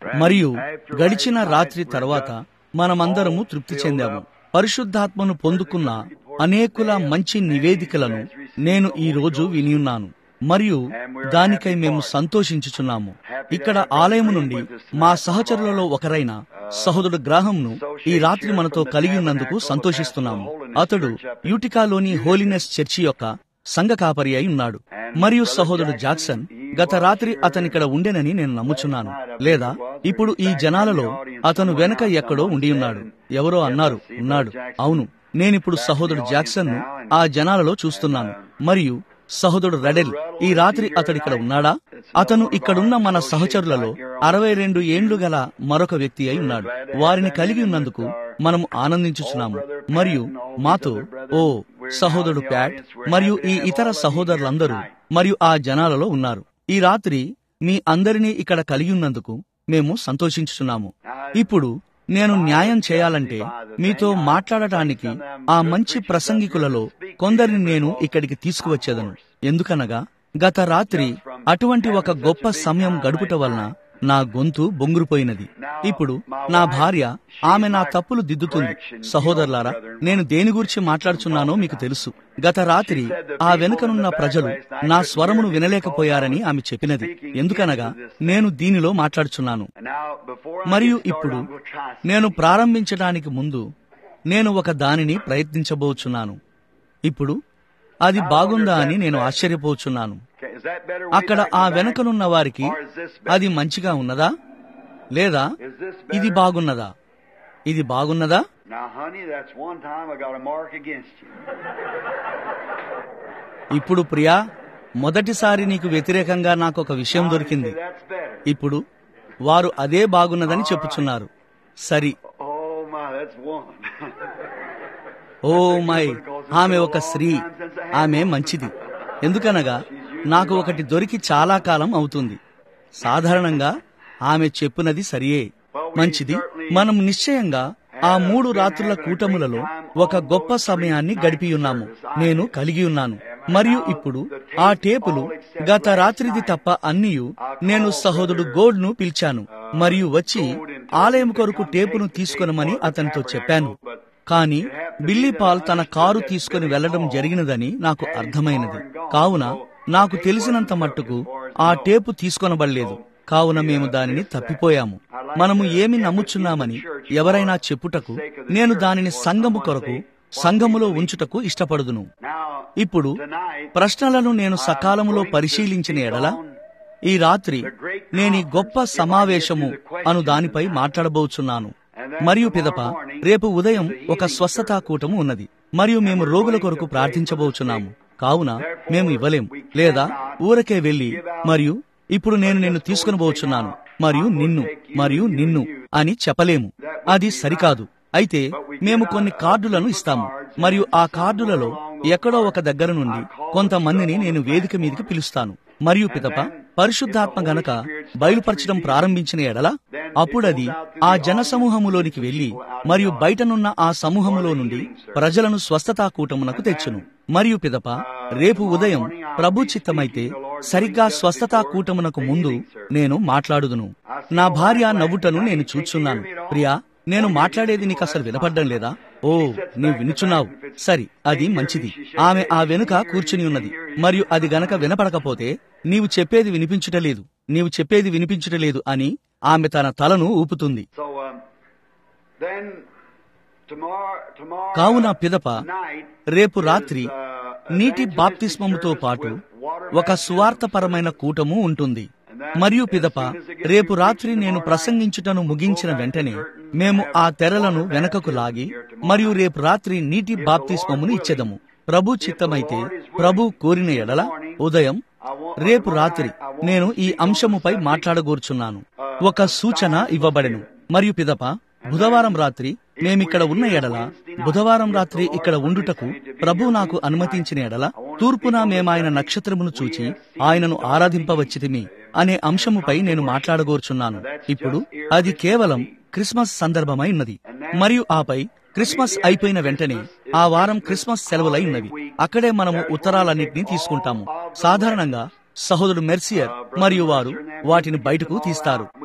మరియు గడిచిన రాత్రి తర్వాత మనమందరము తృప్తి చెందాము పరిశుద్ధాత్మను పొందుకున్న అనేకుల మంచి నివేదికలను నేను ఈ రోజు వినియున్నాను మరియు దానికై మేము సంతోషించుచున్నాము ఇక్కడ ఆలయము నుండి మా సహచరులలో ఒకరైన సహోదరుడు గ్రాహంను ఈ రాత్రి మనతో కలిగి ఉన్నందుకు సంతోషిస్తున్నాము అతడు యూటికాలోని హోలీనెస్ చర్చి యొక్క సంఘ కాపరి అయి ఉన్నాడు మరియు సహోదరుడు జాక్సన్ గత రాత్రి అతనిక్కడ ఉండెనని నేను నమ్ముచున్నాను లేదా ఇప్పుడు ఈ జనాలలో అతను వెనక ఎక్కడో ఉండి ఉన్నాడు ఎవరో అన్నారు ఉన్నాడు అవును నేనిప్పుడు సహోదరుడు జాక్సన్ ను ఆ జనాలలో చూస్తున్నాను మరియు సహోదరుడు రెడెల్ ఈ రాత్రి అతడిక్కడ ఉన్నాడా అతను ఇక్కడున్న మన సహచరులలో అరవై రెండు ఏండ్లు గల మరొక వ్యక్తి అయి ఉన్నాడు వారిని కలిగి ఉన్నందుకు మనము ఆనందించుచున్నాము మరియు మాతో ఓ సహోదరుడు ప్యాట్ మరియు ఈ ఇతర సహోదరులందరూ మరియు ఆ జనాలలో ఉన్నారు ఈ రాత్రి మీ అందరినీ ఇక్కడ కలిగి ఉన్నందుకు మేము సంతోషించుచున్నాము ఇప్పుడు నేను న్యాయం చేయాలంటే మీతో మాట్లాడటానికి ఆ మంచి ప్రసంగికులలో కొందరిని నేను ఇక్కడికి తీసుకువచ్చేదను ఎందుకనగా గత రాత్రి అటువంటి ఒక గొప్ప సమయం గడుపుట వలన నా గొంతు బొంగురుపోయినది ఇప్పుడు నా భార్య ఆమె నా తప్పులు దిద్దుతుంది సహోదరులారా నేను దేని గురించి మాట్లాడుచున్నానో మీకు తెలుసు గత రాత్రి ఆ వెనుకనున్న ప్రజలు నా స్వరమును వినలేకపోయారని ఆమె చెప్పినది ఎందుకనగా నేను దీనిలో మాట్లాడుచున్నాను మరియు ఇప్పుడు నేను ప్రారంభించడానికి ముందు నేను ఒక దానిని ప్రయత్నించబోచున్నాను ఇప్పుడు అది బాగుందా అని నేను ఆశ్చర్యపోచున్నాను అక్కడ ఆ వెనకనున్న వారికి అది మంచిగా ఉన్నదా లేదా ఇది బాగున్నదా ఇది బాగున్నదా Now, honey, that's one time I got a mark against you. ఇప్పుడు ప్రియా మొదటిసారి నీకు వ్యతిరేకంగా నాకు ఒక విషయం దొరికింది Say that's better. ఇప్పుడు వారు అదే బాగున్నదని చెప్పుచున్నారు సరి Oh my, that's one. Oh my ఆమె ఒక స్త్రీ ఆమె మంచిది ఎందుకనగా నాకు ఒకటి దొరికి చాలా కాలం అవుతుంది సాధారణంగా ఆమె చెప్పినది సరియే మంచిది మనం నిశ్చయంగా ఆ మూడు రాత్రుల కూటములలో ఒక గొప్ప సమయాన్ని గడిపి ఉన్నాము నేను కలిగి ఉన్నాను మరియు ఇప్పుడు ఆ టేపులు గత రాత్రిది తప్ప అన్నియు నేను సహోదరుడు గోడ్ ను పిలిచాను మరియు వచ్చి ఆలయం కొరకు టేపును తీసుకొనమని అతనితో చెప్పాను కానీ బిల్లీ పాల్ తన కారు తీసుకుని వెళ్లడం జరిగినదని నాకు అర్థమైనది కావున నాకు తెలిసినంత మట్టుకు ఆ టేపు తీసుకొనబడలేదు కావున మేము దానిని తప్పిపోయాము మనము ఏమి నమ్ముచున్నామని ఎవరైనా చెప్పుటకు నేను దానిని సంఘము కొరకు సంఘములో ఉంచుటకు ఇష్టపడుదును Now, ఇప్పుడు tonight, ప్రశ్నలను నేను సకాలములో పరిశీలించిన ఎడల ఈ రాత్రి నేను ఈ గొప్ప సమావేశము అను దానిపై మాట్లాడబోచున్నాను మరియు పిదప రేపు ఉదయం ఒక స్వస్థతా కూటము ఉన్నది మరియు మేము రోగుల కొరకు ప్రార్థించబోచున్నాము కావున మేము ఇవ్వలేం లేదా ఊరకే వెళ్లి మరియు ఇప్పుడు నేను నిన్ను తీసుకుని పోచున్నాను మరియు నిన్ను మరియు నిన్ను అని చెప్పలేము అది సరికాదు అయితే మేము కొన్ని కార్డులను ఇస్తాము మరియు ఆ కార్డులలో ఎక్కడో ఒక దగ్గర నుండి కొంతమందిని నేను వేదిక మీదకి పిలుస్తాను మరియు పిదప పరిశుద్ధాత్మ గనక బయలుపరచడం ప్రారంభించిన ఎడల అప్పుడది ఆ జనసమూహములోనికి వెళ్లి మరియు బయటనున్న ఆ సమూహములో నుండి ప్రజలను స్వస్థతా కూటమునకు తెచ్చును మరియు పిదప రేపు ఉదయం ప్రభు చిత్తమైతే సరిగ్గా స్వస్థతా కూటమునకు ముందు నేను మాట్లాడుదును నా భార్య నవ్వుటను నేను చూచున్నాను ప్రియా నేను మాట్లాడేది నీకు అసలు వినపడ్డం లేదా ఓ నీవు వినుచున్నావు సరి అది మంచిది ఆమె ఆ వెనుక కూర్చుని ఉన్నది మరియు అది గనక వినపడకపోతే నీవు చెప్పేది వినిపించుటలేదు నీవు చెప్పేది వినిపించుటలేదు అని ఆమె తన తలను ఊపుతుంది so um, then tomorrow, tomorrow కావున పిదప night, రేపు రాత్రి uh, నీటి evangelistic బాప్తిస్మముతో service పాటు with water ఒక baptism. సువార్తపరమైన కూటము ఉంటుంది మరియు పిదప రేపు రాత్రి నేను ప్రసంగించుటను ముగించిన వెంటనే మేము ఆ తెరలను వెనకకు లాగి మరియు రేపు రాత్రి నీటి బాప్తిస్మమును ఇచ్చెదము ప్రభు చిత్తమైతే ప్రభు కోరిన ఎడల ఉదయం రేపు రాత్రి నేను ఈ అంశముపై మాట్లాడగోర్చున్నాను ఒక సూచన ఇవ్వబడెను మరియు పిదప బుధవారం రాత్రి మేమిక్కడ ఉన్న ఎడల బుధవారం రాత్రి ఇక్కడ ఉండుటకు ప్రభు నాకు అనుమతించిన ఎడల తూర్పున మేమాయన నక్షత్రమును చూచి ఆయనను ఆరాధింపవచ్చితిమి అనే అంశముపై నేను మాట్లాడగోర్చున్నాను ఇప్పుడు అది కేవలం క్రిస్మస్ సందర్భమై ఉన్నది మరియు ఆపై క్రిస్మస్ అయిపోయిన వెంటనే ఆ వారం క్రిస్మస్ సెలవులై ఉన్నవి అక్కడే మనము ఉత్తరాలన్నింటినీ తీసుకుంటాము సాధారణంగా సహోదరుడు మెర్సియర్ మరియు వారు వాటిని బయటకు తీస్తారు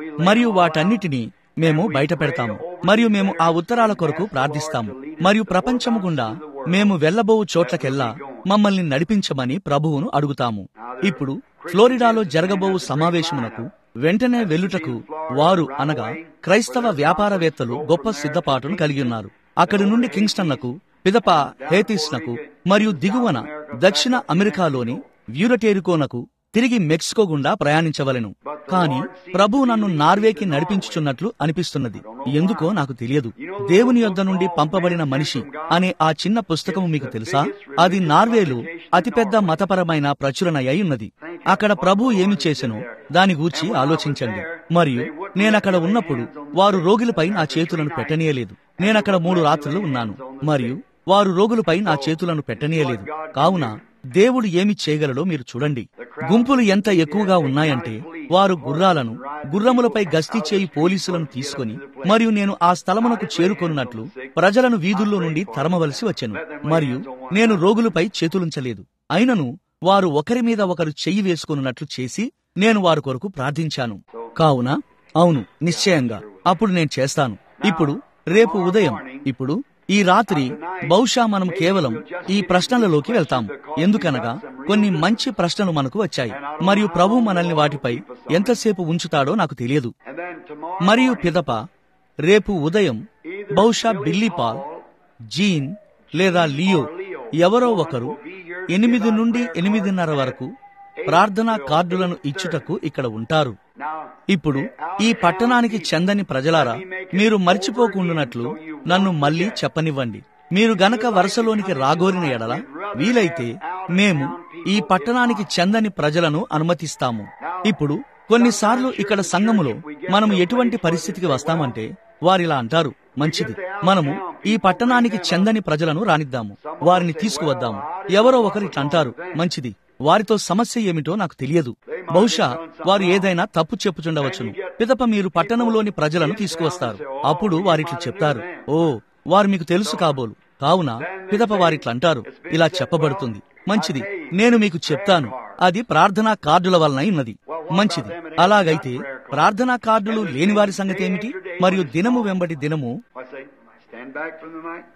మరియు వాటన్నిటినీ మేము బయట పెడతాము మరియు మేము ఆ ఉత్తరాల కొరకు ప్రార్థిస్తాము మరియు ప్రపంచము గుండా మేము వెళ్లబోవు చోట్లకెల్లా మమ్మల్ని నడిపించమని ప్రభువును అడుగుతాము ఇప్పుడు ఫ్లోరిడాలో జరగబోవు సమావేశమునకు వెంటనే వెళ్ళుటకు వారు అనగా క్రైస్తవ వ్యాపారవేత్తలు గొప్ప సిద్ధపాటును కలిగి ఉన్నారు అక్కడి నుండి కింగ్స్టన్లకు పిదప హేతిస్నకు మరియు దిగువన దక్షిణ అమెరికాలోని వ్యూరటేరికోనకు తిరిగి మెక్సికో గుండా ప్రయాణించవలెను కాని ప్రభువు నన్ను నార్వేకి నడిపించుచున్నట్లు అనిపిస్తున్నది ఎందుకో నాకు తెలియదు దేవుని యొద్ద నుండి పంపబడిన మనిషి అనే ఆ చిన్న పుస్తకము మీకు తెలుసా అది నార్వేలో అతిపెద్ద మతపరమైన ప్రచురణ అయి ఉన్నది అక్కడ ప్రభు ఏమి చేసెనో దాని గూర్చి ఆలోచించండి మరియు నేనక్కడ ఉన్నప్పుడు వారు రోగులపై నా చేతులను పెట్టనీయలేదు నేనక్కడ మూడు రాత్రులు ఉన్నాను మరియు వారు రోగులపై నా చేతులను పెట్టనీయలేదు కావున దేవుడు ఏమి చేయగలడో మీరు చూడండి గుంపులు ఎంత ఎక్కువగా ఉన్నాయంటే వారు గుర్రాలను గుర్రములపై గస్తీ చేయి పోలీసులను తీసుకొని మరియు నేను ఆ స్థలమునకు చేరుకొనున్నట్లు ప్రజలను వీధుల్లో నుండి తరమవలసి వచ్చెను మరియు నేను రోగులపై చేతులుంచలేదు అయినను వారు ఒకరి మీద ఒకరు చెయ్యి వేసుకున్నట్లు చేసి నేను వారి కొరకు ప్రార్థించాను కావున అవును నిశ్చయంగా అప్పుడు నేను చేస్తాను ఇప్పుడు రేపు ఉదయం ఇప్పుడు ఈ రాత్రి బహుశా మనం కేవలం ఈ ప్రశ్నలలోకి వెళ్తాం ఎందుకనగా కొన్ని మంచి ప్రశ్నలు మనకు వచ్చాయి మరియు ప్రభు మనల్ని వాటిపై ఎంతసేపు ఉంచుతాడో నాకు తెలియదు మరియు పిదప రేపు ఉదయం బహుశా బిల్లీ పాల్ జీన్ లేదా లియో ఎవరో ఒకరు ఎనిమిది నుండి ఎనిమిదిన్నర వరకు ప్రార్థనా కార్డులను ఇచ్చుటకు ఇక్కడ ఉంటారు ఇప్పుడు ఈ పట్టణానికి చెందని ప్రజలారా మీరు మర్చిపోకుండానట్లు నన్ను మళ్ళీ చెప్పనివ్వండి మీరు గనక వరుసలోనికి రాగోరిన ఎడల వీలైతే మేము ఈ పట్టణానికి చెందని ప్రజలను అనుమతిస్తాము ఇప్పుడు కొన్నిసార్లు ఇక్కడ సంఘములో మనము ఎటువంటి పరిస్థితికి వస్తామంటే వారిలా అంటారు మంచిది మనము ఈ పట్టణానికి చెందని ప్రజలను రానిద్దాము వారిని తీసుకువద్దాము ఎవరో ఒకరు ఇట్లా అంటారు మంచిది వారితో సమస్య ఏమిటో నాకు తెలియదు బహుశా వారు ఏదైనా తప్పు చెప్పుచుండవచ్చును పిదప మీరు పట్టణంలోని ప్రజలను తీసుకువస్తారు అప్పుడు వారిట్లు చెప్తారు ఓ వారు మీకు తెలుసు కాబోలు కావున పిదప వారిట్లా అంటారు ఇలా చెప్పబడుతుంది మంచిది నేను మీకు చెప్తాను అది ప్రార్థనా కార్డుల వలన ఉన్నది మంచిది అలాగైతే ప్రార్థనా కార్డులు లేని వారి సంగతి ఏమిటి మరియు దినము వెంబడి దినము Stand back from the mic.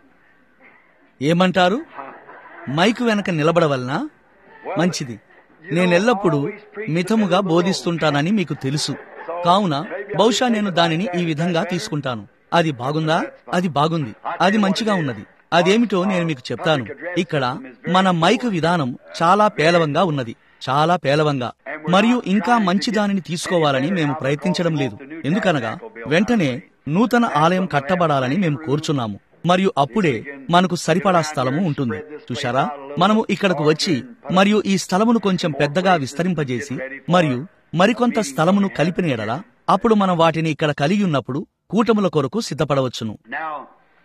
ఏమంటారు మైకు వెనక నిలబడవలనా మంచిది నేనెల్లప్పుడూ మితముగా బోధిస్తుంటానని మీకు తెలుసు కావున బహుశా నేను దానిని ఈ విధంగా తీసుకుంటాను అది బాగుందా అది బాగుంది అది మంచిగా ఉన్నది అదేమిటో నేను మీకు చెప్తాను ఇక్కడ మన మైక్ విధానం చాలా పేలవంగా ఉన్నది చాలా పేలవంగా మరియు ఇంకా మంచి దానిని తీసుకోవాలని మేము ప్రయత్నించడం లేదు ఎందుకనగా వెంటనే నూతన ఆలయం కట్టబడాలని మేము కోరుచున్నాము మరియు అప్పుడే మనకు సరిపడా స్థలము ఉంటుంది చూశారా మనము ఇక్కడకు వచ్చి మరియు ఈ స్థలమును కొంచెం పెద్దగా విస్తరింపజేసి మరియు మరికొంత స్థలమును కలిపిన ఎడల అప్పుడు మనం వాటిని ఇక్కడ కలిగి ఉన్నప్పుడు కూటముల కొరకు సిద్ధపడవచ్చును Now,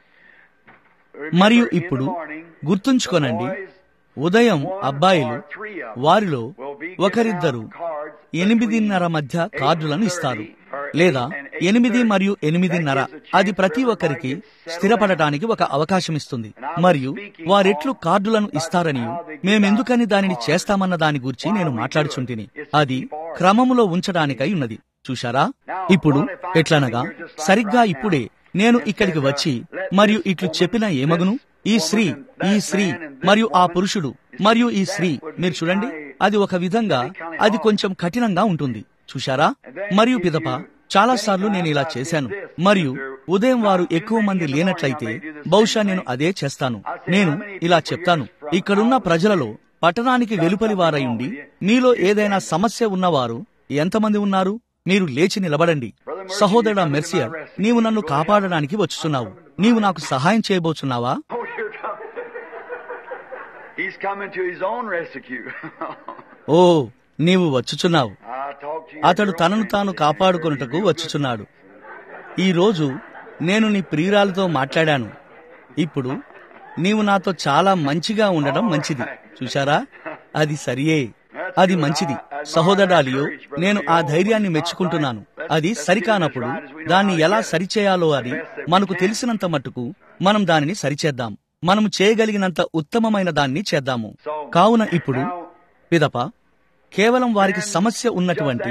మరియు remember, in ఇప్పుడు the morning, గుర్తుంచుకోనండి the boys ఉదయం అబ్బాయిలు వారిలో ఒకరిద్దరు ఎనిమిదిన్నర మధ్య కార్డులను ఇస్తారు లేదా ఎనిమిది మరియు ఎనిమిదిన్నర అది ప్రతి ఒక్కరికి స్థిరపడటానికి ఒక అవకాశం ఇస్తుంది మరియు వారెట్లు కార్డులను ఇస్తారని మేమెందుకని దానిని చేస్తామన్న దాని గురించి నేను మాట్లాడుచుంటిని అది క్రమములో ఉంచడానికై ఉన్నది చూశారా ఇప్పుడు ఎట్లనగా సరిగ్గా ఇప్పుడే నేను ఇక్కడికి వచ్చి మరియు ఇట్లు చెప్పిన ఏమగును ఈ స్త్రీ ఈ స్త్రీ మరియు ఆ పురుషుడు మరియు ఈ స్త్రీ మీరు చూడండి అది ఒక విధంగా అది కొంచెం కఠినంగా ఉంటుంది చూశారా మరియు పిదప చాలా సార్లు నేను ఇలా చేశాను మరియు ఉదయం వారు ఎక్కువ మంది లేనట్లయితే బహుశా నేను అదే చేస్తాను నేను ఇలా చెప్తాను ఇక్కడున్న ప్రజలలో పట్టణానికి వెలుపలి వారయుండి మీలో ఏదైనా సమస్య ఉన్నవారు ఎంతమంది ఉన్నారు మీరు లేచి నిలబడండి సహోదరుడా మెర్సియర్ నీవు నన్ను కాపాడడానికి వచ్చుచున్నావు నీవు నాకు సహాయం చేయబోచున్నావా Oh, you're coming. He's coming to his own rescue. ఓ నీవు వచ్చుచున్నావు I talked to you. అతడు తనను తాను కాపాడుకొనుటకు వచ్చుచున్నాడు ఈ రోజు నేను నీ ప్రియురాలతో మాట్లాడాను ఇప్పుడు నీవు నాతో చాలా మంచిగా ఉండడం మంచిది చూశారా అది సరియే అది మంచిది సహోదరాలియో నేను ఆ ధైర్యాన్ని మెచ్చుకుంటున్నాను అది సరికానప్పుడు దాన్ని ఎలా సరిచేయాలో అని మనకు తెలిసినంత మట్టుకు మనం దానిని సరిచేద్దాం మనం చేయగలిగినంత ఉత్తమమైన దాన్ని చేద్దాము కావున ఇప్పుడు పిదప కేవలం వారికి సమస్య ఉన్నటువంటి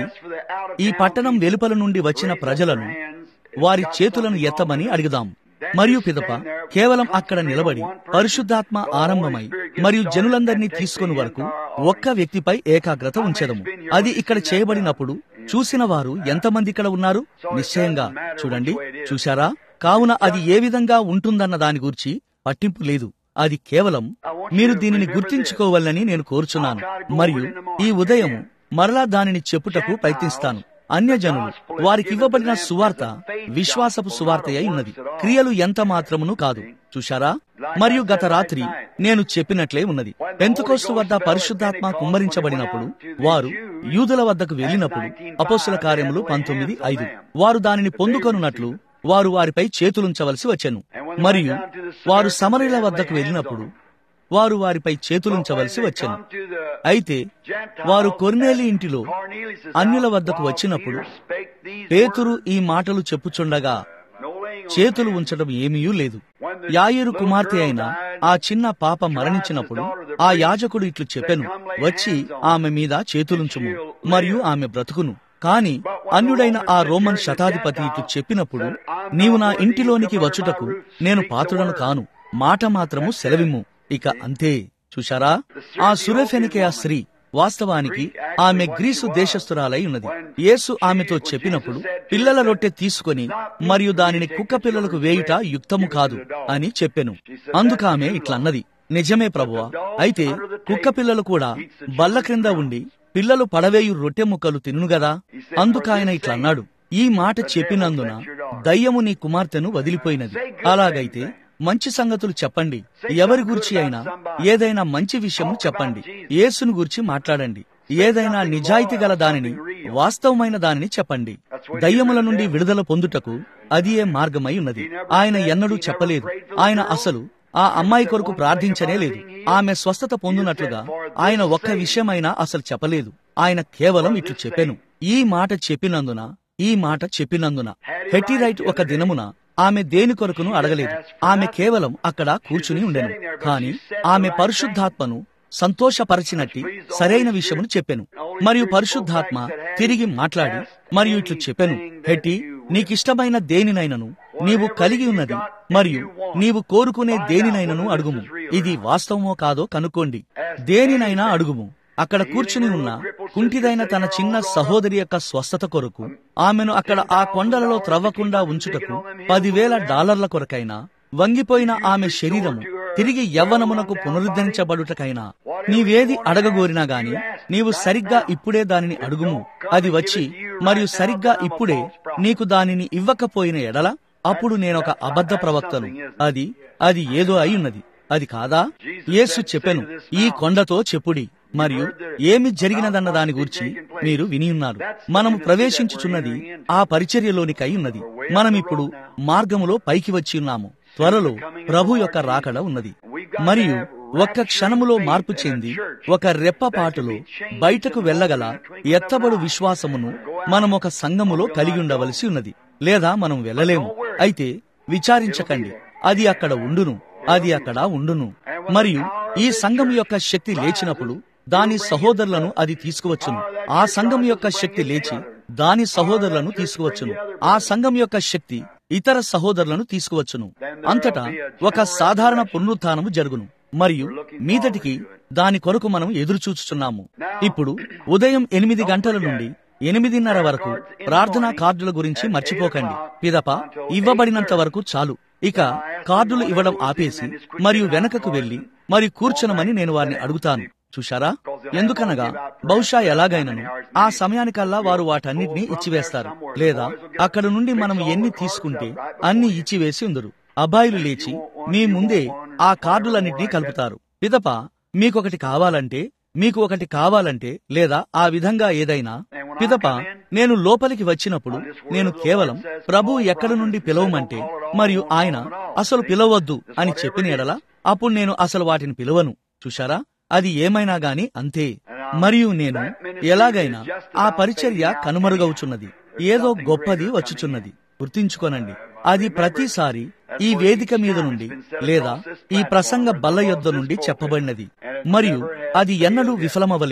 ఈ పట్టణం వెలుపల నుండి వచ్చిన ప్రజలను వారి చేతులను ఎత్తమని అడుగుదాం మరియు పిదప కేవలం అక్కడ నిలబడి పరిశుద్ధాత్మ ఆరంభమై మరియు జనులందరినీ తీసుకుని వరకు ఒక్క వ్యక్తిపై ఏకాగ్రత ఉంచెదము అది ఇక్కడ చేయబడినప్పుడు చూసిన వారు ఎంతమంది ఇక్కడ ఉన్నారు నిశ్చయంగా చూడండి చూశారా కావున అది ఏ విధంగా ఉంటుందన్న దాని గురించి పట్టింపు లేదు అది కేవలం మీరు దీనిని గుర్తించుకోవాలని నేను కోరుచున్నాను మరియు ఈ ఉదయం మరలా దానిని చెప్పుటకు ప్రయత్నిస్తాను అన్యజనులు వారికి ఇవ్వబడిన సువార్త విశ్వాసపు సువార్త అయి ఉన్నది క్రియలు ఎంత మాత్రమును కాదు చూశారా మరియు గత రాత్రి నేను చెప్పినట్లే ఉన్నది పెంతకోస్తు వద్ద పరిశుద్ధాత్మ కుమ్మరించబడినప్పుడు వారు యూదుల వద్దకు వెళ్ళినప్పుడు అపోస్తుల కార్యములు పంతొమ్మిది ఐదు వారు దానిని పొందుకొనున్నట్లు వారు వారిపై చేతులుంచవలసి వచ్చెను మరియు వారు సమరయుల వద్దకు వెళ్ళినప్పుడు వారు వారిపై చేతులుంచవలసి వచ్చెను అయితే వారు కొర్నేలి ఇంటిలో అన్యుల వద్దకు వచ్చినప్పుడు పేతురు ఈ మాటలు చెప్పుచుండగా చేతులు ఉంచడం ఏమీయూ లేదు యాయేరు కుమార్తె అయిన ఆ చిన్న పాప మరణించినప్పుడు ఆ యాజకుడు ఇట్లు చెప్పెను వచ్చి ఆమె మీద చేతులుంచుము మరియు ఆమె బ్రతుకును కాని అన్యుడైన ఆ రోమన్ శతాధిపతి ఇట్లు చెప్పినప్పుడు నీవు నా ఇంటిలోనికి వచ్చుటకు నేను పాత్రుడను కాను మాట మాత్రము సెలవిమ్ము ఇక అంతే చూశారా ఆ సురేఫెనికే ఆ స్త్రీ వాస్తవానికి ఆమె గ్రీసు దేశస్థురాలై ఉన్నది యేసు ఆమెతో చెప్పినప్పుడు పిల్లల రొట్టె తీసుకొని మరియు దానిని కుక్క పిల్లలకు వేయుట యుక్తము కాదు అని చెప్పెను అందుకామె ఇట్లన్నది నిజమే ప్రభువా అయితే కుక్క పిల్లలు కూడా బల్ల క్రింద ఉండి పిల్లలు పడవేయు రొట్టె ముక్కలు తినుగదా అందుకాయన ఇట్లన్నాడు ఈ మాట చెప్పినందున దయ్యము నీ కుమార్తెను వదిలిపోయినది అలాగైతే మంచి సంగతులు చెప్పండి ఎవరి గురించి అయినా ఏదైనా మంచి విషయము చెప్పండి యేసును గురించి మాట్లాడండి ఏదైనా నిజాయితీ గల దానిని వాస్తవమైన దానిని చెప్పండి దయ్యముల నుండి విడుదల పొందుటకు అది ఏ మార్గమై ఉన్నది ఆయన ఎన్నడూ చెప్పలేదు ఆయన అసలు ఆ అమ్మాయి కొరకు ప్రార్థించనే లేదు ఆమె స్వస్థత పొందునట్లుగా ఆయన ఒక్క విషయమైనా అసలు చెప్పలేదు ఆయన కేవలం ఇట్లు చెప్పెను ఈ మాట చెప్పినందున ఈ మాట చెప్పినందున హెటిరైట్ ఒక దినమున ఆమె దేని కొరకును అడగలేదు ఆమె కేవలం అక్కడ కూర్చుని ఉండెను కాని ఆమె పరిశుద్ధాత్మను సంతోషపరచినట్టి సరైన విషయమును చెప్పెను మరియు పరిశుద్ధాత్మ తిరిగి మాట్లాడి మరియు ఇట్లు చెప్పెను హెట్టి నీకిష్టమైన దేనినైనను నీవు కలిగి ఉన్నది మరియు నీవు కోరుకునే దేనినైనను అడుగుము ఇది వాస్తవమో కాదో కనుక్కోండి దేనినైనా అడుగుము అక్కడ కూర్చుని ఉన్న కుంటిదైన తన చిన్న సహోదరి యొక్క స్వస్థత కొరకు ఆమెను అక్కడ ఆ కొండలలో త్రవ్వకుండా ఉంచుటకు పదివేల డాలర్ల కొరకైనా వంగిపోయిన ఆమె శరీరము తిరిగి యవ్వనమునకు పునరుద్ధరించబడుటకైనా నీవేది అడగగోరినా గాని నీవు సరిగ్గా ఇప్పుడే దానిని అడుగుము అది వచ్చి మరియు సరిగ్గా ఇప్పుడే నీకు దానిని ఇవ్వకపోయిన ఎడల అప్పుడు నేనొక అబద్ధ ప్రవక్తను అది అది ఏదో అయి అది కాదా యేసు చెప్పెను ఈ కొండతో చెప్పుడి మరియు ఏమి జరిగినదన్న దాని గురించి మీరు విని ఉన్నారు మనము ప్రవేశించుచున్నది ఆ పరిచర్యలోనికై ఉన్నది మనమిప్పుడు మార్గములో పైకి వచ్చి ఉన్నాము త్వరలో ప్రభు యొక్క రాకడ ఉన్నది మరియు ఒక్క క్షణములో మార్పు చెంది ఒక రెప్పపాటులో బయటకు వెళ్ళగల ఎత్తబడు విశ్వాసమును మనం ఒక సంఘములో కలిగి ఉండవలసి ఉన్నది లేదా మనం వెళ్ళలేము అయితే విచారించకండి అది అక్కడ ఉండును అది అక్కడ ఉండును మరియు ఈ సంఘం యొక్క శక్తి లేచినప్పుడు దాని సహోదరులను అది తీసుకువచ్చును ఆ సంఘం యొక్క శక్తి లేచి దాని సహోదరులను తీసుకువచ్చును ఆ సంఘం యొక్క శక్తి ఇతర సహోదరులను తీసుకువచ్చును అంతటా ఒక సాధారణ పునరుత్నము జరుగును మరియు మీదటికి దాని కొరకు మనం ఎదురు చూస్తున్నాము ఇప్పుడు ఉదయం ఎనిమిది గంటల నుండి ఎనిమిదిన్నర వరకు ప్రార్థనా కార్డుల గురించి మర్చిపోకండి పిదప ఇవ్వబడినంత వరకు చాలు ఇక కార్డులు ఇవ్వడం ఆపేసి మరియు వెనకకు వెళ్లి మరి కూర్చునమని నేను వారిని అడుగుతాను చూశారా ఎందుకనగా బహుశా ఎలాగైనను ఆ సమయానికల్లా వారు వాటన్నిటినీ ఇచ్చివేస్తారు లేదా అక్కడ నుండి మనం ఎన్ని తీసుకుంటే అన్ని ఇచ్చివేసి ఉందరు అబ్బాయిలు లేచి మీ ముందే ఆ కార్డులన్నింటినీ కలుపుతారు పిదప మీకొకటి కావాలంటే మీకు ఒకటి కావాలంటే లేదా ఆ విధంగా ఏదైనా పిదప నేను లోపలికి వచ్చినప్పుడు నేను కేవలం ప్రభు ఎక్కడి నుండి పిలవమంటే మరియు ఆయన అసలు పిలవద్దు అని చెప్పిన ఎడల అప్పుడు నేను అసలు వాటిని పిలవను చూశారా అది ఏమైనా గాని అంతే మరియు నేను ఎలాగైనా ఆ పరిచర్య కనుమరుగవుచున్నది ఏదో గొప్పది వచ్చుచున్నది గుర్తించుకోనండి అది ప్రతిసారి ఈ వేదిక మీద నుండి లేదా ఈ ప్రసంగ బల్ల యొద్ద నుండి చెప్పబడినది మరియు అది ఎన్నడూ విఫలమవ్వలేదు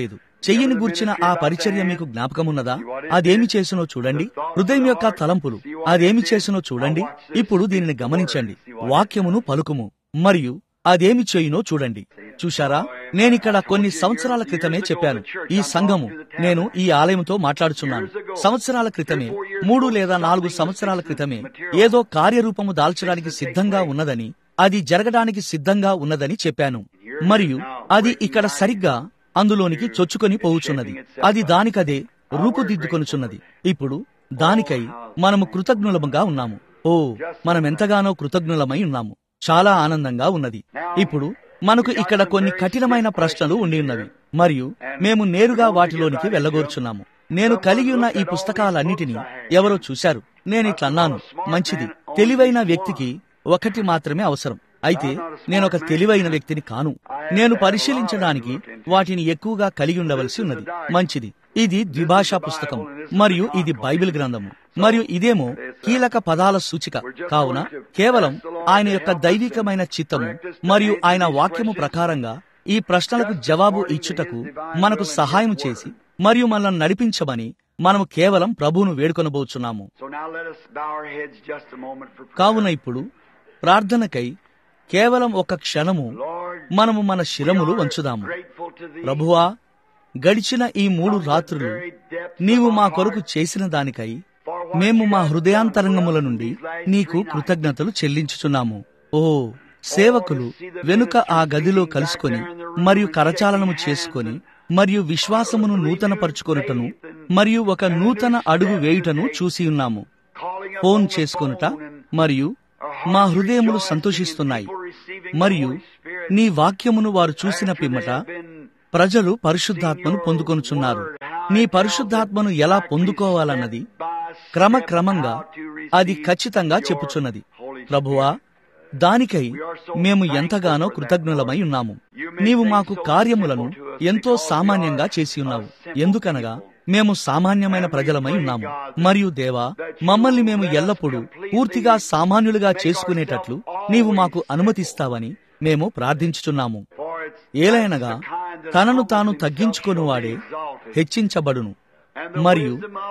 చెయ్యిని గూర్చిన ఆ పరిచర్య మీకు జ్ఞాపకమున్నదా అదేమి చేసినో చూడండి హృదయం యొక్క తలంపులు అదేమి చేసినో చూడండి ఇప్పుడు దీనిని గమనించండి వాక్యమును పలుకుము మరియు అదేమి చేయునో చూడండి చూశారా నేనిక్కడ కొన్ని సంవత్సరాల క్రితమే చెప్పాను ఈ సంఘము నేను ఈ ఆలయంతో మాట్లాడుచున్నాను సంవత్సరాల క్రితమే మూడు లేదా నాలుగు సంవత్సరాల క్రితమే ఏదో కార్యరూపము దాల్చడానికి సిద్ధంగా ఉన్నదని అది జరగడానికి సిద్ధంగా ఉన్నదని చెప్పాను మరియు అది ఇక్కడ సరిగ్గా అందులోనికి చొచ్చుకొని పోవుచున్నది అది దానికదే రూపుదిద్దుకొనుచున్నది ఇప్పుడు దానికై మనము కృతజ్ఞులముగా ఉన్నాము ఓ మనమెంతగానో కృతజ్ఞులమై ఉన్నాము చాలా ఆనందంగా ఉన్నది ఇప్పుడు మనకు ఇక్కడ కొన్ని కఠినమైన ప్రశ్నలు ఉండి ఉన్నవి మరియు మేము నేరుగా వాటిలోనికి వెళ్ళగోరుచున్నాము నేను కలిగి ఉన్న ఈ పుస్తకాలన్నిటినీ ఎవరో చూశారు నేనిట్లన్నాను మంచిది తెలివైన వ్యక్తికి ఒకటి మాత్రమే అవసరం అయితే నేనొక తెలివైన వ్యక్తిని కాను నేను పరిశీలించడానికి వాటిని ఎక్కువగా కలిగి ఉండవలసి ఉన్నది మంచిది ఇది ద్విభాషా పుస్తకం మరియు ఇది బైబిల్ గ్రంథము మరియు ఇదేమో కీలక పదాల సూచిక కావున కేవలం ఆయన యొక్క దైవికమైన చిత్తము మరియు ఆయన వాక్యము ప్రకారంగా ఈ ప్రశ్నలకు జవాబు ఇచ్చుటకు మనకు సహాయం చేసి మరియు మనల్ని నడిపించమని మనము కేవలం ప్రభువును వేడుకొనబోచున్నాము So now let us bow our heads just a moment for prayer. కావున ఇప్పుడు ప్రార్థనకై కేవలం ఒక క్షణము Lord, మనము మన we శిరములు are వంచుదాము grateful to thee ప్రభువా గడిచిన ఈ మూడు రాత్రులు నీవు మా కొరకు చేసిన దానికై మేము మా హృదయాంతరంగముల నుండి నీకు కృతజ్ఞతలు చెల్లించుచున్నాము ఓ సేవకులు వెనుక ఆ గదిలో కలుసుకొని మరియు కరచాలనము చేసుకొని మరియు విశ్వాసమును నూతనపరుచుకొనుటను మరియు ఒక నూతన అడుగు వేయుటను చూసి ఉన్నాము ఫోన్ చేసుకొనుట మరియు మా హృదయములు సంతోషిస్తున్నాయి మరియు నీ వాక్యమును వారు చూసిన పిమ్మట ప్రజలు పరిశుద్ధాత్మను పొందుకొనుచున్నారు నీ పరిశుద్ధాత్మను ఎలా పొందుకోవాలన్నది క్రమక్రమంగా అది ఖచ్చితంగా చెప్పుచున్నది ప్రభువా దానికై మేము ఎంతగానో కృతజ్ఞులమై ఉన్నాము నీవు మాకు కార్యములను ఎంతో సామాన్యంగా చేసి ఉన్నావు ఎందుకనగా మేము సామాన్యమైన ప్రజలమై ఉన్నాము మరియు దేవా మమ్మల్ని మేము ఎల్లప్పుడూ పూర్తిగా సామాన్యులుగా చేసుకునేటట్లు నీవు మాకు అనుమతిస్తావని మేము ప్రార్థించుచున్నాము ఏలైనగా తనను తాను తగ్గించుకొనువాడే హెచ్చించబడును మరియు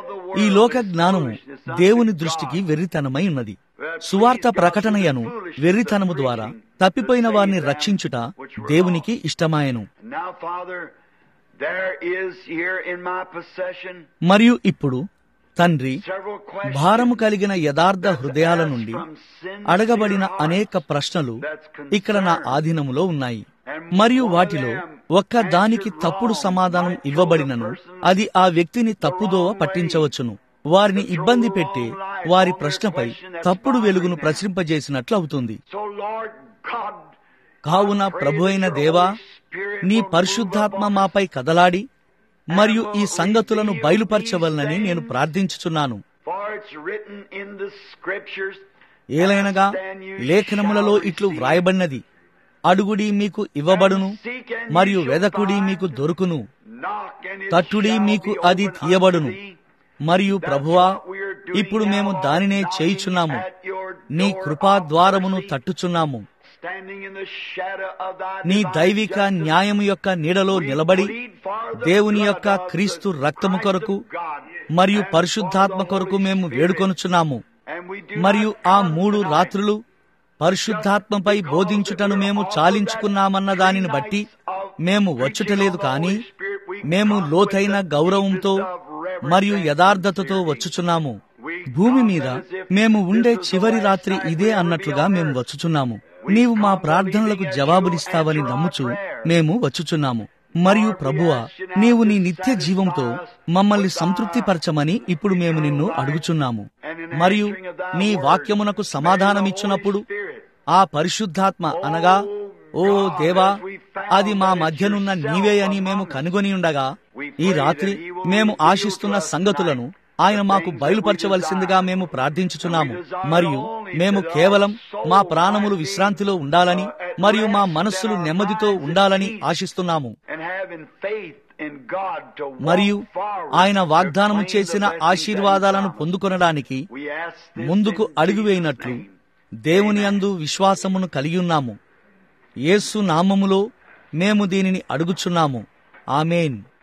ఈ లోక జ్ఞానము దేవుని దృష్టికి వెర్రితనమై ఉన్నది సువార్త ప్రకటనయను వెర్రితనము ద్వారా తప్పిపోయిన వారిని రక్షించుట దేవునికి ఇష్టమాయను Now, Father, there is here in my possession మరియు ఇప్పుడు తండ్రి several questions భారము కలిగిన యథార్థ హృదయాల నుండి అడగబడిన అనేక ప్రశ్నలు ఇక్కడ నా ఆధీనములో ఉన్నాయి మరియు వాటిలో ఒక్క దానికి తప్పుడు సమాధానం ఇవ్వబడినను అది ఆ వ్యక్తిని తప్పుదోవ పట్టించవచ్చును వారిని ఇబ్బంది పెట్టి వారి ప్రశ్నపై తప్పుడు వెలుగును ప్రసరింపజేసినట్లు అవుతుంది So, Lord God, కావున ప్రభు అయిన దేవా నీ పరిశుద్ధాత్మ మాపై కదలాడి మరియు ఈ సంగతులను బయలుపరచవలనని నేను ప్రార్థించుచున్నాను for it's written in the scriptures, ఏలైనగా లేఖనములలో ఇట్లు వ్రాయబడినది అడుగుడి మీకు ఇవ్వబడును మరియు వెదకుడి మీకు దొరుకును knock and it తట్టుడి shall మీకు be అది opened తీయబడును unto thee. మరియు That's ప్రభువా what we are doing ఇప్పుడు now, మేము Lord, దానినే knocking చేయుచున్నాము at your నీ door కృపా of ద్వారమును mercy, తట్టుచున్నాము standing in the shadow of thy నీ divine దైవిక justice. న్యాయము యొక్క నీడలో We నిలబడి plead for the దేవుని blood యొక్క of the క్రీస్తు రక్తము Christ కొరకు of God మరియు and పరిశుద్ధాత్మ for the కొరకు Holy మేము Spirit. వేడుకొనుచున్నాము And we do మరియు not ఆ come మూడు tonight రాత్రులు పరిశుద్ధాత్మపై బోధించుటను మేము చాలించుకున్నామన్న దానిని బట్టి మేము వచ్చుటలేదు కానీ మేము లోతైన గౌరవంతో మరియు యథార్థతతో వచ్చుచున్నాము భూమి మీద మేము ఉండే చివరి రాత్రి ఇదే అన్నట్లుగా మేము వచ్చుచున్నాము నీవు మా ప్రార్థనలకు జవాబునిస్తావని నమ్ముచు మేము వచ్చుచున్నాము మరియు ప్రభువా నీవు నీ నిత్య జీవంతో మమ్మల్ని సంతృప్తిపరచమని ఇప్పుడు మేము నిన్ను అడుగుచున్నాము మరియు నీ వాక్యమునకు సమాధానమిచ్చినప్పుడు ఆ పరిశుద్ధాత్మ అనగా ఓ దేవా అది మా మధ్యనున్న నీవే అని మేము కనుగొని ఉండగా ఈ రాత్రి మేము ఆశిస్తున్న సంగతులను ఆయన మాకు బయలుపరచవలసిందిగా మేము ప్రార్థించుచున్నాము మరియు మేము కేవలం మా ప్రాణములు విశ్రాంతిలో ఉండాలని మరియు మా మనస్సులు నెమ్మదితో ఉండాలని ఆశిస్తున్నాము and having faith in God to walk మరియు forward ఆయన to వాగ్దానము claim the చేసిన blessings that he ఆశీర్వాదాలను promised. పొందుకొనడానికి We ask this ముందుకు in అడుగు Jesus' వేయినట్లు name. దేవుని అందు విశ్వాసమును కలిగి ఉన్నాము యేసు నామములో మేము దీనిని అడుగుచున్నాము ఆమెన్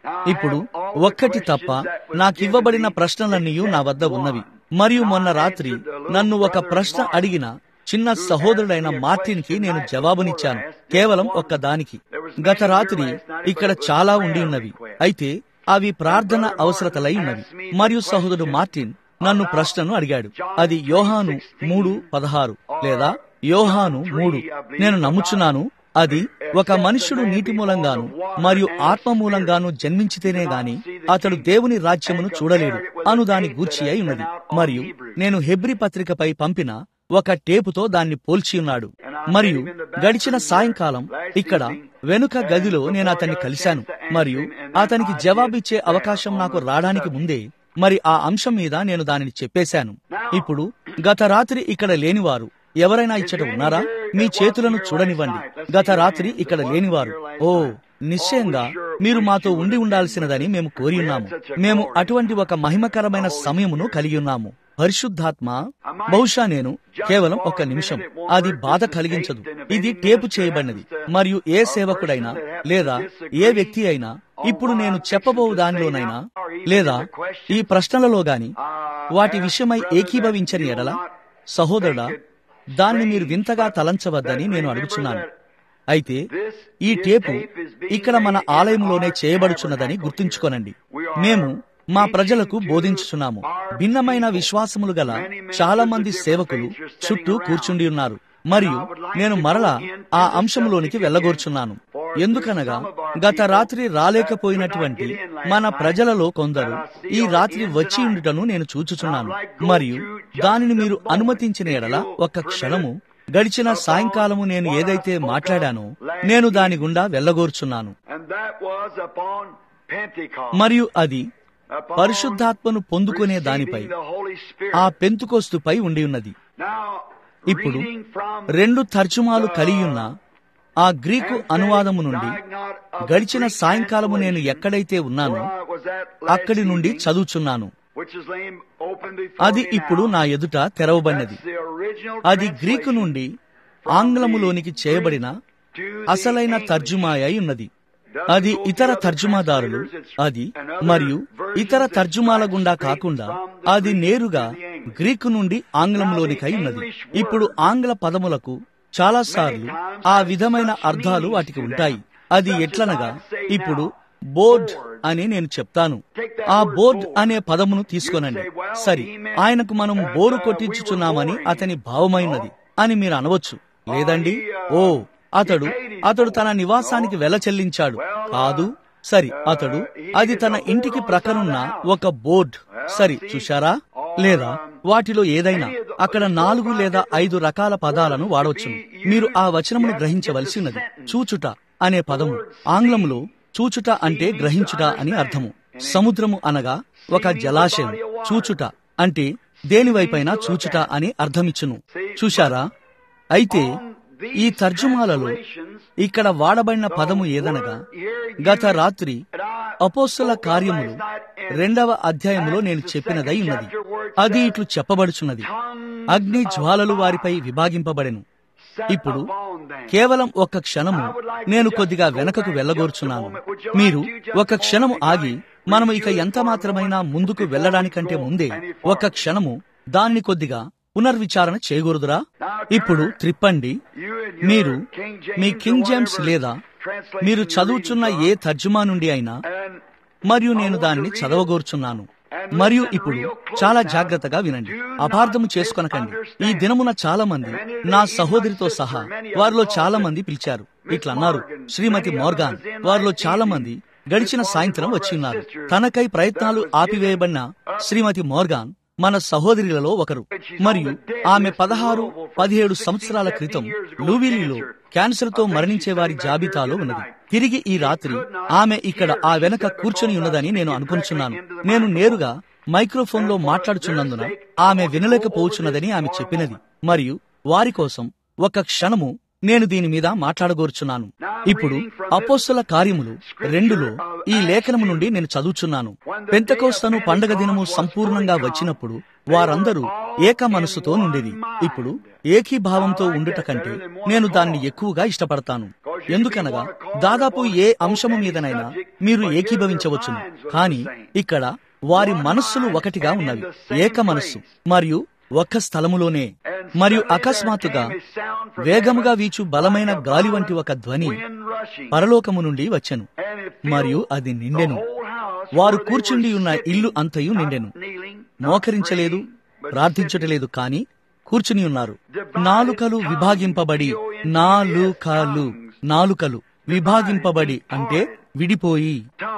ఇప్పుడు ఒక్కటి తప్ప నాకివ్వబడిన ప్రశ్నలన్నీ నా వద్ద ఉన్నవి మరియు మొన్న రాత్రి నన్ను ఒక ప్రశ్న అడిగిన చిన్న సహోదరుడైన మార్టిన్ కి నేను జవాబునిచ్చాను కేవలం ఒక్క దానికి గత రాత్రి ఇక్కడ చాలా ఉండి ఉన్నవి అయితే అవి ప్రార్థన అవసరతలై ఉన్నవి మరియు సహోదరుడు మార్టిన్ నన్ను ప్రశ్నను అడిగాడు అది యోహాను మూడు పదహారు లేదా యోహాను మూడు నేను నమ్ముచున్నాను అది ఒక మనుష్యుడు నీటి మూలంగాను మరియు ఆత్మ మూలంగాను జన్మించితేనే గాని అతడు దేవుని రాజ్యమును చూడలేడు అను దాని గూర్చి అయి ఉన్నది మరియు నేను హెబ్రి పత్రికపై పంపిన ఒక టేపుతో దాన్ని పోల్చి ఉన్నాడు మరియు గడిచిన సాయంకాలం ఇక్కడ వెనుక గదిలో నేను అతన్ని కలిశాను మరియు అతనికి జవాబిచ్చే అవకాశం నాకు రావడానికి ముందే మరి ఆ అంశం మీద నేను దానిని చెప్పేశాను ఇప్పుడు గత రాత్రి ఇక్కడ లేనివారు ఎవరైనా ఇచ్చట ఉన్నారా మీ చేతులను చూడనివ్వండి గత రాత్రి ఇక్కడ లేనివారు ఓ నిశ్చయంగా మీరు మాతో ఉండి ఉండాల్సినదని మేము కోరి ఉన్నాము మేము అటువంటి ఒక మహిమకరమైన సమయమును కలిగి ఉన్నాము పరిశుద్ధాత్మ బహుశా నేను కేవలం ఒక నిమిషం అది బాధ కలిగించదు ఇది టేపు చేయబడినది మరియు ఏ సేవకుడైనా లేదా ఏ వ్యక్తి అయినా ఇప్పుడు నేను చెప్పబో దానిలోనైనా లేదా ఈ ప్రశ్నలలో గాని వాటి విషయమై ఏకీభవించని ఎడల సహోదరుడా దాన్ని మీరు వింతగా తలంచవద్దని నేను అడుగుచున్నాను అయితే ఈ టేపు ఇక్కడ మన ఆలయంలోనే చేయబడుచున్నదని గుర్తుంచుకోనండి మేము మా ప్రజలకు బోధించుచున్నాము భిన్నమైన విశ్వాసములు గల చాలా మంది సేవకులు చుట్టూ కూర్చుండి ఉన్నారు మరియు నేను మరలా ఆ అంశంలోనికి వెళ్ళగోర్చున్నాను ఎందుకనగా గత రాత్రి రాలేకపోయినటువంటి మన ప్రజలలో కొందరు ఈ రాత్రి వచ్చి ఉండుటను నేను చూచుచున్నాను మరియు దానిని మీరు అనుమతించిన ఎడల ఒక క్షణము గడిచిన సాయంకాలము నేను ఏదైతే మాట్లాడానో నేను దాని గుండా వెళ్ళగోర్చున్నాను మరియు అది పరిశుద్ధాత్మను పొందుకునే దానిపై ఆ పెంతుకోస్తుపై ఉండి ఉన్నది ఇప్పుడు రెండు తర్జుమాలు కలిగియున్న ఆ గ్రీకు అనువాదము నుండి గడిచిన సాయంకాలము నేను ఎక్కడైతే ఉన్నానో అక్కడి నుండి చదువుచున్నాను అది ఇప్పుడు నా ఎదుట తెరవబడినది అది గ్రీకు నుండి ఆంగ్లములోనికి చేయబడిన అసలైన తర్జుమాయై ఉన్నది అది ఇతర తర్జుమాదారులు అది మరియు ఇతర తర్జుమాల గుండా కాకుండా అది నేరుగా గ్రీకు నుండి ఆంగ్లంలోనికై ఉన్నది ఇప్పుడు ఆంగ్ల పదములకు చాలా సార్లు ఆ విధమైన అర్థాలు వాటికి ఉంటాయి అది ఎట్లనగా ఇప్పుడు బోర్డ్ అని నేను చెప్తాను ఆ బోర్డ్ అనే పదమును తీసుకొనండి సరి ఆయనకు మనం బోరు కొట్టించుచున్నామని అతని భావమైనది అని మీరు అనవచ్చు లేదండి ఓ అతడు అతడు తన నివాసానికి వెల చెల్లించాడు కాదు సరి అతడు అది తన ఇంటికి ప్రక్కనున్న ఒక బోర్డ్ సరి చూశారా లేదా వాటిలో ఏదైనా అక్కడ నాలుగు లేదా ఐదు రకాల పదాలను వాడవచ్చు మీరు ఆ వచనమును గ్రహించవలసి ఉన్నది చూచుట అనే పదము ఆంగ్లంలో చూచుట అంటే గ్రహించుట అని అర్థము సముద్రము అనగా ఒక జలాశయం చూచుట అంటే దేనివైపైనా చూచుట అని అర్థమిచ్చును చూశారా అయితే ఈ తర్జుమాలలో ఇక్కడ వాడబడిన పదము ఏదనగా గత రాత్రి అపోస్తుల కార్యములు రెండవ అధ్యాయములో నేను చెప్పినదై ఉన్నది అది ఇట్లు చెప్పబడుచున్నది అగ్ని జ్వాలలు వారిపై విభాగింపబడెను ఇప్పుడు కేవలం ఒక క్షణము నేను కొద్దిగా వెనకకు వెళ్ళగోర్చున్నాను మీరు ఒక క్షణము ఆగి మనము ఇక ఎంత మాత్రమైనా ముందుకు వెళ్ళడానికంటే ముందే ఒక క్షణము దాన్ని కొద్దిగా పునర్విచారణ చేయకూడదురా ఇప్పుడు త్రిప్పండి మీరు మీ కింగ్ జేమ్స్ లేదా మీరు చదువుచున్న ఏ తర్జుమా నుండి అయినా మరియు నేను దాన్ని చదవగోర్చున్నాను మరియు ఇప్పుడు చాలా జాగ్రత్తగా వినండి అపార్థము చేసుకొనకండి ఈ దినమున చాలా మంది నా సహోదరితో సహా వారిలో చాలా మంది పిలిచారు ఇట్లా అన్నారు శ్రీమతి మోర్గాన్ వారిలో చాలా మంది గడిచిన సాయంత్రం వచ్చి ఉన్నారు తనకై ప్రయత్నాలు ఆపివేయబడిన శ్రీమతి మోర్గాన్ మన సహోదరులలో ఒకరు మరియు ఆమె పదహారు పదిహేడు సంవత్సరాల క్రితం లూవిలీలో క్యాన్సర్ తో మరణించే వారి జాబితాలో ఉన్నది తిరిగి ఈ రాత్రి ఆమె ఇక్కడ ఆ వెనక కూర్చొని ఉన్నదని నేను అనుకుంటున్నాను నేను నేరుగా మైక్రోఫోన్ లో మాట్లాడుచున్నందున ఆమె వినలేకపోవచ్చున్నదని ఆమె చెప్పినది మరియు వారి కోసం ఒక క్షణము నేను దీని మీద మాట్లాడగోరుచున్నాను ఇప్పుడు అపోస్తుల కార్యములు రెండులో ఈ లేఖనము నుండి నేను చదువుచున్నాను పెంతకోస్తను పండగ దినము సంపూర్ణంగా వచ్చినప్పుడు వారందరూ ఏక మనస్సుతో నుండేది ఇప్పుడు ఏకీభావంతో ఉండుట కంటే నేను దాన్ని ఎక్కువగా ఇష్టపడతాను ఎందుకనగా దాదాపు ఏ అంశము మీదనైనా మీరు ఏకీభవించవచ్చును కానీ ఇక్కడ వారి మనస్సులు ఒకటిగా ఉన్నవి ఏక మనస్సు మరియు ఒక్క స్థలములోనే మరియు అకస్మాత్తుగా వేగముగా వీచు బలమైన గాలి వంటి ఒక ధ్వని పరలోకము నుండి వచ్చెను మరియు అది నిండెను వారు కూర్చుండి ఉన్న ఇల్లు అంతయు నిండెను మోకరించలేదు ప్రార్థించటలేదు కాని కూర్చుని ఉన్నారు నాలుకలు విభాగింపబడి నాలుకలు నాలుకలు విభాగింపబడి అంటే విడిపోయి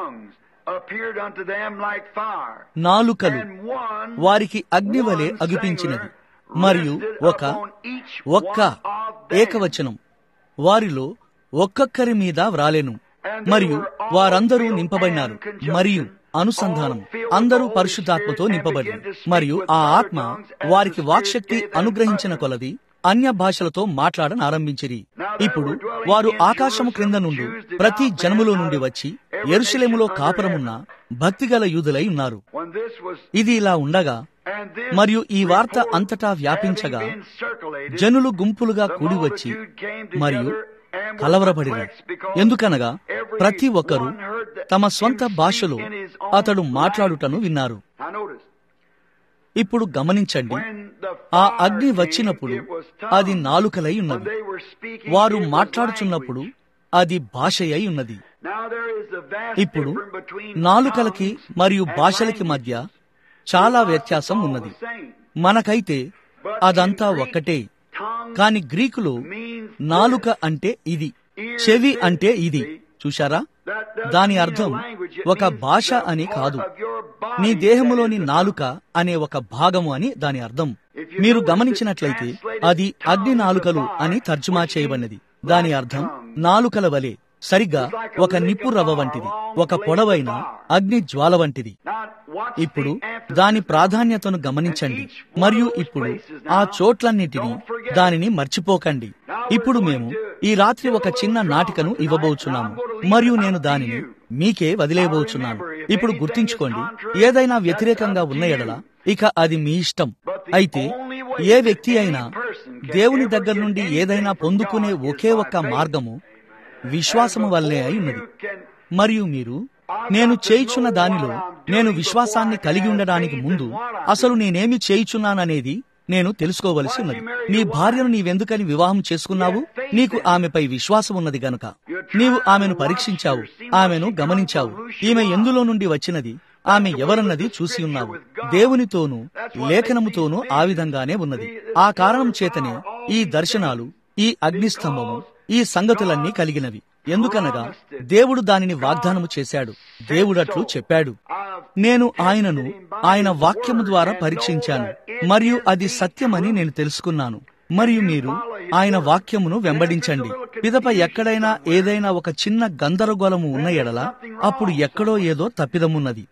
నాలుకలు వారికి అగ్నివలే అగుపించినది మరియు ఒక ఒక్క ఏకవచనం వారిలో ఒక్కొక్కరి మీద వ్రాలెను మరియు వారందరూ నింపబడినారు మరియు అనుసంధానం అందరూ పరిశుద్ధాత్మతో నింపబడి మరియు ఆ ఆత్మ వారికి వాక్శక్తి అనుగ్రహించిన కొలది అన్య భాషలతో మాట్లాడన ఆరంభించిరి ఇప్పుడు వారు ఆకాశము క్రింద నుండి ప్రతి జనములో నుండి వచ్చి ఎరుషలేములో కాపురమున్న భక్తిగల యూదులై ఉన్నారు ఇది ఇలా ఉండగా మరియు ఈ వార్త అంతటా వ్యాపించగా జనులు గుంపులుగా కూడి వచ్చి మరియు కలవరపడిన ఎందుకనగా ప్రతి ఒక్కరూ తమ స్వంత భాషలో అతడు మాట్లాడుటను విన్నారు ఇప్పుడు గమనించండి ఆ అగ్ని వచ్చినప్పుడు అది నాలుకలై ఉన్నది వారు మాట్లాడుచున్నప్పుడు అది భాష అయి ఉన్నది ఇప్పుడు నాలుకలకి మరియు భాషలకి మధ్య చాలా వ్యత్యాసం ఉన్నది మనకైతే అదంతా ఒక్కటే కాని గ్రీకులో నాలుక అంటే ఇది చెవి అంటే ఇది చూశారా దాని అర్థం ఒక భాష అని కాదు నీ దేహములోని నాలుక అనే ఒక భాగము అని దాని అర్థం మీరు గమనించినట్లయితే అది అగ్ని నాలుకలు అని తర్జుమా చేయబడినది దాని అర్థం నాలుకల వలె సరిగ్గా ఒక నిప్పు రవ్వ వంటిది ఒక పొడవైన అగ్ని జ్వాల వంటిది ఇప్పుడు దాని ప్రాధాన్యతను గమనించండి మరియు ఇప్పుడు ఆ చోట్లన్నిటినీ దానిని మర్చిపోకండి ఇప్పుడు మేము ఈ రాత్రి ఒక చిన్న నాటికను ఇవ్వబోచున్నాము మరియు నేను దానిని మీకే వదిలేయబోచున్నాను ఇప్పుడు గుర్తుంచుకోండి ఏదైనా వ్యతిరేకంగా ఉన్న ఎడల ఇక అది మీ ఇష్టం అయితే ఏ వ్యక్తి అయినా దేవుని దగ్గర నుండి ఏదైనా పొందుకునే ఒకే ఒక్క మార్గము విశ్వాసము వల్లే అయి ఉన్నది మరియు మీరు నేను చేయుచున్న దానిలో నేను విశ్వాసాన్ని కలిగి ఉండడానికి ముందు అసలు నేనేమి చేయుచున్నాననేది నేను తెలుసుకోవలసి ఉన్నది నీ భార్యను నీవెందుకని వివాహం చేసుకున్నావు నీకు ఆమెపై విశ్వాసం ఉన్నది గనుక నీవు ఆమెను పరీక్షించావు ఆమెను గమనించావు ఈమె ఎందులో నుండి వచ్చినది ఆమె ఎవరన్నది చూసి ఉన్నావు దేవునితోనూ లేఖనముతోనూ ఆ విధంగానే ఉన్నది ఆ కారణం చేతనే ఈ దర్శనాలు ఈ అగ్నిస్తంభము ఈ సంగతులన్నీ కలిగినవి ఎందుకనగా దేవుడు దానిని వాగ్దానము చేశాడు దేవుడట్లు చెప్పాడు నేను ఆయనను ఆయన వాక్యము ద్వారా పరీక్షించాను మరియు అది సత్యమని నేను తెలుసుకున్నాను మరియు మీరు ఆయన వాక్యమును వెంబడించండి పిదప ఎక్కడైనా ఏదైనా ఒక చిన్న గందరగోళము ఉన్న ఎడల అప్పుడు ఎక్కడో ఏదో తప్పిదమున్నది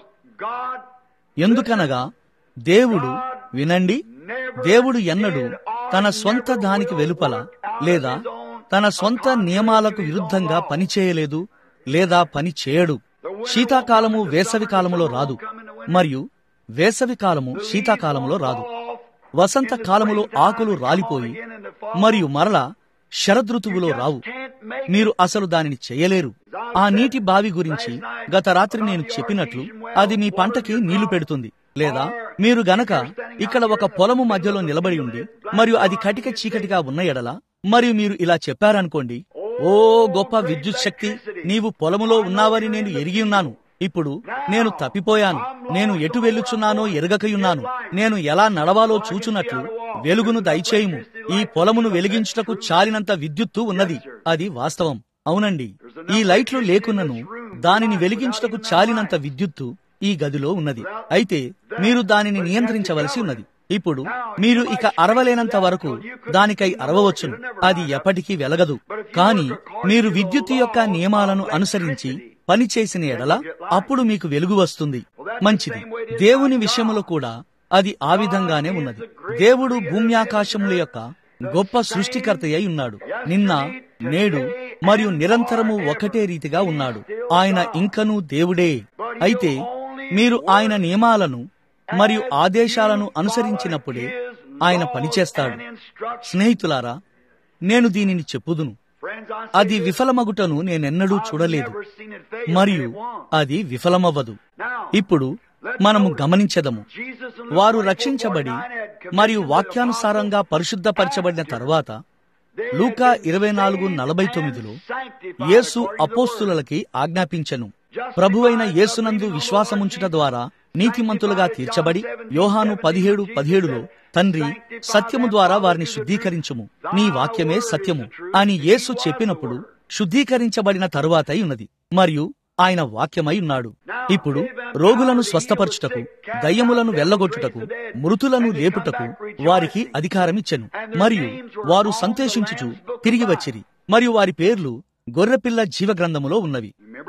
ఎందుకనగా దేవుడు వినండి దేవుడు ఎన్నడూ తన స్వంత దానికి వెలుపల లేదా తన సొంత నియమాలకు విరుద్ధంగా పని చేయలేదు లేదా పని చేయడు శీతాకాలము వేసవి కాలములో రాదు మరియు వేసవి కాలము శీతాకాలములో రాదు వసంత కాలములో ఆకులు రాలిపోయి మరియు మరల శరదృతువులో రావు మీరు అసలు దానిని చేయలేరు ఆ నీటి బావి గురించి గత రాత్రి నేను చెప్పినట్లు అది మీ పంటకి నీళ్లు పెడుతుంది లేదా మీరు గనక ఇక్కడ ఒక పొలము మధ్యలో నిలబడి ఉండి మరియు అది కటిక చీకటిగా ఉన్న ఎడల మరియు మీరు ఇలా చెప్పారనుకోండి ఓ గొప్ప విద్యుత్ శక్తి నీవు పొలములో ఉన్నావని నేను ఎరిగి ఉన్నాను ఇప్పుడు నేను తప్పిపోయాను నేను ఎటు వెళ్ళుచున్నానో ఎరగకయున్నాను నేను ఎలా నడవాలో చూచున్నట్లు వెలుగును దయచేయుము ఈ పొలమును వెలిగించుటకు చాలినంత విద్యుత్తు ఉన్నది అది వాస్తవం అవునండి ఈ లైట్లు లేకున్నను దానిని వెలిగించుటకు చాలినంత విద్యుత్తు ఈ గదిలో ఉన్నది అయితే మీరు దానిని నియంత్రించవలసి ఉన్నది ఇప్పుడు మీరు ఇక అరవలేనంత వరకు దానికై అరవవచ్చును అది ఎప్పటికీ వెలగదు కానీ మీరు విద్యుత్ యొక్క నియమాలను అనుసరించి పని చేసిన ఎడల అప్పుడు మీకు వెలుగు వస్తుంది మంచిది దేవుని విషయములో కూడా అది ఆ విధంగానే ఉన్నది దేవుడు భూమ్యాకాశముల యొక్క గొప్ప సృష్టికర్త అయి ఉన్నాడు నిన్న నేడు మరియు నిరంతరము ఒకటే రీతిగా ఉన్నాడు ఆయన ఇంకనూ దేవుడే అయితే మీరు ఆయన నియమాలను మరియు ఆదేశాలను అనుసరించినప్పుడే ఆయన పనిచేస్తాడు స్నేహితులారా నేను దీనిని చెప్పుదును అది విఫలమగుటను నేనెన్నడూ చూడలేదు మరియు అది విఫలమవ్వదు ఇప్పుడు మనము గమనించదము వారు రక్షించబడి మరియు వాక్యానుసారంగా పరిశుద్ధపరచబడిన తర్వాత లూకా ఇరవై నాలుగు నలభై తొమ్మిదిలో యేసు అపోస్తులకి ఆజ్ఞాపించెను ప్రభువైన యేసునందు విశ్వాసముంచుట ద్వారా నీతిమంతులుగా తీర్చబడి యోహాను పదిహేడు పదిహేడులో తండ్రి సత్యము ద్వారా వారిని శుద్ధీకరించుము నీ వాక్యమే సత్యము అని యేసు చెప్పినప్పుడు శుద్ధీకరించబడిన తరువాతై ఉన్నది మరియు ఆయన వాక్యమై ఉన్నాడు ఇప్పుడు రోగులను స్వస్థపరచుటకు దయ్యములను వెళ్లగొట్టుటకు మృతులను లేపుటకు వారికి అధికారమిచ్చెను మరియు వారు సంతోషించుచు తిరిగి వచ్చిరి మరియు వారి పేర్లు గొర్రెపిల్ల జీవ గ్రంథములో ఉన్నవి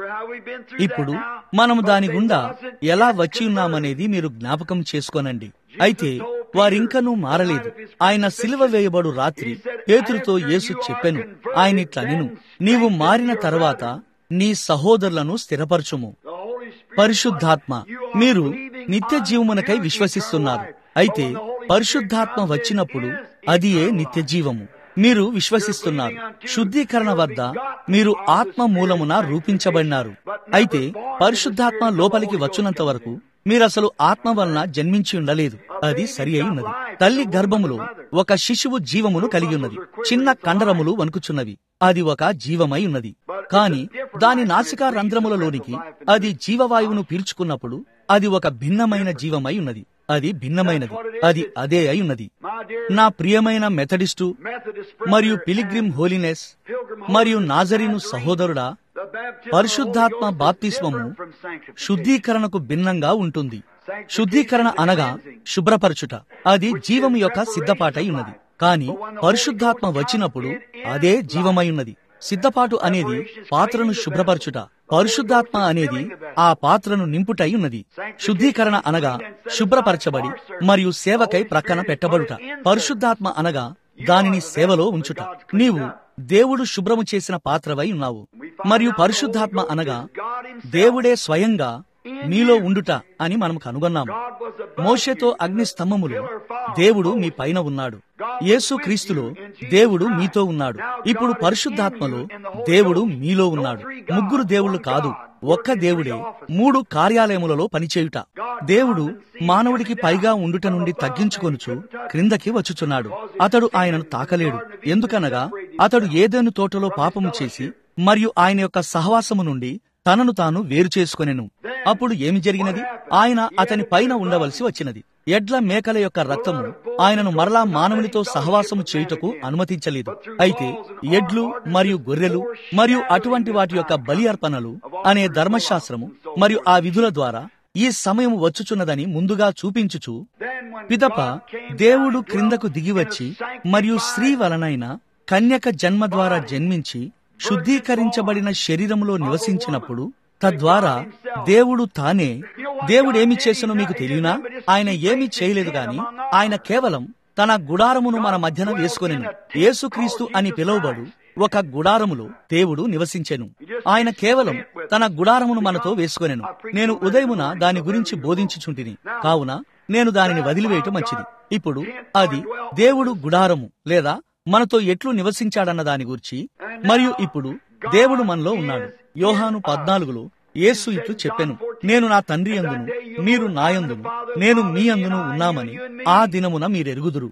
ఇప్పుడు మనము దాని గుండా ఎలా వచ్చి ఉన్నామనేది మీరు జ్ఞాపకం చేసుకోనండి అయితే వారింకనూ మారలేదు ఆయన సిలువ వేయబడు రాత్రి పేతురుతో యేసు చెప్పెను ఆయన ఇట్లనెను నీవు మారిన తర్వాత నీ సహోదరులను స్థిరపరచుము పరిశుద్ధాత్మ మీరు నిత్య జీవమునకై విశ్వసిస్తున్నారు అయితే పరిశుద్ధాత్మ వచ్చినప్పుడు అది ఏ నిత్య జీవము మీరు విశ్వసిస్తున్నారు శుద్ధీకరణ వద్ద మీరు ఆత్మ మూలమున రూపించబడినారు అయితే పరిశుద్ధాత్మ లోపలికి వచ్చునంత వరకు మీరసలు ఆత్మ వలన జన్మించి ఉండలేదు అది సరి అయి ఉన్నది తల్లి గర్భములో ఒక శిశువు జీవమును కలిగి ఉన్నది చిన్న కండరములు వణుకుచున్నవి అది ఒక జీవమై ఉన్నది కాని దాని నాసికా రంధ్రములలోనికి అది జీవవాయువును పీల్చుకున్నప్పుడు అది ఒక భిన్నమైన జీవమై ఉన్నది అది భిన్నమైనది అది అదే అయి ఉన్నది నా ప్రియమైన మెథడిస్టు మరియు పిలిగ్రిమ్ హోలీనెస్ మరియు నాజరీను సహోదరుడా పరిశుద్ధాత్మ బాప్తిస్మము శుద్ధీకరణకు భిన్నంగా ఉంటుంది శుద్ధీకరణ అనగా శుభ్రపరచుట అది జీవము యొక్క సిద్ధపాటై ఉన్నది కాని పరిశుద్ధాత్మ వచ్చినప్పుడు అదే జీవమై ఉన్నది సిద్ధపాటు అనేది పాత్రను శుభ్రపరచుట పరిశుద్ధాత్మ అనేది ఆ పాత్రను నింపుటై ఉన్నది శుద్ధీకరణ అనగా శుభ్రపరచబడి మరియు సేవకై ప్రక్కన పెట్టబడుట పరిశుద్ధాత్మ అనగా దానిని సేవలో ఉంచుట నీవు దేవుడు శుభ్రము చేసిన పాత్రవై ఉన్నావు మరియు పరిశుద్ధాత్మ అనగా దేవుడే స్వయంగా మీలో ఉండుట అని మనం కనుగొన్నాము మోషేతో అగ్ని స్తంభములు దేవుడు మీ పైన ఉన్నాడు యేసు క్రీస్తులో దేవుడు మీతో ఉన్నాడు ఇప్పుడు పరిశుద్ధాత్మలో దేవుడు మీలో ఉన్నాడు ముగ్గురు దేవుళ్ళు కాదు ఒక్క దేవుడే మూడు కార్యాలయములలో పనిచేయుట దేవుడు మానవుడికి పైగా ఉండుట నుండి తగ్గించుకొనుచు క్రిందకి వచ్చుచున్నాడు అతడు ఆయనను తాకలేడు ఎందుకనగా అతడు ఏదేను తోటలో పాపము చేసి మరియు ఆయన యొక్క సహవాసము నుండి తనను తాను వేరు చేసుకొనెను అప్పుడు ఏమి జరిగినది ఆయన అతని పైన ఉండవలసి వచ్చినది ఎడ్ల మేకల యొక్క రక్తము ఆయనను మరలా మానవునితో సహవాసము చేయుటకు అనుమతించలేదు అయితే ఎడ్లు మరియు గొర్రెలు మరియు అటువంటి వాటి యొక్క బలి అర్పణలు అనే ధర్మశాస్త్రము మరియు ఆ విధుల ద్వారా ఈ సమయం వచ్చుచున్నదని ముందుగా చూపించుచు పిదప దేవుడు క్రిందకు దిగివచ్చి మరియు స్త్రీ వలనైన కన్యక జన్మ ద్వారా జన్మించి శుద్ధీకరించబడిన శరీరములో నివసించినప్పుడు తద్వారా దేవుడు తానే దేవుడేమి చేసనో మీకు తెలియనా ఆయన ఏమీ చేయలేదు గాని ఆయన కేవలం తన గుడారమును మన మధ్యన వేసుకొనెను యేసుక్రీస్తు అని పిలువబడు ఒక గుడారములో దేవుడు నివసించెను ఆయన కేవలం తన గుడారమును మనతో వేసుకొనెను నేను ఉదయమున దాని గురించి బోధించుచుంటిని కావున నేను దానిని వదిలివేయటం మంచిది ఇప్పుడు అది దేవుడు గుడారము లేదా మనతో ఎట్లు నివసించాడన్న దాని గురించి మరియు ఇప్పుడు దేవుడు మనలో ఉన్నాడు యోహాను పద్నాలుగులో యేసు ఇట్లు చెప్పెను నేను నా తండ్రి అందును మీరు నాయందును నేను మీ అందును ఉన్నామని ఆ దినమున మీరెరుగుదురు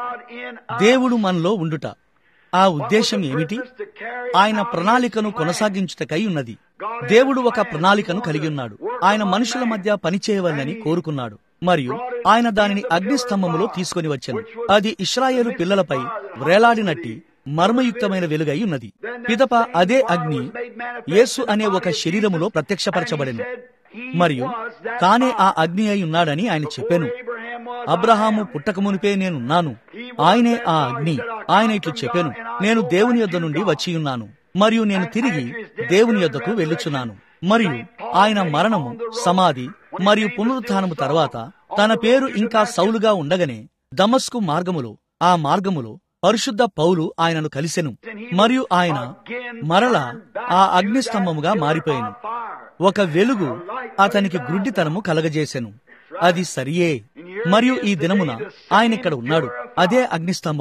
దేవుడు మనలో ఉండుట ఆ ఉద్దేశం ఏమిటి ఆయన ప్రణాళికను కొనసాగించుటకై ఉన్నది దేవుడు ఒక ప్రణాళికను కలిగి ఉన్నాడు ఆయన మనుషుల మధ్య పనిచేయవలని కోరుకున్నాడు మరియు ఆయన దానిని అగ్నిస్తంభములో తీసుకొని వచ్చాను అది ఇస్రాయేలు పిల్లలపై వ్రేలాడినట్టి మర్మయుక్తమైన వెలుగై ఉన్నది పిదప అదే అగ్ని యేసు అనే ఒక శరీరములో ప్రత్యక్షపరచబడెను మరియు తానే ఆ అగ్ని అయి ఉన్నాడని ఆయన చెప్పాను అబ్రహాము పుట్టక మునిపే నేనున్నాను ఆయనే ఆ అగ్ని ఆయన ఇట్లు చెప్పాను నేను దేవుని యొద్ద నుండి వచ్చి ఉన్నాను మరియు నేను తిరిగి దేవుని యొద్దకు వెళ్ళుచున్నాను మరియు ఆయన మరణము సమాధి మరియు పునరుత్థానము తర్వాత తన పేరు ఇంకా సౌలుగా ఉండగానే దమస్కు మార్గములో ఆ మార్గములో పరిశుద్ధ పౌలు ఆయనను కలిసెను మరియు ఆయన మరల ఆ అగ్నిస్తంభముగా మారిపోయాను ఒక వెలుగు అతనికి గ్రుడ్డితనము కలగజేసెను అది సరియే మరియు ఈ దినమున ఆయన ఇక్కడ ఉన్నాడు అదే అగ్నిస్తంభము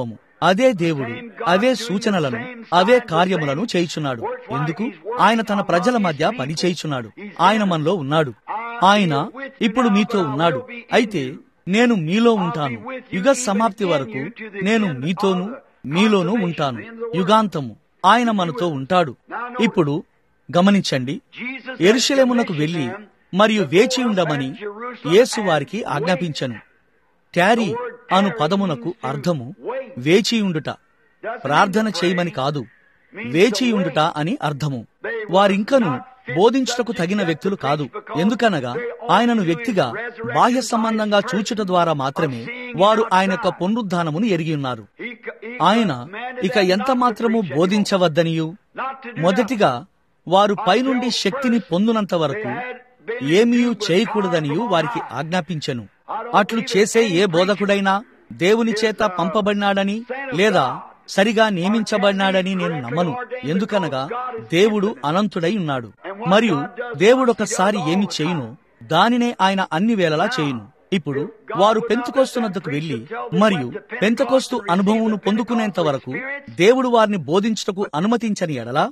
అదే దేవుడు అవే సూచనలను అవే కార్యములను చేయుచున్నాడు ఎందుకు ఆయన తన ప్రజల మధ్య పని చేయుచున్నాడు ఆయన మనలో ఉన్నాడు ఆయన ఇప్పుడు మీతో ఉన్నాడు అయితే నేను మీలో ఉంటాను యుగ సమాప్తి వరకు నేను మీతోనూ మీలోనూ ఉంటాను యుగాంతము ఆయన మనతో ఉంటాడు ఇప్పుడు గమనించండి ఎరుషలేమునకు వెళ్లి మరియు వేచి ఉండమని యేసు వారికి ఆజ్ఞాపించను ట్యారీ అను పదమునకు అర్థము వేచియుండుట ప్రార్థన చేయమని కాదు వేచియుండుట అని అర్థము వారింకను బోధించుటకు తగిన వ్యక్తులు కాదు ఎందుకనగా ఆయనను వ్యక్తిగా బాహ్య సంబంధంగా చూచుట ద్వారా మాత్రమే వారు ఆయన యొక్క పునరుద్ధానమును ఎరిగి ఉన్నారు ఆయన ఇక ఎంత మాత్రము బోధించవద్దనియు మొదటిగా వారు పైనుండి శక్తిని పొందునంత వరకు ఏమీయూ చేయకూడదనియు వారికి ఆజ్ఞాపించెను అట్లు చేసే ఏ బోధకుడైనా దేవుని చేత పంపబడినాడని లేదా సరిగా నియమించబడినాడని నేను నమ్మను ఎందుకనగా దేవుడు అనంతుడై ఉన్నాడు మరియు దేవుడు ఒకసారి ఏమి చేయును దానినే ఆయన అన్ని వేళలా చేయును ఇప్పుడు వారు పెంతుకోస్తున్నద్దకు వెళ్లి మరియు పెంతకోస్తు అనుభవమును పొందుకునేంత వరకు దేవుడు వారిని బోధించుటకు అనుమతించని ఎడలా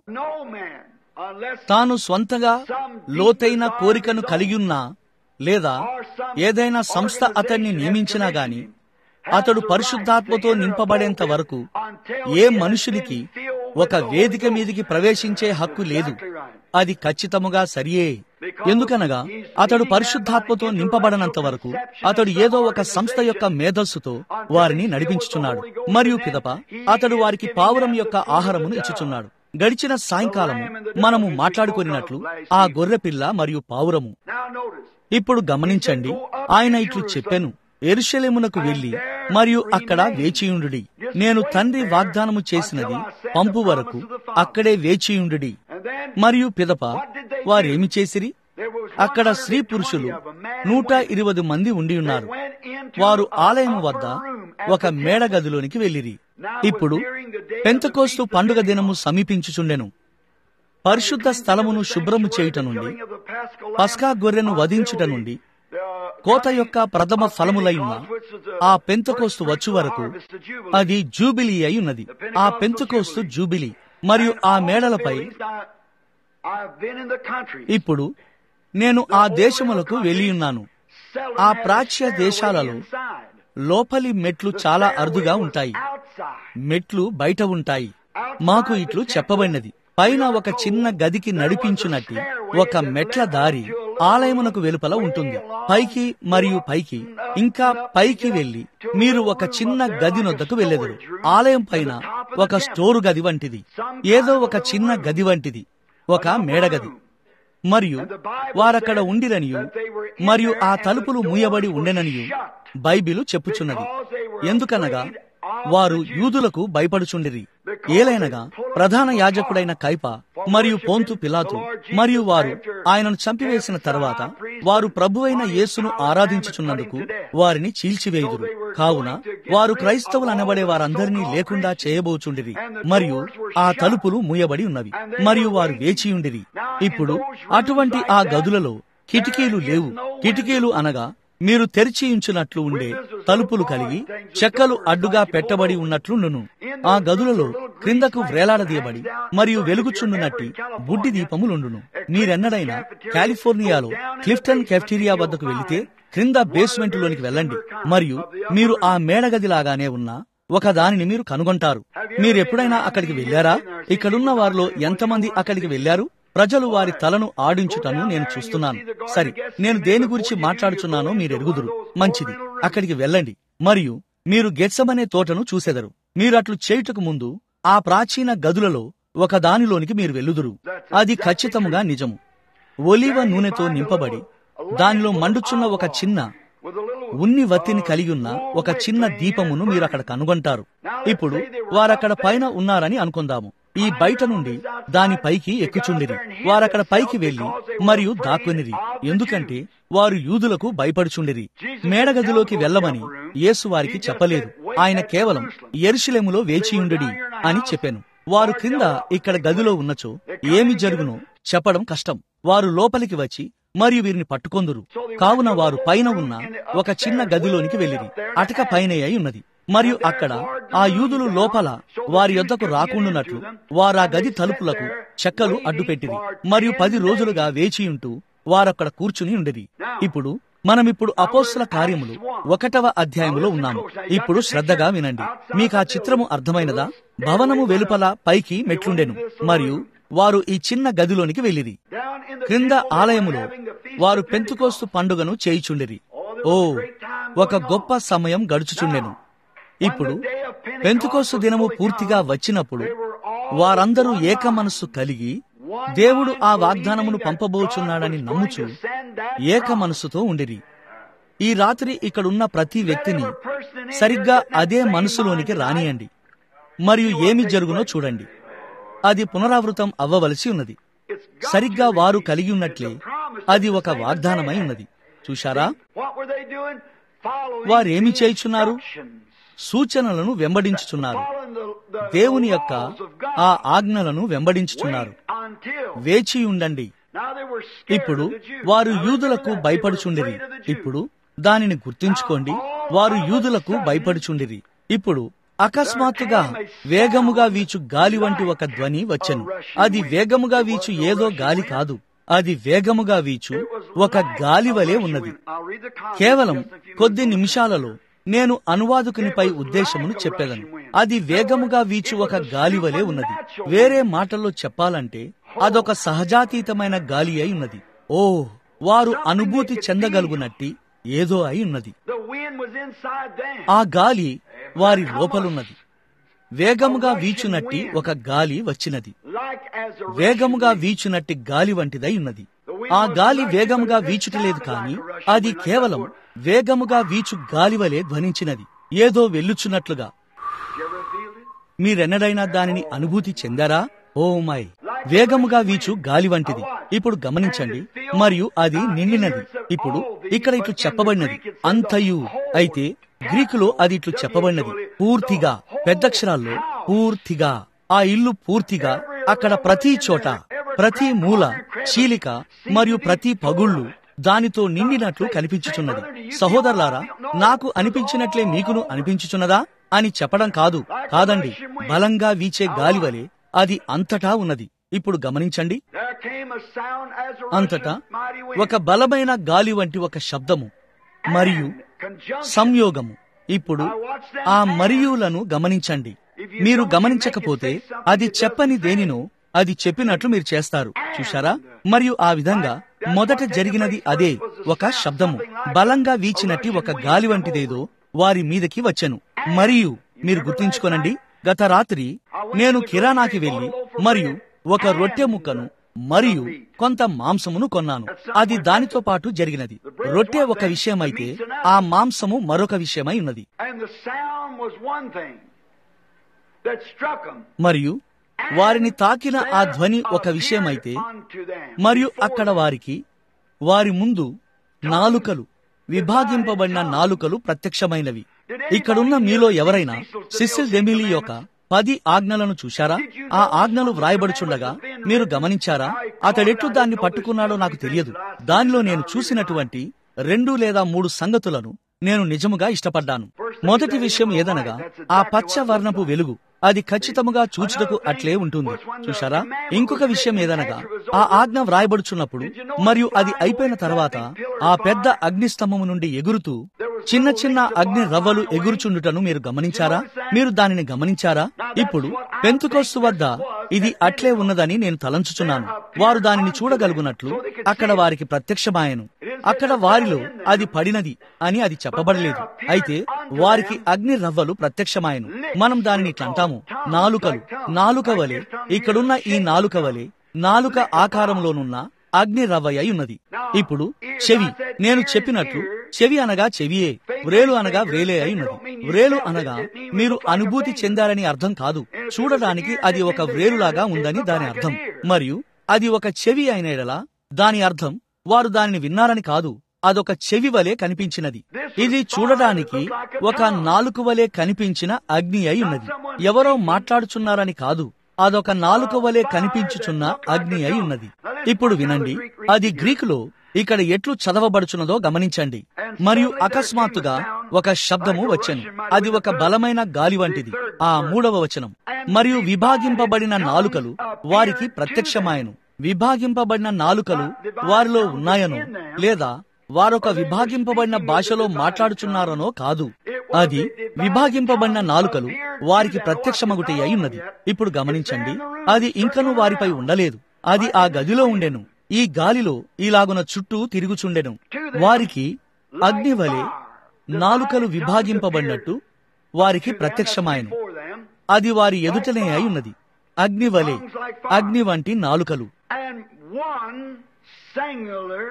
తాను స్వంతగా లోతైన కోరికను కలిగియున్నా లేదా ఏదైనా సంస్థ అతన్ని నియమించినా గాని అతడు పరిశుద్ధాత్మతో నింపబడేంత వరకు ఏ మనుషునికి ఒక వేదిక మీదికి ప్రవేశించే హక్కు లేదు అది ఖచ్చితముగా సరియే ఎందుకనగా అతడు పరిశుద్ధాత్మతో నింపబడనంత వరకు అతడు ఏదో ఒక సంస్థ యొక్క మేధస్సుతో వారిని నడిపించుచున్నాడు మరియు పిదప అతడు వారికి పావురం యొక్క ఆహారమును ఇచ్చుచున్నాడు గడిచిన సాయంకాలము మనము మాట్లాడుకున్నట్లు ఆ గొర్రెపిల్ల మరియు పావురము ఇప్పుడు గమనించండి ఆయన ఇట్లు చెప్పెను ఎరుషలేమునకు వెళ్లి మరియు అక్కడ వేచియుండుడి నేను తండ్రి వాగ్దానము చేసినది పంపు వరకు అక్కడే వేచియుండుడి మరియు పిదప వారేమి చేసిరి అక్కడ స్త్రీ పురుషులు నూట ఇరవై మంది ఉండి ఉన్నారు వారు ఆలయం వద్ద ఒక మేడ గదిలోనికి వెళ్లిరి ఇప్పుడు పెంతకోస్తు పండుగ దినము సమీపించుచుండెను పరిశుద్ధ స్థలమును శుభ్రము చేయుట నుండి పస్కా గొర్రెను వధించుట నుండి కోత యొక్క ప్రథమ ఫలములైన ఆ పెంతకోస్తు వచ్చు వరకు అది జూబిలీ అయి ఉన్నది ఆ పెంతకోస్తు జూబిలీ మరియు ఆ మేడలపై ఇప్పుడు నేను ఆ దేశములకు వెళ్ళియున్నాను ఆ ప్రాచ్య దేశాలలో లోపలి మెట్లు చాలా అరుదుగా ఉంటాయి మెట్లు బయట ఉంటాయి మాకు ఇట్లు చెప్పబడినది పైన ఒక చిన్న గదికి నడిపించునట్టి ఒక మెట్ల దారి ఆలయమునకు వెలుపల ఉంటుంది పైకి మరియు పైకి ఇంకా పైకి వెళ్లి మీరు ఒక చిన్న గది నొద్దకు వెళ్లెదరు ఆలయం పైన ఒక స్టోరు గది వంటిది ఏదో ఒక చిన్న గది వంటిది ఒక మేడగది మరియు వారక్కడ ఉండిరనియు మరియు ఆ తలుపులు మూయబడి ఉండెననియు బైబిలు చెప్పుచున్నది ఎందుకనగా వారు యూదులకు భయపడుచుండిరి ఏలైనగా ప్రధాన యాజకుడైన కైప మరియు పోంతు పిలాతు మరియు వారు ఆయనను చంపివేసిన తర్వాత వారు ప్రభువైన యేసును ఆరాధించుచున్నందుకు వారిని చీల్చివేయుదురు కావున వారు క్రైస్తవులు అనబడే వారందరినీ లేకుండా చేయబోచుండిరి మరియు ఆ తలుపులు మూయబడి ఉన్నవి మరియు వారు వేచియుండిరి ఇప్పుడు అటువంటి ఆ గదులలో కిటికీలు లేవు కిటికీలు అనగా మీరు తెరిచి ఉంచినట్లు ఉండే తలుపులు కలిగి చెక్కలు అడ్డుగా పెట్టబడి ఉన్నట్లుండును ఆ గదులలో క్రిందకు వ్రేలాడదీయబడి మరియు వెలుగుచుండునట్టి బుడ్డి దీపములుండును మీరెన్నడైనా కాలిఫోర్నియాలో క్లిఫ్టన్ కెఫ్టీరియా వద్దకు వెళితే క్రింద బేస్మెంట్ లోనికి వెళ్ళండి మరియు మీరు ఆ మేడగది లాగానే ఉన్న ఒక దానిని మీరు కనుగొంటారు మీరెప్పుడైనా అక్కడికి వెళ్లారా ఇక్కడున్న వారిలో ఎంతమంది అక్కడికి వెళ్లారు ప్రజలు వారి తలను ఆడించుటను నేను చూస్తున్నాను సరే నేను దేని గురించి మాట్లాడుచున్నానో మీరు ఎరుగుదురు మంచిది అక్కడికి వెళ్ళండి మరియు మీరు గెట్సమనే తోటను చూసెదరు మీరు అట్లు చేయుటకు ముందు ఆ ప్రాచీన గదులలో ఒక దానిలోనికి మీరు వెళ్ళుదురు అది ఖచ్చితముగా నిజము ఒలివ నూనెతో నింపబడి దానిలో మండుచున్న ఒక చిన్న ఉన్ని వత్తిని కలిగి ఉన్న ఒక చిన్న దీపమును మీరు అక్కడ కనుగొంటారు ఇప్పుడు వారక్కడ పైన ఉన్నారని అనుకుందాము ఈ బయట నుండి దాని పైకి ఎక్కుచుండిరి వారక్కడ పైకి వెళ్లి మరియు దాక్కునిరి ఎందుకంటే వారు యూదులకు భయపడుచుండిరి మేడగదిలోకి వెళ్లమని యేసు వారికి చెప్పలేదు ఆయన కేవలం ఎరుషులెములో వేచియుండడి అని చెప్పాను వారు క్రింద ఇక్కడ గదిలో ఉన్నచో ఏమి జరుగునో చెప్పడం కష్టం వారు లోపలికి వచ్చి మరియు వీరిని పట్టుకొందురు కావున వారు పైన ఉన్న ఒక చిన్న గదిలోనికి వెళ్లిరి అటక పైన అయి ఉన్నది మరియు అక్కడ ఆ యూదులు లోపల వారి యొద్దకు రాకుండునట్లు వారా గది తలుపులకు చెక్కలు అడ్డుపెట్టిరి మరియు పది రోజులుగా వేచియుంటూ వారక్కడ కూర్చుని ఉండేది ఇప్పుడు మనమిప్పుడు అపోస్తుల కార్యములు ఒకటవ అధ్యాయములో ఉన్నాము ఇప్పుడు శ్రద్ధగా వినండి మీకు ఆ చిత్రము అర్థమైనదా భవనము వెలుపల పైకి మెట్లుండెను మరియు వారు ఈ చిన్న గదిలోనికి వెళ్ళిరి క్రింద ఆలయములో వారు పెంతుకోస్తు పండుగను చేయిచుండిరి ఓ ఒక గొప్ప సమయం గడుచుచుండెను ఇప్పుడు పెంతుకోస్తు దినము పూర్తిగా వచ్చినప్పుడు వారందరూ ఏక మనస్సు కలిగి దేవుడు ఆ వాగ్దానమును పంపబోచున్నాడని నమ్ముచు ఏక మనస్సుతో ఉండిరి ఈ రాత్రి ఇక్కడున్న ప్రతి వ్యక్తిని సరిగ్గా అదే మనసులోనికి రానియండి మరియు ఏమి జరుగునో చూడండి అది పునరావృతం అవ్వవలసి ఉన్నది సరిగ్గా వారు కలిగి ఉన్నట్లే అది ఒక వాగ్దానమై ఉన్నది చూశారా వారేమి చేయుచున్నారు సూచనలను వెంబడించుచున్నారు దేవుని యొక్క ఆ ఆజ్ఞలను వెంబడించుచున్నారు వేచి ఉండండి ఇప్పుడు వారు యూదులకు భయపడుచుండిరి ఇప్పుడు దానిని గుర్తుంచుకోండి వారు యూదులకు భయపడుచుండిరి ఇప్పుడు అకస్మాత్తుగా వేగముగా వీచు గాలి వంటి ఒక ధ్వని వచ్చెను అది వేగముగా వీచు ఏదో గాలి కాదు అది వేగముగా వీచు ఒక గాలి వలె ఉన్నది కేవలం కొద్ది నిమిషాలలో నేను అనువాదకునిపై ఉద్దేశమును చెప్పేదను అది వేగముగా వీచు ఒక గాలి వలె ఉన్నది వేరే మాటల్లో చెప్పాలంటే అదొక సహజాతీతమైన గాలి అయి ఉన్నది ఓ వారు అనుభూతి చెందగలుగునట్టి ఏదో అయి ఉన్నది ఆ గాలి వారి లోపలున్నది వేగముగా వీచునట్టి ఒక గాలి వచ్చినది వేగముగా వీచునట్టి గాలి వంటిదై ఉన్నది ఆ గాలి వేగముగా వీచుటలేదు కాని అది కేవలం వేగముగా వీచు గాలి వలె ధ్వనించినది ఏదో వెళ్ళుచున్నట్లుగా మీరెన్నడైనా దానిని అనుభూతి చెందారా ఓ మై వేగముగా వీచు గాలి వంటిది ఇప్పుడు గమనించండి మరియు అది నిండినది ఇప్పుడు ఇక్కడ ఇట్లు చెప్పబడినది అంతయు అయితే గ్రీకులో అది ఇట్లు చెప్పబడినది పూర్తిగా పెద్దక్షరాల్లో పూర్తిగా ఆ ఇల్లు పూర్తిగా అక్కడ ప్రతి చోట ప్రతి మూల చీలిక మరియు ప్రతి పగుళ్ళు దానితో నిండినట్లు కనిపించుచున్నది సహోదరులారా నాకు అనిపించినట్లే మీకును అనిపించుచున్నదా అని చెప్పడం కాదు కాదండి బలంగా వీచే గాలి వలె అది అంతటా ఉన్నది ఇప్పుడు గమనించండి అంతటా ఒక బలమైన గాలి వంటి ఒక శబ్దము మరియు సంయోగము ఇప్పుడు ఆ మరియులను గమనించండి మీరు గమనించకపోతే అది చెప్పని దేనినో అది చెప్పినట్లు మీరు చేస్తారు చూశారా మరియు ఆ విధంగా మొదట జరిగినది అదే ఒక శబ్దము బలంగా వీచినట్టి ఒక గాలి వంటిదేదో వారి మీదకి వచ్చెను మరియు మీరు గుర్తుంచుకోనండి గత రాత్రి నేను కిరాణాకి వెళ్లి మరియు ఒక రొట్టె ముక్కను మరియు కొంత మాంసమును కొన్నాను అది దానితో పాటు జరిగినది రొట్టె ఒక విషయమైతే ఆ మాంసము మరొక విషయమై ఉన్నది మరియు వారిని తాకిన ఆ ధ్వని ఒక విషయమైతే మరియు అక్కడ వారికి వారి ముందు నాలుకలు విభాగింపబడిన నాలుకలు ప్రత్యక్షమైనవి ఇక్కడున్న మీలో ఎవరైనా సిసిల్ డెమిలీ యొక్క పది ఆజ్ఞలను చూశారా ఆ ఆజ్ఞలు వ్రాయబడుచుండగా మీరు గమనించారా అతడెట్లు దాన్ని పట్టుకున్నాడో నాకు తెలియదు దానిలో నేను చూసినటువంటి రెండు లేదా మూడు సంగతులను నేను నిజముగా ఇష్టపడ్డాను మొదటి విషయం ఏదనగా ఆ పచ్చ వర్ణపు వెలుగు అది ఖచ్చితముగా చూచుటకు అట్లే ఉంటుంది చూశారా ఇంకొక విషయం ఏదనగా ఆ ఆజ్ఞ వ్రాయబడుచున్నప్పుడు మరియు అది అయిపోయిన తర్వాత ఆ పెద్ద అగ్నిస్తంభము నుండి ఎగురుతూ చిన్న చిన్న అగ్ని రవ్వలు ఎగురుచుండుటను మీరు గమనించారా మీరు దానిని గమనించారా ఇప్పుడు పెంతుకోస్తు వద్ద ఇది అట్లే ఉన్నదని నేను తలంచుచున్నాను వారు దానిని చూడగలుగునట్లు అక్కడ వారికి ప్రత్యక్షమాయను అక్కడ వారిలో అది పడినది అని అది చెప్పబడలేదు అయితే వారికి అగ్ని రవ్వలు ప్రత్యక్షమాయను మనం దానిని ఇట్లంటాము నాలుకలు నాలుక వలె ఇక్కడున్న ఈ నాలుక వలె నాలుక ఆకారంలోనున్న అగ్ని రవ్వయ్య ఉన్నది ఇప్పుడు చెవి నేను చెప్పినట్లు చెవి అనగా చెవియే వ్రేలు అనగా వ్రేలే అయి ఉన్నది వ్రేలు అనగా మీరు అనుభూతి చెందారని అర్థం కాదు చూడడానికి అది ఒక వ్రేలులాగా ఉందని దాని అర్థం మరియు అది ఒక చెవి అయిన ఎడలా దాని అర్థం వారు దానిని విన్నారని కాదు అదొక చెవి వలె కనిపించినది ఇది చూడడానికి ఒక నాలుగు వలె కనిపించిన అగ్ని అయి ఉన్నది ఎవరో మాట్లాడుచున్నారని కాదు అదొక నాలుక వలె కనిపించుచున్న అగ్ని అయి ఉన్నది ఇప్పుడు వినండి అది గ్రీకులో ఇక్కడ ఎట్లు చదవబడుచున్నదో గమనించండి మరియు అకస్మాత్తుగా ఒక శబ్దము వచ్చెను అది ఒక బలమైన గాలి వంటిది ఆ మూడవ వచనం మరియు విభాగింపబడిన నాలుకలు వారికి ప్రత్యక్షమాయను విభాగింపబడిన నాలుకలు వారిలో ఉన్నాయనో లేదా వారొక విభాగింపబడిన భాషలో మాట్లాడుచున్నారనో కాదు అది విభాగింపబడిన నాలుకలు వారికి ప్రత్యక్షమగుటి అయి ఇప్పుడు గమనించండి అది ఇంకను వారిపై ఉండలేదు అది ఆ గదిలో ఉండెను ఈ గాలిలో ఇలాగున చుట్టూ తిరుగుచుండెను వారికి అగ్నివలే నాలుకలు విభాగింపబడినట్టు వారికి ప్రత్యక్షమాయను అది వారి ఎదుటనే అయి ఉన్నది అగ్నివలే అగ్ని వంటి నాలుకలు And one singular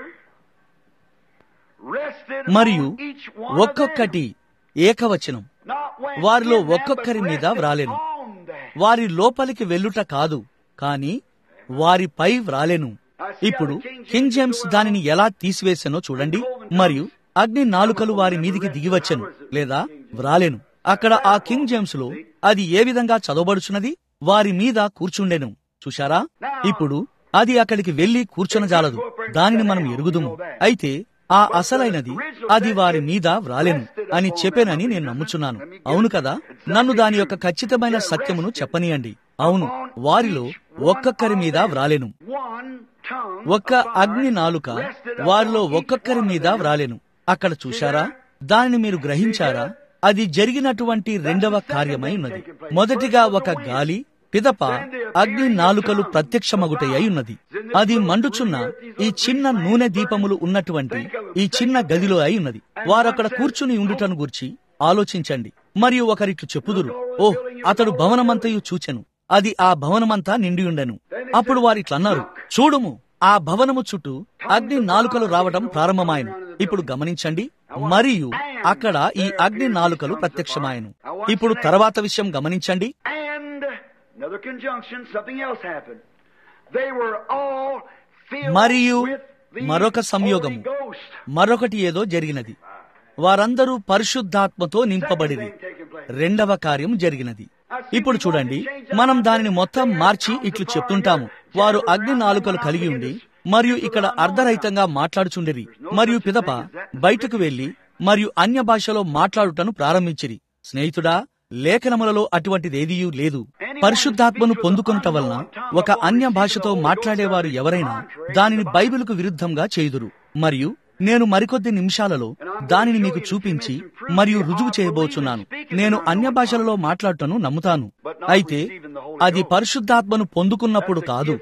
rested మరియు on each one of ఒక్కొక్కటి ఏకవచనం them. Not went వారిలో in them, ఒక్కొక్కరి but మీద rested వ్రాలెను. on them. వారి లోపలికి వెళ్ళుట కాదు కాని వారిపై వ్రాలెను ఇప్పుడు కింగ్ జేమ్స్ దానిని ఎలా తీసివేసెనో చూడండి మరియు అగ్ని నాలుకలు వారి మీదికి దిగివచ్చెను లేదా వ్రాలెను అక్కడ ఆ కింగ్ జేమ్స్ లో అది ఏ విధంగా చదవబడుచున్నది వారి మీద కూర్చుండెను చూశారా ఇప్పుడు అది అక్కడికి వెళ్లి కూర్చొనజాలదు దానిని మనం ఎరుగుదుము అయితే ఆ అసలైనది అది వారి మీద వ్రాలెను అని చెప్పానని నేను నమ్ముచున్నాను అవును కదా నన్ను దాని యొక్క ఖచ్చితమైన సత్యమును చెప్పనీయండి అవును వారిలో ఒక్కొక్కరి మీద వ్రాలెను One tongue ఒక్క అగ్ని నాలుక వారిలో ఒక్కొక్కరి మీద వ్రాలెను అక్కడ చూశారా దానిని మీరు గ్రహించారా అది జరిగినటువంటి రెండవ కార్యమై ఉన్నది మొదటిగా ఒక గాలి పిదప అగ్ని నాలుకలు ప్రత్యక్షమగుటై ఉన్నది అది మండుచున్న ఈ చిన్న నూనె దీపములు ఉన్నటువంటి ఈ చిన్న గదిలో అయి ఉన్నది వారక్కడ కూర్చుని ఉండుటను గూర్చి ఆలోచించండి మరియు ఒకరిట్లు చెప్పుదురు ఓ అతడు భవనమంతయు చూచెను అది ఆ భవనమంతా నిండి ఉండెను అప్పుడు వారిట్లన్నారు చూడుము ఆ భవనము చుట్టూ అగ్ని నాలుకలు రావడం ప్రారంభమాయను ఇప్పుడు గమనించండి మరియు అక్కడ ఈ అగ్ని నాలుకలు ప్రత్యక్షమాయను ఇప్పుడు తర్వాత విషయం గమనించండి and another conjunction, something else happened. They were all filled మరియు with the మరొక సంయోగము Holy Ghost. మరొకటి ఏదో జరిగినది వారందరూ పరిశుద్ధాత్మతో నింపబడిరి రెండవ కార్యం జరిగినది ఇప్పుడు చూడండి మనం దానిని మొత్తం మార్చి ఇట్లు చెప్తుంటాము వారు అగ్ని నాలుకలు కలిగి ఉండి మరియు ఇక్కడ అర్ధరహితంగా మాట్లాడుచుండిరి మరియు పిదప బయటకు వెళ్లి మరియు అన్య భాషలో మాట్లాడుటను ప్రారంభించిరి స్నేహితుడా లేఖనములలో అటువంటిదేదియూ లేదు పరిశుద్ధాత్మను పొందుకొనుట వలన ఒక అన్య భాషతో మాట్లాడేవారు ఎవరైనా దానిని బైబిలుకు విరుద్ధంగా చేయుదురు మరియు నేను మరికొద్ది నిమిషాలలో దానిని మీకు చూపించి మరియు రుజువు చేయబోచున్నాను నేను అన్య భాషలలో మాట్లాడటను నమ్ముతాను అయితే అది పరిశుద్ధాత్మను పొందుకున్నప్పుడు కాదు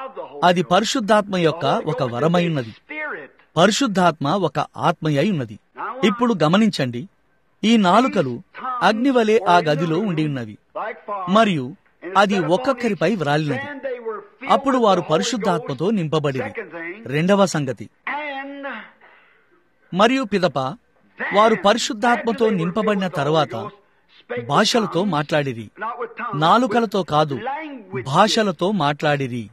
అది పరిశుద్ధాత్మ యొక్క ఒక వరమైనది పరిశుద్ధాత్మ ఒక ఆత్మయై ఉన్నది ఇప్పుడు గమనించండి ఈ నాలుకలు అగ్నివలే ఆ గదిలో ఉండి ఉన్నవి మరియు అది ఒక్కొక్కరిపై వ్రాలినది అప్పుడు వారు పరిశుద్ధాత్మతో నింపబడిరి రెండవ సంగతి మరియు పిదప వారు పరిశుద్ధాత్మతో నింపబడిన తర్వాత భాషలతో మాట్లాడిరి నాలుకలతో కాదు భాషలతో మాట్లాడిరి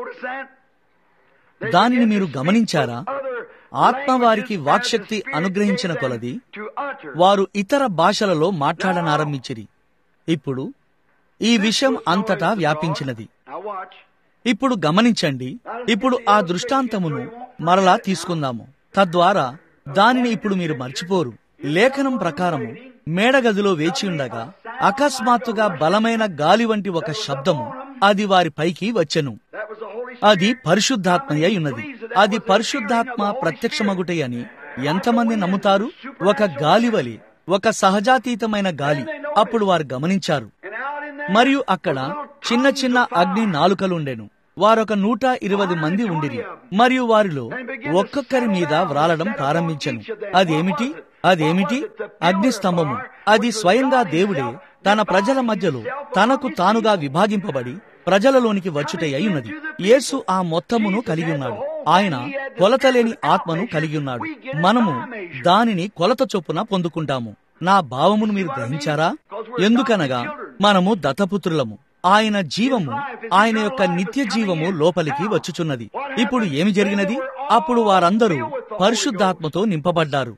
దానిని మీరు గమనించారా ఆత్మ వారికి వాక్శక్తి అనుగ్రహించిన కొలది వారు ఇతర భాషలలో మాట్లాడనారంభించిరి ఇప్పుడు ఈ విషయం అంతటా వ్యాపించినది ఇప్పుడు గమనించండి ఇప్పుడు ఆ దృష్టాంతమును మరలా తీసుకుందాము తద్వారా దానిని ఇప్పుడు మీరు మర్చిపోరు లేఖనం ప్రకారము మేడగదిలో వేచి ఉండగా అకస్మాత్తుగా బలమైన గాలి వంటి ఒక శబ్దము అది వారి పైకి వచ్చెను అది పరిశుద్ధాత్మయ్య ఉన్నది అది పరిశుద్ధాత్మ ప్రత్యక్షమగుటై అని ఎంతమంది నమ్ముతారు ఒక గాలివలి ఒక సహజాతీతమైన గాలి అప్పుడు వారు గమనించారు మరియు అక్కడ చిన్న చిన్న అగ్ని నాలుకలుండెను వారొక నూట ఇరవై మంది ఉండిరి మరియు వారిలో ఒక్కొక్కరి మీద వ్రాలడం ప్రారంభించను అదేమిటి అదేమిటి అగ్ని స్తంభము అది స్వయంగా దేవుడే తన ప్రజల మధ్యలో తనకు తానుగా విభాగింపబడి ప్రజలలోనికి వచ్చుటై ఉన్నది యేసు ఆ మొత్తమును కలిగి ఉన్నాడు ఆయన కొలతలేని ఆత్మను కలిగి ఉన్నాడు మనము దానిని కొలత చొప్పున పొందుకుంటాము నా భావమును మీరు గ్రహించారా ఎందుకనగా మనము దత్తపుత్రులము ఆయన జీవము ఆయన యొక్క నిత్య జీవము లోపలికి వచ్చుచున్నది ఇప్పుడు ఏమి జరిగినది అప్పుడు వారందరూ పరిశుద్ధాత్మతో నింపబడ్డారు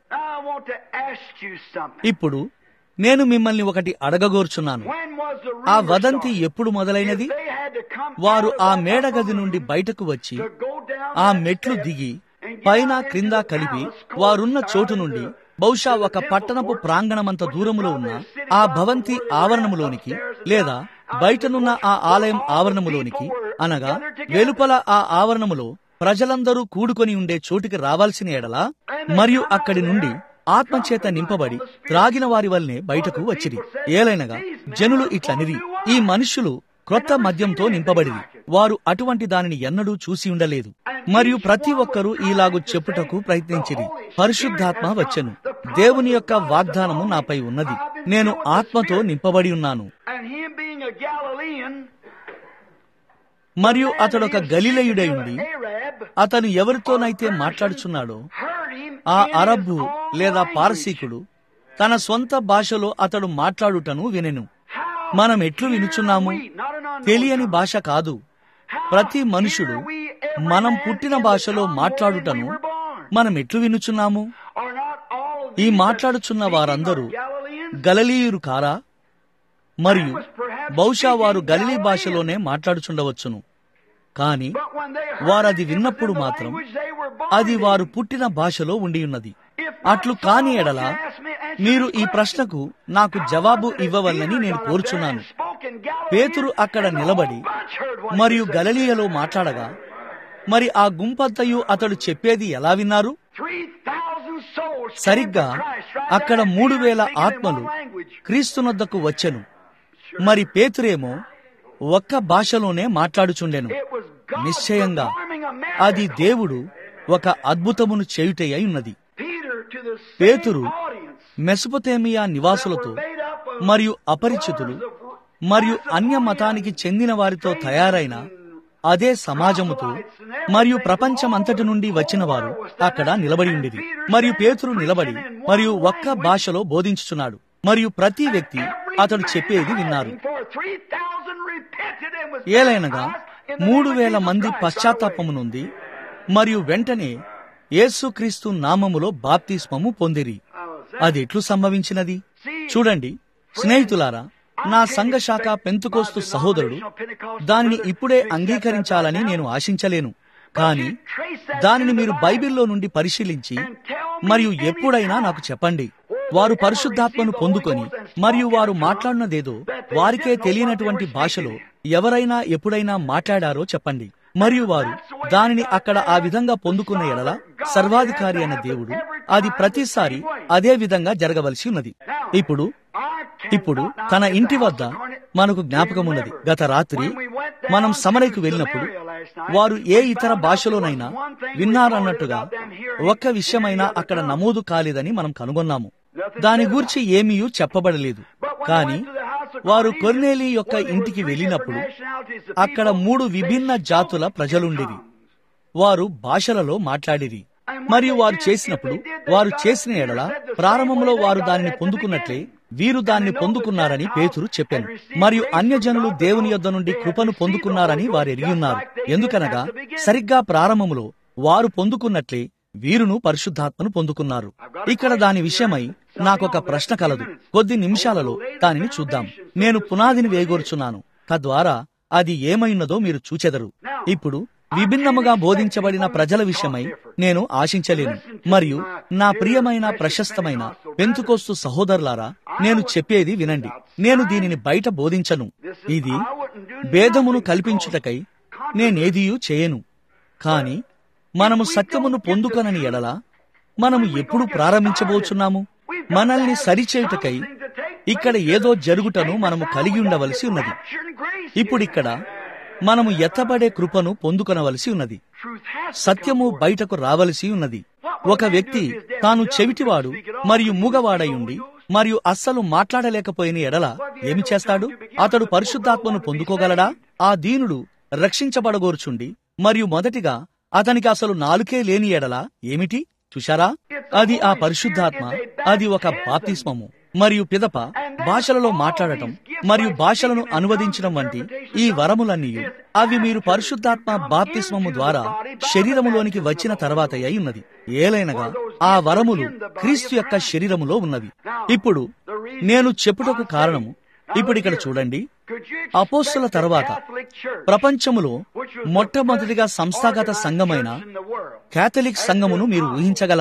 ఇప్పుడు నేను మిమ్మల్ని ఒకటి అడగగోర్చున్నాను ఆ వదంతి ఎప్పుడు మొదలైనది వారు ఆ మేడగది నుండి బయటకు వచ్చి ఆ మెట్లు దిగి పైన క్రింద కలిపి వారున్న చోటు నుండి బహుశా ఒక పట్టణపు ప్రాంగణమంత దూరములో ఉన్న ఆ భవంతి ఆవరణములోనికి లేదా బయటనున్న ఆ ఆలయం ఆవరణములోనికి అనగా వెలుపల ఆ ఆవరణములో ప్రజలందరూ కూడుకొని ఉండే చోటికి రావాల్సిన ఎడల మరియు అక్కడి నుండి ఆత్మచేత నింపబడి త్రాగిన వారి వల్లనే బయటకు వచ్చిరి ఏలైనగా జనులు ఇట్లనిరి ఈ మనుష్యులు క్రొత్త మద్యంతో నింపబడిరి వారు అటువంటి దానిని ఎన్నడూ చూసి ఉండలేదు మరియు ప్రతి ఒక్కరూ ఈలాగు చెప్పుటకు ప్రయత్నించిరి పరిశుద్ధాత్మ వచ్చెను దేవుని యొక్క వాగ్దానము నాపై ఉన్నది నేను ఆత్మతో నింపబడి ఉన్నాను And him being a Galilean, మరియు అతడొక గలిలయుడై ఉండి Arab, అతను ఎవరితోనైతే మాట్లాడుచున్నాడో heard him ఆ in his అరబ్బు own లేదా language. పారసీకుడు తన సొంత భాషలో అతడు మాట్లాడుటను వినెను How మనం ఎట్లు వినుచున్నాము we, not an unknown తెలియని tongue. భాష కాదు How ప్రతి మనుషుడు hear we every మనం man పుట్టిన in the భాషలో tongue మాట్లాడుటను wherein we were born? మనం ఎట్లు వినుచున్నాము Are not all of ఈ these that మాట్లాడుచున్న speaking వారందరూ are Galileans? గలలీయురు కారా మరియు బహుశా వారు గలిలీ భాషలోనే మాట్లాడుచుండవచ్చును కాని But when they heard వారు అది it was విన్నప్పుడు in the మాత్రం language they were born అది in. వారు పుట్టిన భాషలో ఉండి ఉన్నది If అట్లు not so, కాని won't ఎడల you ask me, answer మీరు this ఈ question? ప్రశ్నకు నాకు జవాబు ఇవ్వవల్లని నేను కోరుచున్నాను పేతురు అక్కడ నిలబడి మరియు గలలీయలో మాట్లాడగా మరి ఆ గుంపంతయు అతడు చెప్పేది ఎలా విన్నారు సరిగ్గా అక్కడ మూడు వేల ఆత్మలు క్రీస్తునొద్దకు వచ్చెను మరి పేతురేమో ఒక్క భాషలోనే మాట్లాడుచుండెను నిశ్చయంగా అది దేవుడు ఒక అద్భుతమును చేయుటే అయి ఉన్నది పేతురు మెసపొతేమియా నివాసులతో మరియు అపరిచితులు మరియు అన్య మతానికి చెందిన వారితో తయారైన అదే సమాజముతో మరియు ప్రపంచమంతటి నుండి వచ్చిన వారు అక్కడ నిలబడి ఉండిరి మరియు పేతురు నిలబడి మరియు ఒక్క భాషలో బోధించుచున్నాడు మరియు ప్రతి వ్యక్తి అతడు చెప్పేది విన్నారు ఏలైనగా మూడు వేల మంది పశ్చాత్తాపము నుండి మరియు వెంటనే యేసుక్రీస్తు నామములో బాప్తిస్మము పొందిరి అది ఎట్లు సంభవించినది చూడండి స్నేహితులారా నా సంఘ శాఖ పెంతుకోస్తు సహోదరుడు దానిని ఇప్పుడే అంగీకరించాలని నేను ఆశించలేను కానీ దానిని మీరు బైబిల్లో నుండి పరిశీలించి మరియు ఎప్పుడైనా నాకు చెప్పండి వారు పరిశుద్ధాత్మను పొందుకొని మరియు వారు మాట్లాడినదేదో వారికే తెలియనటువంటి భాషలో ఎవరైనా ఎప్పుడైనా మాట్లాడారో చెప్పండి మరియు వారు దానిని అక్కడ ఆ విధంగా పొందుకున్న ఎడల సర్వాధికారి అయిన దేవుడు అది ప్రతిసారి అదే విధంగా జరగవలసి ఉన్నది ఇప్పుడు ఇప్పుడు తన ఇంటి వద్ద మనకు జ్ఞాపకం ఉన్నది గత రాత్రి మనం సమరయ్కు వెళ్ళినప్పుడు వారు ఏ ఇతర భాషలోనైనా విన్నారన్నట్టుగా ఒక్క విషయమైనా అక్కడ నమోదు కాలేదని మనం కనుగొన్నాము దాని గూర్చి ఏమీ చెప్పబడలేదు కానీ వారు కొర్నేలి యొక్క ఇంటికి వెళ్ళినప్పుడు అక్కడ మూడు విభిన్న జాతుల ప్రజలుండిరి వారు భాషలలో మాట్లాడిరి మరియు వారు చేసినప్పుడు వారు చేసిన ఎడల ప్రారంభంలో వారు దానిని పొందుకున్నట్లే వీరు దాన్ని పొందుకున్నారని పేతురు చెప్పాను మరియు అన్యజనులు దేవుని యొద్ద నుండి కృపను పొందుకున్నారని వారు ఎరిగి ఉన్నారు ఎందుకనగా సరిగ్గా ప్రారంభములో వారు పొందుకున్నట్లే వీరును పరిశుద్ధాత్మను పొందుకున్నారు ఇక్కడ దాని విషయమై నాకొక ప్రశ్న కలదు కొద్ది నిమిషాలలో దానిని చూద్దాం నేను పునాదిని వేగోరుచున్నాను తద్వారా అది ఏమైనదో మీరు చూచెదరు ఇప్పుడు విభిన్నముగా బోధించబడిన ప్రజల విషయమై నేను ఆశించలేను మరియు నా ప్రియమైన ప్రశస్తమైన పెంతుకోస్తు సహోదరులారా నేను చెప్పేది వినండి నేను దీనిని బయట బోధించను ఇది భేదమును కల్పించుటకై నేనేదియూ చేయను కాని మనము సత్యమును పొందుకొనని ఎడల మనము ఎప్పుడు ప్రారంభించబోచున్నాము మనల్ని సరిచేయుటకై ఇక్కడ ఏదో జరుగుటను మనము కలిగి ఉండవలసి ఉన్నది ఇప్పుడిక్కడ మనము ఎత్తబడే కృపను పొందుకొనవలసి ఉన్నది సత్యము బయటకు రావలసి ఉన్నది ఒక వ్యక్తి తాను చెవిటివాడు మరియు మూగవాడై ఉండి మరియు అస్సలు మాట్లాడలేకపోయిన ఎడల ఏమి చేస్తాడు అతడు పరిశుద్ధాత్మను పొందుకోగలడా ఆ దీనుడు రక్షించబడగోర్చుండి మరియు మొదటిగా అతనికి అసలు నాలుకే లేని ఎడల ఏమిటి చూశారా అది ఆ పరిశుద్ధాత్మ అది ఒక బాప్తిస్మము మరియు పిదప భాషలలో మాట్లాడటం మరియు భాషలను అనువదించడం వంటి ఈ వరములన్నీ అవి మీరు పరిశుద్ధాత్మ బాప్తిస్మము ద్వారా శరీరములోనికి వచ్చిన తర్వాత అయి ఉన్నది ఏలైనగా ఆ వరములు క్రీస్తు యొక్క శరీరములో ఉన్నవి ఇప్పుడు నేను చెప్పుటకు కారణము ఇప్పుడు ఇక్కడ చూడండి అపోస్తుల తర్వాత ప్రపంచములో మొట్టమొదటిగా సంస్థాగత సంఘమైన కేథలిక్ సంఘమును మీరు ఊహించగలరా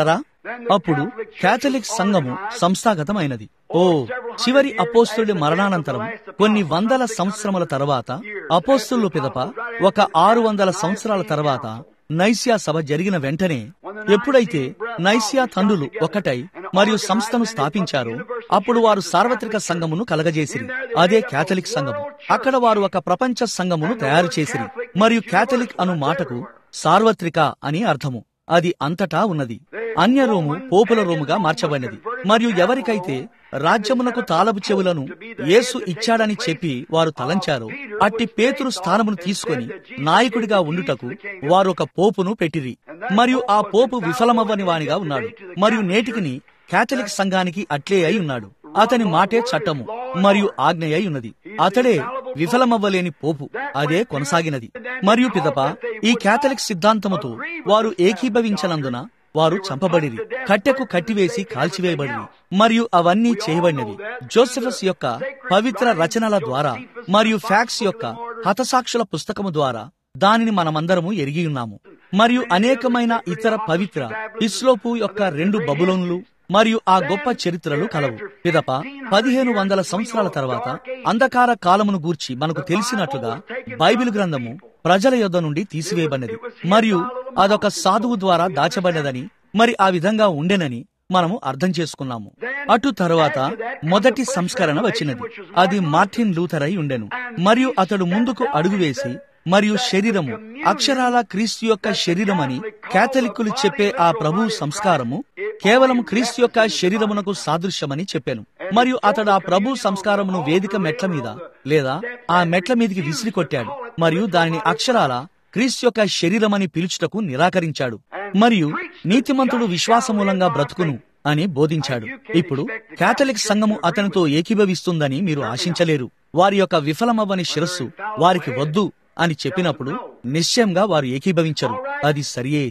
అప్పుడు కేథలిక్ సంఘము సంస్థాగతమైనది ఓ చివరి అపోస్తుడి మరణానంతరం కొన్ని వందల సంవత్సరముల తర్వాత అపోస్తులు పిదప ఒక ఆరు వందల సంవత్సరాల తర్వాత నైసియా సభ జరిగిన వెంటనే ఎప్పుడైతే నైసియా తండ్రులు ఒకటై మరియు సంస్థను స్థాపించారో అప్పుడు వారు సార్వత్రిక సంఘమును కలగజేసిరి అదే కేథలిక్ సంఘము అక్కడ వారు ఒక ప్రపంచ సంఘమును తయారు చేసిరి మరియు కేథలిక్ అను మాటకు సార్వత్రిక అని అర్థము అది అంతటా ఉన్నది అన్య రోము పోపుల రోముగా మార్చబడినది మరియు ఎవరికైతే రాజ్యమునకు తాళపు చెవులను యేసు ఇచ్చాడని చెప్పి వారు తలంచారో అట్టి పేతురు స్థానమును తీసుకొని నాయకుడిగా ఉండుటకు వారు ఒక పోపును పెట్టిరి మరియు ఆ పోపు విఫలమవ్వని వానిగా ఉన్నాడు మరియు నేటికిని కేథలిక్ సంఘానికి అట్లే అయి ఉన్నాడు అతని మాటే చట్టము మరియు ఆజ్ఞ అయి ఉన్నది అతడే విఫలమవ్వలేని పోపు అదే కొనసాగినది మరియు పిదప ఈ కేథలిక్ సిద్ధాంతముతో వారు ఏకీభవించనందున వారు చంపబడిరి కట్టెకు కట్టివేసి కాల్చివేయబడిరి మరియు అవన్నీ చేయబడినవి జోసెఫస్ యొక్క పవిత్ర రచనల ద్వారా మరియు ఫ్యాక్స్ యొక్క హతసాక్షుల పుస్తకము ద్వారా దానిని మనమందరము ఎరిగి ఉన్నాము మరియు అనేకమైన ఇతర పవిత్ర ఇస్లోపు యొక్క రెండు బబులోన్లు మరియు ఆ గొప్ప చరిత్రలు కలవు పిదప పదిహేను వందల సంవత్సరాల తర్వాత అంధకార కాలమును గూర్చి మనకు తెలిసినట్లుగా బైబిల్ గ్రంథము ప్రజల యొద్ద నుండి తీసివేయబడినది మరియు అదొక సాధువు ద్వారా దాచబడినదని మరి ఆ విధంగా ఉండెనని మనము అర్థం చేసుకున్నాము అటు తరువాత మొదటి సంస్కరణ వచ్చినది అది మార్టిన్ లూథర్ అయి ఉండెను మరియు అతడు ముందుకు అడుగు వేసి మరియు శరీరము అక్షరాల క్రీస్తు యొక్క శరీరమని కేథలిక్కులు చెప్పే ఆ ప్రభు సంస్కారము కేవలం క్రీస్తు యొక్క శరీరమునకు సాదృశ్యమని చెప్పాను మరియు అతడు ఆ ప్రభు సంస్కారమును వేదిక మెట్ల మీద లేదా ఆ మెట్ల మీదికి విసిరి కొట్టాడు మరియు దానిని అక్షరాల క్రీస్తు యొక్క శరీరమని పిలుచుటకు నిరాకరించాడు మరియు నీతిమంతుడు విశ్వాసమూలంగా బ్రతుకును అని బోధించాడు ఇప్పుడు కేథలిక్ సంఘము అతనితో ఏకీభవిస్తుందని మీరు ఆశించలేరు వారి యొక్క విఫలమవ్వని శిరస్సు వారికి వద్దు అని చెప్పినప్పుడు నిశ్చయంగా వారు ఏకీభవించరు అది సరియే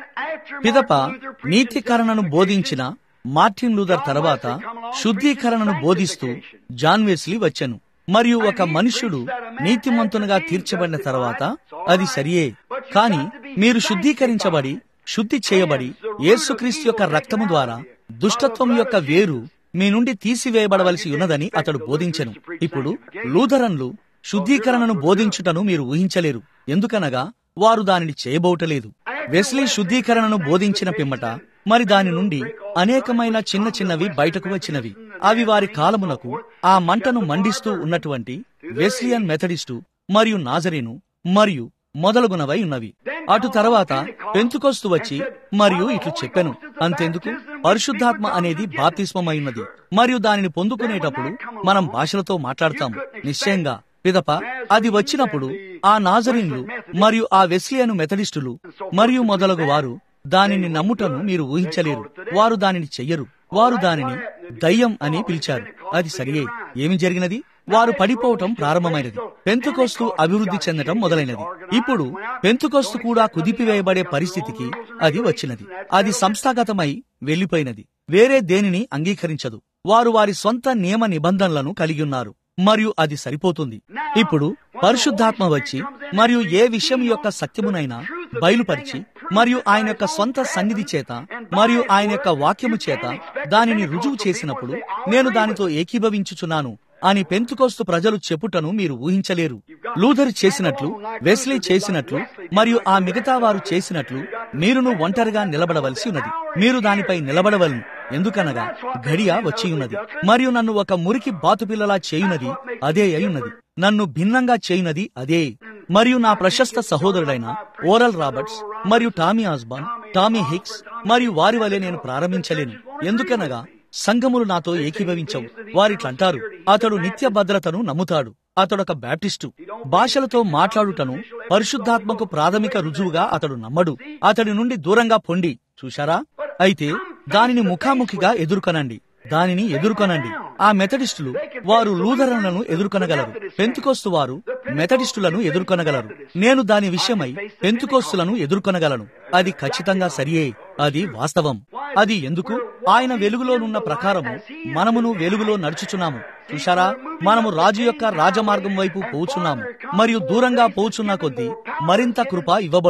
పిదప నీతికరణను బోధించిన మార్టిన్ లూథర్ తర్వాత శుద్ధీకరణను బోధిస్తూ జాన్ వెస్లీ వచ్చెను మరియు ఒక మనుష్యుడు నీతిమంతునిగా తీర్చబడిన తర్వాత అది సరియే కాని మీరు శుద్ధీకరించబడి శుద్ధి చేయబడి యేసుక్రీస్తు యొక్క రక్తము ద్వారా దుష్టత్వం యొక్క వేరు మీ నుండి తీసివేయబడవలసి ఉన్నదని అతడు బోధించెను ఇప్పుడు లూథరన్లు శుద్ధీకరణను బోధించుటను మీరు ఊహించలేరు ఎందుకనగా వారు దానిని చేయబోటలేదు వెస్లీ శుద్ధీకరణను బోధించిన పిమ్మట మరి దాని నుండి అనేకమైన చిన్న చిన్నవి బయటకు వచ్చినవి అవి వారి కాలమునకు ఆ మంటను మండిస్తూ ఉన్నటువంటి వెస్లియన్ మెథడిస్టు మరియు నాజరేను మరియు మొదలగునవై ఉన్నవి అటు తర్వాత పెంతుకొస్తు వచ్చి మరియు ఇట్లు చెప్పెను అంతెందుకు పరిశుద్ధాత్మ అనేది బాప్తిస్మమైనది మరియు దానిని పొందుకునేటప్పుడు మనం భాషలతో మాట్లాడతాం నిశ్చయంగా పిదప అది వచ్చినప్పుడు ఆ నాజరీన్లు మరియు ఆ వెస్లియను మెథడిస్టులు మరియు మొదలగు వారు దానిని నమ్ముటను మీరు ఊహించలేరు వారు దానిని చెయ్యరు వారు దానిని దయ్యం అని పిలిచారు అది సరియే ఏమి జరిగినది వారు పడిపోవటం ప్రారంభమైనది పెంతుకోస్తు అభివృద్ధి చెందటం మొదలైనది ఇప్పుడు పెంతుకోస్తు కూడా కుదిపివేయబడే పరిస్థితికి అది వచ్చినది అది సంస్థాగతమై వెళ్లిపోయినది వేరే దేనిని అంగీకరించదు వారు వారి సొంత నియమ నిబంధనలను కలిగి ఉన్నారు మరియు అది సరిపోతుంది ఇప్పుడు పరిశుద్ధాత్మ వచ్చి మరియు ఏ విషయం యొక్క సత్యమునైనా బయలుపరిచి మరియు ఆయన యొక్క సొంత సన్నిధి చేత మరియు ఆయన యొక్క వాక్యము చేత దానిని రుజువు చేసినప్పుడు నేను దానితో ఏకీభవించుచున్నాను అని పెంతుకోస్తు ప్రజలు చెప్పుటను మీరు ఊహించలేరు లూథర్ చేసినట్లు వెస్లీ చేసినట్లు మరియు ఆ మిగతా వారు చేసినట్లు మీరును ఒంటరిగా నిలబడవలసి ఉన్నది మీరు దానిపై నిలబడవలను ఎందుకనగా గడియ వచ్చి ఉన్నది మరియు నన్ను ఒక మురికి బాతుపిల్లలా చేయునది అదే అయ్యున్నది నన్ను భిన్నంగా చేయునది అదే మరియు నా ప్రశస్త సహోదరుడైన ఓరల్ రాబర్ట్స్ మరియు టామీ ఆస్బాన్ టామీ హిక్స్ మరియు వారి వలె నేను ప్రారంభించలేను ఎందుకనగా సంఘములు నాతో ఏకీభవించవు వారిట్లంటారు అతడు నిత్య భద్రతను నమ్ముతాడు అతడొక బ్యాప్టిస్టు భాషలతో మాట్లాడుటను పరిశుద్ధాత్మకు ప్రాథమిక రుజువుగా అతడు నమ్మడు అతడి నుండి దూరంగా పొండి చూశారా అయితే దానిని ముఖాముఖిగా ఎదుర్కొనండి దానిని ఎదుర్కొనండి ఆ మెథడిస్టులు వారు లూథరన్లను ఎదుర్కొనగలరు పెంతుకోస్తు వారు మెథడిస్టులను ఎదుర్కొనగలరు నేను దాని విషయమై పెంతుకోస్తులను ఎదుర్కొనగలను అది ఖచ్చితంగా సరియే అది వాస్తవం అది ఎందుకు ఆయన వెలుగులోనున్న ప్రకారము మనమును వెలుగులో నడుచుచున్నాము చూశారా మనము రాజు యొక్క రాజమార్గం వైపు పోచున్నాము మరియు దూరంగా పోచున్న కొద్దీ మరింత కృప ఇవ్వబడును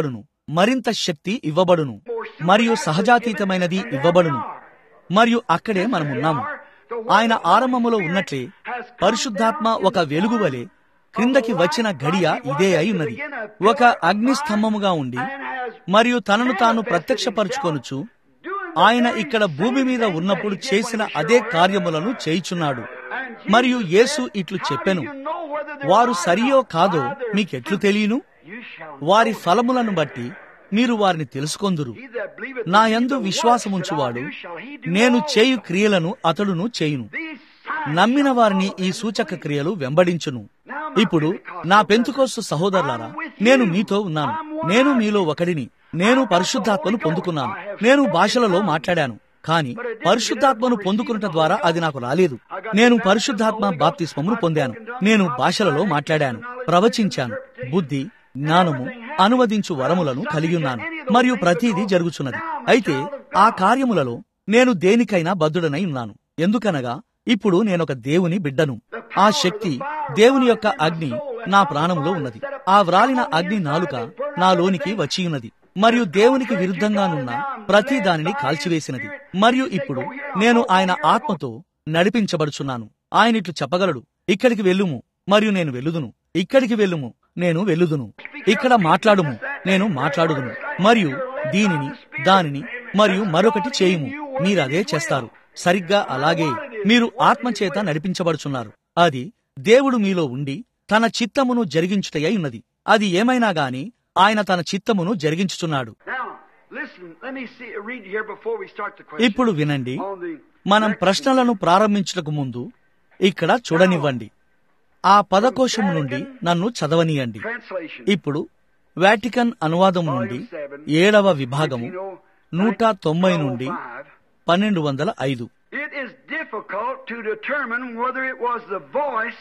మరింత శక్తి ఇవ్వబడును మరియు సహజాతీతమైనది ఇవ్వబడును మరియు అక్కడే మనమున్నాము ఆయన ఆరంభములో ఉన్నట్లే పరిశుద్ధాత్మ ఒక వెలుగు వలె క్రిందకి వచ్చిన గడియ ఇదే అయి ఉన్నది ఒక అగ్ని స్తంభముగా ఉండి మరియు తనను తాను ప్రత్యక్షపరుచుకొనుచు ఆయన ఇక్కడ భూమి మీద ఉన్నప్పుడు చేసిన అదే కార్యములను చేయుచున్నాడు మరియు యేసు ఇట్లు చెప్పెను వారు సరియో కాదో మీకెట్లు తెలియను వారి ఫలములను బట్టి మీరు వారిని తెలుసుకొందురు నా యందు విశ్వాసముంచువాడు నేను చేయు క్రియలను అతడును చేయును నమ్మిన వారిని ఈ సూచక క్రియలు వెంబడించును ఇప్పుడు నా పెంతుకోస్తు సహోదరులారా నేను మీతో ఉన్నాను నేను మీలో ఒకడిని నేను పరిశుద్ధాత్మను పొందుకున్నాను నేను భాషలలో మాట్లాడాను కానీ పరిశుద్ధాత్మను పొందుకున్నట ద్వారా అది నాకు రాలేదు నేను పరిశుద్ధాత్మ బాప్తిస్మమును పొందాను నేను భాషలలో మాట్లాడాను ప్రవచించాను బుద్ధి జ్ఞానము అనువదించు వరములను కలిగి ఉన్నాను మరియు ప్రతిదీ జరుగుచున్నది అయితే ఆ కార్యములలో నేను దేనికైనా బద్ధుడనై ఉన్నాను ఎందుకనగా ఇప్పుడు నేనొక దేవుని బిడ్డను ఆ శక్తి దేవుని యొక్క అగ్ని నా ప్రాణములో ఉన్నది ఆ వ్రాలిన అగ్ని నాలుక నాలోనికి వచ్చి ఉన్నది మరియు దేవునికి విరుద్ధంగానున్న ప్రతి దానిని కాల్చివేసినది మరియు ఇప్పుడు నేను ఆయన ఆత్మతో నడిపించబడుచున్నాను ఆయన ఇట్లు చెప్పగలడు ఇక్కడికి వెళ్ళుము మరియు నేను వెళ్ళుదును ఇక్కడికి వెళ్ళుము నేను వెళ్ళుదును ఇక్కడ మాట్లాడుము నేను మాట్లాడుదును మరియు దీనిని దానిని మరియు మరొకటి చేయుము మీరదే చేస్తారు సరిగ్గా అలాగే మీరు ఆత్మచేత నడిపించబడుచున్నారు అది దేవుడు మీలో ఉండి తన చిత్తమును జరిగించుటయై ఉన్నది అది ఏమైనా గాని ఆయన తన చిత్తమును జరిగించుచున్నాడు Now, listen, let me see, read here before we start the question. ఇప్పుడు వినండి On the మనం ప్రశ్నలను ప్రారంభించుటకు ముందు ఇక్కడ చూడనివ్వండి ఆ పదకోశము నుండి నన్ను చదవనీయండి translation. ఇప్పుడు వాటికన్ అనువాదం నుండి ఏడవ విభాగము నూట తొంభై నుండి పన్నెండు వందల ఐదు It is difficult to determine whether it was the voice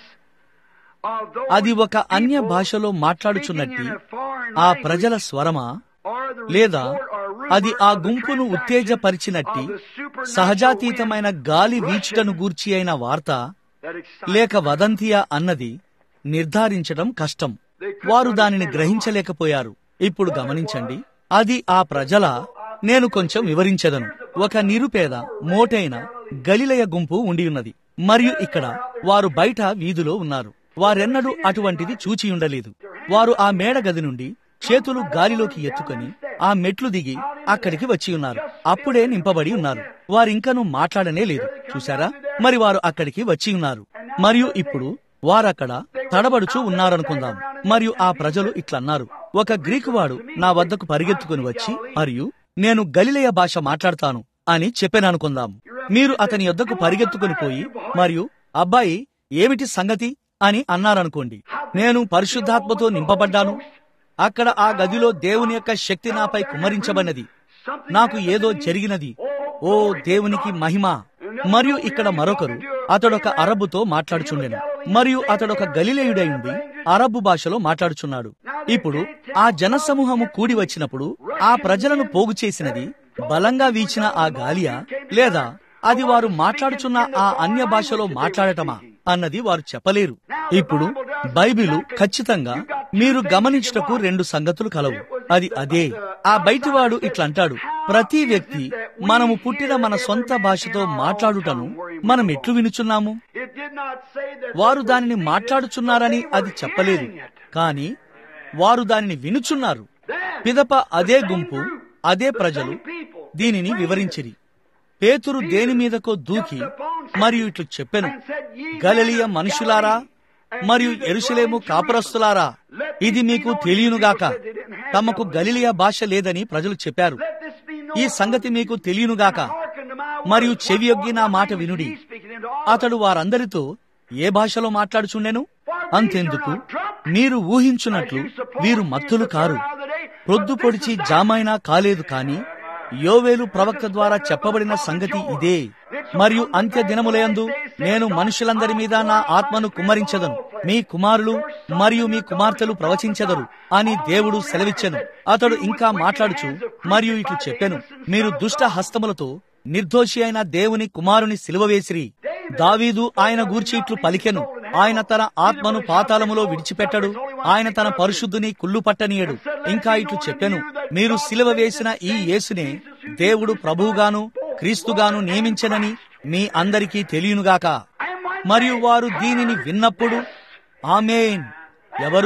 of those అది ఒక అన్య people భాషలో మాట్లాడుచున్నట్టి speaking in a foreign ఆ language ప్రజల స్వరమా or the లేదా report or rumor అది ఆ of the గుంపును transaction ఉత్తేజపరిచినట్టి of the supernatural సహజాతీతమైన wind గాలి rushing వీచుటను గూర్చి అయిన వార్త that excited లేక వదంతియా అన్నది నిర్ధారించడం కష్టం వారు దానిని గ్రహించలేకపోయారు ఇప్పుడు గమనించండి అది ఆ ప్రజల నేను కొంచెం వివరించదను ఒక నిరుపేద మోటైన గలిలయ గుంపు ఉండి ఉన్నది మరియు ఇక్కడ వారు బయట వీధిలో ఉన్నారు వారెన్నడూ అటువంటిది చూచి ఉండలేదు వారు ఆ మేడ గది నుండి చేతులు గాలిలోకి ఎత్తుకొని ఆ మెట్లు దిగి అక్కడికి వచ్చి ఉన్నారు అప్పుడే నింపబడి ఉన్నారు వారింకనూ మాట్లాడనే లేదు చూసారా మరి వారు అక్కడికి వచ్చి ఉన్నారు మరియు ఇప్పుడు వారక్కడ తడబడుచు ఉన్నారనుకుందాం మరియు ఆ ప్రజలు ఇట్లన్నారు ఒక గ్రీకు వాడు నా వద్దకు పరిగెత్తుకుని వచ్చి మరియు నేను గలిలయ భాష మాట్లాడతాను అని చెప్పాననుకుందాం మీరు అతని యొద్దకు పరిగెత్తుకుని పోయి మరియు అబ్బాయి ఏమిటి సంగతి అని అన్నారనుకోండి నేను పరిశుద్ధాత్మతో నింపబడ్డాను అక్కడ ఆ గదిలో దేవుని యొక్క శక్తి నాపై కుమరించబడినది నాకు ఏదో జరిగినది ఓ దేవునికి మహిమ మరియు ఇక్కడ మరొకరు అతడొక అరబ్బుతో మాట్లాడుచుండెను మరియు అతడొక గలిలేయుడై ఉండి అరబ్బు భాషలో మాట్లాడుచున్నాడు ఇప్పుడు ఆ జనసమూహము కూడి వచ్చినప్పుడు ఆ ప్రజలను పోగు చేసినది బలంగా వీచిన ఆ గాలియా లేదా అది వారు మాట్లాడుచున్న ఆ అన్య భాషలో మాట్లాడటమా అన్నది వారు చెప్పలేరు ఇప్పుడు బైబిలు ఖచ్చితంగా మీరు గమనించుటకు రెండు సంగతులు కలవు అది అదే ఆ బయటివాడు ఇట్లంటాడు ప్రతి వ్యక్తి మనము పుట్టిన మన సొంత భాషతో మాట్లాడుటను మనం ఎట్లు వినుచున్నాము It did not say that వారు దానిని మాట్లాడుచున్నారని అది చెప్పలేదు కానీ వారు దానిని వినుచున్నారు పిదప అదే గుంపు అదే ప్రజలు దీనిని వివరించిరి పేతురు దేని మీదకో దూకి మరియు ఇట్లు చెప్పెను గలలియ మనుషులారా మరియు ఎరుసలేము కాపురస్తులారా ఇది మీకు తెలియనుగాక తమకు గలిలియ భాష లేదని ప్రజలు చెప్పారు ఈ సంగతి మీకు తెలియనుగాక మరియు చెవియొగ్గి నా మాట వినుడి అతడు వారందరితో ఏ భాషలో మాట్లాడుచుండెను అంతెందుకు మీరు ఊహించున్నట్లు వీరు మత్తులు కారు ప్రొద్దు పొడిచి జామైనా కాలేదు కాని యోవేలు ప్రవక్త ద్వారా చెప్పబడిన సంగతి ఇదే మరియు అంత్య దినములయందు నేను మనుషులందరి మీద నా ఆత్మను కుమ్మరించదను మీ కుమారులు మరియు మీ కుమార్తెలు ప్రవచించెదరు అని దేవుడు సెలవిచ్చెను అతడు ఇంకా మాట్లాడుచు మరియు ఇట్లు చెప్పెను మీరు దుష్ట హస్తములతో నిర్దోషి అయిన దేవుని కుమారుని సిలువ వేసిరి దావీదు ఆయన గూర్చి ఇట్లు పలికెను ఆయన తన ఆత్మను పాతాళములో విడిచిపెట్టడు ఆయన తన పరిశుద్ధుని కుళ్ళు పట్టనీయడు ఇంకా ఇట్లు చెప్పెను మీరు సిలువ వేసిన ఈ యేసునే దేవుడు ప్రభువుగాను క్రీస్తుగాను నియమించనని మీ అందరికీ తెలియనుగాక మరియు వారు దీనిని విన్నప్పుడు ఆమెన్ ఎవరు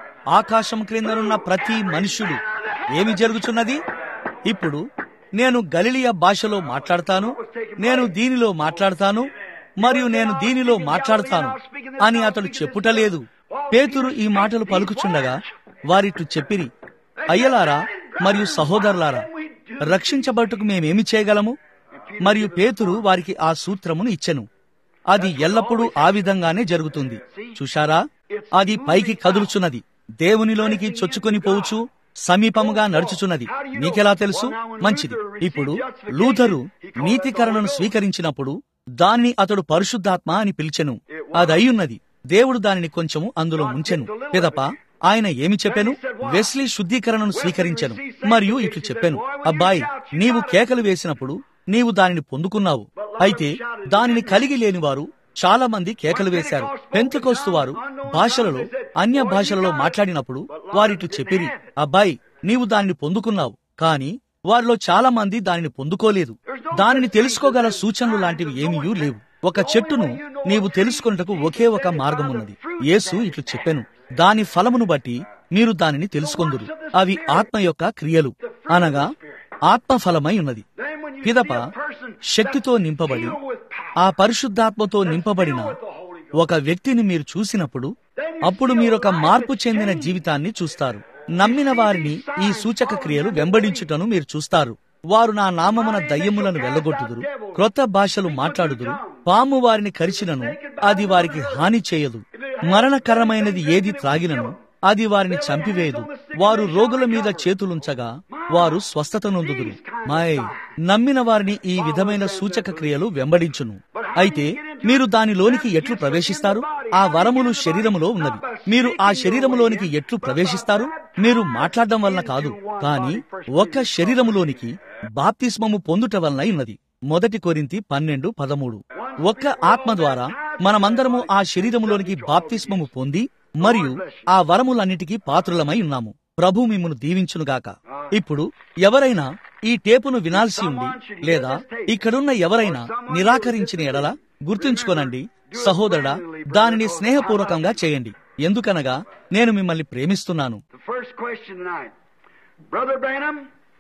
ఆకాశం క్రిందనున్న ప్రతి మనుష్యుడు ఏమి జరుగుతున్నది ఇప్పుడు నేను గలిలియ భాషలో మాట్లాడతాను నేను దీనిలో మాట్లాడతాను మరియు నేను దీనిలో మాట్లాడతాను అని అతడు చెప్పుటలేదు పేతురు ఈ మాటలు పలుకుచుండగా వారిట్లు చెప్పిరి అయ్యలారా మరియు సహోదరులారా రక్షించబట్టుకు మేమేమి చేయగలము మరియు పేతురు వారికి ఆ సూత్రమును ఇచ్చెను అది ఎల్లప్పుడూ ఆ విధంగానే జరుగుతుంది చూశారా అది పైకి కదులుచున్నది దేవునిలోనికి చొచ్చుకొని పోవచ్చు సమీపముగా నడుచుచున్నది నీకెలా తెలుసు మంచిది ఇప్పుడు లూథరు నీతికరణను స్వీకరించినప్పుడు దాన్ని అతడు పరిశుద్ధాత్మ అని పిలిచెను అదయ్యున్నది దేవుడు దానిని కొంచెము అందులో ముంచెను పిదప ఆయన ఏమి చెప్పాను వెస్లీ శుద్ధీకరణను స్వీకరించెను మరియు ఇట్లు చెప్పాను అబ్బాయి నీవు కేకలు వేసినప్పుడు నీవు దానిని పొందుకున్నావు అయితే దానిని కలిగి లేని వారు చాలా మంది కేకలు వేశారు పెంతకోస్తు వారు భాషలలో అన్య భాషలలో మాట్లాడినప్పుడు వారిట్లు చెప్పిరి అబ్బాయి నీవు దానిని పొందుకున్నావు కానీ వారిలో చాలా మంది దానిని పొందుకోలేదు దానిని తెలుసుకోగల సూచనలు లాంటివి ఏమీ లేవు ఒక చెట్టును నీవు తెలుసుకొనుటకు ఒకే ఒక మార్గం ఉన్నది యేసు ఇట్లు చెప్పాను దాని ఫలమును బట్టి మీరు దానిని తెలుసుకొందురు అవి ఆత్మ యొక్క క్రియలు అనగా ఆత్మ ఫలమై ఉన్నది పిదప శక్తితో నింపబడి ఆ పరిశుద్ధాత్మతో నింపబడిన ఒక వ్యక్తిని మీరు చూసినప్పుడు అప్పుడు మీరొక మార్పు చెందిన జీవితాన్ని చూస్తారు నమ్మిన వారిని ఈ సూచక క్రియలు వెంబడించుటను మీరు చూస్తారు వారు నా నామమున దయ్యములను వెళ్ళగొట్టుదురు క్రొత్త భాషలు మాట్లాడుదురు పాము వారిని కరిచినను అది వారికి హాని చేయదు మరణకరమైనది ఏది త్రాగినను అది వారిని చంపివేయదు వారు రోగుల మీద చేతులుంచగా వారు స్వస్థత నొందుదురు మాయ్ నమ్మిన వారిని ఈ విధమైన సూచక క్రియలు వెంబడించును అయితే మీరు దానిలోనికి ఎట్లు ప్రవేశిస్తారు ఆ వరములు శరీరములో ఉన్నవి మీరు ఆ శరీరములోనికి ఎట్లు ప్రవేశిస్తారు మీరు మాట్లాడడం వలన కాదు కానీ ఒక్క శరీరములోనికి బాప్తిస్మము పొందుట వలన ఉన్నది మొదటి కొరింతి పన్నెండు పదమూడు ఒక్క ఆత్మ ద్వారా మనమందరము ఆ శరీరములోనికి బాప్తిస్మము పొంది మరియు ఆ వరములన్నిటికీ పాత్రులమై ఉన్నాము ప్రభు మిమ్మను దీవించునుగాక ఇప్పుడు ఎవరైనా ఈ టేపును వినాల్సి ఉండి లేదా ఇక్కడున్న ఎవరైనా నిరాకరించిన ఎడల గుర్తుంచుకోనండి సహోదరుడా దానిని స్నేహపూర్వకంగా చేయండి ఎందుకనగా నేను మిమ్మల్ని ప్రేమిస్తున్నాను The first question tonight. Brother Branham,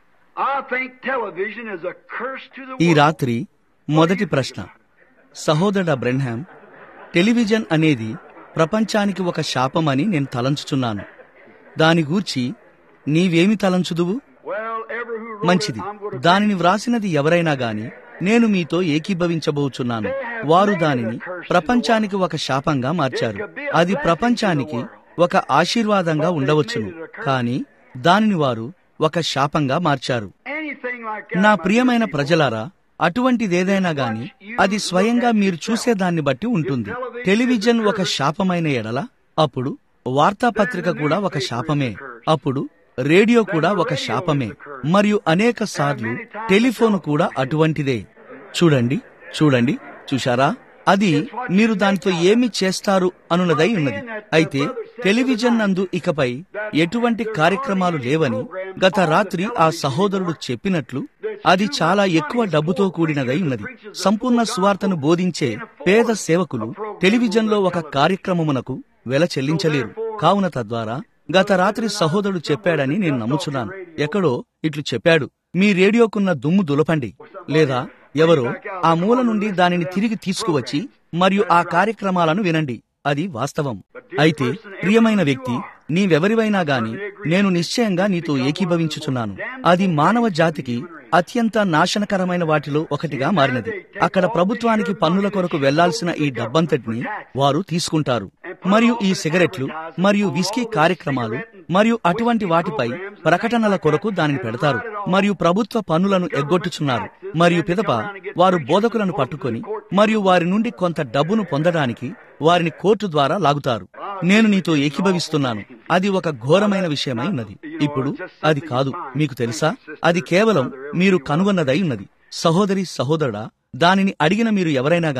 I think television is a curse to the ఈ world. రాత్రి మొదటి ప్రశ్న సహోదరుడ బ్రెన్హామ్ టెలివిజన్ అనేది ప్రపంచానికి ఒక శాపమని నేను తలంచుచున్నాను దాని గూర్చి నీవేమి తలంచుదువు Well, ever who wrote మంచిది it, I'm going to దానిని వ్రాసినది ఎవరైనా గాని నేను మీతో ఏకీభవించబోచున్నాను వారు దానిని ప్రపంచానికి ఒక శాపంగా మార్చారు అది ప్రపంచానికి ఒక ఆశీర్వాదంగా ఉండవచ్చును కానీ దానిని వారు ఒక శాపంగా మార్చారు anything like that. నా my ప్రియమైన dear ప్రజలారా అటువంటిదేదైనా గాని అది స్వయంగా మీరు చూసేదాన్ని బట్టి ఉంటుంది టెలివిజన్ ఒక శాపమైన ఎడల అప్పుడు వార్తాపత్రిక కూడా ఒక శాపమే అప్పుడు రేడియో కూడా ఒక శాపమే మరియు అనేక సార్లు టెలిఫోన్ కూడా అటువంటిదే చూడండి చూడండి చూశారా అది మీరు దానితో ఏమి చేస్తారు అనున్నదై ఉన్నది అయితే టెలివిజన్ నందు ఇకపై ఎటువంటి కార్యక్రమాలు లేవని గత రాత్రి ఆ సహోదరుడు చెప్పినట్లు అది చాలా ఎక్కువ డబ్బుతో కూడినదై ఉన్నది సంపూర్ణ సువార్తను బోధించే పేద సేవకులు టెలివిజన్లో ఒక కార్యక్రమమునకు వెల చెల్లించలేరు కావున తద్వారా గత రాత్రి సహోదరుడు చెప్పాడని నేను నమ్ముచున్నాను ఎక్కడో ఇట్లు చెప్పాడు మీ రేడియోకున్న దుమ్ము దులపండి లేదా ఎవరో ఆ మూల నుండి దానిని తిరిగి తీసుకువచ్చి మరియు ఆ కార్యక్రమాలను వినండి అది వాస్తవం అయితే ప్రియమైన వ్యక్తి నీవెవరివైనా గాని నేను నిశ్చయంగా నీతో ఏకీభవించుచున్నాను అది మానవ జాతికి అత్యంత నాశనకరమైన వాటిలో ఒకటిగా మారినది అక్కడ ప్రభుత్వానికి పన్నుల కొరకు వెళ్లాల్సిన ఈ డబ్బంతటిని వారు తీసుకుంటారు మరియు ఈ సిగరెట్లు మరియు విస్కీ కార్యక్రమాలు మరియు అటువంటి వాటిపై ప్రకటనల కొరకు దానిని పెడతారు మరియు ప్రభుత్వ పన్నులను ఎగ్గొట్టుచున్నారు మరియు పిదప వారు బోధకులను పట్టుకొని మరియు వారి నుండి కొంత డబ్బును పొందడానికి వారిని కోర్టు ద్వారా లాగుతారు నేను నీతో ఏకీభవిస్తున్నాను అది ఒక ఘోరమైన విషయమై ఉన్నది ఇప్పుడు అది కాదు మీకు తెలుసా అది కేవలం మీరు కనుగొన్నదై ఉన్నది సహోదరి సహోదరుడా దానిని అడిగిన మీరు ఎవరైనా గాని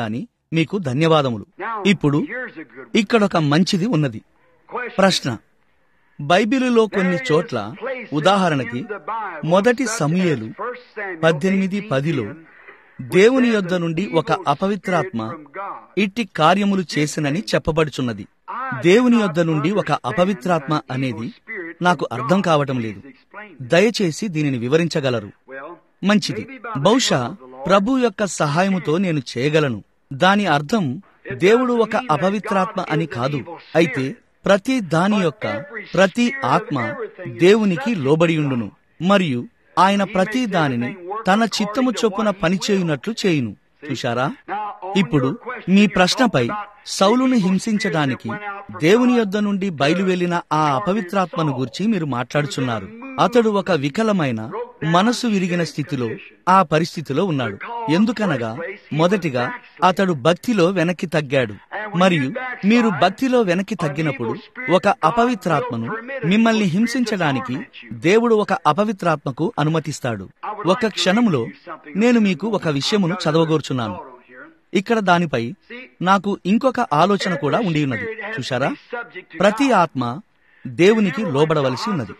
మీకు ధన్యవాదములు Now, ఇప్పుడు here's a good ఇక్కడొక మంచిది ఉన్నది question. ప్రశ్న బైబిలులో కొన్ని చోట్ల ఉదాహరణకి మొదటి సమూయేలు పద్దెనిమిది పదిలో దేవుని యొద్ద నుండి ఒక అపవిత్రాత్మ ఇట్టి కార్యములు చేసినని చెప్పబడుచున్నది దేవుని యొద్ద నుండి ఒక అపవిత్రాత్మ అనేది నాకు అర్థం కావటం లేదు దయచేసి దీనిని వివరించగలరు మంచిది బహుశా ప్రభు యొక్క సహాయముతో నేను చేయగలను దాని అర్థం దేవుడు ఒక అపవిత్రాత్మ అని కాదు అయితే ప్రతి దాని యొక్క ప్రతి ఆత్మ దేవునికి లోబడియుండును మరియు ఆయన ప్రతి దానిని తన చిత్తము చొప్పున పనిచేయునట్లు చేయును చూశారా ఇప్పుడు మీ ప్రశ్నపై సౌలుని హింసించడానికి దేవుని యొద్ద నుండి బయలువెళ్లిన ఆ అపవిత్రాత్మను గూర్చి మీరు మాట్లాడుచున్నారు అతడు ఒక వికలమైన మనసు విరిగిన స్థితిలో ఆ పరిస్థితిలో ఉన్నాడు ఎందుకనగా మొదటిగా అతడు భక్తిలో వెనక్కి తగ్గాడు మరియు మీరు భక్తిలో వెనక్కి తగ్గినప్పుడు ఒక అపవిత్రాత్మను మిమ్మల్ని హింసించడానికి దేవుడు ఒక అపవిత్రాత్మకు అనుమతిస్తాడు ఒక క్షణములో నేను మీకు ఒక విషయమును చదవగోర్చున్నాను ఇక్కడ దానిపై నాకు ఇంకొక ఆలోచన కూడా ఉండి ఉన్నది చూశారా ప్రతి ఆత్మ దేవునికి లోబడవలసి ఉన్నది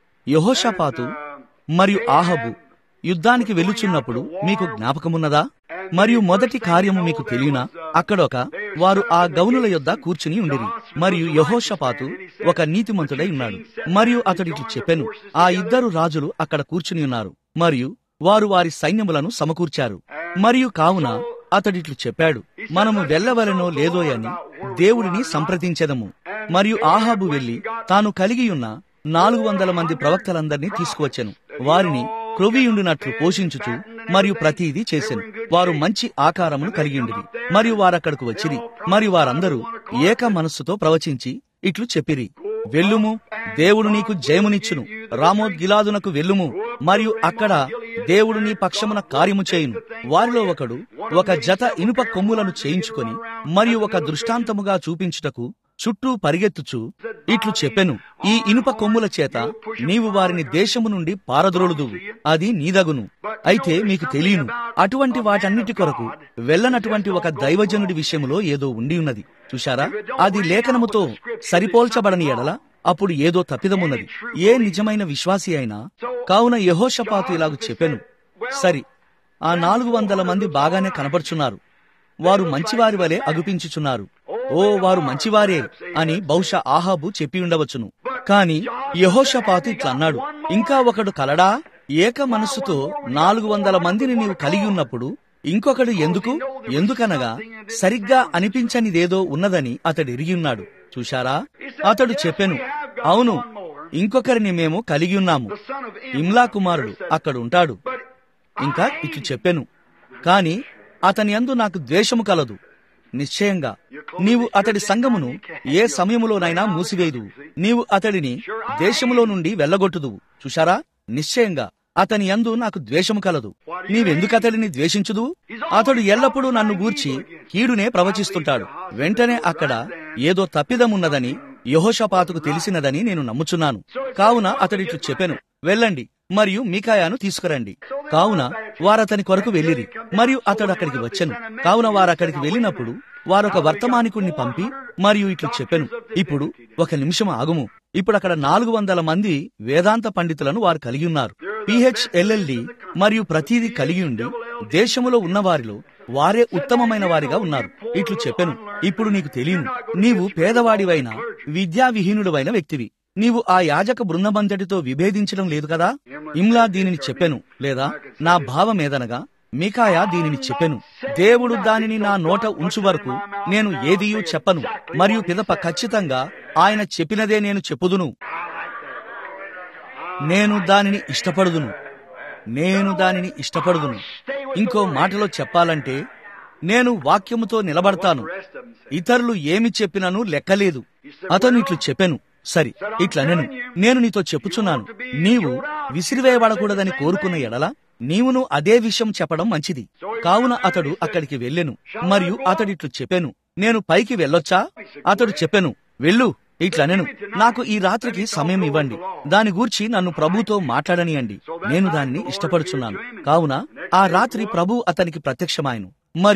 యహోషపాతు మరియు ఆహబు యుద్ధానికి వెళ్ళుచున్నప్పుడు మీకు జ్ఞాపకమున్నదా మరియు మొదటి కార్యము మీకు తెలియనా అక్కడొక వారు ఆ గౌనుల యొద్ద కూర్చుని ఉండిరి మరియు యహోషపాతు ఒక నీతిమంతుడై ఉన్నాడు మరియు అతడు ఇట్లు చెప్పెను ఆ ఇద్దరు రాజులు అక్కడ కూర్చుని ఉన్నారు మరియు వారు వారి సైన్యములను సమకూర్చారు మరియు కావున అతడిట్లు చెప్పాడు మనము వెళ్ళవలనో లేదో అని దేవుడిని సంప్రదించెదము మరియు ఆహాబు వెళ్లి తాను కలిగి ఉన్న నాలుగు వందల మంది ప్రవక్తలందరినీ తీసుకువచ్చెను వారిని క్రొవియుండునట్లు పోషించుచు మరియు ప్రతిదీ చేసెను వారు మంచి ఆకారమును కలిగియుండిరి మరియు వారక్కడకు వచ్చిరి మరియు వారందరూ ఏక మనస్సుతో ప్రవచించి ఇట్లు చెప్పిరి వెళ్ళుము దేవుడు నీకు జయమునిచ్చును రామోద్గిలాదునకు వెళ్ళుము మరియు అక్కడ దేవుడు నీ పక్షమున కార్యము చేయును వారిలో ఒకడు ఒక జత ఇనుప కొమ్ములను చేయించుకొని మరియు ఒక దృష్టాంతముగా చూపించుటకు చుట్టూ పరిగెత్తుచు ఇట్లు చెప్పెను ఈ ఇనుప కొమ్ముల చేత నీవు వారిని దేశము నుండి పారద్రోలుదువు అది నీదగును అయితే మీకు తెలియను అటువంటి వాటన్నిటి కొరకు వెళ్ళనటువంటి ఒక దైవజనుడి విషయములో ఏదో ఉండి ఉన్నది చూశారా అది లేఖనముతో సరిపోల్చబడని ఎడల అప్పుడు ఏదో తప్పిదమున్నది ఏ నిజమైన విశ్వాసి అయినా కావున యహోషపాతు ఇలాగు చెప్పెను సరి ఆ నాలుగు వందల మంది బాగానే కనపడుచున్నారు వారు మంచివారి వలె అగుపించుచున్నారు ఓ వారు మంచివారే అని బహుశా ఆహాబు చెప్పి ఉండవచ్చును కాని యహోషపాతు ఇట్లా అన్నాడు ఇంకా ఒకడు కలడా ఏక మనస్సుతో నాలుగు వందల మందిని నీవు కలిగి ఉన్నప్పుడు ఇంకొకడు ఎందుకు ఎందుకనగా సరిగ్గా అనిపించనిదేదో ఉన్నదని అతడు ఎరిగి ఉన్నాడు చూశారా అతడు చెప్పెను అవును ఇంకొకరిని మేము కలిగి ఉన్నాము ఇమ్లా కుమారుడు అక్కడ ఉంటాడు ఇంకా ఇట్లు చెప్పెను కాని అతని యందు నాకు ద్వేషము కలదు నిశ్చయంగా నీవు అతడి సంఘమును ఏ సమయములోనైనా మూసివేయదు నీవు అతడిని దేశములో నుండి వెళ్ళగొట్టుదువు చూశారా నిశ్చయంగా అతని యందు నాకు ద్వేషము కలదు నీవెందుకు అతడిని ద్వేషించుదు అతడు ఎల్లప్పుడూ నన్ను గూర్చి కీడునే ప్రవచిస్తుంటాడు వెంటనే అక్కడ ఏదో తప్పిదమున్నదని యహోషపాతుకు తెలిసినదని నేను నమ్ముచున్నాను కావున అతడిట్లు చెప్పెను వెళ్ళండి మరియు మీకాయాను తీసుకురండి కావున వారతని కొరకు వెళ్ళిరి మరియు అతడు అక్కడికి వచ్చెను కావున వారక్కడికి వెళ్ళినప్పుడు వారొక వర్తమానికుణ్ణి పంపి మరియు ఇట్లు చెప్పెను ఇప్పుడు ఒక నిమిషం ఆగుము ఇప్పుడు అక్కడ నాలుగు వందల మంది వేదాంత పండితులను వారు కలిగి ఉన్నారు పిహెచ్ఎల్ఎల్డి మరియు ప్రతిదీ కలిగి ఉండి దేశములో ఉన్నవారిలో వారే ఉత్తమమైన వారిగా ఉన్నారు ఇట్లు చెప్పెను ఇప్పుడు నీకు తెలియను నీవు పేదవాడివైన విద్యావిహీనుడివైన వ్యక్తివి నీవు ఆ యాజక బృందమంతటితో విభేదించడం లేదు కదా ఇమ్లా దీనిని చెప్పెను లేదా నా భావమేదనగా మికాయా దీనిని చెప్పెను దేవుడు దానిని నా నోట ఉంచు వరకు నేను ఏదియూ చెప్పను మరియు పిదప ఖచ్చితంగా ఆయన చెప్పినదే నేను చెప్పుదును నేను దానిని ఇష్టపడుదును నేను దానిని ఇష్టపడుదును ఇంకో మాటలో చెప్పాలంటే నేను వాక్యముతో నిలబడతాను ఇతరులు ఏమి చెప్పినను లెక్కలేదు అతను ఇట్లు చెప్పెను సరి ఇట్లనెను నేను నీతో చెప్పుచున్నాను నీవు విసిరివేయబడకూడదని కోరుకున్న ఎడల నీవును అదే విషయం చెప్పడం మంచిది కావున అతడు అక్కడికి వెళ్ళెను మరియు అతడిట్లు చెప్పెను నేను పైకి వెళ్ళొచ్చా అతడు చెప్పెను వెళ్ళు ఇట్లనెను నాకు ఈ రాత్రికి సమయం ఇవ్వండి దాని గూర్చి నన్ను ప్రభుతో మాట్లాడనియండి నేను దానిని ఇష్టపడుచున్నాను కావున ఆ రాత్రి ప్రభు అతనికి ప్రత్యక్షమాయను మరియు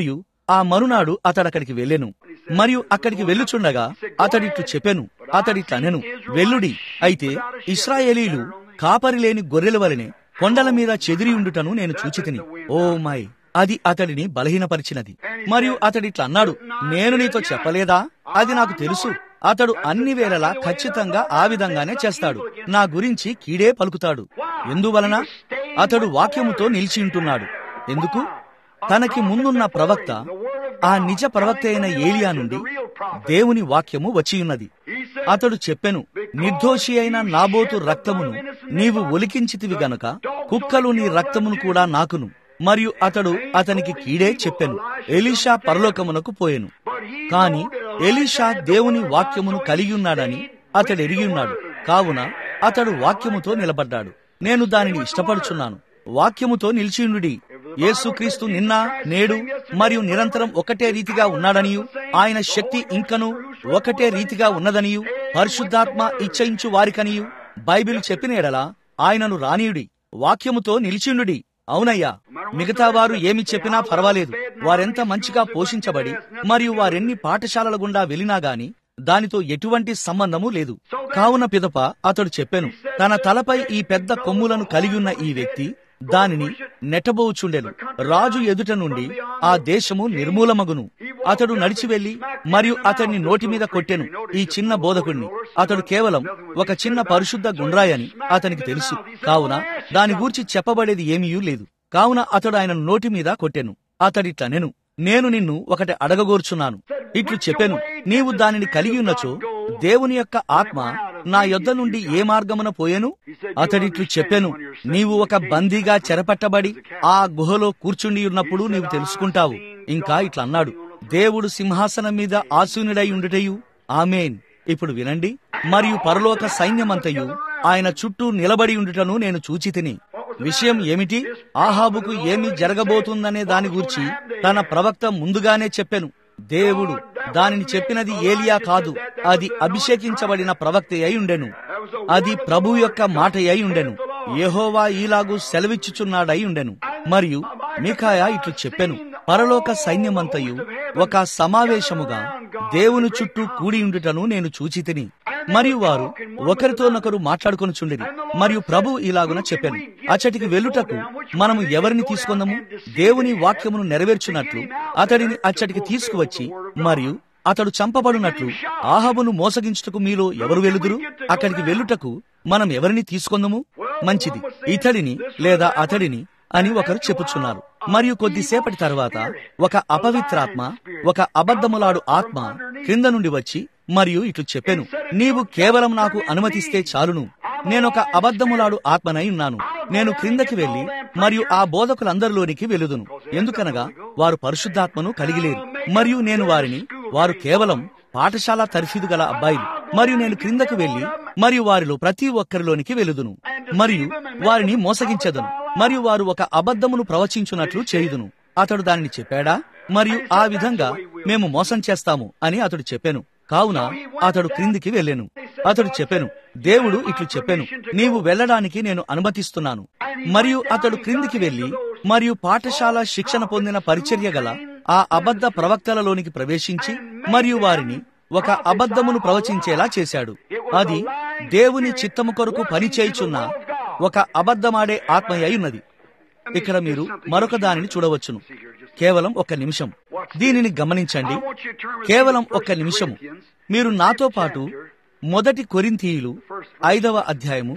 ఆ మరునాడు అతడు అక్కడికి వెళ్ళెను మరియు అక్కడికి వెళ్ళుచుండగా అతడిట్లు చెప్పెను అతడిట్లనెను వెల్లుడి అయితే ఇస్రాయేలీలు కాపరి లేని గొర్రెల వలెనే కొండల మీద చెదిరి ఉండుటను నేను చూచితిని ఓ మై అది అతడిని బలహీనపరిచినది మరియు అతడిట్లా అన్నాడు నేను నీతో చెప్పలేదా అది నాకు తెలుసు అతడు అన్ని వేళలా ఖచ్చితంగా ఆ విధంగానే చేస్తాడు నా గురించి కీడే పలుకుతాడు ఎందువలన అతడు వాక్యముతో నిలిచి ఉంటున్నాడు ఎందుకు తనకి ముందున్న ప్రవక్త ఆ నిజ ప్రవక్త అయిన ఏలియా నుండి దేవుని వాక్యము వచ్చియున్నది అతడు చెప్పెను నిర్దోషి అయిన నాబోతు రక్తమును నీవు ఒలికించితివి గనుక కుక్కలు నీ రక్తమును కూడా నాకును మరియు అతడు అతనికి కీడే చెప్పెను ఎలీషా పరలోకమునకు పోయెను కాని ఎలీషా దేవుని వాక్యమును కలిగి ఉన్నాడని అతడు ఎరిగి ఉన్నాడు కావున అతడు వాక్యముతో నిలబడ్డాడు నేను దానిని ఇష్టపడుచున్నాను వాక్యముతో నిలిచియుండుడి యేసుక్రీస్తు నిన్న నేడు మరియు నిరంతరం ఒకటే రీతిగా ఉన్నాడనియు ఆయన శక్తి ఇంకను ఒకటే రీతిగా ఉన్నదనియు పరిశుద్ధాత్మ ఇచ్చయించు వారికనియు బైబిల్ చెప్పిన ఎడలా ఆయనను రానీయుడి వాక్యముతో నిలిచిండుడి అవునయ్యా మిగతా వారు ఏమి చెప్పినా పర్వాలేదు వారెంత మంచిగా పోషించబడి మరియు వారెన్ని పాఠశాలల గుండా వెళ్ళినా గాని దానితో ఎటువంటి సంబంధము లేదు కావున పిదప అతడు చెప్పెను తన తలపై ఈ పెద్ద కొమ్ములను కలిగి ఉన్న ఈ వ్యక్తి దానిని నెట్టబోచుండెను రాజు ఎదుట నుండి ఆ దేశము నిర్మూలమగును అతడు నడిచి వెళ్లి మరియు అతన్ని నోటి మీద కొట్టెను ఈ చిన్న బోధకుణ్ణి అతడు కేవలం ఒక చిన్న పరిశుద్ధ గుండ్రాయని అతనికి తెలుసు కావున దాని గూర్చి చెప్పబడేది ఏమీయూ లేదు కావున అతడు ఆయన నోటి మీద కొట్టెను అతడిట్లనెను నేను నిన్ను ఒకటి అడగగోర్చున్నాను ఇట్లు చెప్పెను నీవు దానిని కలిగి ఉన్నచో దేవుని యొక్క ఆత్మ నా యొద్ద నుండి ఏ మార్గమున పోయెను అతడిట్లు చెప్పెను నీవు ఒక బందీగా చెరపట్టబడి ఆ గుహలో కూర్చుండి ఉన్నప్పుడు నీవు తెలుసుకుంటావు ఇంకా ఇట్లా అన్నాడు దేవుడు సింహాసనం మీద ఆసూనుడై ఉండుటయు ఆమెన్ ఇప్పుడు వినండి మరియు పరలోక సైన్యమంతయు ఆయన చుట్టూ నిలబడి ఉండుటను నేను చూచి తిని విషయం ఏమిటి ఆహాబుకు ఏమి జరగబోతుందనే దాని గురించి తన ప్రవక్త ముందుగానే చెప్పెను దేవుడు దానిని చెప్పినది ఏలియా కాదు అది అభిషేకించబడిన ప్రవక్త అయి ఉండెను అది ప్రభు యొక్క మాట అయి ఉండెను యెహోవా ఈలాగు సెలవిచ్చుచున్నాడై ఉండెను మరియు మికాయ ఇట్లు చెప్పెను పరలోక సైన్యమంతయు ఒక సమావేశముగా దేవుని చుట్టూ కూడి ఉండుటను నేను చూచి తిని మరియు వారు ఒకరితోనొకరు మాట్లాడుకొనుచుండిరి మరియు ప్రభు ఇలాగున చెప్పాను అచ్చటికి వెళ్ళుటకు మనము ఎవరిని తీసుకుందాము దేవుని వాక్యమును నెరవేర్చున్నట్లు అతడిని అచ్చటికి తీసుకువచ్చి మరియు అతడు చంపబడినట్లు ఆహబును మోసగించుటకు మీలో ఎవరు వెలుదురు అక్కడికి వెళ్ళుటకు మనం ఎవరిని తీసుకుందాము మంచిది ఇతడిని లేదా అతడిని అని ఒకరు చెప్పుచున్నారు మరియు కొద్దిసేపటి తర్వాత ఒక అపవిత్రాత్మ ఒక అబద్ధములాడు ఆత్మ క్రింద నుండి వచ్చి మరియు ఇట్లు చెప్పాను నీవు కేవలం నాకు అనుమతిస్తే చాలును నేనొక అబద్ధములాడు ఆత్మనై ఉన్నాను నేను క్రిందకి వెళ్లి మరియు ఆ బోధకులందరిలోనికి వెలుదును ఎందుకనగా వారు పరిశుద్ధాత్మను కలిగిలేరు మరియు నేను వారిని వారు కేవలం పాఠశాల తరఫీదు గల అబ్బాయిలు మరియు నేను క్రిందకు వెళ్లి మరియు వారిలో ప్రతి ఒక్కరిలోనికి వెలుదును మరియు వారిని మోసగించదును మరియు వారు ఒక అబద్ధమును ప్రవచించున్నట్లు చేయుదును అతడు దానిని చెప్పాడా మరియు ఆ విధంగా మేము మోసం చేస్తాము అని అతడు చెప్పాను కావున అతడు క్రిందికి వెళ్ళాను అతడు చెప్పాను దేవుడు ఇట్లు చెప్పాను నీవు వెళ్ళడానికి నేను అనుమతిస్తున్నాను మరియు అతడు క్రిందికి వెళ్లి మరియు పాఠశాల శిక్షణ పొందిన పరిచర్య గల ఆ అబద్ధ ప్రవక్తలలోనికి ప్రవేశించి మరియు వారిని ఒక అబద్ధమును ప్రవచించేలా చేశాడు అది దేవుని చిత్తము కొరకు పనిచేయుచున్న ఒక అబద్ధమాడే ఆత్మయ్య ఉన్నది ఇక్కడ మీరు మరొక దానిని చూడవచ్చును కేవలం ఒక్క నిమిషం దీనిని గమనించండి కేవలం ఒక్క నిమిషము మీరు నాతో పాటు మొదటి కొరింథీయులు ఐదవ అధ్యాయము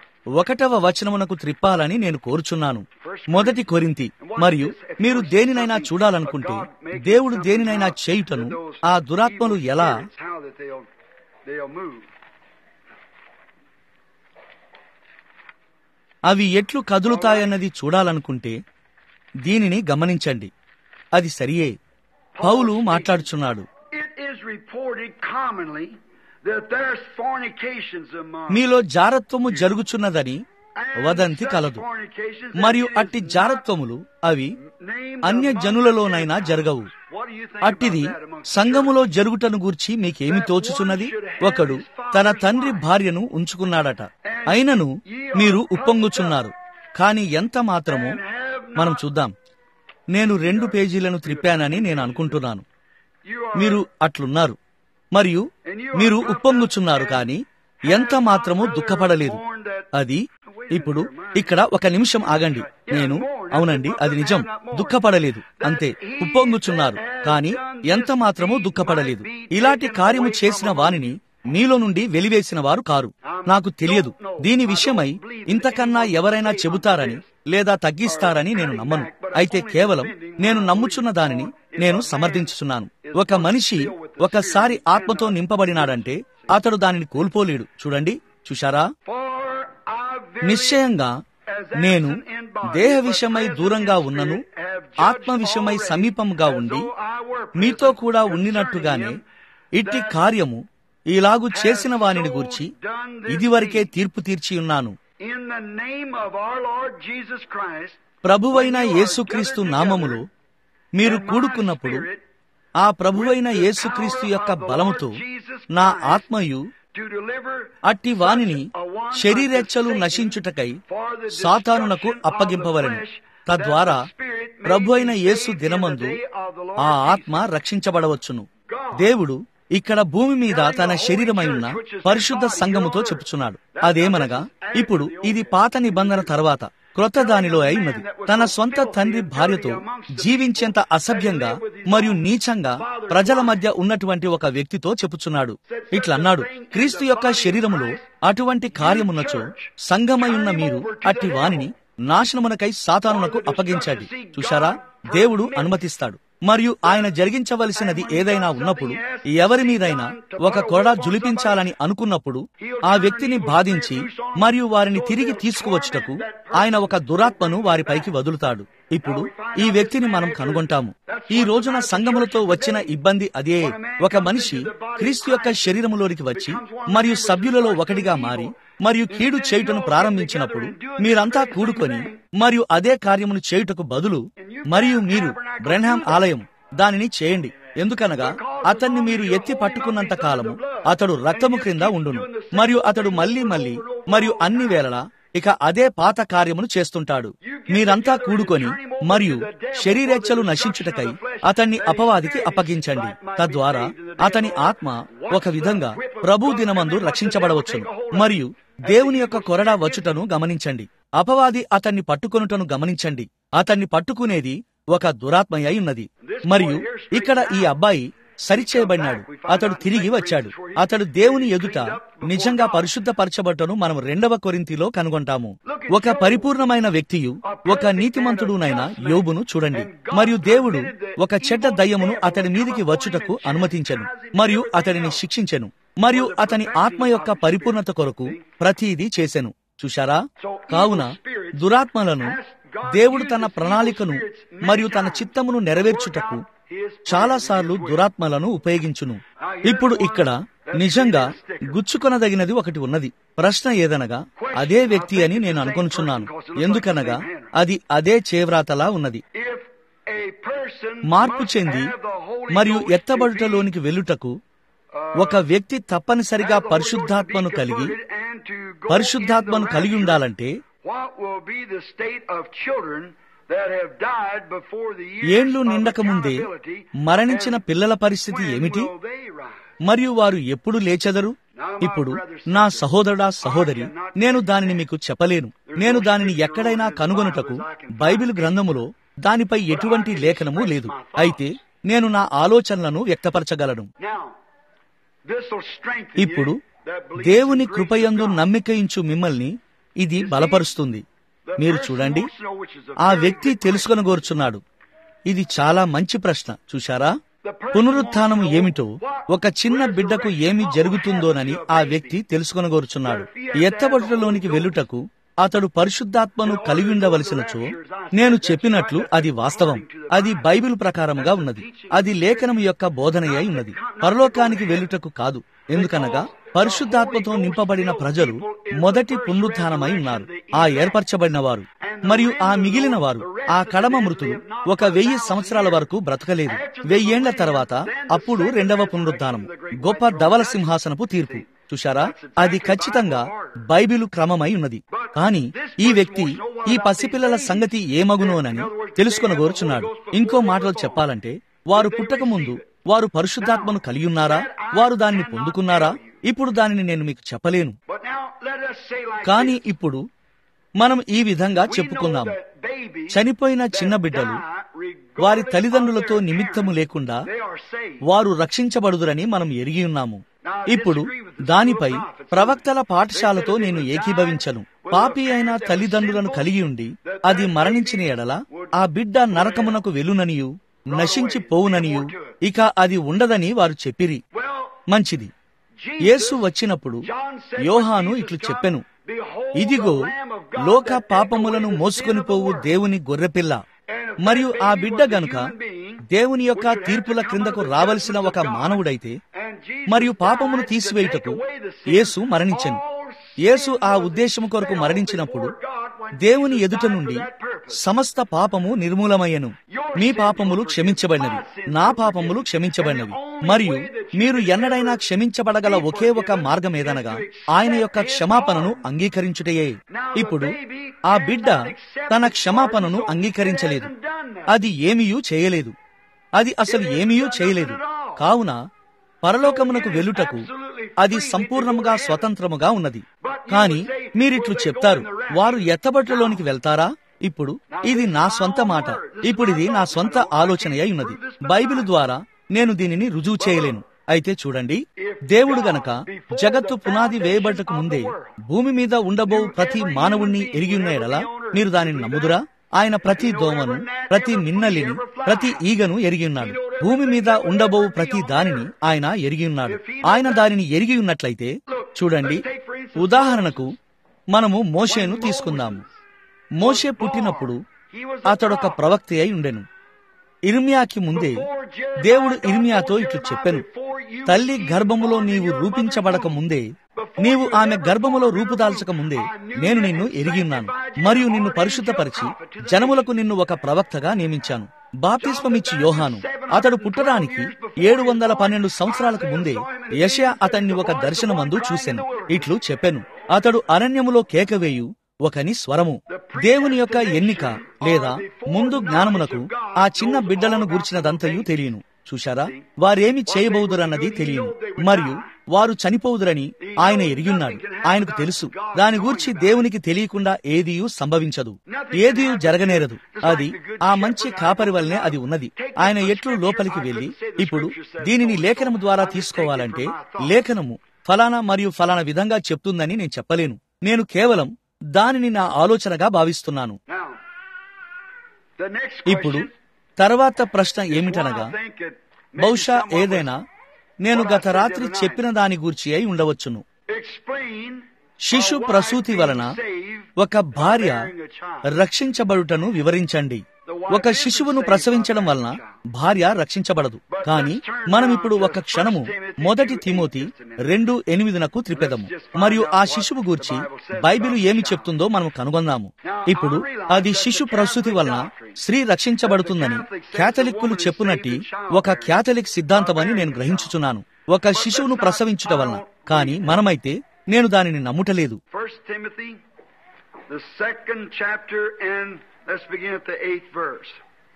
ఒకటవ వచనమునకు త్రిప్పాలని నేను కోరుచున్నాను మొదటి కొరింతి మరియు మీరు దేనినైనా చూడాలనుకుంటే దేవుడు దేనినైనా చేయుటను ఆ దురాత్మలు ఎలా అవి ఎట్లు కదులుతాయన్నది చూడాలనుకుంటే దీనిని గమనించండి అది సరియే పౌలు మాట్లాడుచున్నాడు మీలో జారత్వము జరుగుచున్నదని వదంతి కలదు మరియు అట్టి జారత్వములు అవి అన్య జనులలోనైనా జరగవు అట్టిది సంఘములో జరుగుటను గూర్చి మీకేమి తోచుచున్నది ఒకడు తన తండ్రి భార్యను ఉంచుకున్నాడట అయినను మీరు ఉప్పొంగుచున్నారు కాని ఎంత మాత్రము మనం చూద్దాం నేను రెండు పేజీలను త్రిప్పానని నేను అనుకుంటున్నాను You are మీరు అట్లున్నారు మరియు మీరు ఉప్పొంగుచున్నారు కానీ ఎంత మాత్రము దుఃఖపడలేదు అది ఇప్పుడు ఇక్కడ ఒక నిమిషం ఆగండి నేను అవునండి అది నిజం దుఃఖపడలేదు అంతే ఉప్పొంగుచున్నారు కానీ ఎంత మాత్రము దుఃఖపడలేదు ఇలాంటి కార్యము చేసిన వానిని మీలో నుండి వెలివేసిన వారు కారు నాకు తెలియదు దీని విషయమై ఇంతకన్నా ఎవరైనా చెబుతారని లేదా తగ్గిస్తారని నేను నమ్మను అయితే కేవలం నేను నమ్ముచున్న దానిని నేను సమర్థించుచున్నాను ఒక మనిషి ఒకసారి ఆత్మతో నింపబడినాడంటే అతడు దానిని కోల్పోలేడు చూడండి చూశారా For I very నిశ్చయంగా నేను దేహ విషయమై దూరంగా ఉన్నను ఆత్మ విషయమై సమీపంగా ఉండి మీతో కూడా ఉండినట్టుగానే ఇట్టి కార్యము ఇలాగు చేసిన వానిని గూర్చి ఇదివరకే తీర్పు తీర్చి ఉన్నాను In the name of our Lord Jesus Christ, ప్రభువైన యేసుక్రీస్తు నామములో మీరు కూడుకున్నప్పుడు ఆ ప్రభువైన యేసుక్రీస్తు యొక్క బలముతో నా ఆత్మయు to deliver అట్టి వానిని శరీరెచ్చలు నశించుటకై సాతానునకు అప్పగింపవలెను తద్వారా ప్రభు అయిన యేసు దినమందు ఆ ఆత్మ రక్షించబడవచ్చును దేవుడు ఇక్కడ భూమి మీద తన శరీరమై ఉన్న పరిశుద్ధ సంఘముతో చెప్పుచున్నాడు అదేమనగా ఇప్పుడు ఇది పాత నిబంధన తర్వాత క్రొత్త దానిలో అయినది తన సొంత తండ్రి భార్యతో జీవించేంత అసభ్యంగా మరియు నీచంగా ప్రజల మధ్య ఉన్నటువంటి ఒక వ్యక్తితో చెప్పుచున్నాడు ఇట్లన్నాడు క్రీస్తు యొక్క శరీరములో అటువంటి కార్యమున్నచో సంఘమై ఉన్న మీరు అట్టి వానిని నాశనమునకై సాతానునకు అప్పగించాడు చూశారా దేవుడు అనుమతిస్తాడు మరియు ఆయన జరిగించవలసినది ఏదైనా ఉన్నప్పుడు ఎవరి మీదైనా ఒక కొడ జులిపించాలని అనుకున్నప్పుడు ఆ వ్యక్తిని బాధించి మరియు వారిని తిరిగి తీసుకువచ్చుటకు ఆయన ఒక దురాత్మను వారిపైకి వదులుతాడు ఇప్పుడు ఈ వ్యక్తిని మనం కనుగొంటాము ఈ రోజున సంఘములతో వచ్చిన ఇబ్బంది అదే ఒక మనిషి క్రీస్తు యొక్క శరీరములోనికి వచ్చి మరియు సభ్యులలో ఒకటిగా మారి మరియు కీడు చేయుటను ప్రారంభించినప్పుడు మీరంతా కూడుకొని మరియు అదే కార్యమును చేయుటకు బదులు మరియు మీరు బ్రెన్హాం ఆలయం దానిని చేయండి ఎందుకనగా అతన్ని మీరు ఎత్తి పట్టుకున్నంత కాలము అతడు రక్తము క్రింద ఉండును మరియు అతడు మళ్ళీ మళ్ళీ మరియు అన్ని వేళలా ఇక అదే పాత కార్యమును చేస్తుంటాడు మీరంతా కూడుకొని మరియు శరీరేచ్ఛలు నశించుటకై అతన్ని అపవాదికి అప్పగించండి తద్వారా అతని ఆత్మ ఒక విధంగా ప్రభు దినమందు రక్షించబడవచ్చును మరియు దేవుని యొక్క కొరడా వచ్చుటను గమనించండి అపవాది అతన్ని పట్టుకొనుటను గమనించండి అతన్ని పట్టుకునేది ఒక దురాత్మ అయి ఉన్నది మరియు ఇక్కడ ఈ అబ్బాయి సరిచేయబడినాడు అతడు తిరిగి వచ్చాడు అతడు దేవుని ఎదుట నిజంగా పరిశుద్ధపరచబట్టను మనం రెండవ కొరింతిలో కనుగొంటాము ఒక పరిపూర్ణమైన వ్యక్తియు ఒక నీతిమంతుడునైన యోబును చూడండి మరియు దేవుడు ఒక చెడ్డ దయ్యమును అతడి మీదికి వచ్చుటకు అనుమతించెను మరియు అతడిని శిక్షించెను మరియు అతని ఆత్మ యొక్క పరిపూర్ణత కొరకు ప్రతిదీ చేసెను చూశారా కావున దురాత్మలను దేవుడు తన ప్రణాళికను మరియు తన చిత్తమును నెరవేర్చుటకు చాలాసార్లు దురాత్మలను ఉపయోగించును ఇప్పుడు ఇక్కడ నిజంగా గుచ్చుకొనదగినది ఒకటి ఉన్నది ప్రశ్న ఏదనగా అదే వ్యక్తి అని నేను అనుకొనుచున్నాను ఎందుకనగా అది అదే చేవ్రాతలా ఉన్నది if a person మార్పు must చెంది have the Holy మరియు Ghost to ఎత్తబడుటలోనికి వెళ్ళుటకు ఒక వ్యక్తి తప్పనిసరిగా పరిశుద్ధాత్మను కలిగి పరిశుద్ధాత్మను కలిగి ఉండాలంటే What will be the state of children that have died before the ఏండ్లు నిండకముందే మరణించిన పిల్లల పరిస్థితి ఏమిటి మరియు వారు ఎప్పుడు లేచెదరు ఇప్పుడు నా సహోదరుడా సహోదరి నేను దానిని మీకు చెప్పలేను నేను దానిని ఎక్కడైనా కనుగొనుటకు బైబిల్ గ్రంథములో దానిపై ఎటువంటి లేఖనము లేదు అయితే నేను నా ఆలోచనలను వ్యక్తపరచగలను ఇప్పుడు దేవుని కృపయందు నమ్మికయించు మిమ్మల్ని ఇది బలపరుస్తుంది మీరు చూడండి ఆ వ్యక్తి తెలుసుకొనగోరుచున్నాడు ఇది చాలా మంచి ప్రశ్న చూశారా పునరుత్థానం ఏమిటో ఒక చిన్న బిడ్డకు ఏమి జరుగుతుందోనని ఆ వ్యక్తి తెలుసుకొనగోరుచున్నాడు ఎత్తబడుటలోనికి వెళ్ళుటకు అతడు పరిశుద్ధాత్మను కలిగి ఉండవలసినచో నేను చెప్పినట్లు అది వాస్తవం అది బైబిల్ ప్రకారముగా ఉన్నది అది లేఖనం యొక్క బోధనయ్య ఉన్నది పరలోకానికి వెళ్ళుటకు కాదు ఎందుకనగా పరిశుద్ధాత్మతో నింపబడిన ప్రజలు మొదటి పునరుత్థానమై ఉన్నారు ఆ ఏర్పరచబడిన వారు మరియు ఆ మిగిలిన వారు ఆ కడమ మృతులు ఒక వెయ్యి సంవత్సరాల వరకు బ్రతకలేదు వెయ్యేండ్ల తర్వాత అప్పుడు రెండవ పునరుద్ధానం గొప్ప ధవల సింహాసనపు తీర్పు చూశారా అది ఖచ్చితంగా బైబిలు క్రమమై ఉన్నది కానీ ఈ వ్యక్తి ఈ పసిపిల్లల సంగతి ఏమగునోనని తెలుసుకొనగోరుచున్నాడు ఇంకో మాటలో చెప్పాలంటే వారు పుట్టక ముందు వారు పరిశుద్ధాత్మను కలిగి ఉన్నారా వారు దానిని పొందుకున్నారా ఇప్పుడు దానిని నేను మీకు చెప్పలేను But now let us say like కానీ this. ఇప్పుడు మనం ఈ విధంగా We know చెప్పుకున్నాం that babies చనిపోయిన that చిన్న బిడ్డలు die, regardless వారి of తల్లిదండ్రులతో their నిమిత్తము parents, లేకుండా they are saved. వారు రక్షించబడుదురని మనం ఎరిగి ఉన్నాము ఇప్పుడు దానిపై ప్రవక్తల పాఠశాలతో నేను ఏకీభవించను పాపి అయిన తల్లిదండ్రులను కలిగి ఉండి అది మరణించిన ఎడల ఆ బిడ్డ నరకమునకు వెలుననియు నశించి పోవుననియు ఇక అది ఉండదని వారు చెప్పిరి Well, మంచిది Jesus, యేసు వచ్చినప్పుడు John said, యోహాను when ఇట్లు Jesus చెప్పెను come, behold ఇదిగో the Lamb of God లోక that taketh పాపములను away the మోసుకొని sin of the పోవు world. దేవుని గొర్రెపిల్ల And if మరియు that ఆ baby బిడ్డ was a గనుక human being, దేవుని యొక్క which would have తీర్పుల to come క్రిందకు under the రావలసిన judgment ఒక of God, మానవుడైతే and Jesus మరియు died పాపమును to తీసివేయుటకు take away the sin. Yesu మరణించెను All Yesu sin ఆ was ఉద్దేశము కొరకు expelled మరణించినప్పుడు before God when దేవుని Jesus ఎదుట died for నుండి that purpose. సమస్త పాపము నిర్మూలమయ్యను మీ పాపములు క్షమించబడినవి నా పాపములు క్షమించబడినవి మరియు మీరు ఎన్నడైనా క్షమించబడగల ఒకే ఒక మార్గం ఏదనగా ఆయన యొక్క క్షమాపణను అంగీకరించుటయే ఇప్పుడు ఆ బిడ్డ తన క్షమాపణను అంగీకరించలేదు అది ఏమీయూ చేయలేదు అది అసలు ఏమీయూ చేయలేదు కావున పరలోకమునకు వెళ్ళుటకు అది సంపూర్ణముగా స్వతంత్రముగా ఉన్నది కానీ మీరిట్లు చెప్తారు వారు ఎత్తబట్లలోనికి వెళ్తారా ఇప్పుడు ఇది నా స్వంత మాట ఇప్పుడు ఇది నా స్వంత ఆలోచన అయి ఉన్నది బైబిల్ ద్వారా నేను దీనిని రుజువు చేయలేను అయితే చూడండి దేవుడు గనక జగత్తు పునాది వేయబడ్డకు ముందే భూమి మీద ఉండబో ప్రతి మానవుణ్ణి ఎరిగి ఉన్న ఎడలా మీరు దానిని నమ్ముదురా ఆయన ప్రతి దోమను ప్రతి మిన్నలిని ప్రతి ఈగను ఎరిగి ఉన్నాడు భూమి మీద ఉండబో ప్రతి దానిని ఆయన ఎరిగి ఉన్నాడు ఆయన దానిని ఎరిగి ఉన్నట్లయితే చూడండి ఉదాహరణకు మనము మోషేను తీసుకుందాము మోషే పుట్టినప్పుడు అతడొక ప్రవక్త అయి ఉండెను ఇర్మియాకి ముందే దేవుడు ఇర్మియాతో ఇట్లు చెప్పెను తల్లి గర్భములో నీవు రూపించబడక ముందే నీవు ఆమె గర్భములో రూపుదాల్చక ముందే నేను నిన్ను ఎరిగి ఉన్నాను మరియు నిన్ను పరిశుద్ధపరిచి జనములకు నిన్ను ఒక ప్రవక్తగా నియమించాను బాప్తిస్మమిచ్చి యోహాను అతడు పుట్టడానికి ఏడు వందల పన్నెండు సంవత్సరాలకు ముందే యషయా అతన్ని ఒక దర్శనమందు చూశాను ఇట్లు చెప్పెను అతడు అరణ్యములో కేకవేయు ఒకని స్వరము దేవుని యొక్క ఎన్నిక లేదా ముందు జ్ఞానమునకు ఆ చిన్న బిడ్డలను గూర్చినదంతయు తెలియను చూశారా వారేమి చేయబోదురన్నది తెలియను మరియు వారు చనిపోవుదురని ఆయన ఎరిగిన్నాడు ఆయనకు తెలుసు దాని గూర్చి దేవునికి తెలియకుండా ఏదియూ సంభవించదు ఏదియూ జరగనేరదు అది ఆ మంచి కాపరి వల్లనే అది ఉన్నది ఆయన ఎట్లు లోపలికి వెళ్లి ఇప్పుడు దీనిని లేఖనము ద్వారా తీసుకోవాలంటే లేఖనము ఫలానా మరియు ఫలానా విధంగా చెప్తుందని నేను చెప్పలేను నేను కేవలం దానిని నా ఆలోచనగా భావిస్తున్నాను Now, the next ఇప్పుడు question, తర్వాత ప్రశ్న ఏమిటనగా I think it maybe బహుశా someone ఏదైనా నేను గత రాత్రి చెప్పిన దాని గూర్చి అయి ఉండవచ్చును would explain శిశు a wife ప్రసూతి being వలన saved ఒక భార్య by bearing a child. రక్షించబడుటను వివరించండి ఒక శిశువును ప్రసవించడం వలన భార్య రక్షించబడదు కానీ మనం ఇప్పుడు ఒక క్షణము మొదటి తిమోతి రెండు ఎనిమిదినకు త్రిపెదము మరియు ఆ శిశువు గూర్చి బైబిలు ఏమి చెప్తుందో మనం కనుగొందాము ఇప్పుడు అది శిశు ప్రసూతి వలన స్త్రీ రక్షించబడుతుందని క్యాథలిక్కులు చెప్పునట్టి ఒక క్యాథలిక్ సిద్ధాంతమని నేను గ్రహించుచున్నాను ఒక శిశువును ప్రసవించుట వలన కానీ మనమైతే నేను దానిని నమ్ముటలేదు First Timothy, the second chapter, and let's begin at the eighth verse.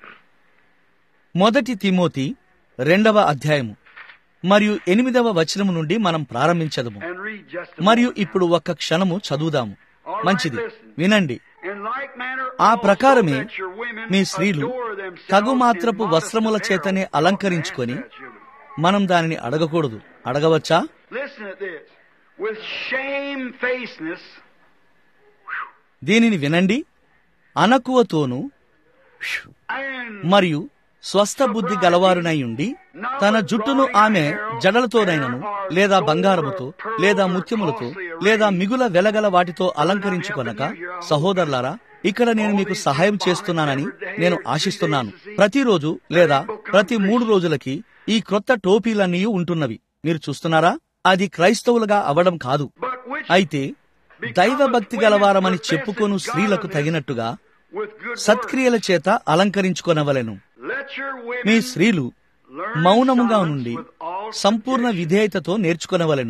మొదటి తిమోతి రెండవ అధ్యాయము మరియు ఎనిమిదవ వచనము నుండి మనం ప్రారంభించదము And read just a మరియు moment. ఇప్పుడు ఒక్క క్షణము చదువుదాము All మంచిది right, listen. వినండి In like manner ఆ also ప్రకారమే that your women మీ స్త్రీలు adore themselves తగుమాత్రపు in modest వస్త్రముల apparel. చేతనే అలంకరించుకొని Oh, that's that, మనం దానిని అడగకూడదు అడగవచ్చా Julie. Listen to this. With shamefacedness దీనిని వినండి అనకువతోను and మరియు స్వస్థ బుద్ధి గలవారునై ఉండి తన జుట్టును ఆమె జడలతోనైనను లేదా బంగారముతో లేదా ముత్యములతో లేదా మిగుల వెలగల వాటితో అలంకరించుకొనక సహోదరులారా ఇక్కడ నేను మీకు సహాయం చేస్తున్నానని నేను ఆశిస్తున్నాను ప్రతిరోజు లేదా ప్రతి మూడు రోజులకి ఈ క్రొత్త టోపీలన్నీ ఉంటున్నవి మీరు చూస్తున్నారా అది క్రైస్తవులుగా అవడం కాదు but which అయితే దైవ భక్తి గలవారమని చెప్పుకొను స్త్రీలకు తగినట్టుగా with good సత్క్రియల చేత అలంకరించుకొనవలెను works. Let your me women స్త్రీలు learn మౌనముగా silence నుండి with all సంపూర్ణ subjection. విధేయతతో నేర్చుకొనవలెను But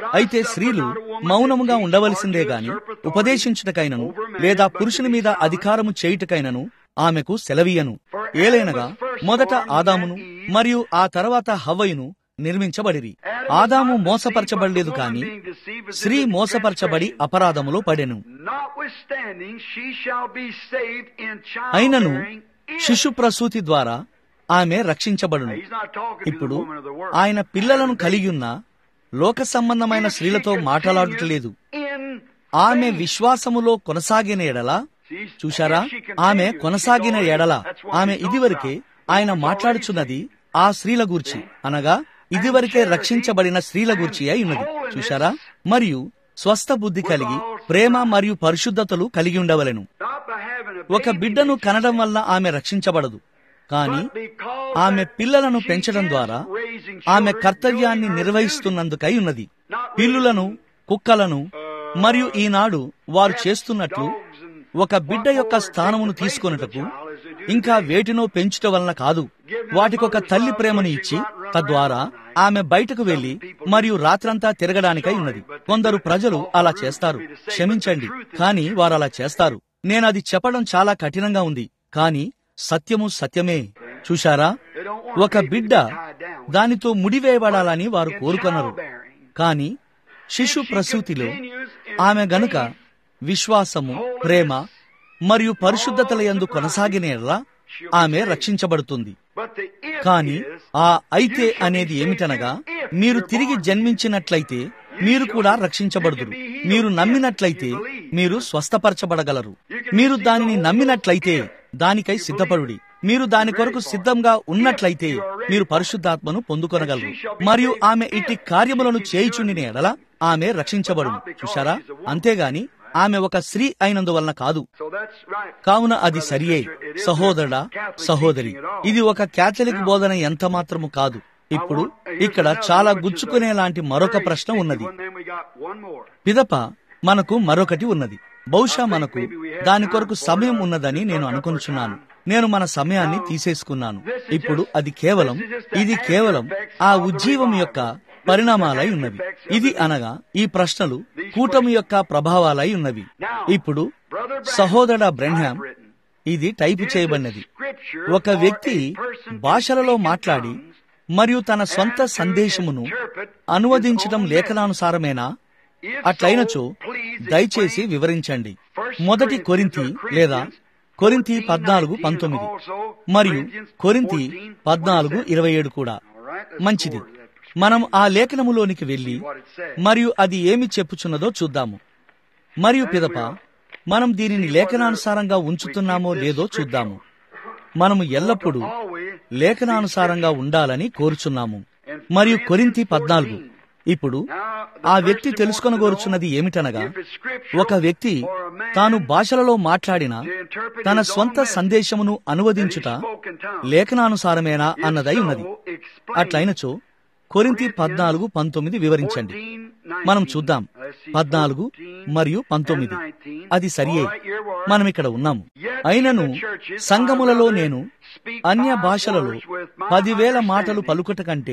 అయితే స్త్రీలు మౌనముగా ఉండవలసిందే గాని ఉపదేశించుటకైనను లేదా పురుషుని మీద అధికారము చేయుటకైనను ఆమెకు సెలవీయను ఏలైనగా మొదట ఆదామును మరియు ఆ తర్వాత హవ్వయును నిర్మించబడిరి ఆదాము మోసపరచబడలేదు కాని స్త్రీ మోసపరచబడి అపరాధములో పడెను Notwithstanding, she shall be saved in అయినను childbearing. if- శిశు ప్రసూతి ద్వారా ఆమె రక్షించబడును He's not talking to the ఇప్పుడు woman of the world. ఆయన పిల్లలను కలిగియున్న లోక సంబంధమైన If she స్త్రీలతో continues మాట్లాడటలేదు in ఆమె faith. విశ్వాసములో కొనసాగిన ఎడల See, చూశారా if she ఆమె continues, కొనసాగిన she's already- ఎడల that's what ఆమె he's talking ఇదివరకే about. ఆయన It's మాట్లాడుచున్నది ఆ స్త్రీల గూర్చి అనగా ఇదివరకే రక్షించబడిన స్త్రీల గూర్చి అయి ఉన్నది చూశారా మరియు స్వస్థ బుద్ధి కలిగి ప్రేమ మరియు పరిశుద్ధతలు కలిగి ఉండవలెను Not by having a ఒక baby బిడ్డను that కనడం వల్ల ఆమె రక్షించబడదు కానీ But because ఆమె that పిల్లలను she పెంచడం is ద్వారా raising ఆమె children, కర్తవ్యాన్ని doing her నిర్వహిస్తున్నందుకై ఉన్నది duty, not పిల్లులను కుక్కలను raising, మరియు uh, ఈనాడు వారు cats, చేస్తున్నట్లు dogs, and ఒక బిడ్డ what యొక్క more స్థానమును take the place of the తీసుకొనుటకు child as they do ఇంకా today. వేటినో పెంచుట వలన కాదు వాటికొక తల్లి ప్రేమను ఇచ్చి తద్వారా ఆమె బయటకు వెళ్లి మరియు రాత్రంతా తిరగడానికై ఉన్నది కొందరు ప్రజలు అలా చేస్తారు క్షమించండి కానీ వారు అలా చేస్తారు నేనది చెప్పడం చాలా కఠినంగా ఉంది కానీ సత్యము సత్యమే చూశారా They don't want ఒక a baby బిడ్డ to be tied down with దానితో ముడివేయబడాలని వారు in కోరుకొనరు childbearing. కానీ శిశు ప్రసూతిలో ఆమె గనుక విశ్వాసము ప్రేమ మరియు పరిశుద్ధతల యందు కొనసాగిన ఎడల ఆమె రక్షించబడుతుంది But the if కానీ is, ఆ అయితే అనేది ఏమిటనగా మీరు తిరిగి జన్మించినట్లయితే మీరు కూడా రక్షించబడుదురు మీరు నమ్మినట్లయితే మీరు స్వస్థపరచబడగలరు మీరు దానిని నమ్మినట్లయితే దానికై సిద్ధపడుడి మీరు దాని కొరకు సిద్ధంగా ఉన్నట్లయితే మీరు పరిశుద్ధాత్మను పొందుకొనగలరు మరియు ఆమె ఇట్టి కార్యములను చేయుచుండిన ఎడల ఆమె రక్షించబడును చూశారా అంతేగాని ఆమె ఒక స్త్రీ అయినందువలన కాదు so that's right. కావున అది సరియే సహోదరుడా సహోదరి ఇది ఒక క్యాథలిక్ బోధన ఎంత మాత్రము కాదు ఇప్పుడు ఇక్కడ చాలా గుచ్చుకునే లాంటి మరొక ప్రశ్న ఉన్నది Then we got one more. పిదప మనకు మరొకటి ఉన్నది బహుశా మనకు దాని కొరకు సమయం ఉన్నదని నేను అనుకుంటున్నాను నేను మన సమయాన్ని తీసేసుకున్నాను ఇప్పుడు అది కేవలం ఇది కేవలం ఆ ఉజ్జీవం యొక్క పరిణామాలై ఉన్నవి ఇది అనగా ఈ ప్రశ్నలు కూటమి యొక్క ప్రభావాలై ఉన్నవి ఇప్పుడు సహోదర బ్రెన్హామ్ ఇది టైపు చేయబడినది ఒక వ్యక్తి భాషలలో మాట్లాడి మరియు తన సొంత సందేశమును అనువదించడం లేఖనానుసారమేనా అట్లయినచో దయచేసి వివరించండి మొదటి కొరింతి లేదా కొరింతి పద్నాలుగు పంతొమ్మిది మరియు కొరింతి పద్నాలుగు ఇరవై ఏడు కూడా మంచిది మనం ఆ లేఖనములోనికి వెళ్ళి మరియు అది ఏమి చెప్పుచున్నదో చూద్దాము మరియు పిదప మనం దీనిని లేఖనానుసారంగా ఉంచుతున్నామో లేదో చూద్దాము మనము ఎల్లప్పుడూ లేఖనానుసారంగా ఉండాలని కోరుచున్నాము మరియు కొరింతి పద్నాలుగు ఇప్పుడు ఆ వ్యక్తి తెలుసుకొనగోరుచున్నది ఏమిటనగా ఒక వ్యక్తి తాను భాషలలో మాట్లాడిన తన స్వంత సందేశమును అనువదించుట లేఖనానుసారమేనా అన్నదై ఉన్నది అట్లయినచో కొరింతి పద్నాలుగు పంతొమ్మిది వివరించండి మనం చూద్దాం పద్నాలుగు మరియు పంతొమ్మిది అది సరియే మనం ఇక్కడ ఉన్నాము అయినను సంఘములలో నేను అన్య భాషలలో పదివేల మాటలు పలుకుట కంటే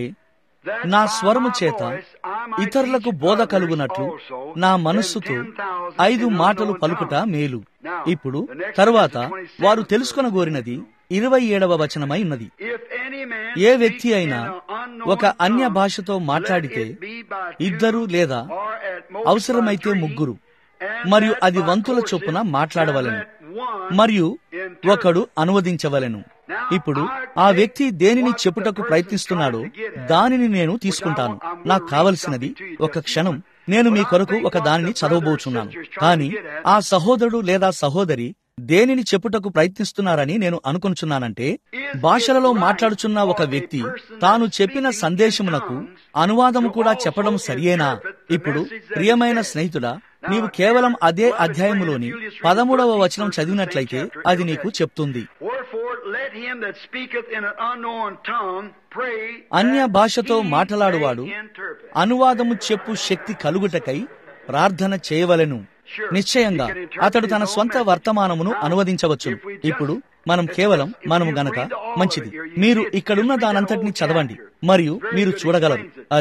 నా స్వరము చేత ఇతరులకు బోధ కలుగునట్లు నా మనస్సుతో ఐదు మాటలు పలుకుట మేలు ఇప్పుడు తరువాత వారు తెలుసుకొనగోరినది ఇరవై ఏడవ వచనమై ఉన్నది ఏ వ్యక్తి అయినా ఒక అన్య భాషతో మాట్లాడితే ఇద్దరు లేదా అవసరమైతే ముగ్గురు మరియు అది వంతుల చొప్పున మాట్లాడవలెను మరియు ఒకడు అనువదించవలెను ఇప్పుడు ఆ వ్యక్తి దేనిని చెప్పుటకు ప్రయత్నిస్తున్నాడో దానిని నేను తీసుకుంటాను నాకు కావలసినది ఒక క్షణం నేను మీ కొరకు ఒక దానిని చదవబోచున్నాను కానీ ఆ సహోదరుడు లేదా సహోదరి దేనిని చెప్పుటకు ప్రయత్నిస్తున్నారని నేను అనుకుంటున్నానంటే భాషలలో మాట్లాడుచున్న ఒక వ్యక్తి తాను చెప్పిన సందేశమునకు అనువాదము కూడా చెప్పడం సరియేనా ఇప్పుడు ప్రియమైన స్నేహితుడా నీవు కేవలం అదే అధ్యాయములోని పదమూడవ వచనం చదివినట్లయితే అది నీకు చెప్తుంది అన్య భాషతో మాట్లాడువాడు అనువాదము చెప్పు శక్తి కలుగుటకై ప్రార్థన చేయవలెను నిశ్చయంగా అతడు తన స్వంత వర్తమానమును అనువదించవచ్చు ఇప్పుడు మనం కేవలం మనము గనక మంచిది మీరు ఇక్కడున్న దానంతటిని చదవండి మరియు మీరు చూడగలరు అది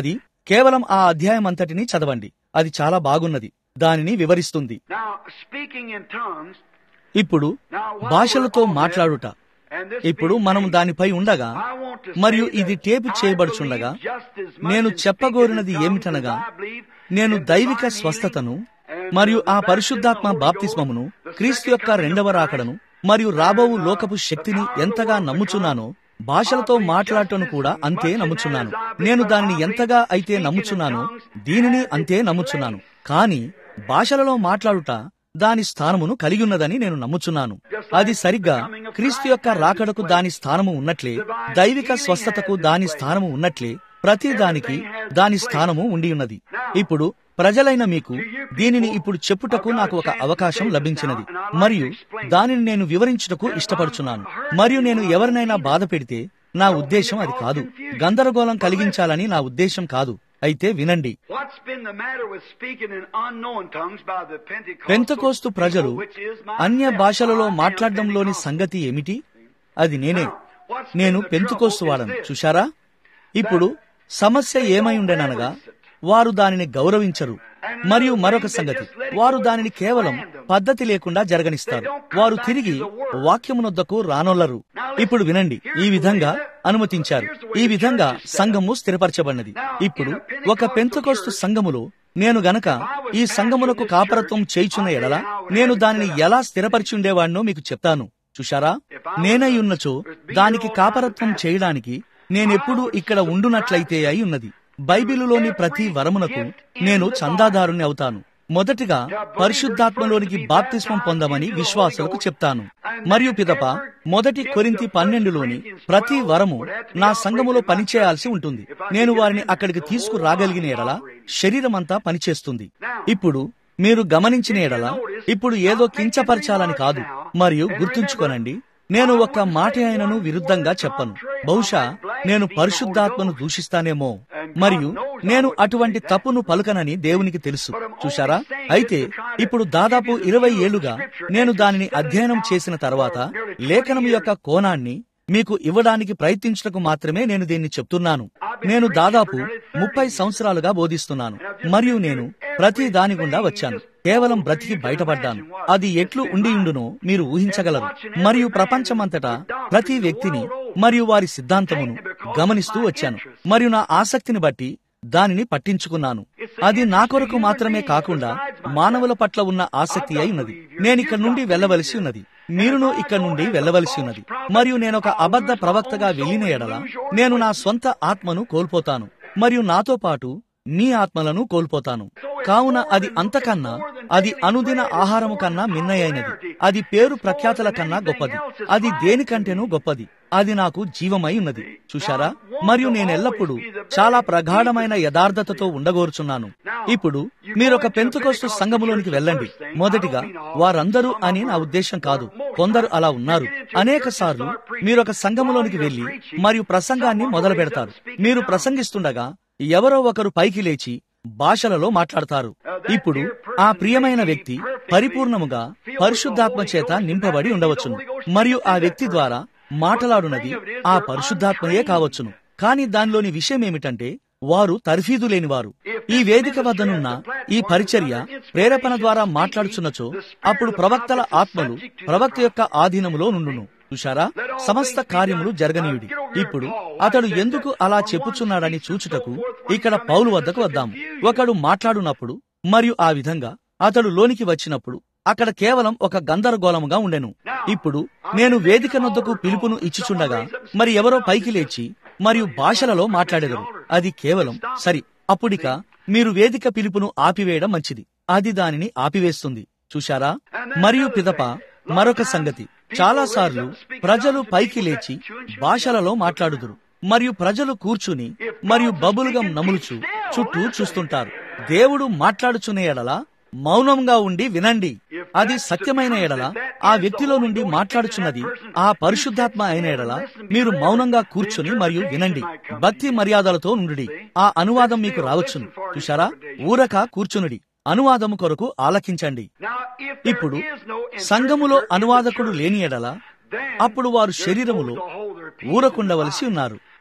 కేవలం ఆ అధ్యాయం అంతటిని చదవండి అది చాలా బాగున్నది దానిని వివరిస్తుంది Now, speaking in tongues, ఇప్పుడు now, while భాషలతో we're on మాట్లాడుట this, and this ఇప్పుడు being మనం taped, దానిపై ఉండగా I want to say మరియు that ఇది టేపు I చేయబడుచుండగా believe just as much నేను in చెప్పగోరినది speaking in ఏమిటనగా tongues as I believe నేను in దైవిక divine స్వస్థతను healing and మరియు the ఆ baptism పరిశుద్ధాత్మ of the Holy బాప్తిస్మమును Ghost, the క్రీస్తు second యొక్క coming of రెండవ Christ, రాకడను మరియు రాబోవు లోకపు శక్తిని ఎంతగా నమ్ముచున్నానో భాషలతో మాట్లాడటను కూడా అంతే నమ్ముచున్నాను నేను దానిని ఎంతగా అయితే నమ్ముచున్నానో దీనిని అంతే నమ్ముచున్నాను కాని భాషలలో మాట్లాడుట దాని స్థానమును కలిగి ఉన్నదని నేను నమ్ముచున్నాను అది సరిగ్గా క్రీస్తు యొక్క రాకడకు దాని స్థానము ఉన్నట్లే దైవిక స్వస్థతకు దాని స్థానము ఉన్నట్లే ప్రతి దానికి దాని స్థానము ఉండి ఉన్నది ఇప్పుడు ప్రజలైన మీకు దీనిని ఇప్పుడు చెప్పుటకు నాకు ఒక అవకాశం లభించినది మరియు దానిని నేను వివరించుటకు ఇష్టపడుచున్నాను మరియు నేను ఎవరినైనా బాధ పెడితే నా ఉద్దేశం అది కాదు గందరగోళం కలిగించాలని నా ఉద్దేశం కాదు అయితే వినండి What's been the matter with speaking in unknown tongues by the Pentecostal Pentecost ప్రజలు people, which is myself? అన్య భాషలలో I am మాట్లాడడంలోని Pentecostal. సంగతి ఏమిటి అది నేనే Now, what's been నేను the పెంతుకోస్తు trouble వాడను is this, చూశారా ఇప్పుడు సమస్య ఏమై ఉండేననగా వారు దానిని గౌరవించరు మరియు మరొక సంగతి వారు దానిని కేవలం పద్ధతి లేకుండా జరగనిస్తారు వారు తిరిగి వాక్యమునొద్దకు రానొల్లరు ఇప్పుడు వినండి ఈ విధంగా అనుమతించారు ఈ విధంగా సంఘము స్థిరపరచబడినది ఇప్పుడు ఒక పెంతుకోస్తు సంఘములో నేను గనక ఈ సంఘములకు కాపరత్వం చేయుచున్న ఎడల నేను దానిని ఎలా స్థిరపరిచి ఉండేవాడినో మీకు చెప్తాను చూశారా నేనై ఉన్నచో దానికి కాపరత్వం చేయడానికి నేనెప్పుడు ఇక్కడ ఉండునట్లయితే అయి ఉన్నది బైబిలులోని ప్రతి వరమునకు నేను చందాదారుని అవుతాను మొదటిగా పరిశుద్ధాత్మలోనికి బాప్తిస్మం పొందమని విశ్వాసులకు చెప్తాను మరియు పిదప మొదటి కొరింతి పన్నెండులోని ప్రతి వరము నా సంఘములో పనిచేయాల్సి ఉంటుంది నేను వారిని అక్కడికి తీసుకురాగలిగిన ఎడల శరీరమంతా పనిచేస్తుంది ఇప్పుడు మీరు గమనించిన ఎడల ఇప్పుడు ఏదో కించపరచాలని కాదు మరియు గుర్తుంచుకోనండి నేను ఒక్క మాట అయినను విరుద్ధంగా చెప్పను బహుశా నేను పరిశుద్ధాత్మను దూషిస్తానేమో మరియు నేను అటువంటి తప్పును పలుకనని దేవునికి తెలుసు చూశారా అయితే ఇప్పుడు దాదాపు ఇరవై ఏళ్లుగా నేను దానిని అధ్యయనం చేసిన తర్వాత లేఖనం యొక్క కోణాన్ని మీకు ఇవ్వడానికి ప్రయత్నించటకు మాత్రమే నేను దీన్ని చెప్తున్నాను నేను దాదాపు ముప్పై సంవత్సరాలుగా బోధిస్తున్నాను మరియు నేను ప్రతి దాని గుండా వచ్చాను కేవలం బ్రతికి బయటపడ్డాను అది ఎట్లు ఉండి ఉండునో మీరు ఊహించగలరు మరియు ప్రపంచమంతటా ప్రతి వ్యక్తిని మరియు వారి సిద్ధాంతమును గమనిస్తూ వచ్చాను మరియు నా ఆసక్తిని బట్టి దానిని పట్టించుకున్నాను అది నా కొరకు మాత్రమే కాకుండా మానవుల పట్ల ఉన్న ఆసక్తి అయి ఉన్నది నేనిక్కడి నుండి వెళ్ళవలసి ఉన్నది మీరును ఇక్కడ నుండి వెళ్ళవలసి ఉన్నది మరియు నేను ఒక అబద్ధ ప్రవక్తగా వెళ్ళిన ఎడల నేను నా స్వంత ఆత్మను కోల్పోతాను మరియు నాతో పాటు మీ ఆత్మలను కోల్పోతాను కావున అది అంతకన్నా అది అనుదిన ఆహారము కన్నా మిన్నయైనది అది పేరు ప్రఖ్యాతల కన్నా గొప్పది అది దేనికంటేనూ గొప్పది అది నాకు జీవమై ఉన్నది చూశారా మరియు నేనెల్లప్పుడూ చాలా ప్రగాఢమైన యథార్థతతో ఉండగోరుచున్నాను ఇప్పుడు మీరొక పెంతుకోస్తు సంఘములోనికి వెళ్ళండి మొదటిగా వారందరూ అని నా ఉద్దేశం కాదు కొందరు అలా ఉన్నారు అనేక సార్లు మీరొక సంఘములోనికి వెళ్లి మరియు ప్రసంగాన్ని మొదలు పెడతారు మీరు ప్రసంగిస్తుండగా ఎవరో ఒకరు పైకి లేచి భాషలలో మాట్లాడతారు ఇప్పుడు ఆ ప్రియమైన వ్యక్తి పరిపూర్ణముగా పరిశుద్ధాత్మ చేత నింపబడి ఉండవచ్చును మరియు ఆ వ్యక్తి ద్వారా మాట్లాడునది ఆ పరిశుద్ధాత్మయే కావచ్చును కానీ దానిలోని విషయం ఏమిటంటే వారు తర్ఫీదు లేనివారు ఈ వేదిక వద్దనున్న ఈ పరిచర్య ప్రేరేపణ ద్వారా మాట్లాడుచున్నచో అప్పుడు ప్రవక్తల ఆత్మలు ప్రవక్త యొక్క ఆధీనములో నుండును చూశారా సమస్త కార్యములు జరగనీయుడి ఇప్పుడు అతడు ఎందుకు అలా చెప్పుచున్నాడని చూచుటకు ఇక్కడ పౌలు వద్దకు వద్దాము ఒకడు మాట్లాడునప్పుడు మరియు ఆ విధంగా అతడు లోనికి వచ్చినప్పుడు అక్కడ కేవలం ఒక గందరగోళముగా ఉండెను ఇప్పుడు నేను వేదిక నొద్దకు పిలుపును ఇచ్చుచుండగా మరి ఎవరో పైకి లేచి మరియు భాషలలో మాట్లాడెదరు అది కేవలం సరి అప్పుడిక మీరు వేదిక పిలుపును ఆపివేయడం మంచిది అది దానిని ఆపివేస్తుంది చూశారా మరియు పిదప మరొక సంగతి చాలాసార్లు ప్రజలు పైకి లేచి భాషలలో మాట్లాడుదురు మరియు ప్రజలు కూర్చుని మరియు బబులుగా నములుచు చుట్టూ చూస్తుంటారు దేవుడు మాట్లాడుచున్న ఎడల మౌనంగా ఉండి వినండి అది సత్యమైన ఎడల ఆ వ్యక్తిలో నుండి మాట్లాడుచున్నది ఆ పరిశుద్ధాత్మ అయిన ఎడల మీరు మౌనంగా కూర్చుని మరియు వినండి భక్తి మర్యాదలతో నుండి ఆ అనువాదం మీకు రావచ్చును చూశారా ఊరక కూర్చునుడి అనువాదము కొరకు ఆలకించండి ఇప్పుడు సంఘములో అనువాదకుడు లేని ఎడల అప్పుడు వారు శరీరములో ఊరకుండవలసి ఉన్నారు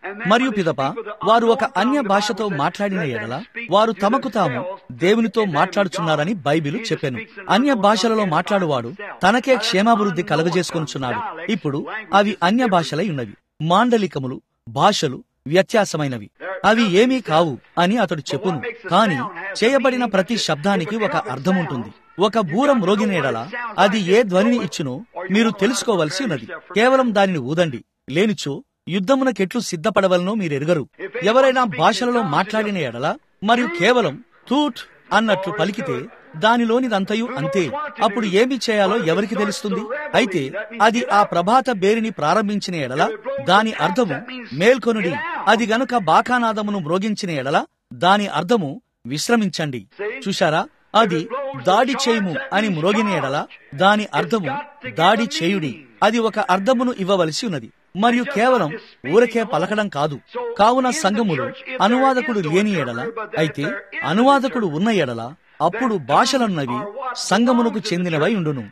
మరియు పిదప వారు ఒక అన్య భాషతో మాట్లాడిన ఎడల వారు తమకు తాము దేవునితో మాట్లాడుచున్నారని బైబిలు చెప్పాను అన్య భాషలలో మాట్లాడువాడు తనకే క్షేమాభివృద్ధి కలుగజేసుకొనుచున్నాడు ఇప్పుడు అవి అన్య భాషలై ఉన్నవి మాండలికములు భాషలు వ్యత్యాసమైనవి అవి ఏమీ కావు అని అతడు చెప్పును కాని చేయబడిన ప్రతి శబ్దానికి ఒక అర్థం ఉంటుంది ఒక బూరం రోగినేడల అది ఏ ధ్వనిని ఇచ్చునో మీరు తెలుసుకోవలసి ఉన్నది కేవలం దానిని ఊదండి లేనిచో యుద్ధమునకెట్లు సిద్ధపడవలనో మీరెరుగరు ఎవరైనా భాషలలో మాట్లాడిన ఎడల మరియు కేవలం తూట్ అన్నట్లు పలికితే దానిలోనిదంతయు అంతే అప్పుడు ఏమి చేయాలో ఎవరికి తెలుస్తుంది అయితే అది ఆ ప్రభాత బేరిని ప్రారంభించిన ఎడల దాని అర్థము మేల్కొనుడి అది గనుక బాకానాదమును మ్రోగించిన ఎడల దాని అర్థము విశ్రమించండి చూశారా అది దాడి చేయుము అని మ్రోగిన ఎడల దాని అర్థము దాడి చేయుడి అది ఒక అర్థమును ఇవ్వవలసి ఉన్నది మరియు కేవలం ఊరకే పలకడం కాదు కావున సంఘములు అనువాదకుడు లేని ఎడల అయితే అనువాదకుడు ఉన్న ఎడల అప్పుడు భాషలన్నవి సంఘమునకు చెందినవై ఉండును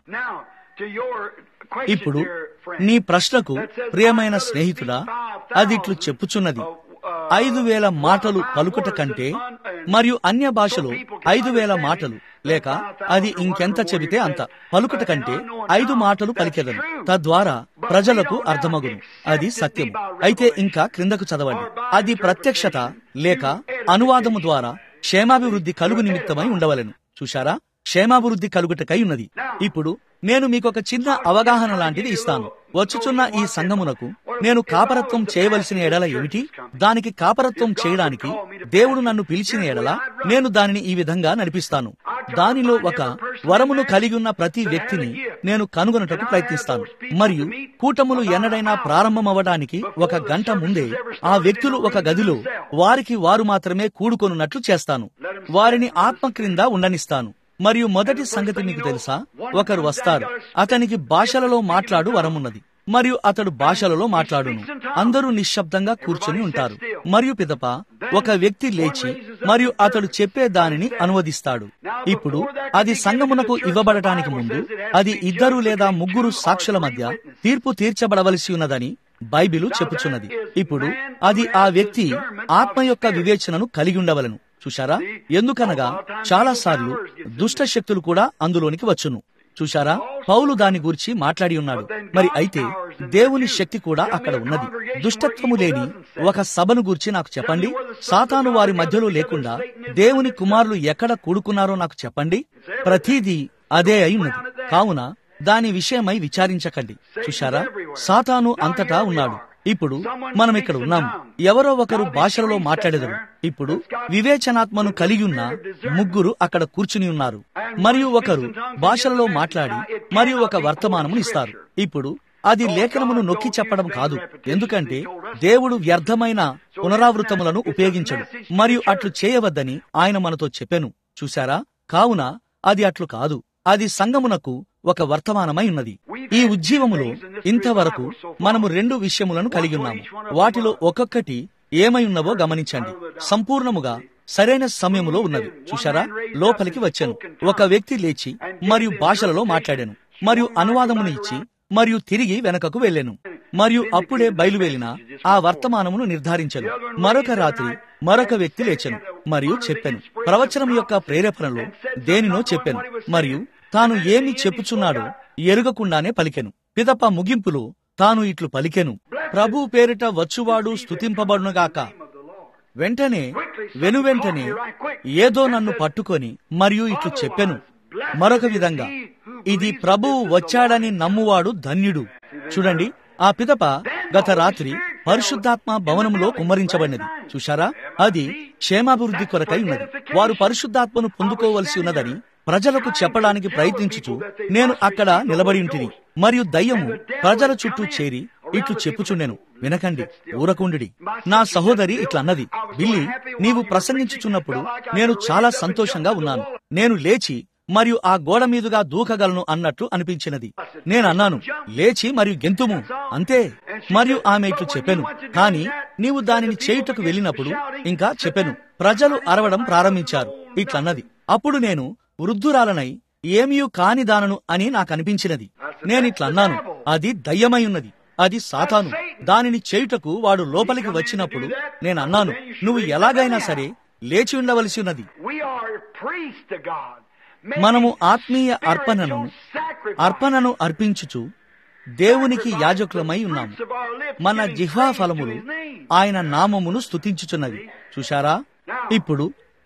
ఇప్పుడు నీ ప్రశ్నకు ప్రియమైన స్నేహితుడా అది ఇట్లు చెప్పుచున్నది ఐదు వేల మాటలు పలుకుట కంటే మరియు అన్య భాషలో ఐదు వేల మాటలు లేక అది ఇంకెంత చెబితే అంత పలుకుట కంటే ఐదు మాటలు పలికెదను తద్వారా ప్రజలకు అర్థమగును అది సత్యము అయితే ఇంకా క్రిందకు చదవండి అది ప్రత్యక్షత లేక అనువాదము ద్వారా క్షేమాభివృద్ధి కలుగు నిమిత్తమై ఉండవలెను చూశారా క్షేమాభివృద్ధి కలుగుటకై ఉన్నది ఇప్పుడు నేను మీకు ఒక చిన్న అవగాహన లాంటిది ఇస్తాను వచ్చుచున్న ఈ సంఘమునకు నేను కాపరత్వం చేయవలసిన ఎడల ఏమిటి దానికి కాపరత్వం చేయడానికి దేవుడు నన్ను పిలిచిన ఎడల నేను దానిని ఈ విధంగా నడిపిస్తాను దానిలో ఒక వరమును కలిగి ఉన్న ప్రతి వ్యక్తిని నేను కనుగొనటకు ప్రయత్నిస్తాను మరియు కూటములు ఎన్నడైనా ప్రారంభమవడానికి ఒక గంట ముందే ఆ వ్యక్తులు ఒక గదిలో వారికి వారు మాత్రమే కూడుకొనున్నట్లు చేస్తాను వారిని ఆత్మ క్రింద ఉండనిస్తాను మరియు మొదటి సంగతి మీకు తెలుసా ఒకరు వస్తారు అతనికి భాషలలో మాట్లాడు వరమున్నది మరియు అతడు భాషలలో మాట్లాడును అందరూ నిశ్శబ్దంగా కూర్చొని ఉంటారు మరియు పిదప ఒక వ్యక్తి లేచి మరియు అతడు చెప్పే దానిని అనువదిస్తాడు ఇప్పుడు అది సంగమునకు ఇవ్వబడటానికి ముందు అది ఇద్దరు లేదా ముగ్గురు సాక్షుల మధ్య తీర్పు తీర్చబడవలసి ఉన్నదని బైబిలు చెప్పుచున్నది ఇప్పుడు అది ఆ వ్యక్తి ఆత్మ యొక్క వివేచనను కలిగి ఉండవలను చూశారా ఎందుకనగా చాలా సార్లు దుష్ట శక్తులు కూడా అందులోనికి వచ్చును చూశారా పౌలు దాని గురించి మాట్లాడి ఉన్నాడు మరి అయితే దేవుని శక్తి కూడా అక్కడ ఉన్నది దుష్టత్వము లేని ఒక సభను గూర్చి నాకు చెప్పండి సాతాను వారి మధ్యలో లేకుండా దేవుని కుమారులు ఎక్కడ కూడుకున్నారో నాకు చెప్పండి ప్రతిదీ అదే అయి ఉన్నది కావున దాని విషయమై విచారించకండి చూశారా సాతాను అంతటా ఉన్నాడు ఇప్పుడు మనం ఇక్కడ ఉన్నాం ఎవరో ఒకరు భాషలలో మాట్లాడేదరు ఇప్పుడు వివేచనాత్మను కలిగి ఉన్న ముగ్గురు అక్కడ కూర్చుని ఉన్నారు మరియు ఒకరు భాషలలో మాట్లాడి మరియు ఒక వర్తమానమును ఇస్తారు ఇప్పుడు అది లేఖనమును నొక్కి చెప్పడం కాదు ఎందుకంటే దేవుడు వ్యర్థమైన పునరావృతములను ఉపయోగించడు మరియు అట్లు చేయవద్దని ఆయన మనతో చెప్పెను చూశారా కావున అది అట్లు కాదు అది సంగమునకు ఒక వర్తమానమై ఉన్నది ఈ ఉజ్జీవములో ఇంతవరకు మనము రెండు విషయములను కలిగి ఉన్నాము వాటిలో ఒక్కొక్కటి ఏమై ఉన్నవో గమనించండి సంపూర్ణముగా సరైన సమయములో ఉన్నది చూశారా లోపలికి వచ్చాను ఒక వ్యక్తి లేచి మరియు భాషలలో మాట్లాడాను మరియు అనువాదమును ఇచ్చి మరియు తిరిగి వెనకకు వెళ్ళాను మరియు అప్పుడే బయలువెళ్లిన ఆ వర్తమానమును నిర్ధారించను మరొక రాత్రి మరొక వ్యక్తి లేచెను మరియు చెప్పాను ప్రవచనం యొక్క ప్రేరేపణలో దేనినో చెప్పాను మరియు తాను ఏమి చెప్పుచున్నాడో ఎరుగకుండానే పలికెను పిదప ముగింపులో తాను ఇట్లు పలికెను ప్రభు పేరిట వచ్చువాడు స్తుతింపబడునుగాక వెంటనే వెనువెంటనే ఏదో నన్ను పట్టుకొని మరియు ఇట్లు చెప్పెను మరొక విధంగా ఇది ప్రభువు వచ్చాడని నమ్మువాడు ధన్యుడు చూడండి ఆ పిదప గత రాత్రి పరిశుద్ధాత్మ భవనములో కుమ్మరించబడినది చూశారా అది క్షేమాభివృద్ధి కొరకై ఉన్నది వారు పరిశుద్ధాత్మను పొందుకోవలసి ఉన్నదని ప్రజలకు చెప్పడానికి ప్రయత్నించుచు నేను అక్కడ నిలబడి ఉంటిని మరియు దయ్యము ప్రజల చుట్టూ చేరి ఇట్లు చెప్పుచుండెను వినకండి ఊరకుండి నా సహోదరి ఇట్లన్నది బిల్లి నీవు ప్రసంగించుచున్నప్పుడు నేను చాలా సంతోషంగా ఉన్నాను నేను లేచి మరియు ఆ గోడ మీదుగా దూకగలను అన్నట్లు అనిపించినది నేనన్నాను లేచి మరియు గెంతుము అంతే మరియు ఆమె ఇట్లు చెప్పాను కాని నీవు దానిని చేయుటకు వెళ్ళినప్పుడు ఇంకా చెప్పాను ప్రజలు అరవడం ప్రారంభించారు ఇట్లన్నది అప్పుడు నేను వృద్ధురాలనై ఏమీయూ కాని దానను అని నాకు అనిపించినది నేనిట్లన్నాను అది దయ్యమై ఉన్నది అది సాతాను దానిని చేయుటకు వాడు లోపలికి వచ్చినప్పుడు నేను అన్నాను నువ్వు ఎలాగైనా సరే లేచి ఉండవలసి ఉన్నది We are priests to God. మనము ఆత్మీయ అర్పణను అర్పణను అర్పించుచు దేవునికి యాజకులమై ఉన్నాము మన జిహ్వా ఫలములు ఆయన నామమును స్తుతించుచున్నవి చూశారా ఇప్పుడు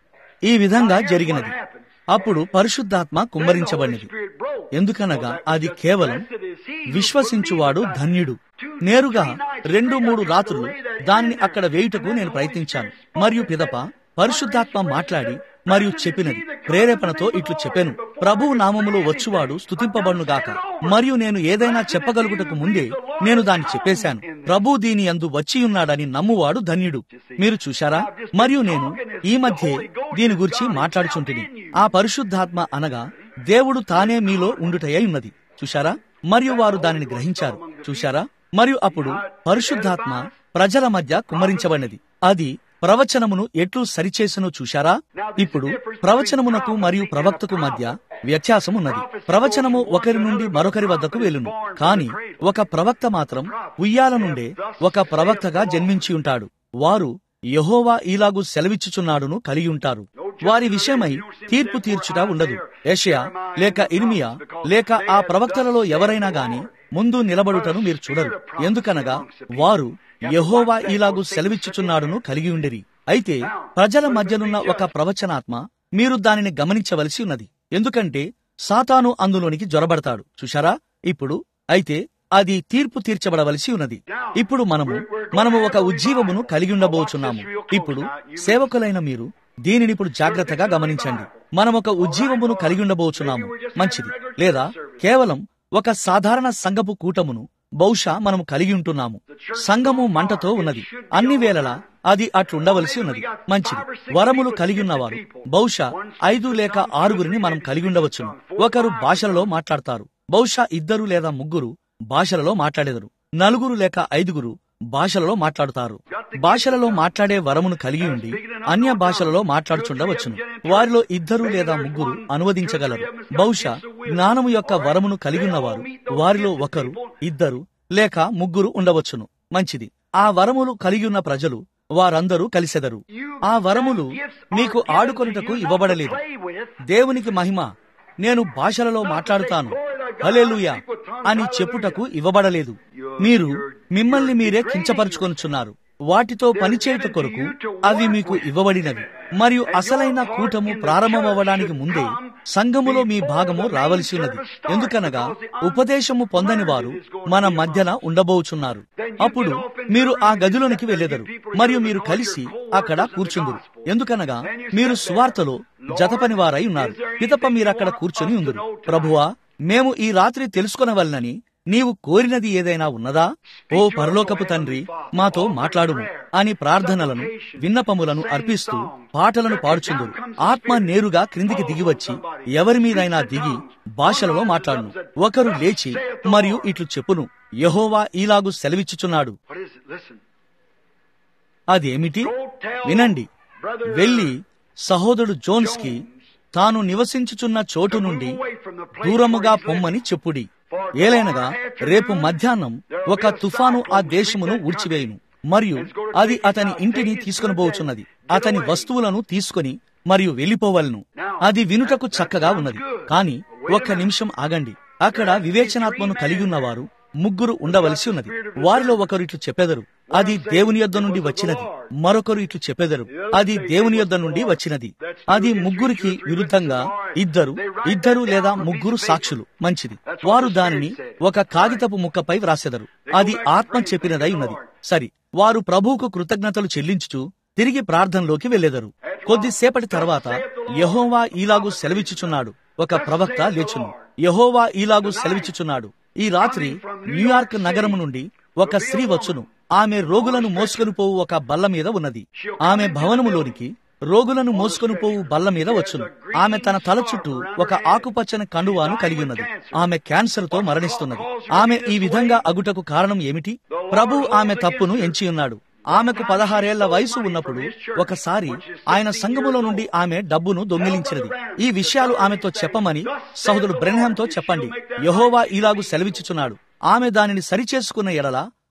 ఈ విధంగా జరిగినది అప్పుడు పరిశుద్ధాత్మ కుమ్మరించబడినది ఎందుకనగా అది కేవలం విశ్వసించువాడు ధన్యుడు నేరుగా రెండు మూడు రాత్రులు దానిని అక్కడ వేయుటకు నేను ప్రయత్నించాను మరియు పిదప పరిశుద్ధాత్మ మాట్లాడి మరియు చెప్పినది ప్రేరేపణతో ఇట్లు చెప్పాను ప్రభు నామములో వచ్చువాడు స్తుతింపబడునుగాక మరియు నేను ఏదైనా చెప్పగలుగుటకు ముందే నేను దాన్ని చెప్పేశాను ప్రభు దీని అందు వచ్చి ఉన్నాడని నమ్మువాడు ధన్యుడు మీరు చూశారా మరియు నేను ఈ మధ్య దీని గురించి మాట్లాడుచుంటిని ఆ పరిశుద్ధాత్మ అనగా దేవుడు తానే మీలో ఉండుటయై ఉన్నది చూశారా మరియు వారు దానిని గ్రహించారు చూశారా మరియు అప్పుడు పరిశుద్ధాత్మ ప్రజల మధ్య కుమ్మరించబడినది అది ప్రవచనమును ఎట్లు సరిచేసనో చూశారా ఇప్పుడు ప్రవచనమునకు మరియు ప్రవక్తకు మధ్య వ్యత్యాసం ఉన్నది ప్రవచనము ఒకరి నుండి మరొకరి వద్దకు వెళ్ళును కాని ఒక ప్రవక్త మాత్రం ఉయ్యాల నుండే ఒక ప్రవక్తగా జన్మించి ఉంటాడు వారు యహోవా ఈలాగు సెలవిచ్చుచున్నాడును కలిగి ఉంటారు వారి విషయమై తీర్పు తీర్చుట ఉండదు యెషయా లేక ఇర్మియా లేక ఆ ప్రవక్తలలో ఎవరైనా గాని ముందు నిలబడుటను మీరు చూడరు ఎందుకనగా వారు యహోవా ఈలాగు సెలవిచ్చుచున్నాడును కలిగి ఉండిరి అయితే ప్రజల మధ్యనున్న ఒక ప్రవచనాత్మ మీరు దానిని గమనించవలసి ఉన్నది ఎందుకంటే సాతాను అందులోనికి జొరబడతాడు చూశారా ఇప్పుడు అయితే అది తీర్పు తీర్చబడవలసి ఉన్నది ఇప్పుడు మనము మనము ఒక ఉజ్జీవమును కలిగి ఉండబోచున్నాము ఇప్పుడు సేవకులైన మీరు దీనిని ఇప్పుడు జాగ్రత్తగా గమనించండి మనం ఒక ఉజ్జీవమును కలిగి ఉండబోచున్నాము మంచిది లేదా కేవలం ఒక సాధారణ సంఘపు కూటమును బహుశా మనము కలిగి ఉంటున్నాము సంఘము మంటతో ఉన్నది అన్ని వేళలా అది అట్లుండవలసి ఉన్నది మంచిది వరములు కలిగి ఉన్నవారు బహుశా ఐదు లేక ఆరుగురిని మనం కలిగి ఉండవచ్చును ఒకరు భాషలలో మాట్లాడతారు బహుశా ఇద్దరు లేదా ముగ్గురు భాషలలో మాట్లాడేదరు నలుగురు లేక ఐదుగురు భాషలలో మాట్లాడుతారు భాషలలో మాట్లాడే వరమును కలిగి ఉండి అన్య భాషలలో మాట్లాడుచుండవచ్చును వారిలో ఇద్దరు లేదా ముగ్గురు అనువదించగలరు బహుశా జ్ఞానము యొక్క వరమును కలిగి ఉన్నవారు వారిలో ఒకరు ఇద్దరు లేక ముగ్గురు ఉండవచ్చును మంచిది ఆ వరములు కలిగి ఉన్న ప్రజలు వారందరూ కలిసెదరు ఆ వరములు మీకు ఆడుకొనుటకు ఇవ్వబడలేదు దేవునికి మహిమ నేను భాషలలో మాట్లాడుతాను హలేలుయా అని చెప్పుటకు ఇవ్వబడలేదు మీరు మిమ్మల్ని మీరే కించపరుచుకొనుచున్నారు వాటితో పనిచేయుట కొరకు అవి మీకు ఇవ్వబడినవి మరియు అసలైన కూటము ప్రారంభమవ్వడానికి ముందే సంఘములో మీ భాగము రావలసి ఉన్నది ఎందుకనగా ఉపదేశము పొందని వారు మన మధ్యన ఉండబోచున్నారు అప్పుడు మీరు ఆ గదిలోనికి వెళ్ళెదరు మరియు మీరు కలిసి అక్కడ కూర్చుందురు ఎందుకనగా మీరు సువార్తలో జతపని వారై ఉన్నారు పితప మీరక్కడ కూర్చొని ఉందరు ప్రభువా మేము ఈ రాత్రి తెలుసుకొనవలనని నీవు కోరినది ఏదైనా ఉన్నదా ఓ పరలోకపు తండ్రి మాతో మాట్లాడుము అని ప్రార్థనలను విన్నపములను అర్పిస్తూ పాటలను పాడుచుందురు ఆత్మ నేరుగా క్రిందికి దిగివచ్చి ఎవరి మీదైనా దిగి భాషలలో మాట్లాడును ఒకరు లేచి మరియు ఇట్లు చెప్పును యహోవా ఈలాగు సెలవిచ్చుచున్నాడు What is it? Listen. అదేమిటి వినండి వెళ్లి సహోదరుడు జోన్స్ కి తాను నివసించుచున్న చోటు నుండి దూరముగా పొమ్మని చెప్పుడి ఏలైనగా రేపు మధ్యాహ్నం ఒక తుఫాను ఆ దేశమును ఊడ్చివేయును మరియు అది అతని ఇంటిని తీసుకుని పోవచ్చున్నది అతని వస్తువులను తీసుకొని మరియు వెళ్లిపోవలను అది వినుటకు చక్కగా ఉన్నది కాని ఒక్క నిమిషం ఆగండి అక్కడ వివేచనాత్మను కలిగి ఉన్నవారు ముగ్గురు ఉండవలసి ఉన్నది వారిలో ఒకరు ఇట్లు చెప్పెదరు అది దేవుని యొద్ద నుండి వచ్చినది మరొకరు ఇట్లు చెప్పెదరు అది దేవుని యొద్ద నుండి వచ్చినది అది ముగ్గురికి విరుద్ధంగా ఇద్దరు ఇద్దరు లేదా ముగ్గురు సాక్షులు మంచిది వారు దానిని ఒక కాగితపు ముక్కపై వ్రాసెదరు అది ఆత్మ చెప్పినదై ఉన్నది సరి వారు ప్రభువుకు కృతజ్ఞతలు చెల్లించుచు తిరిగి ప్రార్థనలోకి వెళ్లెదరు కొద్దిసేపటి తర్వాత యహోవా ఈలాగు సెలవిచ్చుచున్నాడు ఒక ప్రవక్త లేచును యహోవా ఈలాగు సెలవిచ్చుచున్నాడు ఈ రాత్రి న్యూయార్క్ నగరము నుండి ఒక స్త్రీ వచ్చును ఆమె రోగులను మోసుకొని పోవు ఒక బల్ల మీద ఉన్నది ఆమె భవనములోనికి రోగులను మోసుకొని పోవు బల్ల మీద వచ్చును ఆమె తన తల చుట్టూ ఒక ఆకుపచ్చని కండువాను కలిగి ఉన్నది ఆమె క్యాన్సర్ తో మరణిస్తున్నది ఆమె ఈ విధంగా అగుటకు కారణం ఏమిటి ప్రభు ఆమె తప్పును ఎంచి ఉన్నాడు ఆమెకు పదహారేళ్ల వయసు ఉన్నప్పుడు ఒకసారి ఆయన సంఘములో నుండి ఆమె డబ్బును దొంగిలించినది ఈ విషయాలు ఆమెతో చెప్పమని సహోదరుడు బ్రెన్హాంతో చెప్పండి యహోవా ఇలాగు సెలవిచ్చుచున్నాడు ఆమె దానిని సరిచేసుకున్న ఎడల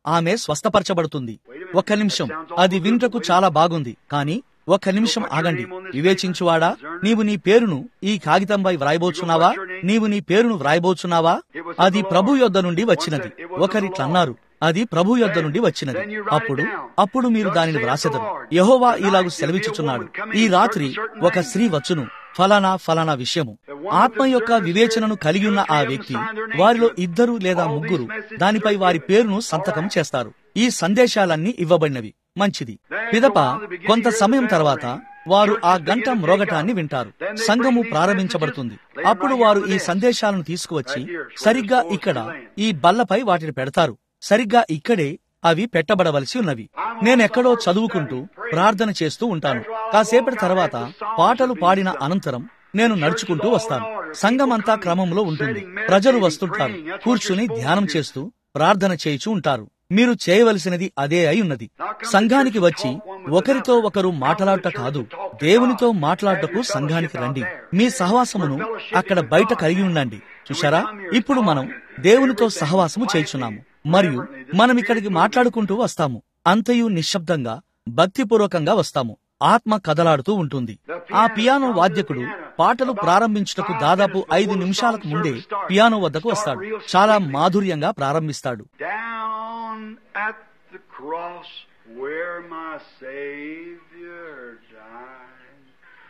ఆమె స్వస్థపరచబడుతుంది ఒక్క నిమిషం అది వింటకు చాలా బాగుంది కానీ ఒక్క నిమిషం ఆగండి వివేచించువాడా నీవు నీ పేరును ఈ కాగితంపై వ్రాయబోచున్నావా నీవు నీ పేరును వ్రాయబోచున్నావా అది ప్రభు యొద్ద నుండి వచ్చినది ఒకరిట్లన్నారు అది ప్రభు యొద్ద నుండి వచ్చినది అప్పుడు అప్పుడు మీరు దానిని వ్రాసెదరు యహోవా ఇలాగు సెలవిచ్చుచున్నాడు ఈ రాత్రి ఒక స్త్రీ వచ్చును ఫలానా ఫలానా విషయము ఆత్మ యొక్క వివేచనను కలిగి ఉన్న ఆ వ్యక్తి వారిలో ఇద్దరు లేదా ముగ్గురు దానిపై వారి పేరును సంతకం చేస్తారు ఈ సందేశాలన్నీ ఇవ్వబడినవి మంచిది పిదప కొంత సమయం తర్వాత వారు ఆ గంట మ్రోగటాన్ని వింటారు సంఘము ప్రారంభించబడుతుంది అప్పుడు వారు ఈ సందేశాలను తీసుకువచ్చి సరిగ్గా ఇక్కడ ఈ బల్లపై వాటిని పెడతారు సరిగ్గా ఇక్కడే అవి పెట్టబడవలసి ఉన్నవి నేనెక్కడో చదువుకుంటూ ప్రార్థన చేస్తూ ఉంటాను కాసేపటి తర్వాత పాటలు పాడిన అనంతరం నేను నడుచుకుంటూ వస్తాను సంఘమంతా క్రమంలో ఉంటుంది ప్రజలు వస్తుంటారు కూర్చుని ధ్యానం చేస్తూ ప్రార్థన చేయుచూ ఉంటారు మీరు చేయవలసినది అదే అయి ఉన్నది సంఘానికి వచ్చి ఒకరితో ఒకరు మాట్లాడట కాదు దేవునితో మాట్లాడటకు సంఘానికి రండి మీ సహవాసమును అక్కడ బయట కలిగి ఉండండి చూశారా ఇప్పుడు మనం దేవునితో సహవాసము చేయుచున్నాము మరియు మనం ఇక్కడికి మాట్లాడుకుంటూ వస్తాము అంతయు నిశ్శబ్దంగా భక్తిపూర్వకంగా వస్తాము ఆత్మ కదలాడుతూ ఉంటుంది ఆ పియానో వాద్యకుడు పాటలు ప్రారంభించుటకు దాదాపు ఐదు నిమిషాలకు ముందే పియానో వద్దకు వస్తాడు చాలా మాధుర్యంగా ప్రారంభిస్తాడు Down at the cross where my Savior died.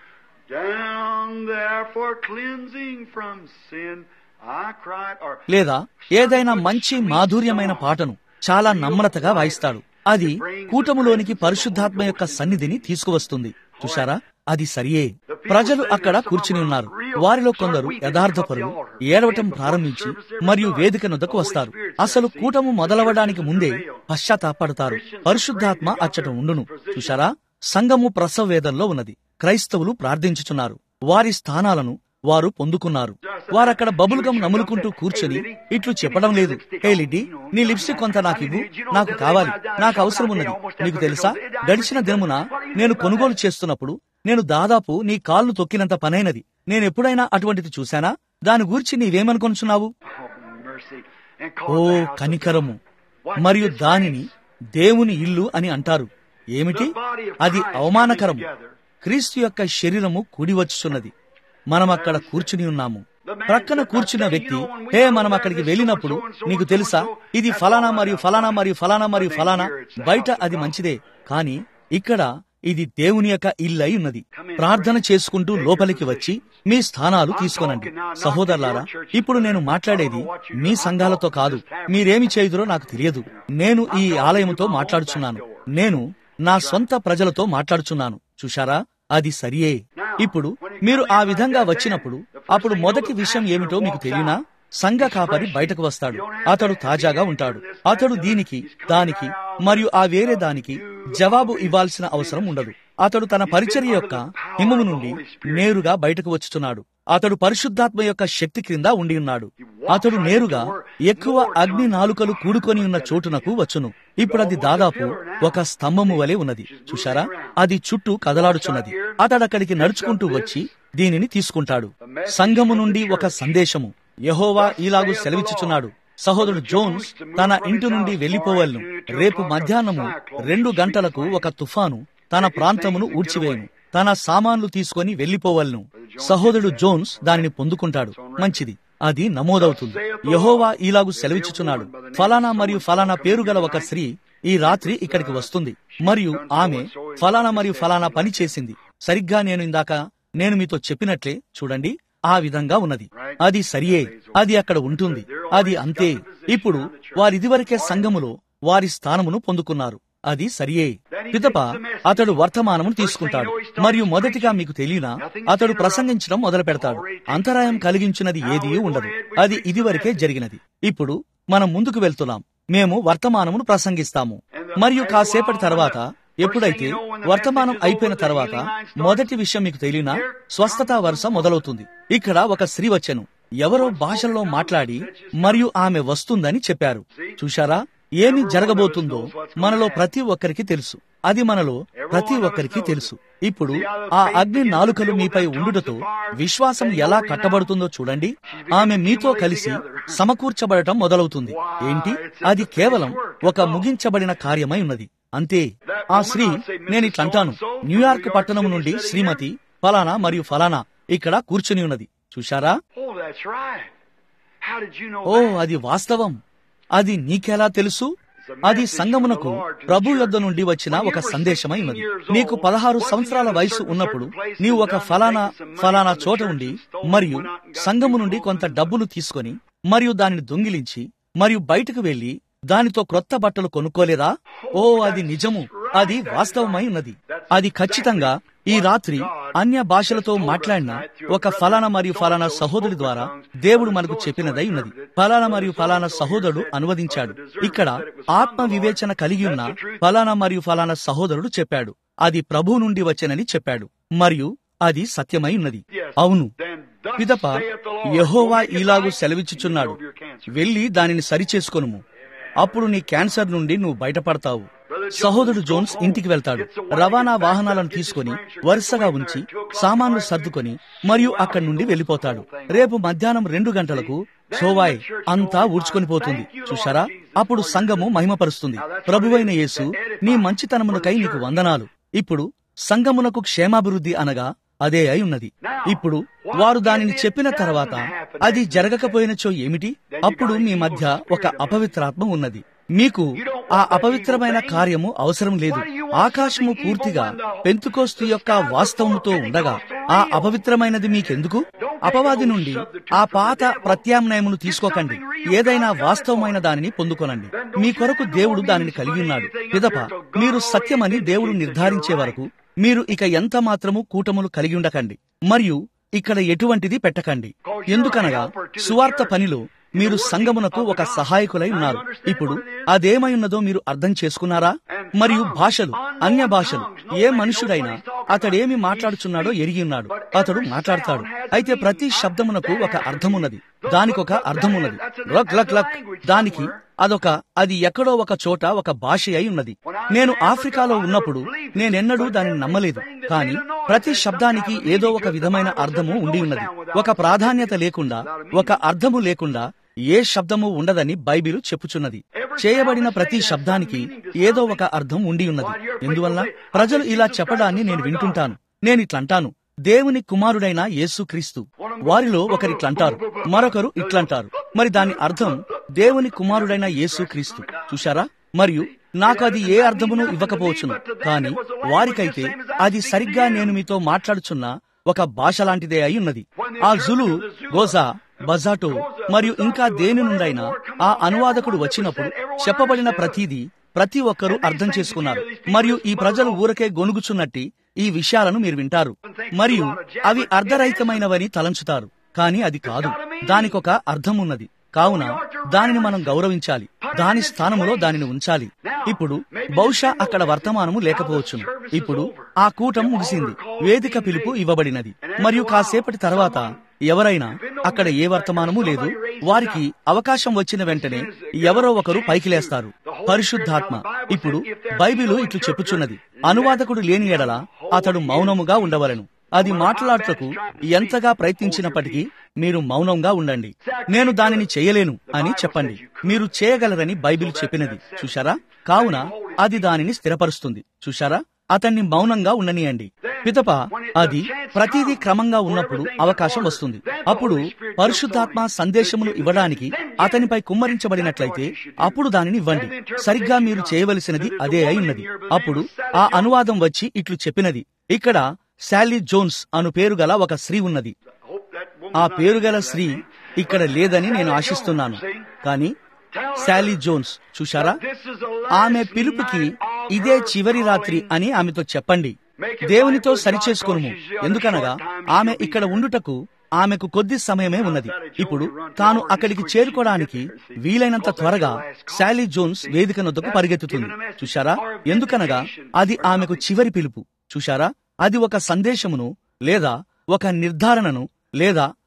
Down there for cleansing from sin, I cried. Or లేదా ఏదైనా మంచి మాధుర్యమైన పాటను చాలా నమ్రతగా వాయిస్తాడు అది కూటములోనికి పరిశుద్ధాత్మ యొక్క సన్నిధిని తీసుకువస్తుంది చూశారా అది సరియే ప్రజలు అక్కడ కూర్చుని ఉన్నారు వారిలో కొందరు యథార్థపరులు ఏడవటం ప్రారంభించి మరియు వేదిక నొద్దకు వస్తారు అసలు కూటము మొదలవడానికి ముందే పశ్చాత్తాపడతారు పరిశుద్ధాత్మ అచ్చట ఉండును చూశారా సంఘము ప్రసవ వేదంలో ఉన్నది క్రైస్తవులు ప్రార్థించుచున్నారు వారి స్థానాలను వారు పొందుకున్నారు వారక్కడ బబుల్ గమ్ నములుకుంటూ కూర్చొని ఇట్లు చెప్పడం లేదు హే లిడ్డి నీ లిప్స్టిక్ కొంత నాకు ఇవ్వు నాకు కావాలి నాకు అవసరం ఉన్నది నీకు తెలుసా గడిచిన దినమున నేను కొనుగోలు చేస్తున్నప్పుడు నేను దాదాపు నీ కాళ్ళు తొక్కినంత పనైనది నేను ఎప్పుడైనా అటువంటిది చూశానా దాని గురించి నీవేమనుకొనుచున్నావు oh, mercy. And oh call the house of కనికరము God. మరియు దానిని దేవుని ఇల్లు అని అంటారు ఏమిటి అది అవమానకరము క్రీస్తు యొక్క శరీరము కూడి వచ్చుచున్నది మనం అక్కడ కూర్చుని ఉన్నాము ప్రక్కన కూర్చున్న వ్యక్తి హే మనం అక్కడికి వెళ్ళినప్పుడు నీకు తెలుసా ఇది ఫలానా మరియు ఫలానా మరియు ఫలానా మరియు ఫలానా బయట అది మంచిదే కానీ ఇక్కడ ఇది దేవుని యొక్క ఇల్లై ఉన్నది ప్రార్థన చేసుకుంటూ లోపలికి వచ్చి మీ స్థానాలు తీసుకొనండి సహోదరులారా ఇప్పుడు నేను మాట్లాడేది మీ సంఘాలతో కాదు మీరేమి చేయుదురో నాకు తెలియదు నేను ఈ ఆలయముతో మాట్లాడుచున్నాను నేను నా సొంత ప్రజలతో మాట్లాడుచున్నాను చూశారా అది సరియే ఇప్పుడు మీరు ఆ విధంగా వచ్చినప్పుడు అప్పుడు మొదటి విషయం ఏమిటో మీకు తెలియనా సంఘ కాపరి బయటకు వస్తాడు అతడు తాజాగా ఉంటాడు అతడు దీనికి దానికి మరియు ఆ వేరే దానికి జవాబు ఇవ్వాల్సిన అవసరం ఉండదు అతడు తన పరిచర్య యొక్క హిమము నుండి నేరుగా బయటకు వచ్చుచున్నాడు అతడు పరిశుద్ధాత్మ యొక్క శక్తి క్రింద ఉండి ఉన్నాడు అతడు నేరుగా ఎక్కువ అగ్ని నాలుకలు కూడుకొని ఉన్న చోటునకు వచ్చును ఇప్పుడు అది దాదాపు ఒక స్తంభము వలె ఉన్నది చూశారా అది చుట్టూ కదలాడుచున్నది అతడు అక్కడికి నడుచుకుంటూ వచ్చి దీనిని తీసుకుంటాడు సంఘము నుండి ఒక సందేశము యహోవా ఇలాగు సెలవిచ్చుచున్నాడు సహోదరుడు జోన్స్ తన ఇంటి నుండి వెళ్లిపోవలను రేపు మధ్యాహ్నము రెండు గంటలకు ఒక తుఫాను తన ప్రాంతమును ఊడ్చివేయను తన సామాన్లు తీసుకొని వెళ్లిపోవలను సహోదరుడు జోన్స్ దానిని పొందుకుంటాడు మంచిది అది నమోదవుతుంది యహోవా ఇలాగు సెలవిచ్చుచున్నాడు ఫలానా మరియు ఫలానా పేరు గల ఒక స్త్రీ ఈ రాత్రి ఇక్కడికి వస్తుంది మరియు ఆమె ఫలానా మరియు ఫలానా పని చేసింది సరిగ్గా నేను ఇందాక నేను మీతో చెప్పినట్లే చూడండి ఆ విధంగా ఉన్నది అది సరియే అది అక్కడ ఉంటుంది అది అంతే ఇప్పుడు వారిదివరకే సంఘములో వారి స్థానమును పొందుకున్నారు అది సరియే పితప అతడు వర్తమానమును తీసుకుంటాడు మరియు మొదటిగా మీకు తెలియనా అతడు ప్రసంగించడం మొదలు పెడతాడు అంతరాయం కలిగించినది ఏదీ ఉండదు అది ఇదివరకే జరిగినది ఇప్పుడు మనం ముందుకు వెళ్తున్నాం మేము వర్తమానమును ప్రసంగిస్తాము మరియు కాసేపటి తర్వాత ఎప్పుడైతే వర్తమానం అయిపోయిన తర్వాత మొదటి విషయం మీకు తెలియనా స్వస్థత వరుస మొదలవుతుంది ఇక్కడ ఒక స్త్రీ వచ్చెను ఎవరో భాషల్లో మాట్లాడి మరియు ఆమె వస్తుందని చెప్పారు చూశారా ఏమి జరగబోతుందో మనలో ప్రతి ఒక్కరికి తెలుసు అది మనలో ప్రతి ఒక్కరికి తెలుసు ఇప్పుడు ఆ అగ్ని నాలుకలు మీపై ఉండుటతో విశ్వాసం ఎలా కట్టబడుతుందో చూడండి ఆమె మీతో కలిసి సమకూర్చబడటం మొదలవుతుంది ఏంటి అది కేవలం ఒక ముగించబడిన కార్యమై ఉన్నది అంతే ఆ స్త్రీ నేను ఇట్లంటాను న్యూయార్క్ పట్టణం నుండి శ్రీమతి ఫలానా మరియు ఫలానా ఇక్కడ కూర్చుని ఉన్నది చూశారా Oh, that's right. How did you know oh that? అది వాస్తవం అది నీకెలా తెలుసు అది సంగమునకు ప్రభు యొద్ద నుండి వచ్చిన ఒక సందేశమై ఉన్నది నీకు పదహారు సంవత్సరాల వయసు ఉన్నప్పుడు నీవు ఒక ఫలానా ఫలానా చోట ఉండి మరియు సంఘము నుండి కొంత డబ్బులు తీసుకొని మరియు దానిని దొంగిలించి మరియు బయటకు వెళ్లి దానితో క్రొత్త బట్టలు కొనుక్కోలేదా ఓ అది నిజము అది వాస్తవమై ఉన్నది అది ఖచ్చితంగా ఈ రాత్రి అన్య భాషలతో మాట్లాడిన ఒక ఫలానా మరియు ఫలానా సహోదరుడి ద్వారా దేవుడు మనకు చెప్పినదై ఉన్నది ఫలానా మరియు ఫలానా సహోదరుడు అనువదించాడు ఇక్కడ ఆత్మ వివేచన కలిగి ఉన్న ఫలానా మరియు ఫలానా సహోదరుడు చెప్పాడు అది ప్రభు నుండి వచ్చనని చెప్పాడు మరియు అది సత్యమై ఉన్నది అవును Then thus పిదప saith the Lord, Jehovah go make it ఇలాగు right, సెలవిచ్చుచున్నాడు and you'll be healed of your cancer. వెళ్లి దానిని సరిచేసుకొనుము అప్పుడు నీ క్యాన్సర్ నుండి నువ్వు బయటపడతావు సహోదరుడు జోన్స్ ఇంటికి వెళ్తాడు రవాణా వాహనాలను తీసుకొని వరుసగా ఉంచి సామాన్లు సర్దుకొని మరియు అక్కడి నుండి వెళ్లిపోతాడు రేపు మధ్యాహ్నం రెండు గంటలకు సోవాయ్ అంతా ఊడ్చుకొని పోతుంది చూశారా అప్పుడు సంఘము మహిమపరుస్తుంది ప్రభువైన యేసు నీ మంచితనమునకై నీకు వందనాలు ఇప్పుడు సంఘమునకు క్షేమాభివృద్ధి అనగా అదే అయి ఉన్నది ఇప్పుడు వారు దానిని చెప్పిన తర్వాత అది జరగకపోయినచో ఏమిటి అప్పుడు మీ మధ్య ఒక అపవిత్రాత్మ ఉన్నది మీకు ఆ అపవిత్రమైన కార్యము అవసరం లేదు ఆకాశము పూర్తిగా పెంతుకోస్తు యొక్క వాస్తవముతో ఉండగా ఆ అపవిత్రమైనది మీకెందుకు అపవాది నుండి ఆ పాత ప్రత్యామ్నాయమును తీసుకోకండి ఏదైనా వాస్తవమైన దానిని పొందుకొనండి మీ కొరకు దేవుడు దానిని కలిగి ఉన్నాడు పిదప మీరు సత్యమని దేవుడు నిర్ధారించే వరకు మీరు ఇక ఎంత మాత్రము కూటములు కలిగి ఉండకండి మరియు ఇక్కడ ఎటువంటిది పెట్టకండి ఎందుకనగా సువార్త పనిలో మీరు సంగమునకు ఒక సహాయకులై ఉన్నారు ఇప్పుడు అదేమై ఉన్నదో మీరు అర్థం చేసుకున్నారా మరియు భాషలు అన్య భాషలు ఏ మనుషుడైనా అతడేమి మాట్లాడుచున్నాడో ఎరిగి ఉన్నాడు అతడు మాట్లాడతాడు అయితే ప్రతి శబ్దమునకు ఒక అర్థమున్నది దానికొక అర్థమున్నది లక్ లక్ లక్ దానికి అదొక అది ఎక్కడో ఒక చోట ఒక భాష అయి ఉన్నది నేను ఆఫ్రికాలో ఉన్నప్పుడు నేనెన్నడూ దానిని నమ్మలేదు కానీ ప్రతి శబ్దానికి ఏదో ఒక విధమైన అర్థము ఉండి ఉన్నది ఒక ప్రాధాన్యత లేకుండా ఒక అర్థము లేకుండా ఏ శబ్దము ఉండదని బైబిలు చెప్పుచున్నది చేయబడిన ప్రతి శబ్దానికి ఏదో ఒక అర్థం ఉండి ఉన్నది ఎందువల్ల ప్రజలు ఇలా చెప్పడాన్ని నేను వింటుంటాను నేను ఇట్లంటాను దేవుని కుమారుడైన యేసుక్రీస్తు వారిలో ఒకరిట్లంటారు మరొకరు ఇట్లంటారు మరి దాని అర్థం దేవుని కుమారుడైన యేసుక్రీస్తు చూశారా మరియు నాకు అది ఏ అర్థమును ఇవ్వకపోవచ్చును కానీ వారికైతే అది సరిగ్గా నేను మీతో మాట్లాడుచున్న ఒక భాష లాంటిదే అయి ఉన్నది ఆ జులు గోజా బజాటో మరియు ఇంకా దేని నుండైనా ఆ అనువాదకుడు వచ్చినప్పుడు చెప్పబడిన ప్రతిదీ ప్రతి ఒక్కరూ అర్థం చేసుకున్నారు మరియు ఈ ప్రజలు ఊరకే గొనుగుచున్నట్టి ఈ విషయాలను మీరు వింటారు మరియు అవి అర్ధరహితమైనవని తలంచుతారు కానీ అది కాదు దానికొక అర్థం ఉన్నది కావున దానిని మనం గౌరవించాలి దాని స్థానములో దానిని ఉంచాలి ఇప్పుడు బహుశా అక్కడ వర్తమానము లేకపోవచ్చును ఇప్పుడు ఆ కూటం ముగిసింది వేదిక పిలుపు ఇవ్వబడినది మరియు కాసేపటి తర్వాత ఎవరైనా అక్కడ ఏ వర్తమానము లేదు వారికి అవకాశం వచ్చిన వెంటనే ఎవరో ఒకరు పైకి లేస్తారు పరిశుద్ధాత్మ ఇప్పుడు బైబిలు ఇట్లు చెప్పుచున్నది అనువాదకుడు లేని ఎడల అతడు మౌనముగా ఉండవలను అది మాట్లాడుటకు ఎంతగా ప్రయత్నించినప్పటికీ మీరు మౌనంగా ఉండండి నేను దానిని చేయలేను అని చెప్పండి మీరు చేయగలరని బైబిల్ చెప్పినది చూశారా కావున అది దానిని స్థిరపరుస్తుంది చూశారా అతన్ని మౌనంగా ఉండనియండి పితప అది ప్రతిదీ క్రమంగా ఉన్నప్పుడు అవకాశం వస్తుంది అప్పుడు పరిశుద్ధాత్మ సందేశమును ఇవ్వడానికి అతనిపై కుమ్మరించబడినట్లయితే అప్పుడు దానిని ఇవ్వండి సరిగ్గా మీరు చేయవలసినది అదే అయి ఉన్నది అప్పుడు ఆ అనువాదం వచ్చి ఇట్లు చెప్పినది ఇక్కడ శాలీ జోన్స్ అను పేరు గల ఒక స్త్రీ ఉన్నది ఆ పేరు గల స్త్రీ ఇక్కడ లేదని నేను ఆశిస్తున్నాను కానీ శాలీ జోన్స్ చూశారా ఆమె పిలుపుకి ఇదే చివరి రాత్రి అని ఆమెతో చెప్పండి దేవునితో సరిచేసుకొనుము ఎందుకనగా ఆమె ఇక్కడ ఉండుటకు ఆమెకు కొద్ది సమయమే ఉన్నది ఇప్పుడు తాను అక్కడికి చేరుకోవడానికి వీలైనంత త్వరగా శాలీ జోన్స్ వేదిక నొద్దకు పరిగెత్తుతుంది చూశారా ఎందుకనగా అది ఆమెకు చివరి పిలుపు చూశారా అది ఒక సందేశమును లేదా ఒక నిర్ధారణను లేదా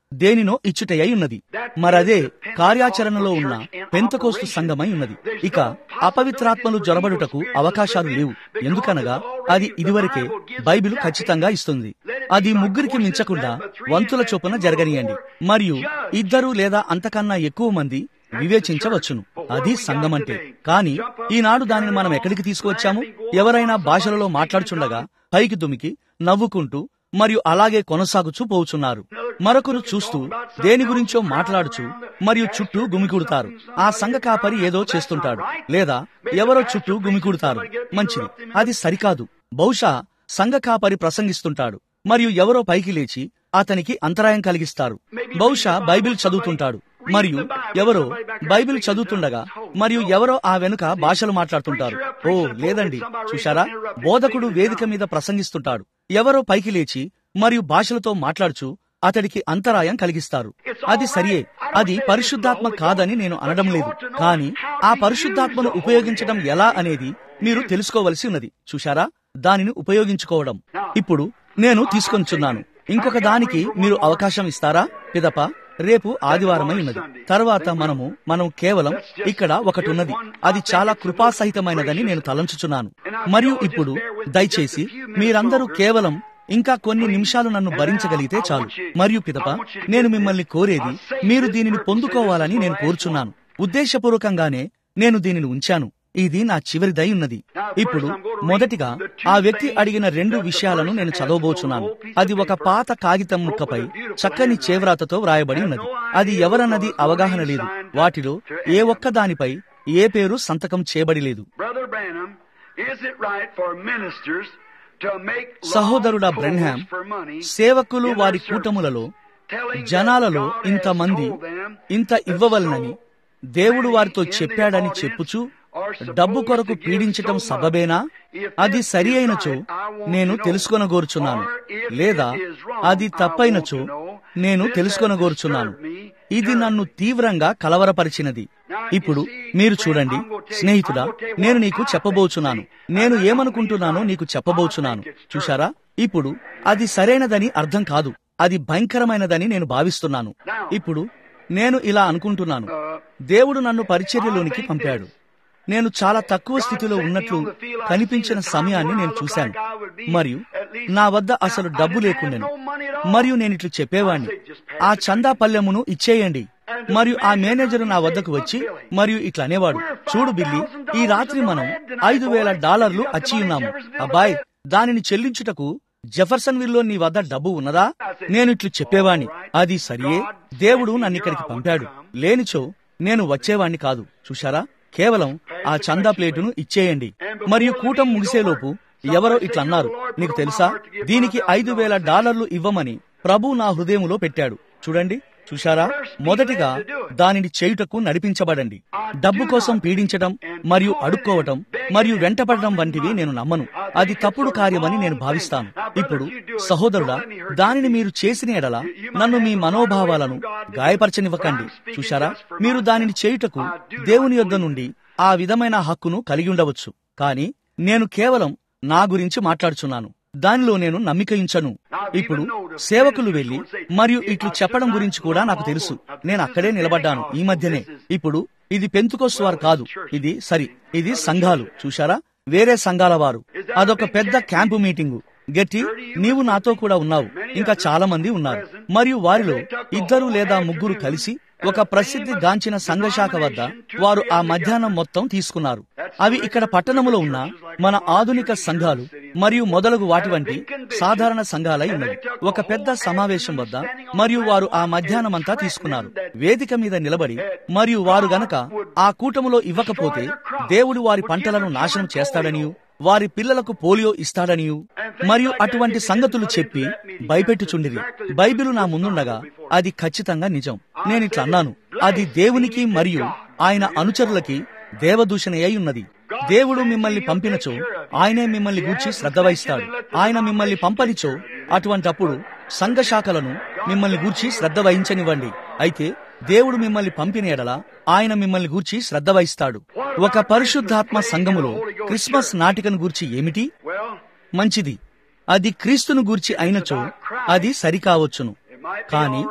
దేనినో ఇచ్చుటయ్యి ఉన్నది మరదే కార్యాచరణలో ఉన్న పెంతకోస్తు సంఘమై ఉన్నది ఇక అపవిత్రాత్మలు జొరబడుటకు అవకాశాలు లేవు ఎందుకనగా అది ఇదివరకే బైబిల్ ఖచ్చితంగా ఇస్తుంది అది ముగ్గురికి మించకుండా వంతుల చొప్పున జరగనియండి మరియు ఇద్దరు లేదా అంతకన్నా ఎక్కువ మంది వివేచించవచ్చును అది సంఘం అంటే కానీ ఈనాడు దానిని మనం ఎక్కడికి తీసుకువచ్చాము ఎవరైనా భాషలలో మాట్లాడుచుండగా పైకి దుమికి నవ్వుకుంటూ మరియు అలాగే కొనసాగుచూ పోవుచున్నారు మరొకరు చూస్తూ దేని గురించో మాట్లాడుచు మరియు చుట్టూ గుమికూడుతారు ఆ సంఘ కాపరి ఏదో చేస్తుంటాడు లేదా ఎవరో చుట్టూ గుమికూడుతారు మంచిది అది సరికాదు బహుశా సంఘ కాపరి ప్రసంగిస్తుంటాడు మరియు ఎవరో పైకి లేచి అతనికి అంతరాయం కలిగిస్తారు బహుశా బైబిల్ చదువుతుంటాడు మరియు ఎవరో బైబిల్ చదువుతుండగా మరియు ఎవరో ఆ వెనుక భాషలు మాట్లాడుతుంటారు ఓ లేదండి చూశారా బోధకుడు వేదిక మీద ప్రసంగిస్తుంటాడు ఎవరో పైకి లేచి మరియు భాషలతో మాట్లాడుచు అతడికి అంతరాయం కలిగిస్తారు అది సరియే అది పరిశుద్ధాత్మ కాదని నేను అనడం లేదు కానీ ఆ పరిశుద్ధాత్మను ఉపయోగించడం ఎలా అనేది మీరు తెలుసుకోవలసి ఉన్నది చూశారా దానిని ఉపయోగించుకోవడం ఇప్పుడు నేను తీసుకొనిచున్నాను ఇంకొక దానికి మీరు అవకాశం ఇస్తారా పిదప రేపు ఆదివారమై ఉన్నది తర్వాత మనము మనం కేవలం ఇక్కడ ఒకటి ఉన్నది అది చాలా కృపాసహితమైనదని నేను తలంచుచున్నాను మరియు ఇప్పుడు దయచేసి మీరందరూ కేవలం ఇంకా కొన్ని నిమిషాలు నన్ను భరించగలిగితే చాలు మరియు పిదప నేను మిమ్మల్ని కోరేది మీరు దీనిని పొందుకోవాలని నేను కోరుచున్నాను ఉద్దేశపూర్వకంగానే నేను దీనిని ఉంచాను ఇది నా చివరి దయ ఉన్నది ఇప్పుడు మొదటిగా ఆ వ్యక్తి అడిగిన రెండు విషయాలను నేను చదవబోచున్నాను అది ఒక పాత కాగితం ముక్కపై చక్కని చేవ్రాతతో వ్రాయబడి ఉన్నది అది ఎవరన్నది అవగాహన లేదు వాటిలో ఏ ఒక్క దానిపై ఏ పేరు సంతకం చేయబడి లేదు Brother Branham, is it right for ministers to make సహోదరుడా long Branham quotes for money సేవకులు in their వారి services, కూటములలో telling that జనాలలో God has ఇంతమంది told them ఇంత that ఇవ్వవలనని so దేవుడు many వారితో in the చెప్పాడని audience చెప్పుచు are supposed డబ్బు కొరకు to give పీడించటం so much. సబబేనా If అది this సరి is అయినచో right, I want నేను to know. తెలుసుకొనగోరుచున్నాను Or if లేదా it is wrong, అది I తప్పైనచో want to know. నేను This has తెలుసుకొనగోరుచున్నాను disturbed me ఇది నన్ను terribly. తీవ్రంగా కలవరపరిచినది ఇప్పుడు మీరు చూడండి స్నేహితుడా నేను నీకు చెప్పబోచున్నాను నేను ఏమనుకుంటున్నానో నీకు చెప్పబోచున్నాను చూశారా ఇప్పుడు అది సరైనదని అర్థం కాదు అది భయంకరమైనదని నేను భావిస్తున్నాను ఇప్పుడు నేను ఇలా అనుకుంటున్నాను దేవుడు నన్ను పరిచర్యలోనికి పంపాడు నేను చాలా తక్కువ స్థితిలో ఉన్నట్లు కనిపించిన సమయాన్ని నేను చూశాను మరియు నా వద్ద అసలు డబ్బు లేకుండెను మరియు నేను ఇట్లు చెప్పేవాణ్ణి ఆ చందా పల్లెమును ఇచ్చేయండి మరియు ఆ మేనేజర్ నా వద్దకు వచ్చి మరియు ఇట్లా అనేవాడు చూడు బిల్లి ఈ రాత్రి మనం ఐదు వేల డాలర్లు అచ్చి ఉన్నాము అబ్బాయ్ దానిని చెల్లించుటకు జెఫర్సన్ విల్లో నీ వద్ద డబ్బు ఉన్నదా నేను ఇట్లు చెప్పేవాణ్ణి అది సరియే దేవుడు నన్ను ఇక్కడికి పంపాడు లేనిచో నేను వచ్చేవాణ్ణి కాదు చూశారా కేవలం ఆ చందా ప్లేటును ఇచ్చేయండి మరియు కూటం ముగిసేలోపు ఎవరో ఇట్లా అన్నారు నీకు తెలుసా దీనికి ఐదు వేల డాలర్లు ఇవ్వమని ప్రభు నా హృదయములో పెట్టాడు చూడండి చూశారా మొదటిగా దానిని చేయుటకు నడిపించబడండి డబ్బు కోసం పీడించడం మరియు అడుక్కోవటం మరియు వెంటపడడం వంటివి నేను నమ్మను అది తప్పుడు కార్యమని నేను భావిస్తాను ఇప్పుడు సహోదరుడా దానిని మీరు చేసిన ఎడల నన్ను మీ మనోభావాలను గాయపరచనివ్వకండి చూశారా మీరు దానిని చేయుటకు దేవుని యొద్ద నుండి ఆ విధమైన హక్కును కలిగి ఉండవచ్చు కానీ నేను కేవలం నా గురించి మాట్లాడుచున్నాను దానిలో నేను నమ్మికయించను ఇప్పుడు సేవకులు వెళ్లి మరియు ఇట్లు చెప్పడం గురించి కూడా నాకు తెలుసు నేను అక్కడే నిలబడ్డాను ఈ మధ్యనే ఇప్పుడు ఇది పెంతుకోస్ వారు కాదు ఇది సరి ఇది సంఘాలు చూశారా వేరే సంఘాల వారు అదొక పెద్ద క్యాంపు మీటింగు గట్టి నీవు నాతో కూడా ఉన్నావు ఇంకా చాలా మంది ఉన్నారు మరియు వారిలో ఇద్దరు లేదా ముగ్గురు కలిసి ఒక ప్రసిద్ధి గాంచిన సంఘశాఖ వద్ద వారు ఆ మధ్యాహ్నం మొత్తం తీసుకున్నారు అవి ఇక్కడ పట్టణములో ఉన్న మన ఆధునిక సంఘాలు మరియు మొదలగు వాటి వంటి సాధారణ సంఘాలై ఉన్నవి ఒక పెద్ద సమావేశం వద్ద మరియు వారు ఆ మధ్యాహ్నం అంతా తీసుకున్నారు వేదిక మీద నిలబడి మరియు వారు గనక ఆ కూటములో ఇవ్వకపోతే దేవుడు వారి పంటలను నాశనం చేస్తాడనియు వారి పిల్లలకు పోలియో ఇస్తాడనియు మరియు అటువంటి సంగతులు చెప్పి భయపెట్టుచుండిరి బైబిలు నా ముందుండగా అది ఖచ్చితంగా నిజం నేనిట్లా అన్నాను అది దేవునికి మరియు ఆయన అనుచరులకి దేవదూషణ అయి ఉన్నది దేవుడు మిమ్మల్ని పంపినచో ఆయనే మిమ్మల్ని గూర్చి శ్రద్ధ వహిస్తాడు ఆయన మిమ్మల్ని పంపనిచో అటువంటప్పుడు సంఘ శాఖలను మిమ్మల్ని గూర్చి శ్రద్ధ వహించనివ్వండి అయితే దేవుడు మిమ్మల్ని పంపిన ఎడల ఆయన మిమ్మల్ని గూర్చి శ్రద్ధ వహిస్తాడు ఒక పరిశుద్ధాత్మ సంఘములో క్రిస్మస్ నాటికను గూర్చి ఏమిటి Well, మంచిది అది క్రీస్తును గూర్చి అయినచో అది సరికావచ్చును it might be కానీ all right.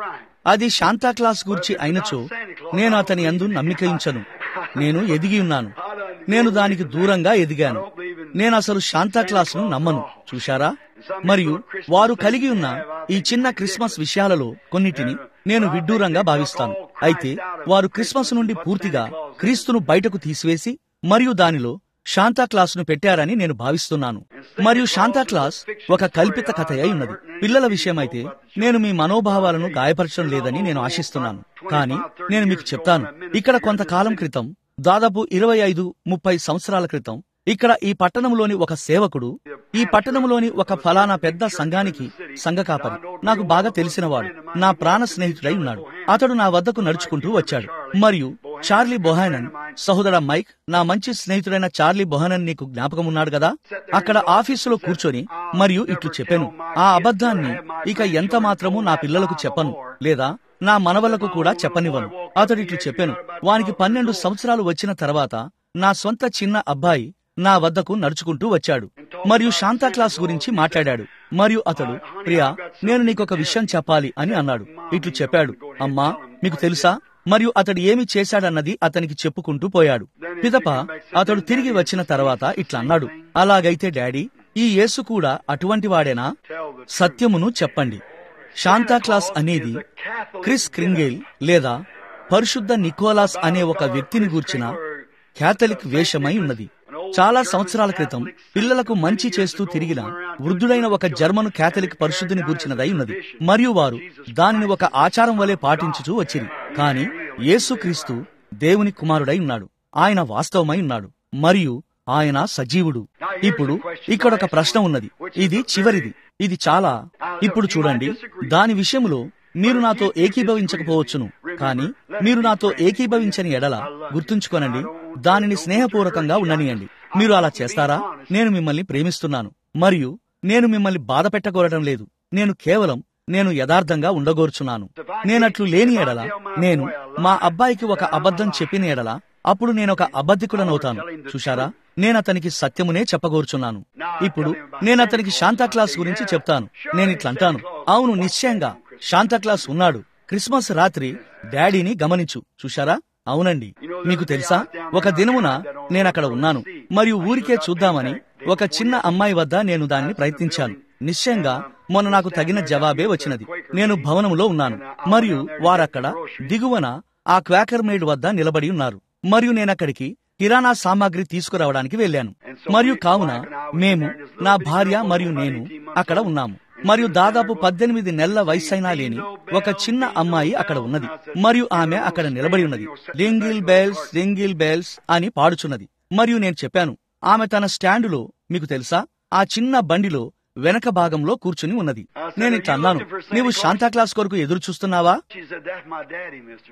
అది శాంతాక్లాస్ గూర్చి అయినచో నేను అతని యందు నమ్మికయించను నేను ఎదిగి ఉన్నాను నేను దానికి దూరంగా ఎదిగాను నేను అసలు శాంతాక్లాస్ను నమ్మను చూశారా మరియు వారు కలిగి ఉన్న ఈ చిన్న క్రిస్మస్ విషయాలలో కొన్నిటిని నేను విడ్డూరంగా భావిస్తాను అయితే వారు క్రిస్మస్ నుండి పూర్తిగా క్రీస్తును బయటకు తీసివేసి మరియు దానిలో శాంతాక్లాస్ ను పెట్టారని నేను భావిస్తున్నాను మరియు శాంతాక్లాస్ ఒక కల్పిత కథ అయి ఉన్నది పిల్లల విషయమైతే నేను మీ మనోభావాలను గాయపరచడం లేదని నేను ఆశిస్తున్నాను కానీ నేను మీకు చెప్తాను ఇక్కడ కొంతకాలం క్రితం దాదాపు ఇరవై ఐదు ముప్పై సంవత్సరాల క్రితం ఇక్కడ ఈ పట్టణంలోని ఒక సేవకుడు ఈ పట్టణంలోని ఒక ఫలానా పెద్ద సంఘానికి సంఘ కాపరి నాకు బాగా తెలిసినవాడు నా ప్రాణ స్నేహితుడై ఉన్నాడు అతడు నా వద్దకు నడుచుకుంటూ వచ్చాడు మరియు చార్లీ బొహానన్ సహోదర మైక్ నా మంచి స్నేహితుడైన చార్లీ బొహానన్ నీకు జ్ఞాపకం ఉన్నాడు కదా అక్కడ ఆఫీసులో కూర్చొని మరియు ఇట్లు చెప్పాను ఆ అబద్ధాన్ని ఇక ఎంత మాత్రము నా పిల్లలకు చెప్పను లేదా నా మనవలకు కూడా చెప్పనివ్వను అతడు ఇట్లు చెప్పాను వానికి పన్నెండు సంవత్సరాలు వచ్చిన తర్వాత నా సొంత చిన్న అబ్బాయి నా వద్దకు నడుచుకుంటూ వచ్చాడు మరియు శాంతాక్లాస్ గురించి మాట్లాడాడు మరియు అతడు ప్రియా నేను నీకొక విషయం చెప్పాలి అని అన్నాడు ఇట్లు చెప్పాడు అమ్మా మీకు తెలుసా మరియు అతడు ఏమి చేశాడన్నది అతనికి చెప్పుకుంటూ పోయాడు పిదప అతడు తిరిగి వచ్చిన తర్వాత ఇట్లా అన్నాడు అలాగైతే డాడీ ఈ యేసు కూడా అటువంటి వాడేనా సత్యమును చెప్పండి శాంతాక్లాస్ అనేది క్రిస్ క్రింగేల్ లేదా పరిశుద్ధ నికోలాస్ అనే ఒక వ్యక్తిని గూర్చిన క్యాథలిక్ వేషమై ఉన్నది చాలా సంవత్సరాల క్రితం పిల్లలకు మంచి చేస్తూ తిరిగిన వృద్ధుడైన ఒక జర్మను క్యాథలిక్ పరిశుద్ధిని గూర్చినదై ఉన్నది మరియు వారు దానిని ఒక ఆచారం వలె పాటించుచూ వచ్చిరి కాని యేసుక్రీస్తు దేవుని కుమారుడై ఉన్నాడు ఆయన వాస్తవమై ఉన్నాడు మరియు ఆయన సజీవుడు ఇప్పుడు ఇక్కడ ఒక ప్రశ్న ఉన్నది ఇది చివరిది ఇది చాలా ఇప్పుడు చూడండి దాని విషయంలో మీరు నాతో ఏకీభవించకపోవచ్చును కానీ మీరు నాతో ఏకీభవించని ఎడల గుర్తుంచుకోనండి దానిని స్నేహపూర్వకంగా ఉండనియండి మీరు అలా చేస్తారా నేను మిమ్మల్ని ప్రేమిస్తున్నాను మరియు నేను మిమ్మల్ని బాధ పెట్టగోరడం లేదు నేను కేవలం నేను యథార్థంగా ఉండగోర్చున్నాను నేనట్లు లేని ఎడల నేను మా అబ్బాయికి ఒక అబద్ధం చెప్పిన ఎడల అప్పుడు నేను ఒక అబద్ధికుడనవుతాను చూశారా నేను అతనికి సత్యమునే చెప్పగోర్చున్నాను ఇప్పుడు నేను అతనికి శాంతాక్లాస్ గురించి చెప్తాను నేను ఇట్లా అంటాను అవును నిశ్చయంగా శాంతాక్లాస్ ఉన్నాడు క్రిస్మస్ రాత్రి డాడీని గమనించు చూశారా అవునండి మీకు తెలుసా ఒక దినమున నేనక్కడ ఉన్నాను మరియు ఊరికే చూద్దామని ఒక చిన్న అమ్మాయి వద్ద నేను దానిని ప్రయత్నించాను నిశ్చయంగా మొన్న నాకు తగిన జవాబే వచ్చినది నేను భవనంలో ఉన్నాను మరియు వారక్కడ దిగువన ఆ క్వాకర్ మేడ్ వద్ద నిలబడి ఉన్నారు మరియు నేనక్కడికి కిరాణా సామాగ్రి తీసుకురావడానికి వెళ్ళాను మరియు కావున మేము నా భార్య మరియు నేను అక్కడ ఉన్నాము మరియు దాదాపు పద్దెనిమిది నెలల వయసైనా లేని ఒక చిన్న అమ్మాయి అక్కడ ఉన్నది మరియు ఆమె అక్కడ నిలబడి ఉన్నది రింగిల్ బెల్స్ రింగిల్ బెల్స్ అని పాడుచున్నది మరియు నేను చెప్పాను ఆమె తన స్టాండులో మీకు తెలుసా ఆ చిన్న బండిలో వెనక భాగంలో కూర్చుని ఉన్నది నేను ఇట్లా అన్నాను నీవు శాంతాక్లాస్ కొరకు ఎదురు చూస్తున్నావా She said, That's my daddy, mister.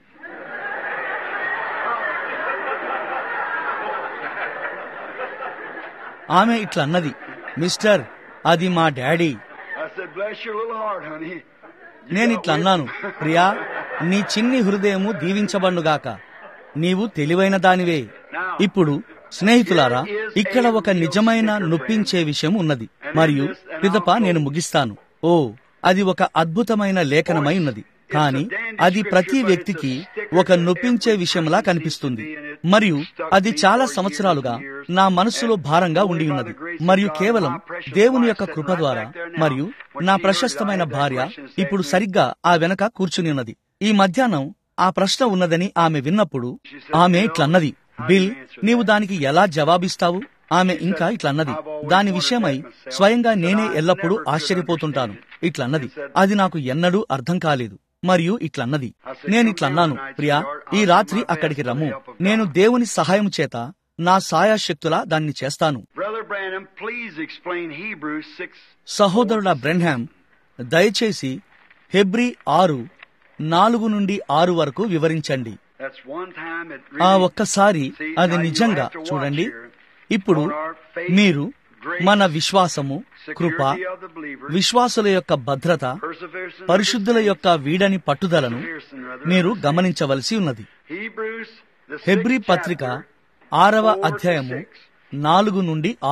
ఆమె ఇట్లా అన్నది మిస్టర్ అది మా daddy I said, Bless your little heart, honey. You నేను got ఇట్లా అన్నాను wisdom." ప్రియా నీ చిన్ని హృదయము దీవించబడుగాక నీవు తెలివైన దానివే ఇప్పుడు స్నేహితులారా ఇక్కడ ఒక నిజమైన నొప్పించే విషయం ఉన్నది మరియు పిదప నేను ముగిస్తాను ఓ అది ఒక అద్భుతమైన లేఖనమై ఉన్నది కానీ అది ప్రతి వ్యక్తికి ఒక నొప్పించే విషయంలా కనిపిస్తుంది మరియు అది చాలా సంవత్సరాలుగా నా మనస్సులో భారంగా ఉండి ఉన్నది మరియు కేవలం దేవుని యొక్క కృప ద్వారా మరియు నా ప్రశస్తమైన భార్య ఇప్పుడు సరిగ్గా ఆ వెనక కూర్చుని ఉన్నది ఈ మధ్యాహ్నం ఆ ప్రశ్న ఉన్నదని ఆమె విన్నప్పుడు ఆమె ఇట్లన్నది బిల్ నీవు దానికి ఎలా జవాబిస్తావు ఆమె ఇంకా ఇట్లన్నది దాని విషయమై స్వయంగా నేనే ఎల్లప్పుడూ ఆశ్చర్యపోతుంటాను ఇట్లన్నది అది నాకు ఎన్నడూ అర్థం కాలేదు మరియు ఇట్లన్నది నేనిట్లన్నాను ప్రియా ఈ రాత్రి అక్కడికి రమ్ము నేను దేవుని సహాయం చేత నా సాయాశక్తులా దాన్ని చేస్తాను Brother Branham, please explain Hebrews 6. సహోదరుడ బ్రెన్హామ్ దయచేసి హెబ్రి ఆరు నాలుగు నుండి ఆరు వరకు వివరించండి That's one time it ఆ really ఒక్కసారి అది నిజంగా చూడండి ఇప్పుడు మీరు మన విశ్వాసము కృప security of the believer, విశ్వాసుల యొక్క భద్రత perseverance in పరిశుద్ధుల their యొక్క వీడని పట్టుదలను perseverance in their మీరు గమనించవలసి ఉన్నది Hebrews, the హెబ్రీ sixth పత్రిక chapter, ఆరవ four to అధ్యాయము six. నాలుగు నుండి ఆరు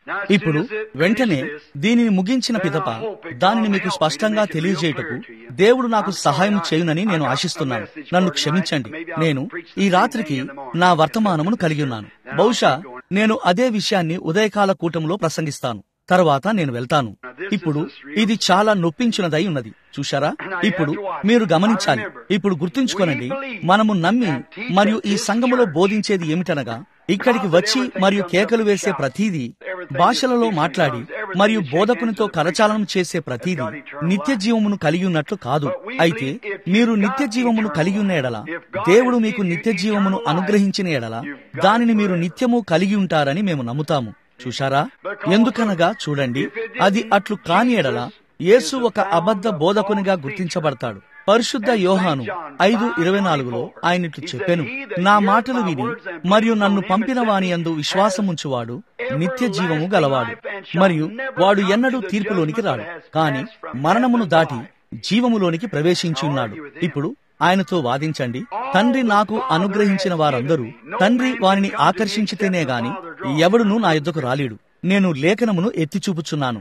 ఇప్పుడు వెంటనే దీనిని ముగించిన పిదప దానిని మీకు స్పష్టంగా తెలియజేయుటకు దేవుడు నాకు సహాయం చేయునని నేను ఆశిస్తున్నాను నన్ను క్షమించండి నేను ఈ రాత్రికి నా వర్తమానమును కలిగి ఉన్నాను బహుశా నేను అదే విషయాన్ని ఉదయకాల కూటంలో ప్రసంగిస్తాను తర్వాత నేను వెళ్తాను ఇప్పుడు ఇది చాలా నొప్పించినదై ఉన్నది చూశారా ఇప్పుడు మీరు గమనించాలి ఇప్పుడు గుర్తుంచుకోనండి మనము నమ్మి మరియు ఈ సంఘములో బోధించేది ఏమిటనగా ఇక్కడికి వచ్చి మరియు కేకలు వేసే ప్రతీది భాషలలో మాట్లాడి మరియు బోధకునితో కరచాలనం చేసే ప్రతీది నిత్య జీవమును కలిగి ఉన్నట్లు కాదు అయితే మీరు నిత్య జీవమును కలిగి ఉన్న ఎడల దేవుడు మీకు నిత్య జీవమును అనుగ్రహించిన ఎడల దానిని మీరు నిత్యము కలిగి ఉంటారని మేము నమ్ముతాము చూశారా ఎందుకనగా చూడండి అది అట్లు కాని ఎడల యేసు ఒక అబద్ధ బోధకునిగా గుర్తించబడతాడు పరిశుద్ధ యోహాను ఐదు ఇరవై నాలుగులో ఆయన ఇట్లు చెప్పాను నా మాటలు విని మరియు నన్ను పంపిన వాని యందు విశ్వాసముంచువాడు నిత్య జీవము గలవాడు మరియు వాడు ఎన్నడూ తీర్పులోనికి రాడు కాని మరణమును దాటి జీవములోనికి ప్రవేశించి ఉన్నాడు ఇప్పుడు ఆయనతో వాదించండి తండ్రి నాకు అనుగ్రహించిన వారందరూ తండ్రి వారిని ఆకర్షించితేనే గాని ఎవడును నా యుద్ధకు రాలేడు నేను లేఖనమును ఎత్తి చూపుచున్నాను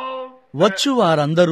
వచ్చు వారందరూ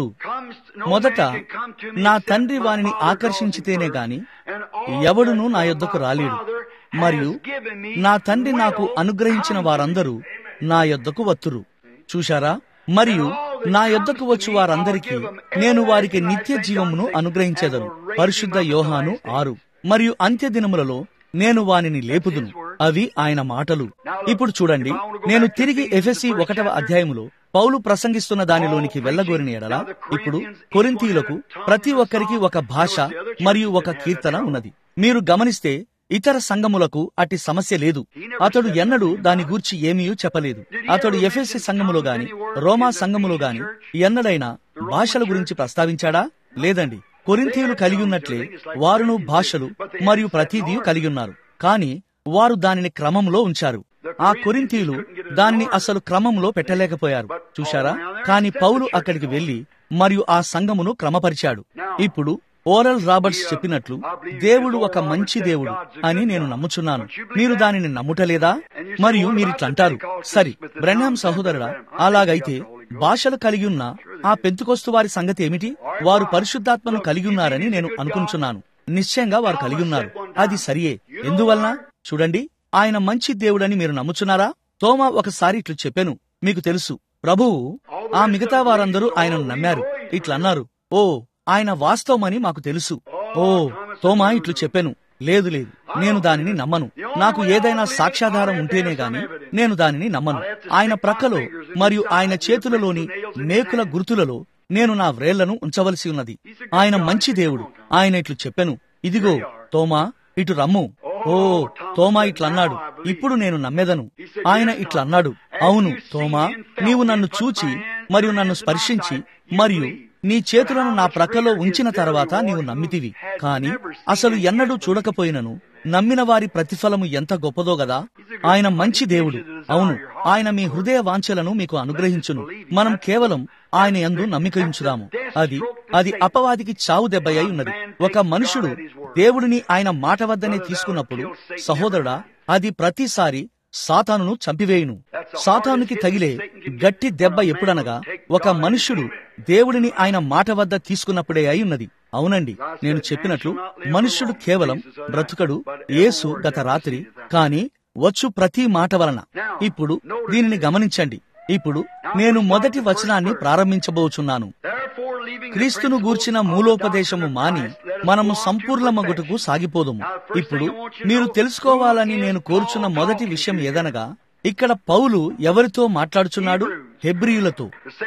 మొదట నా తండ్రి వారిని ఆకర్షించితేనే గాని ఎవడును నా యొద్దకు రాలేడు మరియు నా తండ్రి నాకు అనుగ్రహించిన వారందరూ నా యొద్దకు వత్తురు చూశారా మరియు నా యొద్దకు వచ్చు వారందరికీ నేను వారికి నిత్య జీవమును అనుగ్రహించేదను పరిశుద్ధ యోహాను ఆరు మరియు అంత్య దినములలో నేను వానిని లేపుదును అవి ఆయన మాటలు ఇప్పుడు చూడండి నేను తిరిగి ఎఫ్ఎస్సి ఒకటవ అధ్యాయములో పౌలు ప్రసంగిస్తున్న దానిలోనికి వెళ్ళగోరిన ఎడల ఇప్పుడు కొరింతీయులకు ప్రతి ఒక్కరికి ఒక భాష మరియు ఒక కీర్తన ఉన్నది మీరు గమనిస్తే ఇతర సంఘములకు అట్టి సమస్య లేదు అతడు ఎన్నడూ దాని గూర్చి ఏమీ చెప్పలేదు అతడు ఎఫ్ఎస్సి సంఘములో గాని రోమా సంఘములో గాని ఎన్నడైనా భాషల గురించి ప్రస్తావించాడా లేదండి కొరింథీయులు కలిగి ఉన్నట్లే వారును భాషలు మరియు ప్రతిదీ కలిగి ఉన్నారు కానీ వారు దానిని క్రమంలో ఉంచారు ఆ కొరింథీయులు దానిని అసలు క్రమంలో పెట్టలేకపోయారు చూశారా కాని పౌలు అక్కడికి వెళ్లి మరియు ఆ సంఘమును క్రమపరిచాడు ఇప్పుడు ఓరల్ రాబర్ట్స్ చెప్పినట్లు దేవుడు ఒక మంచి దేవుడు అని నేను నమ్ముచున్నాను మీరు దానిని నమ్ముటలేదా మరియు మీరిట్లంటారు సరి బ్రహ్నాం సహోదరుడా అలాగైతే భాషలు కలిగి ఉన్న ఆ పెంతుకొస్తు వారి సంగతి ఏమిటి వారు పరిశుద్ధాత్మను కలిగి ఉన్నారని నేను అనుకుంటున్నాను నిశ్చయంగా వారు కలిగి ఉన్నారు అది సరియే ఎందువలన చూడండి ఆయన మంచి దేవుడని మీరు నమ్ముచున్నారా తోమా ఒకసారి ఇట్లు చెప్పాను మీకు తెలుసు ప్రభువు ఆ మిగతా వారందరూ ఆయనను నమ్మారు ఇట్లన్నారు ఓ ఆయన వాస్తవమని మాకు తెలుసు ఓ తోమా ఇట్లు చెప్పాను లేదు లేదు నేను దానిని నమ్మను నాకు ఏదైనా సాక్ష్యాధారం ఉంటేనే గాని నేను దానిని నమ్మను ఆయన ప్రక్కలో మరియు ఆయన చేతులలోని మేకుల గుర్తులలో నేను నా వ్రేళ్లను ఉంచవలసి ఉన్నది ఆయన మంచి దేవుడు ఆయన ఇట్లు చెప్పెను ఇదిగో తోమా ఇటు రమ్ము ఓ తోమా ఇట్లన్నాడు ఇప్పుడు నేను నమ్మెదను ఆయన ఇట్లన్నాడు అవును తోమా నీవు నన్ను చూచి మరియు నన్ను స్పర్శించి మరియు నీ చేతులను నా ప్రక్కలో ఉంచిన తర్వాత నీవు నమ్మితివి కాని అసలు ఎన్నడూ చూడకపోయినను నమ్మిన వారి ప్రతిఫలము ఎంత గొప్పదో గదా ఆయన మంచి దేవుడు అవును ఆయన మీ హృదయ వాంఛలను మీకు అనుగ్రహించును మనం కేవలం ఆయన యందు నమ్మికయించుదాము అది అది అపవాదికి చావు దెబ్బ అయి ఉన్నది ఒక మనుషుడు దేవుడిని ఆయన మాట వద్దనే తీసుకున్నప్పుడు సహోదరుడా అది ప్రతిసారి సాతానును చంపివేయును సాతానుకి తగిలే గట్టి దెబ్బ ఎప్పుడనగా ఒక మనుష్యుడు దేవుడిని ఆయన మాట వద్ద తీసుకున్నప్పుడే అయి ఉన్నది అవునండి నేను చెప్పినట్లు మనుష్యుడు కేవలం బ్రతుకడు యేసు గత రాత్రి కాని వచ్చు ప్రతి మాట వలన ఇప్పుడు దీనిని గమనించండి ఇప్పుడు నేను మొదటి వచనాన్ని ప్రారంభించబోచున్నాను క్రీస్తును గూర్చిన మూలోపదేశము మాని మనము సంపూర్ణమగుటకు సాగిపోదుము ఇప్పుడు మీరు తెలుసుకోవాలని నేను కోరుచున్న మొదటి విషయం ఏదనగా ఇక్కడ పౌలు ఎవరితో మాట్లాడుచున్నాడు హెబ్రియులతో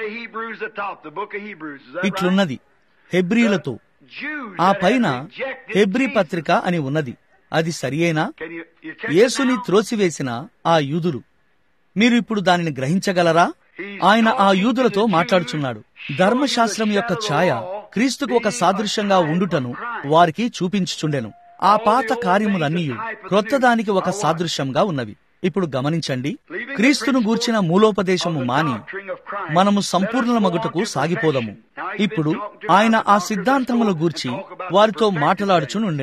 ఇట్లున్నది హెబ్రియులతో ఆ పైన హెబ్రి పత్రిక అని ఉన్నది అది సరియేనా యేసుని త్రోసివేసిన ఆ యూదులు మీరు ఇప్పుడు దానిని గ్రహించగలరా ఆయన ఆ యూదులతో మాట్లాడుచున్నాడు ధర్మశాస్త్రం యొక్క ఛాయ క్రీస్తుకు ఒక సాదృశ్యంగా ఉండుటను వారికి చూపించుచుండెను ఆ పాత కార్యములన్నీ క్రొత్త దానికి ఒక సాదృశ్యంగా ఉన్నవి ఇప్పుడు గమనించండి క్రీస్తును గూర్చిన మూలోపదేశము మాని మనము సంపూర్ణ మగుటకు సాగిపోదము ఇప్పుడు ఆయన ఆ సిద్ధాంతముల గూర్చి వారితో మాట్లాడుచునుండెను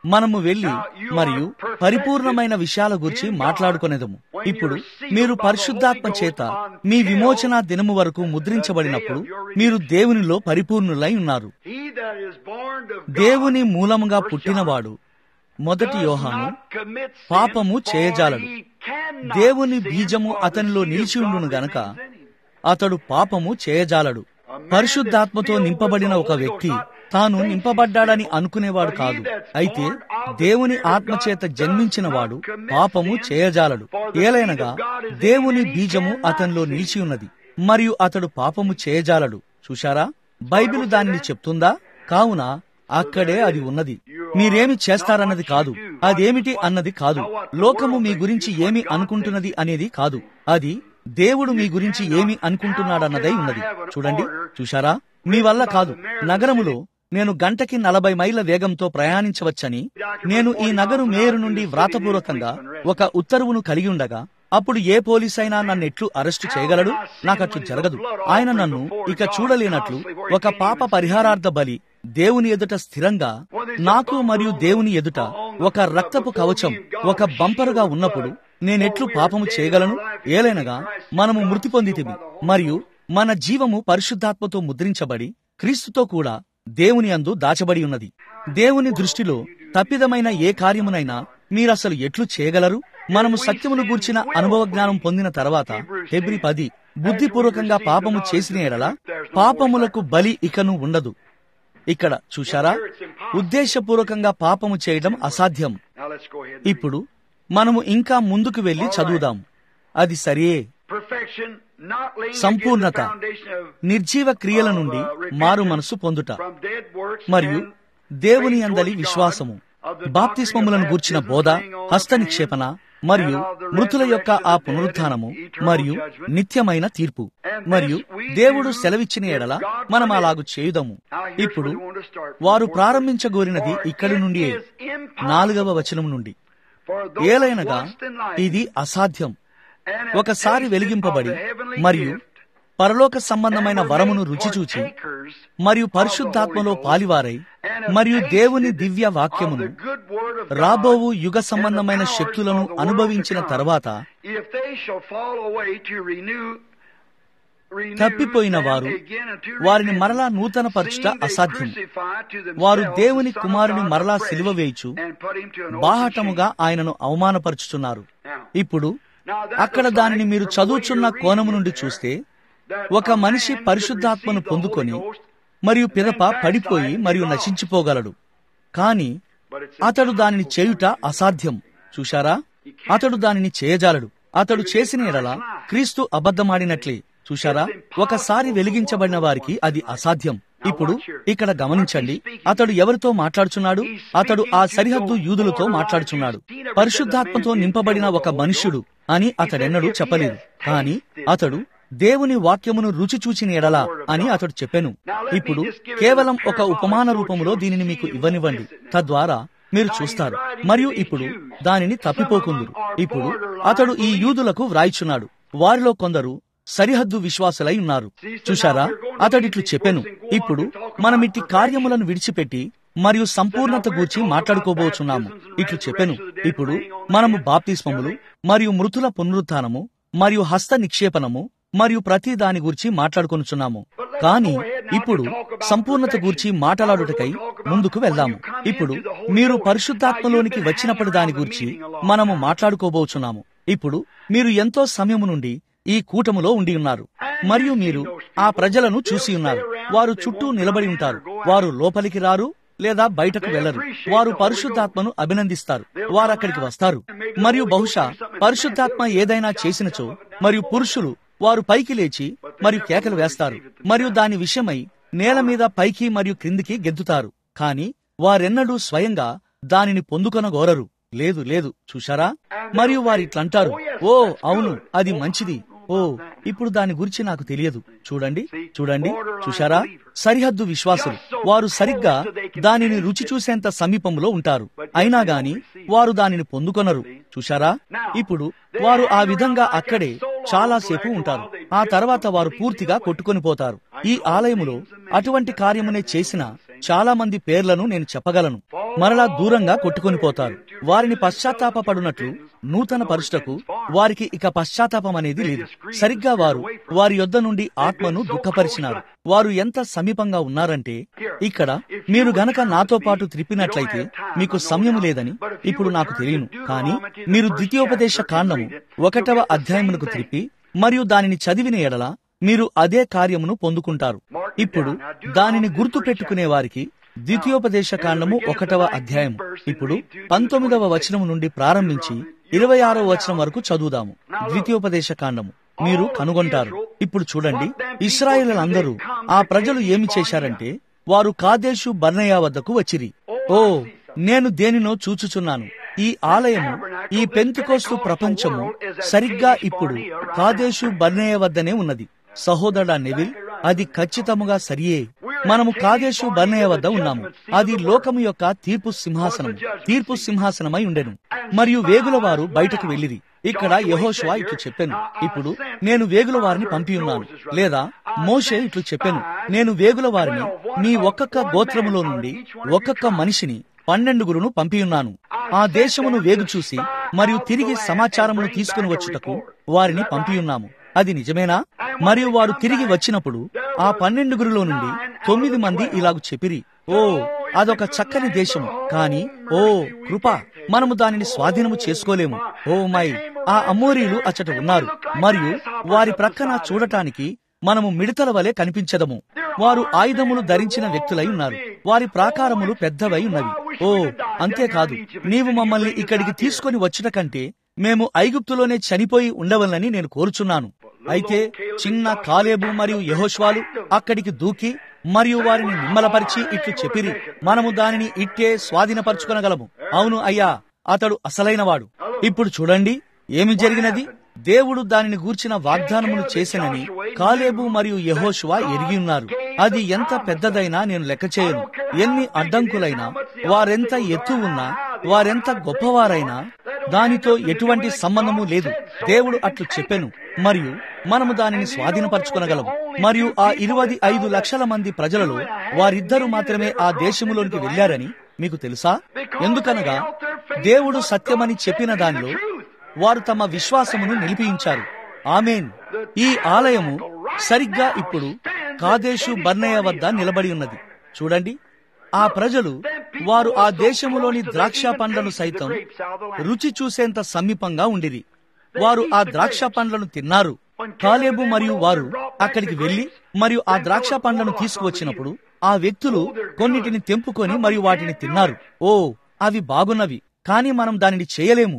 మనము వెళ్లి మరియు పరిపూర్ణమైన విషయాల గురించి మాట్లాడుకునేదము ఇప్పుడు మీరు పరిశుద్ధాత్మ చేత మీ విమోచన దినము వరకు ముద్రించబడినప్పుడు మీరు దేవునిలో పరిపూర్ణులై ఉన్నారు He that is born of God దేవుని మూలముగా పుట్టినవాడు మొదటి does యోహాను not commit sin, పాపము for చేయజాలడు. he cannot దేవుని sin, బీజము for the అతనిలో seed of నిలిచి God ఉండును గనక remains in him. అతడు పాపము చేయజాలడు పరిశుద్ధాత్మతో నింపబడిన ఒక వ్యక్తి తాను నింపబడ్డాడని అనుకునేవాడు కాదు అయితే దేవుని ఆత్మచేత జన్మించినవాడు పాపము చేయజాలడు ఏలైనగా దేవుని బీజము అతనిలో నిలిచి ఉన్నది మరియు అతడు పాపము చేయజాలడు చూశారా బైబిల్ దానిని చెప్తుందా కావున అక్కడే అది ఉన్నది మీరేమి చేస్తారన్నది కాదు అదేమిటి అన్నది కాదు లోకము మీ గురించి ఏమి అనుకుంటున్నది అనేది కాదు అది దేవుడు మీ గురించి ఏమి అనుకుంటున్నాడన్నదై ఉన్నది చూడండి చూశారా మీ వల్ల కాదు నగరములో నేను గంటకి నలభై మైళ్ళ వేగంతో ప్రయాణించవచ్చని నేను ఈ నగరు మేయరు నుండి వ్రాతపూర్వకంగా ఒక ఉత్తర్వును కలిగి ఉండగా అప్పుడు ఏ పోలీసైనా నన్ను ఎట్లు అరెస్టు చేయగలడు నాకట్లు జరగదు ఆయన నన్ను ఇక చూడలేనట్లు ఒక పాప పరిహారార్థ బలి దేవుని ఎదుట స్థిరంగా నాకు మరియు దేవుని ఎదుట ఒక రక్తపు కవచం ఒక బంపరుగా ఉన్నప్పుడు నేనెట్లు పాపము చేయగలను ఏలైనగా మనము మృతి పొందితిమి మరియు మన జీవము పరిశుద్ధాత్మతో ముద్రించబడి క్రీస్తుతో కూడా దేవుని అందు దాచబడి ఉన్నది దేవుని దృష్టిలో తప్పిదమైన ఏ కార్యమునైనా మీరసలు ఎట్లు చేయగలరు మనము సత్యమును గూర్చిన అనుభవ జ్ఞానం పొందిన తర్వాత ఫిబ్రి పది బుద్ధిపూర్వకంగా పాపము చేసిన ఎడల పాపములకు బలి ఇకను ఉండదు ఇక్కడ చూశారా ఉద్దేశపూర్వకంగా పాపము చేయడం అసాధ్యం Now let's go ahead. ఇప్పుడు మనము ఇంకా ముందుకు వెళ్లి చదువుదాం అది సరియే Perfection, not laying సంపూర్ణత again the foundation of నిర్జీవ క్రియల నుండి మారు మనసు పొందుట from dead works మరియు and దేవుని faith అందలి towards God, విశ్వాసము of the బాప్తిస్మములను doctrine of గూర్చిన baptism, బోధ laying on of హస్త hands, నిక్షేపణ మరియు and of the మృతుల యొక్క resurrection ఆ of the dead పునరుత్థానము and eternal మరియు judgment. నిత్యమైన తీర్పు And మరియు this we దేవుడు do సెలవిచ్చిన if ఎడల God మనం permit. అలాగు చేయుదము Now here's ఇప్పుడు where we want to start. వారు For ప్రారంభించగోరినది it ఇక్కడి నుండి is impossible నాలుగవ వచనం నుండి for those ఏలైనగా once enlightened ఇది అసాధ్యం and have ఒకసారి tasted వెలిగింపబడి of the heavenly మరియు gift పరలోక సంబంధమైన and were వరమును made రుచి చూచి partakers మరియు of the పరిశుద్ధాత్మలో Holy Ghost పాలివారై and have మరియు tasted దేవుని దివ్య of వాక్యమును the good word of God రాబోవు యుగ and సంబంధమైన the powers శక్తులను of the world అనుభవించిన to come. తర్వాత If they shall fall away to renew renew తప్పిపోయిన them వారు again unto వారిని repentance, మరలా నూతన పరచుట seeing they అసాధ్యం crucify to వారు themselves దేవుని the Son of కుమారుని God మరలా afresh సిలువ వేయుచు and put him to an open బాహటముగా shame. ఆయనను అవమానపరుచుచున్నారు Now, ఇప్పుడు now that అక్కడ looks దానిని like మీరు from the way చదువుచున్న you're కోణము reading నుండి there, చూస్తే that ఒక a మనిషి man could పరిశుద్ధాత్మను receive the పొందుకొని Holy Ghost, మరియు పిదప పడిపోయి మరియు నశించిపోగలడు కాని but it's అతడు దానిని చేయుట అసాధ్యం చూశారా అతడు దానిని చేయజాలడు అతడు చేసిన ఎడల క్రీస్తు అబద్ధమాడినట్లే చూశారా ఒకసారి వెలిగించబడిన వారికి అది అసాధ్యం ఇప్పుడు ఇక్కడ గమనించండి అతడు ఎవరితో మాట్లాడుచున్నాడు అతడు ఆ సరిహద్దు యూదులతో మాట్లాడుచున్నాడు పరిశుద్ధాత్మతో నింపబడిన ఒక మనుష్యుడు అని అతడెన్నడూ చెప్పలేదు కాని అతడు దేవుని వాక్యమును రుచి చూచిన ఎడలా అని అతడు చెప్పాను ఇప్పుడు కేవలం ఒక ఉపమాన రూపములో దీనిని మీకు ఇవ్వనివ్వండి తద్వారా మీరు చూస్తారు మరియు ఇప్పుడు దానిని తప్పిపోకుందురు ఇప్పుడు అతడు ఈ యూదులకు వ్రాయిచున్నాడు వారిలో కొందరు సరిహద్దు విశ్వాసులై ఉన్నారు చూశారా అతడిట్లు చెప్పెను ఇప్పుడు మనం ఇట్టి కార్యములను విడిచిపెట్టి మరియు సంపూర్ణత గూర్చి మాట్లాడుకోబోచున్నాము ఇట్లు చెప్పెను ఇప్పుడు మనము బాప్తిస్మములు మరియు మృతుల పునరుత్థానము మరియు హస్త నిక్షేపణము మరియు ప్రతి దాని గురించి మాట్లాడుకొనుచున్నాము కానీ ఇప్పుడు సంపూర్ణత గూర్చి మాట్లాడుటకై ముందుకు వెళ్దాము ఇప్పుడు మీరు పరిశుద్ధాత్మలోనికి వచ్చినప్పటి దాని గురించి మనము మాట్లాడుకోబోచున్నాము ఇప్పుడు మీరు ఎంతో సమయము నుండి ఈ కూటములో ఉండి ఉన్నారు మరియు మీరు ఆ ప్రజలను చూసి ఉన్నారు వారు చుట్టూ నిలబడి ఉంటారు వారు లోపలికి రారు లేదా బయటకు వెళ్లరు వారు పరిశుద్ధాత్మను అభినందిస్తారు వారు అక్కడికి వస్తారు మరియు బహుశా పరిశుద్ధాత్మ ఏదైనా చేసినచో మరియు పురుషులు వారు పైకి లేచి మరియు కేకలు వేస్తారు మరియు దాని విషయమై నేల మీద పైకి మరియు క్రిందికి గెంతుతారు కాని వారెన్నడూ స్వయంగా దానిని పొందుకొనగోరరు లేదు లేదు చూశారా మరియు వారిట్లంటారు ఓ అవును అది మంచిది ఓ ఇప్పుడు దాని గురించి నాకు తెలియదు చూడండి చూడండి చూశారా సరిహద్దు విశ్వాసులు వారు సరిగ్గా దానిని రుచి చూసేంత సమీపంలో ఉంటారు అయినా గాని వారు దానిని పొందుకొనరు చూశారా ఇప్పుడు వారు ఆ విధంగా అక్కడే చాలాసేపు ఉంటారు ఆ తర్వాత వారు పూర్తిగా కొట్టుకొని పోతారు ఈ ఆలయములో అటువంటి కార్యమునే చేసిన చాలా మంది పేర్లను నేను చెప్పగలను మరలా దూరంగా కొట్టుకొని పోతారు వారిని పశ్చాత్తాపపడునట్లు నూతన పరుషటకు వారికి ఇక పశ్చాత్తాపం అనేది లేదు సరిగ్గా వారు వారి యొద్ద నుండి ఆత్మను దుఃఖపరిచినారు వారు ఎంత సమీపంగా ఉన్నారంటే ఇక్కడ మీరు గనక నాతో పాటు త్రిప్పినట్లయితే మీకు సమయం లేదని ఇప్పుడు నాకు తెలియను కానీ మీరు ద్వితీయోపదేశ కాండము ఒకటవ అధ్యాయమునకు త్రిప్పి మరియు దానిని చదివిన ఎడల మీరు అదే కార్యమును పొందుకుంటారు ఇప్పుడు దానిని గుర్తు పెట్టుకునే వారికి ద్వితీయోపదేశ కాండము ఒకటవ అధ్యాయం ఇప్పుడు పంతొమ్మిదవ వచనం నుండి ప్రారంభించి ఇరవై ఆరవ వచనం వరకు చదువుదాము ద్వితీయోపదేశ కాండము మీరు కనుగొంటారు ఇప్పుడు చూడండి ఇస్రాయేలందరూ ఆ ప్రజలు ఏమి చేశారంటే వారు కాదేశు బర్నయా వద్దకు వచ్చిరి ఓ నేను దేనినో చూచుచున్నాను ఈ ఆలయము ఈ పెంతుకోస్తు ప్రపంచము సరిగ్గా ఇప్పుడు కాదేశు బర్నయ వద్దనే ఉన్నది సహోదరుడా నెవిల్ అది ఖచ్చితముగా సరియే మనము కాదేశు బర్నయ వద్ద ఉన్నాము అది లోకము యొక్క తీర్పు సింహాసనం తీర్పు సింహాసనమై ఉండెను మరియు వేగుల వారు బయటకు వెళ్ళిరి ఇక్కడ యహోషువా ఇట్లు చెప్పాను ఇప్పుడు నేను వేగుల వారిని పంపి ఉన్నాను లేదా మోషే ఇట్లు చెప్పాను నేను వేగుల వారిని మీ ఒక్కొక్క గోత్రములో నుండి ఒక్కొక్క మనిషిని పన్నెండుగురును పంపియున్నాను ఆ దేశమును వేగు చూసి మరియు తిరిగి సమాచారమును తీసుకుని వచ్చుటకు వారిని పంపియున్నాము అది నిజమేనా మరియు వారు తిరిగి వచ్చినప్పుడు ఆ పన్నెండుగురిలో నుండి తొమ్మిది మంది ఇలాగు చెప్పిరి ఓ అదొక చక్కని దేశము కాని ఓ కృప మనము దానిని స్వాధీనము చేసుకోలేము ఓ మై ఆ అమోరీలు అచ్చట ఉన్నారు మరియు వారి ప్రక్కన చూడటానికి మనము మిడతల వలె కనిపించదము వారు ఆయుధములు ధరించిన వ్యక్తులై ఉన్నారు వారి ప్రాకారములు పెద్దవై ఉన్నవి ఓ అంతేకాదు నీవు మమ్మల్ని ఇక్కడికి తీసుకొని వచ్చుట కంటే మేము ఐగుప్తులోనే చనిపోయి ఉండవలనని నేను కోరుచున్నాను అయితే చిన్న కాలేబు మరియు యహోష్వాలు అక్కడికి దూకి మరియు వారిని నిమ్మలపరిచి ఇట్లు చెప్పిరి మనము దానిని ఇట్టే స్వాధీనపరచుకొనగలము అవును అయ్యా అతడు అసలైనవాడు ఇప్పుడు చూడండి ఏమి జరిగినది దేవుడు దానిని గూర్చిన వాగ్దానములు చేసినని కాలేబు మరియు యహోషువా ఎరిగి ఉన్నారు అది ఎంత పెద్దదైనా నేను లెక్క చేయను ఎన్ని అడ్డంకులైనా వారెంత ఎత్తు ఉన్నా వారెంత గొప్పవారైనా దానితో ఎటువంటి సంబంధము లేదు దేవుడు అట్లు చెప్పెను మరియు మనము దానిని స్వాధీనపరచుకొనగలము మరియు ఆ ఇరవై ఐదు లక్షల మంది ప్రజలలో వారిద్దరూ మాత్రమే ఆ దేశములోనికి వెళ్లారని మీకు తెలుసా ఎందుకనగా దేవుడు సత్యమని చెప్పిన దానిలో వారు తమ విశ్వాసమును నిలిపించారు ఆమెన్ ఈ ఆలయము సరిగ్గా ఇప్పుడు కాదేశు బర్నయ వద్ద నిలబడి ఉన్నది చూడండి ఆ ప్రజలు వారు ఆ దేశములోని ద్రాక్ష పండ్లను సైతం రుచి చూసేంత సమీపంగా ఉండిరి వారు ఆ ద్రాక్ష పండ్లను తిన్నారు కాలేబు మరియు వారు అక్కడికి వెళ్లి మరియు ఆ ద్రాక్ష పండ్లను తీసుకువచ్చినప్పుడు ఆ వ్యక్తులు కొన్నిటిని తెంపుకొని మరియు వాటిని తిన్నారు ఓ అవి బాగున్నవి కానీ మనం దానిని చేయలేము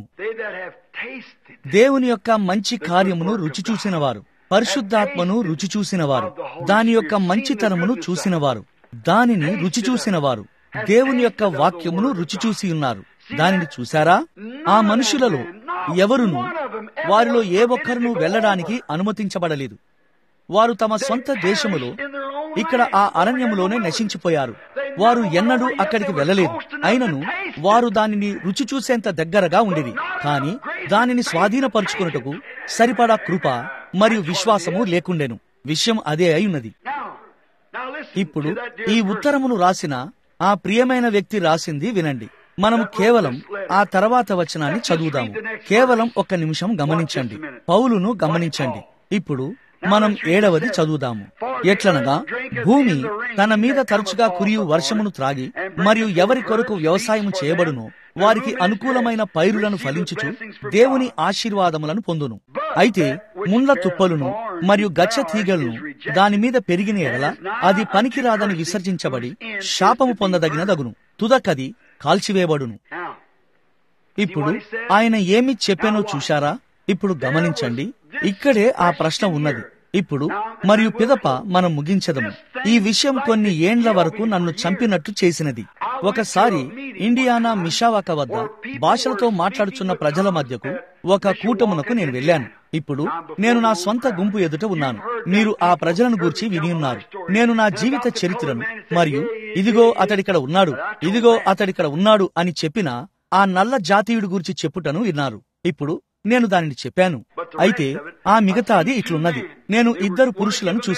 దేవుని యొక్క మంచి కార్యమును రుచి చూసినవారు పరిశుద్ధాత్మను రుచి చూసినవారు దాని యొక్క మంచితనమును చూసినవారు దానిని రుచి చూసినవారు దేవుని యొక్క వాక్యమును రుచి చూసి ఉన్నారు దానిని చూశారా ఆ మనుషులలో ఎవరును వారిలో ఏ ఒక్కరును వెళ్లడానికి అనుమతించబడలేదు వారు తమ సొంత దేశములో ఇక్కడ ఆ అరణ్యములోనే నశించిపోయారు వారు ఎన్నడూ అక్కడికి వెళ్ళలేదు అయినను వారు దానిని రుచి చూసేంత దగ్గరగా ఉండిరి కాని దానిని స్వాధీనపరుచుకున్నటకు సరిపడా కృప మరియు విశ్వాసము లేకుండెను విషయం అదే అయి ఉన్నది ఇప్పుడు ఈ ఉత్తరమును రాసిన ఆ ప్రియమైన వ్యక్తి రాసింది వినండి మనము కేవలం ఆ తర్వాత వచనాన్ని చదువుదాము కేవలం ఒక్క నిమిషం గమనించండి పౌలును గమనించండి ఇప్పుడు మనం ఏడవది చదువుదాము ఎట్లనగా భూమి తన మీద తరచుగా కురియు వర్షమును త్రాగి మరియు ఎవరి కొరకు వ్యవసాయం చేయబడునో వారికి అనుకూలమైన పైరులను ఫలించుచు దేవుని ఆశీర్వాదములను పొందును అయితే ముండ్ల తుప్పలును మరియు గచ్చ తీగలను దాని మీద పెరిగిన ఎడల అది పనికిరాదని విసర్జించబడి శాపము పొందదగినదగును తుదకది కాల్చివేయబడును ఇప్పుడు ఆయన ఏమి చెప్పానో చూశారా ఇప్పుడు గమనించండి ఇక్కడే ఆ ప్రశ్న ఉన్నది ఇప్పుడు మరియు పిదప మనం ముగించదము ఈ విషయం కొన్ని ఏండ్ల వరకు నన్ను చంపినట్టు చేసినది ఒకసారి ఇండియానా మిషావాక వద్ద భాషలతో మాట్లాడుచున్న ప్రజల మధ్యకు ఒక కూటమునకు నేను వెళ్ళాను ఇప్పుడు నేను నా సొంత గుంపు ఎదుట ఉన్నాను మీరు ఆ ప్రజలను గూర్చి విని ఉన్నారు నేను నా జీవిత చరిత్రను మరియు ఇదిగో అతడిక్కడ ఉన్నాడు ఇదిగో అతడిక్కడ ఉన్నాడు అని చెప్పిన ఆ నల్ల జాతీయుడి గురించి చెప్పుటను విన్నారు ఇప్పుడు నేను దానిని చెప్పాను అయితే ఆ మిగతాది ఇట్లున్నది నేను ఇద్దరు పురుషులను చూశాను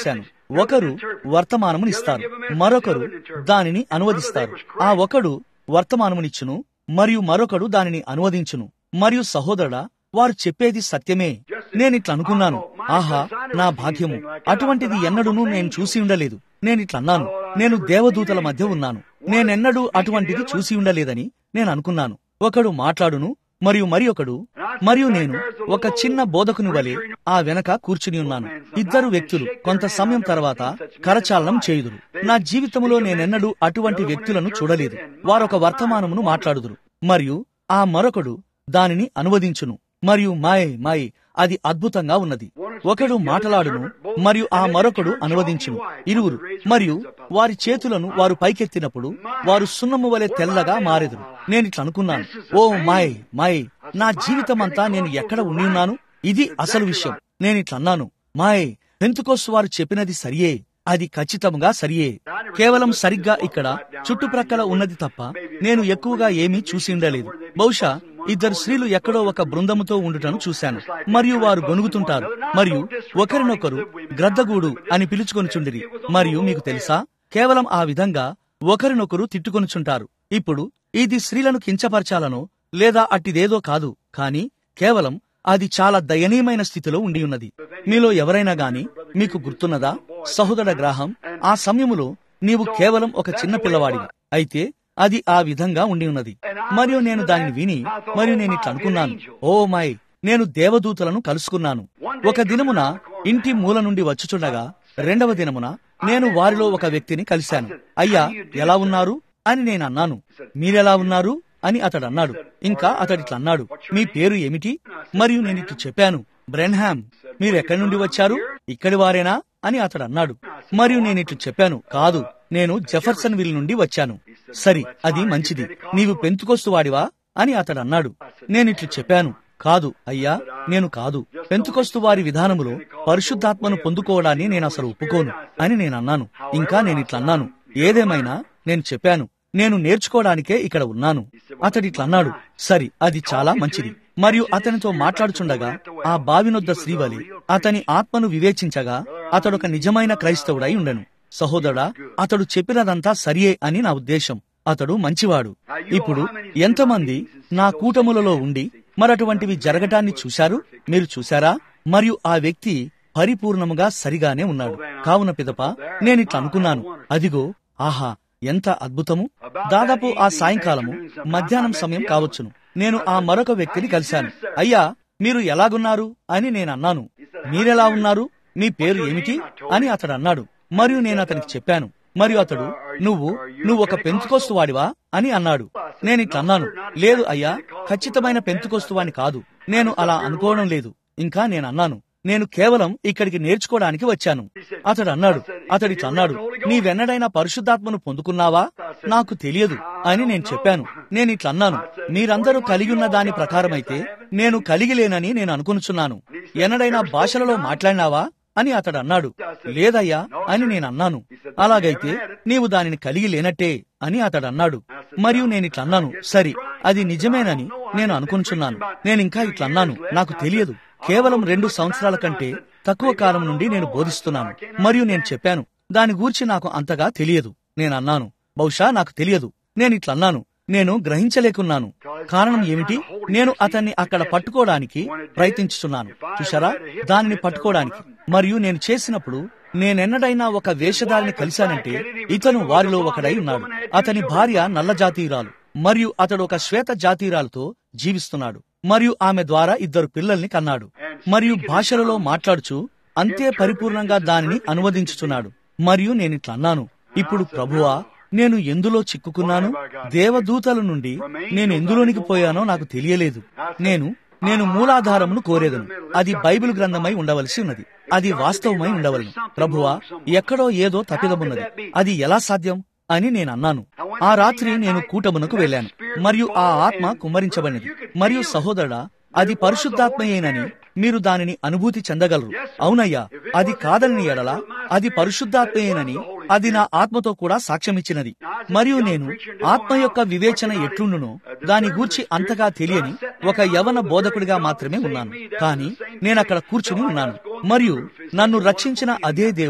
ఒకరు వర్తమానమునిస్తారు మరొకరు దానిని అనువదిస్తారు ఆ ఒకడు వర్తమానమునిచ్చును మరియు మరొకడు దానిని అనువదించును మరియు సహోదరుడా వారు చెప్పేది సత్యమే నేనిట్లా అనుకున్నాను ఆహా నా భాగ్యము అటువంటిది ఎన్నడూనూ నేను చూసి ఉండలేదు నేనిట్లన్నాను నేను దేవదూతల మధ్య ఉన్నాను నేనెన్నడూ అటువంటిది చూసి ఉండలేదని నేను అనుకున్నాను ఒకడు మాట్లాడును మరియు మరి ఒకడు మరియు నేను ఒక చిన్న బోధకుని వలె ఆ వెనక కూర్చుని ఉన్నాను ఇద్దరు వ్యక్తులు కొంత సమయం తర్వాత కరచాలనం చేయుదురు నా జీవితంలో నేనెన్నడూ అటువంటి వ్యక్తులను చూడలేదు వారొక వర్తమానమును మాట్లాడుదురు మరియు ఆ మరొకడు దానిని అనువదించును మరియు మాయ్ మాయ్ అది అద్భుతంగా ఉన్నది ఒకడు మాటలాడును మరియు ఆ మరొకడు అనువదించును ఇరువురు మరియు వారి చేతులను వారు పైకెత్తినప్పుడు వారు సున్నము వలె తెల్లగా మారెదురు నేనిట్లా అనుకున్నాను ఓ మాయ్ మాయ్ నా జీవితమంతా నేను ఎక్కడ ఉండి ఉన్నాను ఇది అసలు విషయం నేనిట్లా అన్నాను మాయ్ పెంతుకోసు వారు చెప్పినది సరియే అది ఖచ్చితంగా సరియే కేవలం సరిగ్గా ఇక్కడ చుట్టుప్రక్కల ఉన్నది తప్ప నేను ఎక్కువగా ఏమీ చూసి ఉండలేదు బహుశా ఇద్దరు స్త్రీలు ఎక్కడో ఒక బృందముతో ఉండుటను చూశాను మరియు వారు గొనుగుతుంటారు మరియు ఒకరినొకరు గ్రద్దగూడు అని పిలుచుకొనిచుండిరి మరియు మీకు తెలుసా కేవలం ఆ విధంగా ఒకరినొకరు తిట్టుకొనుచుంటారు ఇప్పుడు ఇది స్త్రీలను కించపరచాలనో లేదా అట్టిదేదో కాదు కాని కేవలం అది చాలా దయనీయమైన స్థితిలో ఉండి ఉన్నది మీలో ఎవరైనా గాని మీకు గుర్తున్నదా సహోదర గ్రాహం ఆ సమయములో నీవు కేవలం ఒక చిన్న పిల్లవాడివి అయితే అది ఆ విధంగా ఉండి ఉన్నది మరియు నేను దానిని విని మరియు నేను ఇట్లా అనుకున్నాను ఓ మై నేను దేవదూతలను కలుసుకున్నాను ఒక దినమున ఇంటి మూల నుండి వచ్చుచుండగా రెండవ దినమున నేను వారిలో ఒక వ్యక్తిని కలిశాను అయ్యా ఎలా ఉన్నారు అని నేను అన్నాను మీరెలా ఉన్నారు అని అతడు అన్నాడు ఇంకా అతడిట్లా అన్నాడు మీ పేరు ఏమిటి మరియు నేను ఇట్లు చెప్పాను బ్రెన్హామ్ మీరు ఎక్కడి నుండి వచ్చారు ఇక్కడి వారేనా అని అతడు అన్నాడు మరియు నేను ఇట్లు చెప్పాను కాదు నేను జెఫర్సన్ విల్ నుండి వచ్చాను సరి అది మంచిది నీవు పెంతుకొస్తు వాడివా అని అతడు అన్నాడు నేనిట్లు చెప్పాను కాదు అయ్యా నేను కాదు పెంతుకొస్తు వారి విధానములో పరిశుద్ధాత్మను పొందుకోవడాన్ని నేను అసలు ఒప్పుకోను అని నేను అన్నాను ఇంకా నేను ఇట్లా అన్నాను ఏదేమైనా నేను చెప్పాను నేను నేర్చుకోవడానికే ఇక్కడ ఉన్నాను అతడిట్లా అన్నాడు సరి అది చాలా మంచిది మరియు అతనితో మాట్లాడుచుండగా ఆ బావినొద్ద శ్రీవలి అతని ఆత్మను వివేచించగా అతడొక నిజమైన క్రైస్తవుడై ఉండెను సహోదరా అతడు చెప్పినదంతా సరియే అని నా ఉద్దేశం అతడు మంచివాడు ఇప్పుడు ఎంతమంది నా కూటములలో ఉండి మరటువంటివి జరగటాన్ని చూశారు మీరు చూశారా మరియు ఆ వ్యక్తి పరిపూర్ణముగా సరిగానే ఉన్నాడు కావున పిదప నేనిట్లా అనుకున్నాను అదిగో ఆహా ఎంత అద్భుతము దాదాపు ఆ సాయంకాలము మధ్యాహ్నం సమయం కావచ్చును నేను ఆ మరొక వ్యక్తిని కలిశాను అయ్యా మీరు ఎలాగున్నారు అని నేను అన్నాను మీరెలా ఉన్నారు మీ పేరు ఏమిటి అని అతడు అన్నాడు మరియు నేను అతనికి చెప్పాను మరియు అతడు నువ్వు నువ్వు ఒక పెంచుకోస్తు వాడివా అని అన్నాడు నేను ఇట్లా అన్నాను లేదు అయ్యా ఖచ్చితమైన పెంచుకోస్తువాని కాదు నేను అలా అనుకోవడం లేదు ఇంకా నేను అన్నాను నేను కేవలం ఇక్కడికి నేర్చుకోవడానికి వచ్చాను అతడు అన్నాడు అతడి అన్నాడు నీవెన్నడైనా పరిశుద్ధాత్మను పొందుకున్నావా నాకు తెలియదు అని నేను చెప్పాను నేను ఇట్లా అన్నాను మీరందరూ కలిగి ఉన్న దాని ప్రకారమైతే నేను కలిగి లేనని నేను అనుకునుచున్నాను ఎన్నడైనా భాషలలో మాట్లాడినావా అని అతడు అన్నాడు లేదయ్యా అని నేను అన్నాను అలాగైతే నీవు దానిని కలిగి లేనట్టే అని అతడు అన్నాడు మరియు నేను ఇట్లా అన్నాను సరి అది నిజమేనని నేను అనుకుంటున్నాను నేను ఇంకా ఇట్లా అన్నాను నాకు తెలియదు కేవలం రెండు సంవత్సరాల కంటే తక్కువ కాలం నుండి నేను బోధిస్తున్నాను మరియు నేను చెప్పాను దాని గూర్చి నాకు అంతగా తెలియదు నేను అన్నాను బహుశా నాకు తెలియదు నేను ఇట్లా అన్నాను నేను గ్రహించలేకున్నాను కారణం ఏమిటి నేను అతన్ని అక్కడ పట్టుకోవడానికి ప్రయత్నించుతున్నాను చూశారా దానిని పట్టుకోవడానికి మరియు నేను చేసినప్పుడు నేనెన్నడైనా ఒక వేషధారిని కలిశానంటే ఇతను వారిలో ఒకడై ఉన్నాడు అతని భార్య నల్ల జాతీయురాలు మరియు అతడు ఒక శ్వేత జాతీయురాలతో జీవిస్తున్నాడు మరియు ఆమె ద్వారా ఇద్దరు పిల్లల్ని కన్నాడు మరియు భాషలలో మాట్లాడుచు అంతే పరిపూర్ణంగా దానిని అనువదించుచున్నాడు మరియు నేనిట్లా అన్నాను ఇప్పుడు ప్రభువా నేను ఎందులో చిక్కుకున్నాను దేవదూతల నుండి నేను ఎందులోనికి పోయానో నాకు తెలియలేదు నేను నేను మూలాధారమును కోరేదను అది బైబిల్ గ్రంథమై ఉండవలసి ఉన్నది అది వాస్తవమై ఉండవలను ప్రభువా ఎక్కడో ఏదో తప్పిదమున్నది అది ఎలా సాధ్యం అని నేను అన్నాను ఆ రాత్రి నేను కూటమునకు వెళ్ళాను మరియు ఆ ఆత్మ కుమ్మరించబడినది మరియు సహోదరుడా అది పరిశుద్ధాత్మయేనని మీరు దానిని అనుభూతి చెందగలరు అవునయ్యా అది కాదని ఎడల అది పరిశుద్ధాత్మయేనని అది నా ఆత్మతో కూడా సాక్ష్యమిచ్చినది మరియు నేను ఆత్మ యొక్క వివేచన ఎట్లుండునో దాని గూర్చి అంతగా తెలియని ఒక యవన బోధకుడిగా మాత్రమే ఉన్నాను కానీ నేనక్కడ కూర్చుని ఉన్నాను మరియు నన్ను రక్షించిన అదే దేవుడు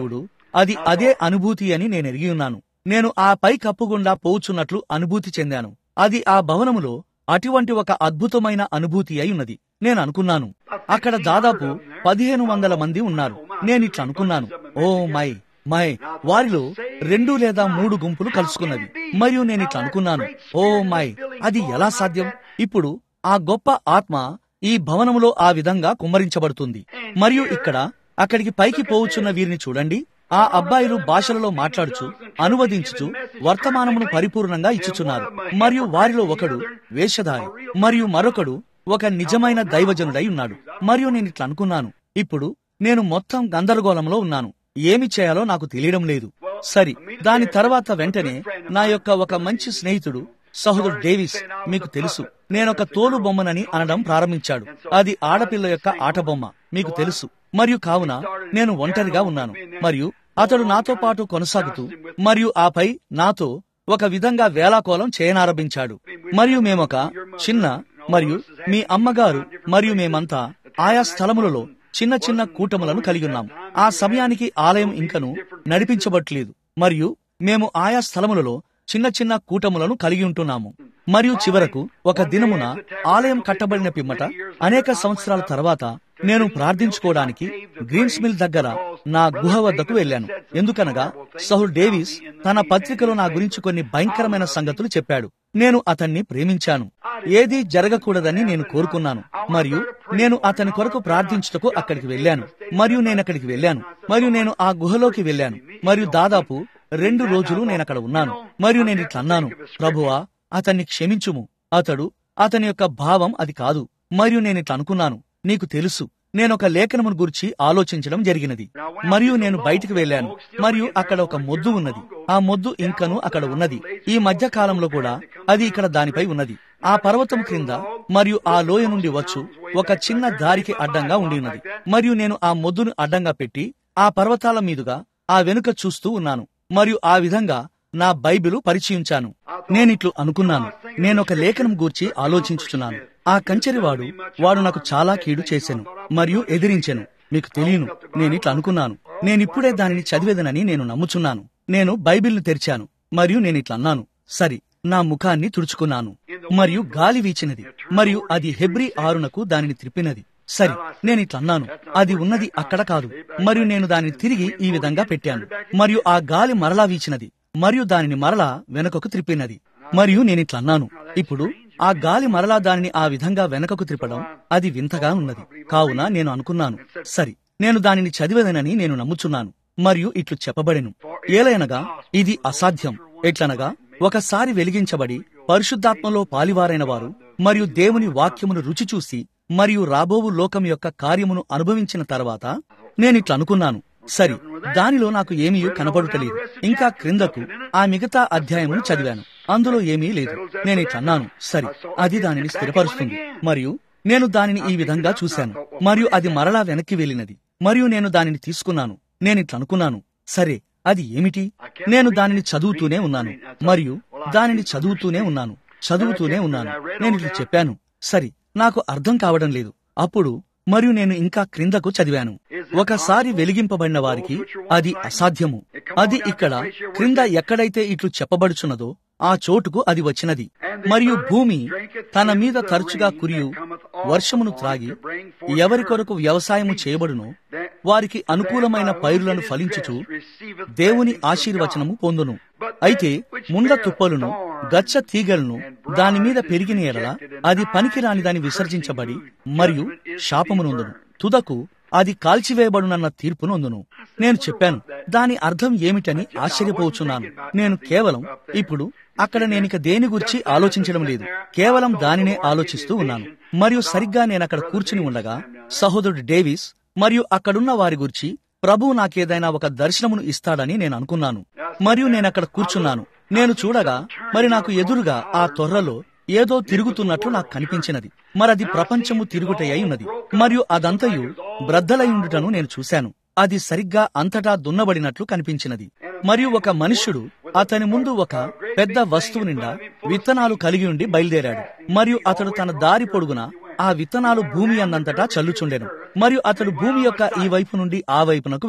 అది అదే అనుభూతి అని నేను ఎరిగి ఉన్నాను నేను ఆ పై కప్పు గుండా పోవుచున్నట్లు అనుభూతి చెందాను అది ఆ భవనములో అటువంటి ఒక అద్భుతమైన అనుభూతి అయి ఉన్నది నేను అనుకున్నాను అక్కడ దాదాపు పదిహేను వందల మంది ఉన్నారు నేనిట్లా అనుకున్నాను ఓ మై మై వారిలో రెండు లేదా మూడు గుంపులు కలుసుకున్నవి మరియు నేను ఇట్లా అనుకున్నాను ఓ మై అది ఎలా సాధ్యం ఇప్పుడు ఆ గొప్ప ఆత్మ ఈ భవనములో ఆ విధంగా కుమ్మరించబడుతుంది మరియు ఇక్కడ అక్కడికి పైకి పోవచ్చున్న వీరిని చూడండి ఆ అబ్బాయిలు భాషలలో మాట్లాడుచు అనువదించుచు వర్తమానమును పరిపూర్ణంగా ఇచ్చుచున్నారు మరియు వారిలో ఒకడు వేషధారి మరియు మరొకడు ఒక నిజమైన దైవజనుడై ఉన్నాడు మరియు నేను ఇట్లా అనుకున్నాను ఇప్పుడు నేను మొత్తం గందరగోళంలో ఉన్నాను ఏమి చేయాలో నాకు తెలియడం లేదు సరి దాని తర్వాత వెంటనే నా యొక్క ఒక మంచి స్నేహితుడు సహోదరుడు డేవిస్ మీకు తెలుసు నేనొక తోలు బొమ్మనని అనడం ప్రారంభించాడు అది ఆడపిల్ల యొక్క ఆట బొమ్మ మీకు తెలుసు మరియు కావున నేను ఒంటరిగా ఉన్నాను మరియు అతడు నాతో పాటు కొనసాగుతూ మరియు ఆపై నాతో ఒక విధంగా వేలాకోలం చేయనారంభించాడు మరియు మేమొక చిన్న మరియు మీ అమ్మగారు మరియు మేమంతా ఆయా స్థలములలో చిన్న చిన్న కూటములను కలిగి ఉన్నాం ఆ సమయానికి ఆలయం ఇంకను నడిపించబట్లేదు మరియు మేము ఆయా స్థలములలో చిన్న చిన్న కూటములను కలిగి ఉంటున్నాము మరియు చివరకు ఒక దినమున ఆలయం కట్టబడిన పిమ్మట అనేక సంవత్సరాల తర్వాత నేను ప్రార్థించుకోవడానికి గ్రీన్స్ మిల్ దగ్గర నా గుహ వద్దకు వెళ్ళాను ఎందుకనగా సహుల్ డేవిస్ తన పత్రికలో నా గురించి కొన్ని భయంకరమైన సంగతులు చెప్పాడు నేను అతన్ని ప్రేమించాను ఏదీ జరగకూడదని నేను కోరుకున్నాను మరియు నేను అతని కొరకు ప్రార్థించుటకు అక్కడికి వెళ్ళాను మరియు నేను అక్కడికి వెళ్ళాను మరియు నేను ఆ గుహలోకి వెళ్ళాను మరియు దాదాపు రెండు రోజులు నేను అక్కడ ఉన్నాను మరియు నేను ఇట్లా అన్నాను ప్రభువా అతన్ని క్షమించుము అతడు అతని యొక్క భావం అది కాదు మరియు నేను ఇట్లా అనుకున్నాను నీకు తెలుసు నేను ఒక లేఖనమును గురించి ఆలోచించడం జరిగినది మరియు నేను బయటికి వెళ్ళాను మరియు అక్కడ ఒక మొద్దు ఉన్నది ఆ మొద్దు ఇంకను అక్కడ ఉన్నది ఈ మధ్య కాలంలో కూడా అది ఇక్కడ దానిపై ఉన్నది ఆ పర్వతం క్రింద మరియు ఆ లోయ నుండి వచ్చు ఒక చిన్న దారికి అడ్డంగా ఉండి ఉన్నది మరియు నేను ఆ మొద్దును అడ్డంగా పెట్టి ఆ పర్వతాల మీదుగా ఆ వెనుక చూస్తూ ఉన్నాను మరియు ఆ విధంగా నా బైబిలు పరిచయించాను నేనిట్లు అనుకున్నాను నేనొక లేఖనం గూర్చి ఆలోచించుచున్నాను ఆ కంచెరివాడు వాడు నాకు చాలా కీడు చేశాను మరియు ఎదిరించెను మీకు తెలియను నేనిట్లా అనుకున్నాను నేనిప్పుడే దానిని చదివేదనని నేను నమ్ముచున్నాను నేను బైబిల్ను తెరిచాను మరియు నేనిట్లా అన్నాను సరి నా ముఖాన్ని తుడుచుకున్నాను మరియు గాలి వీచినది మరియు అది హెబ్రి ఆరునకు దానిని త్రిప్పినది సరి నేనిట్లా అన్నాను అది ఉన్నది అక్కడ కాదు మరియు నేను దానిని తిరిగి ఈ విధంగా పెట్టాను మరియు ఆ గాలి మరలా వీచినది మరియు దానిని మరలా వెనుకకు త్రిప్పినది మరియు నేనిట్లా అన్నాను ఇప్పుడు ఆ గాలి మరలా దానిని ఆ విధంగా వెనకకు త్రిప్పడం అది వింతగా ఉన్నది కావున నేను అనుకున్నాను సరి నేను దానిని చదివేదనని నేను నమ్ముచున్నాను మరియు ఇట్లు చెప్పబడెను ఏలయనగా ఇది అసాధ్యం ఎట్లనగా ఒకసారి వెలిగించబడి పరిశుద్ధాత్మలో పాలివారైన వారు మరియు దేవుని వాక్యమును రుచి చూసి మరియు రాబోవు లోకం యొక్క కార్యమును అనుభవించిన తర్వాత నేనిట్లా అనుకున్నాను సరి దానిలో నాకు ఏమీ కనబడుటలేదు ఇంకా క్రిందకు ఆ మిగతా అధ్యాయమును చదివాను అందులో ఏమీ లేదు నేనిట్లన్నాను సరి అది దానిని స్థిరపరుస్తుంది మరియు నేను దానిని ఈ విధంగా చూశాను మరియు అది మరలా వెనక్కి వెళ్ళినది మరియు నేను దానిని తీసుకున్నాను నేనిట్లనుకున్నాను సరే అది ఏమిటి నేను దానిని చదువుతూనే ఉన్నాను మరియు దానిని చదువుతూనే ఉన్నాను చదువుతూనే ఉన్నాను నేను ఇట్లా చెప్పాను సరి నాకు అర్థం కావడం లేదు అప్పుడు మరియు నేను ఇంకా క్రిందకు చదివాను ఒకసారి వెలిగింపబడిన వారికి అది అసాధ్యము అది ఇక్కడ క్రింద ఎక్కడైతే ఇట్లు చెప్పబడుచున్నదో ఆ చోటుకు అది వచ్చినది మరియు భూమి తన మీద తరచుగా కురియు వర్షమును త్రాగి ఎవరి కొరకు వ్యవసాయము చేయబడునో వారికి అనుకూలమైన పైరులను ఫలించుచు దేవుని ఆశీర్వచనము పొందును అయితే ముండ్ల తుప్పలును గచ్చ తీగలను దాని మీద పెరిగిన ఎడల అది పనికిరాని దాని విసర్జించబడి మరియు శాపమునందును తుదకు అది కాల్చివేయబడునన్న తీర్పునందును నేను చెప్పాను దాని అర్థం ఏమిటని ఆశ్చర్యపోవచ్చున్నాను నేను కేవలం ఇప్పుడు అక్కడ నేనిక దేని గురించి ఆలోచించడం లేదు కేవలం దానినే ఆలోచిస్తూ ఉన్నాను మరియు సరిగ్గా నేను అక్కడ కూర్చుని ఉండగా సహోదరుడు డేవిస్ మరియు అక్కడున్న వారి గురించి ప్రభు నాకేదైనా ఒక దర్శనమును ఇస్తాడని నేను అనుకున్నాను మరియు నేను అక్కడ కూర్చున్నాను నేను చూడగా మరి నాకు ఎదురుగా ఆ తొర్రలో ఏదో తిరుగుతున్నట్లు నాకు కనిపించినది మరది ప్రపంచము తిరుగుటయ్యి ఉన్నది మరియు అదంతయు బ్రద్దలయుండుటను నేను చూశాను అది సరిగ్గా అంతటా దున్నబడినట్లు కనిపించినది మరియు ఒక మనుష్యుడు అతని ముందు ఒక పెద్ద వస్తువు నిండా విత్తనాలు కలిగి ఉండి బయలుదేరాడు మరియు అతడు తన దారి పొడుగున ఆ విత్తనాలు భూమి అన్నంతటా చల్లుచుండెను మరియు అతడు భూమి యొక్క ఈ వైపు నుండి ఆ వైపునకు వెళ్ళెను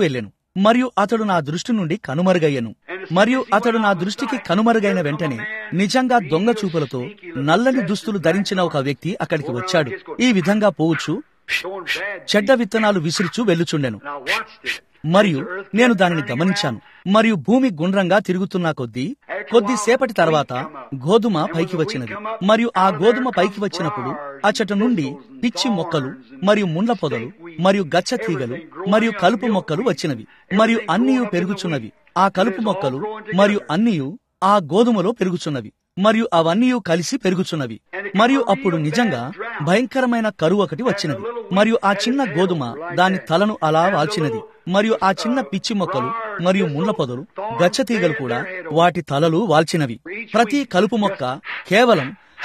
మరియు అతడు నా దృష్టి నుండి కనుమరుగయ్యను మరియు అతడు నా దృష్టికి కనుమరుగైన వెంటనే నిజంగా దొంగ చూపులతో నల్లని దుస్తులు ధరించిన ఒక వ్యక్తి అక్కడికి వచ్చాడు ఈ విధంగా పోవచ్చు చెడ్డ విత్తనాలు విసురుచూ వెళ్ళుచుండెను మరియు నేను దానిని గమనించాను మరియు భూమి గుండ్రంగా తిరుగుతున్న కొద్దీ కొద్దిసేపటి తర్వాత గోధుమ పైకి వచ్చినది మరియు ఆ గోధుమ పైకి వచ్చినప్పుడు అచ్చట నుండి పిచ్చి మొక్కలు మరియు ముండ్ల పొదలు మరియు గచ్చ తీగలు మరియు కలుపు మొక్కలు వచ్చినవి మరియు అన్నీయు పెరుగుచున్నవి ఆ కలుపు మొక్కలు మరియు అన్నీయు ఆ గోధుమలో పెరుగుచున్నవి మరియు అవన్నీ కలిసి పెరుగుచున్నవి మరియు అప్పుడు నిజంగా భయంకరమైన కరువు ఒకటి వచ్చినది మరియు ఆ చిన్న గోధుమ దాని తలను అలా వాల్చినది మరియు ఆ చిన్న పిచ్చి మొక్కలు మరియు ముళ్ళ పొదలు గచ్చతీగలు కూడా వాటి తలలు వాల్చినవి ప్రతి కలుపు మొక్క కేవలం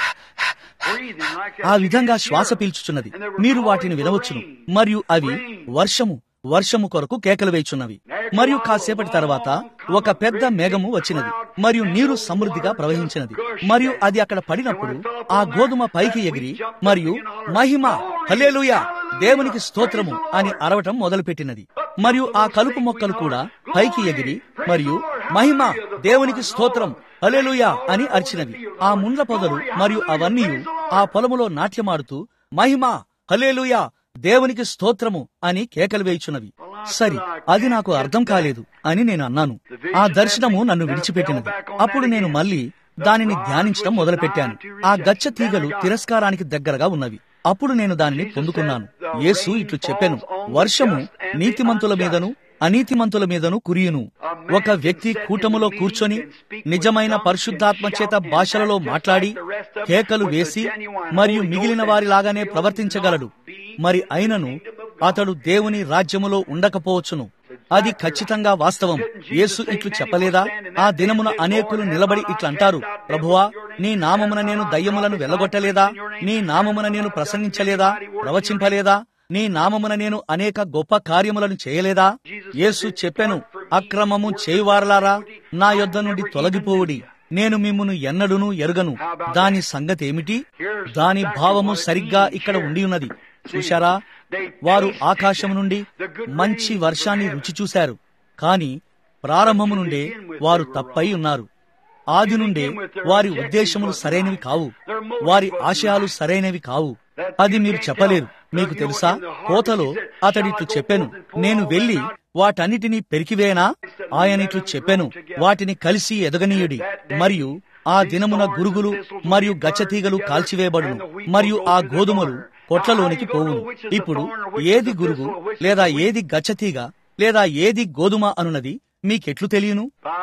ఆ విధంగా శ్వాస పీల్చుచున్నది మీరు వాటిని వినవచ్చును మరియు అవి వర్షము వర్షము కొరకు కేకలు వేయుచున్నవి మరియు కాసేపటి తర్వాత ఒక పెద్ద మేఘము వచ్చినది మరియు నీరు సమృద్ధిగా ప్రవహించినది మరియు అది అక్కడ పడినప్పుడు ఆ గోధుమ పైకి ఎగిరి మరియు మహిమ హలేలుయా దేవునికి స్తోత్రము అని అరవటం మొదలుపెట్టినది మరియు ఆ కలుపు మొక్కలు కూడా పైకి ఎగిరి మరియు మహిమ దేవునికి స్తోత్రం హలేలుయా అని అరిచినవి ఆ ముండ్ల పొదలు మరియు అవన్నీ ఆ పొలములో నాట్యమాడుతూ మహిమ హలేలుయా దేవునికి స్తోత్రము అని కేకలు వేయుచున్నవి సరి అది నాకు అర్థం కాలేదు అని నేను అన్నాను ఆ దర్శనము నన్ను విడిచిపెట్టినది అప్పుడు నేను మళ్ళీ దానిని ధ్యానించడం మొదలుపెట్టాను ఆ గచ్చ తీగలు తిరస్కారానికి దగ్గరగా ఉన్నవి అప్పుడు నేను దానిని పొందుకున్నాను యేసు ఇట్లు చెప్పాను వర్షము నీతిమంతుల మీదను అనీతిమంతుల మీదను కురియును ఒక వ్యక్తి కూటములో కూర్చొని నిజమైన పరిశుద్ధాత్మ చేత భాషలలో మాట్లాడి కేకలు వేసి మరియు మిగిలిన వారిలాగానే ప్రవర్తించగలడు మరి అయినను అతడు దేవుని రాజ్యములో ఉండకపోవచ్చును అది ఖచ్చితంగా వాస్తవం యేసు ఇట్లు చెప్పలేదా ఆ దినమున అనేకులు నిలబడి ఇట్లంటారు ప్రభువా నీ నామమున నేను దయ్యములను వెళ్ళగొట్టలేదా నీ నామమున నేను ప్రసంగించలేదా ప్రవచింపలేదా నీ నామమున నేను అనేక గొప్ప కార్యములను చేయలేదా యేసు చెప్పెను అక్రమము చేయువారలారా నా యొద్ద నుండి తొలగిపోవుడి నేను మిమ్మును ఎన్నడును ఎరుగను దాని సంగతేమిటి దాని భావము సరిగ్గా ఇక్కడ ఉండి ఉన్నది చూశారా వారు ఆకాశం నుండి మంచి వర్షాన్ని రుచి చూశారు కాని ప్రారంభము నుండే వారు తప్పై ఉన్నారు ఆది నుండే వారి ఉద్దేశములు సరైనవి కావు వారి ఆశయాలు సరైనవి కావు అది మీరు చెప్పలేరు మీకు తెలుసా కోతలో అతడిట్లు చెప్పాను నేను వెళ్లి వాటన్నిటినీ పెరికివేనా ఆయనిట్లు చెప్పాను వాటిని కలిసి ఎదగనీయుడి మరియు ఆ దినమున గురుగులు మరియు గచ్చతీగలు కాల్చివేయబడును మరియు ఆ గోధుమలు కొట్లలోనికి పోవును ఇప్పుడు ఏది గురుగు లేదా ఏది గచ్చతీగ లేదా ఏది గోధుమ అనున్నది మీకెట్లు తెలియను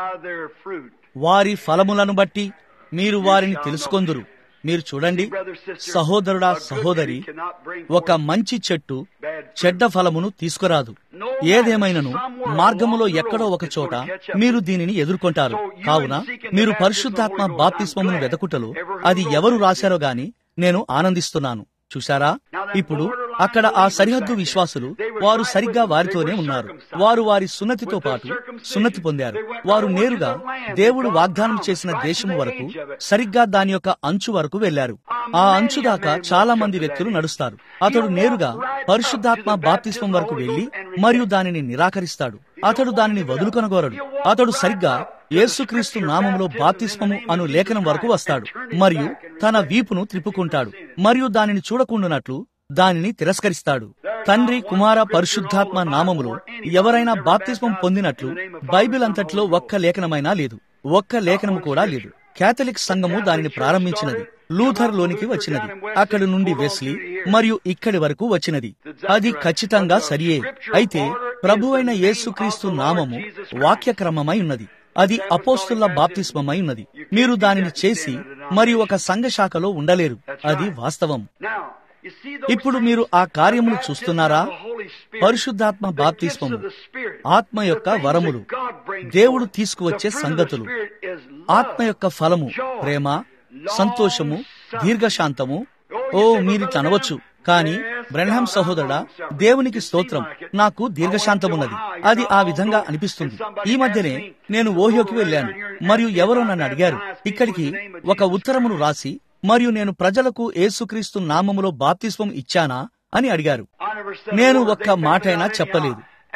వారి ఫలములను బట్టి మీరు వారిని తెలుసుకొందురు మీరు చూడండి సహోదరుడా సహోదరి ఒక మంచి చెట్టు చెడ్డ ఫలమును తీసుకురాదు ఏదేమైనను మార్గములో ఎక్కడో ఒక చోట మీరు దీనిని ఎదుర్కొంటారు కావున మీరు పరిశుద్ధాత్మ బాప్తిస్మమును వెదకుటలో అది ఎవరు రాశారో గాని నేను ఆనందిస్తున్నాను చూశారా ఇప్పుడు అక్కడ ఆ సరిహద్దు విశ్వాసులు వారు సరిగ్గా వారితోనే ఉన్నారు వారు వారి సున్నతితో పాటు సున్నతి పొందారు వారు నేరుగా దేవుడు వాగ్దానం చేసిన దేశము వరకు సరిగ్గా దాని యొక్క అంచు వరకు వెళ్లారు ఆ అంచు దాకా చాలా మంది వ్యక్తులు నడుస్తారు అతడు నేరుగా పరిశుద్ధాత్మ బాప్తిస్మం వరకు వెళ్లి మరియు దానిని నిరాకరిస్తాడు అతడు దానిని వదులుకొనగోరడు అతడు సరిగ్గా యేసుక్రీస్తు నామంలో బాప్తిస్మము అను లేఖనం వరకు వస్తాడు మరియు తన వీపును త్రిప్పుకుంటాడు మరియు దానిని చూడకుండానట్లు దానిని తిరస్కరిస్తాడు తండ్రి కుమార పరిశుద్ధాత్మ నామములో ఎవరైనా బాప్తిస్మం పొందినట్లు బైబిల్ అంతట్లో ఒక్క లేఖనమైనా లేదు ఒక్క లేఖనము కూడా లేదు కేథలిక్ సంఘము దానిని ప్రారంభించినది లూథర్ లోనికి వచ్చినది అక్కడి నుండి వెస్లీ మరియు ఇక్కడి వరకు వచ్చినది అది ఖచ్చితంగా సరియే అయితే ప్రభువైన యేసుక్రీస్తు నామము వాక్యక్రమమై ఉన్నది అది అపోస్తుల బాప్తిస్మమై ఉన్నది మీరు దానిని చేసి మరియు ఒక సంఘ శాఖలో ఉండలేరు అది వాస్తవం ఇప్పుడు మీరు ఆ కార్యములు చూస్తున్నారా పరిశుద్ధాత్మ బాప్తిస్మము ఆత్మ యొక్క వరములు దేవుడు తీసుకువచ్చే సంగతులు ఆత్మ యొక్క ఫలము ప్రేమ సంతోషము దీర్ఘశాంతము ఓ మీరిట్ అనవచ్చు కానీ బ్రహ్మ సహోదరుడా దేవునికి స్తోత్రం నాకు దీర్ఘశాంతమున్నది అది ఆ విధంగా అనిపిస్తుంది ఈ మధ్యనే నేను ఓహ్యోకి వెళ్ళాను మరియు ఎవరో నన్ను అడిగారు ఇక్కడికి ఒక ఉత్తరమును రాసి మరియు నేను ప్రజలకు యేసుక్రీస్తు నామములో బాప్తిస్వం ఇచ్చానా అని అడిగారు నేను ఒక్క మాటైనా చెప్పలేదు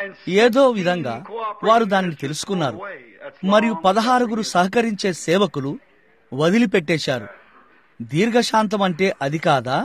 ఏదో విధంగా వారు దానిని తెలుసుకున్నారు మరియు పదహారుగురు సహకరించే సేవకులు వదిలిపెట్టేశారు దీర్ఘశాంతం అంటే అది కాదా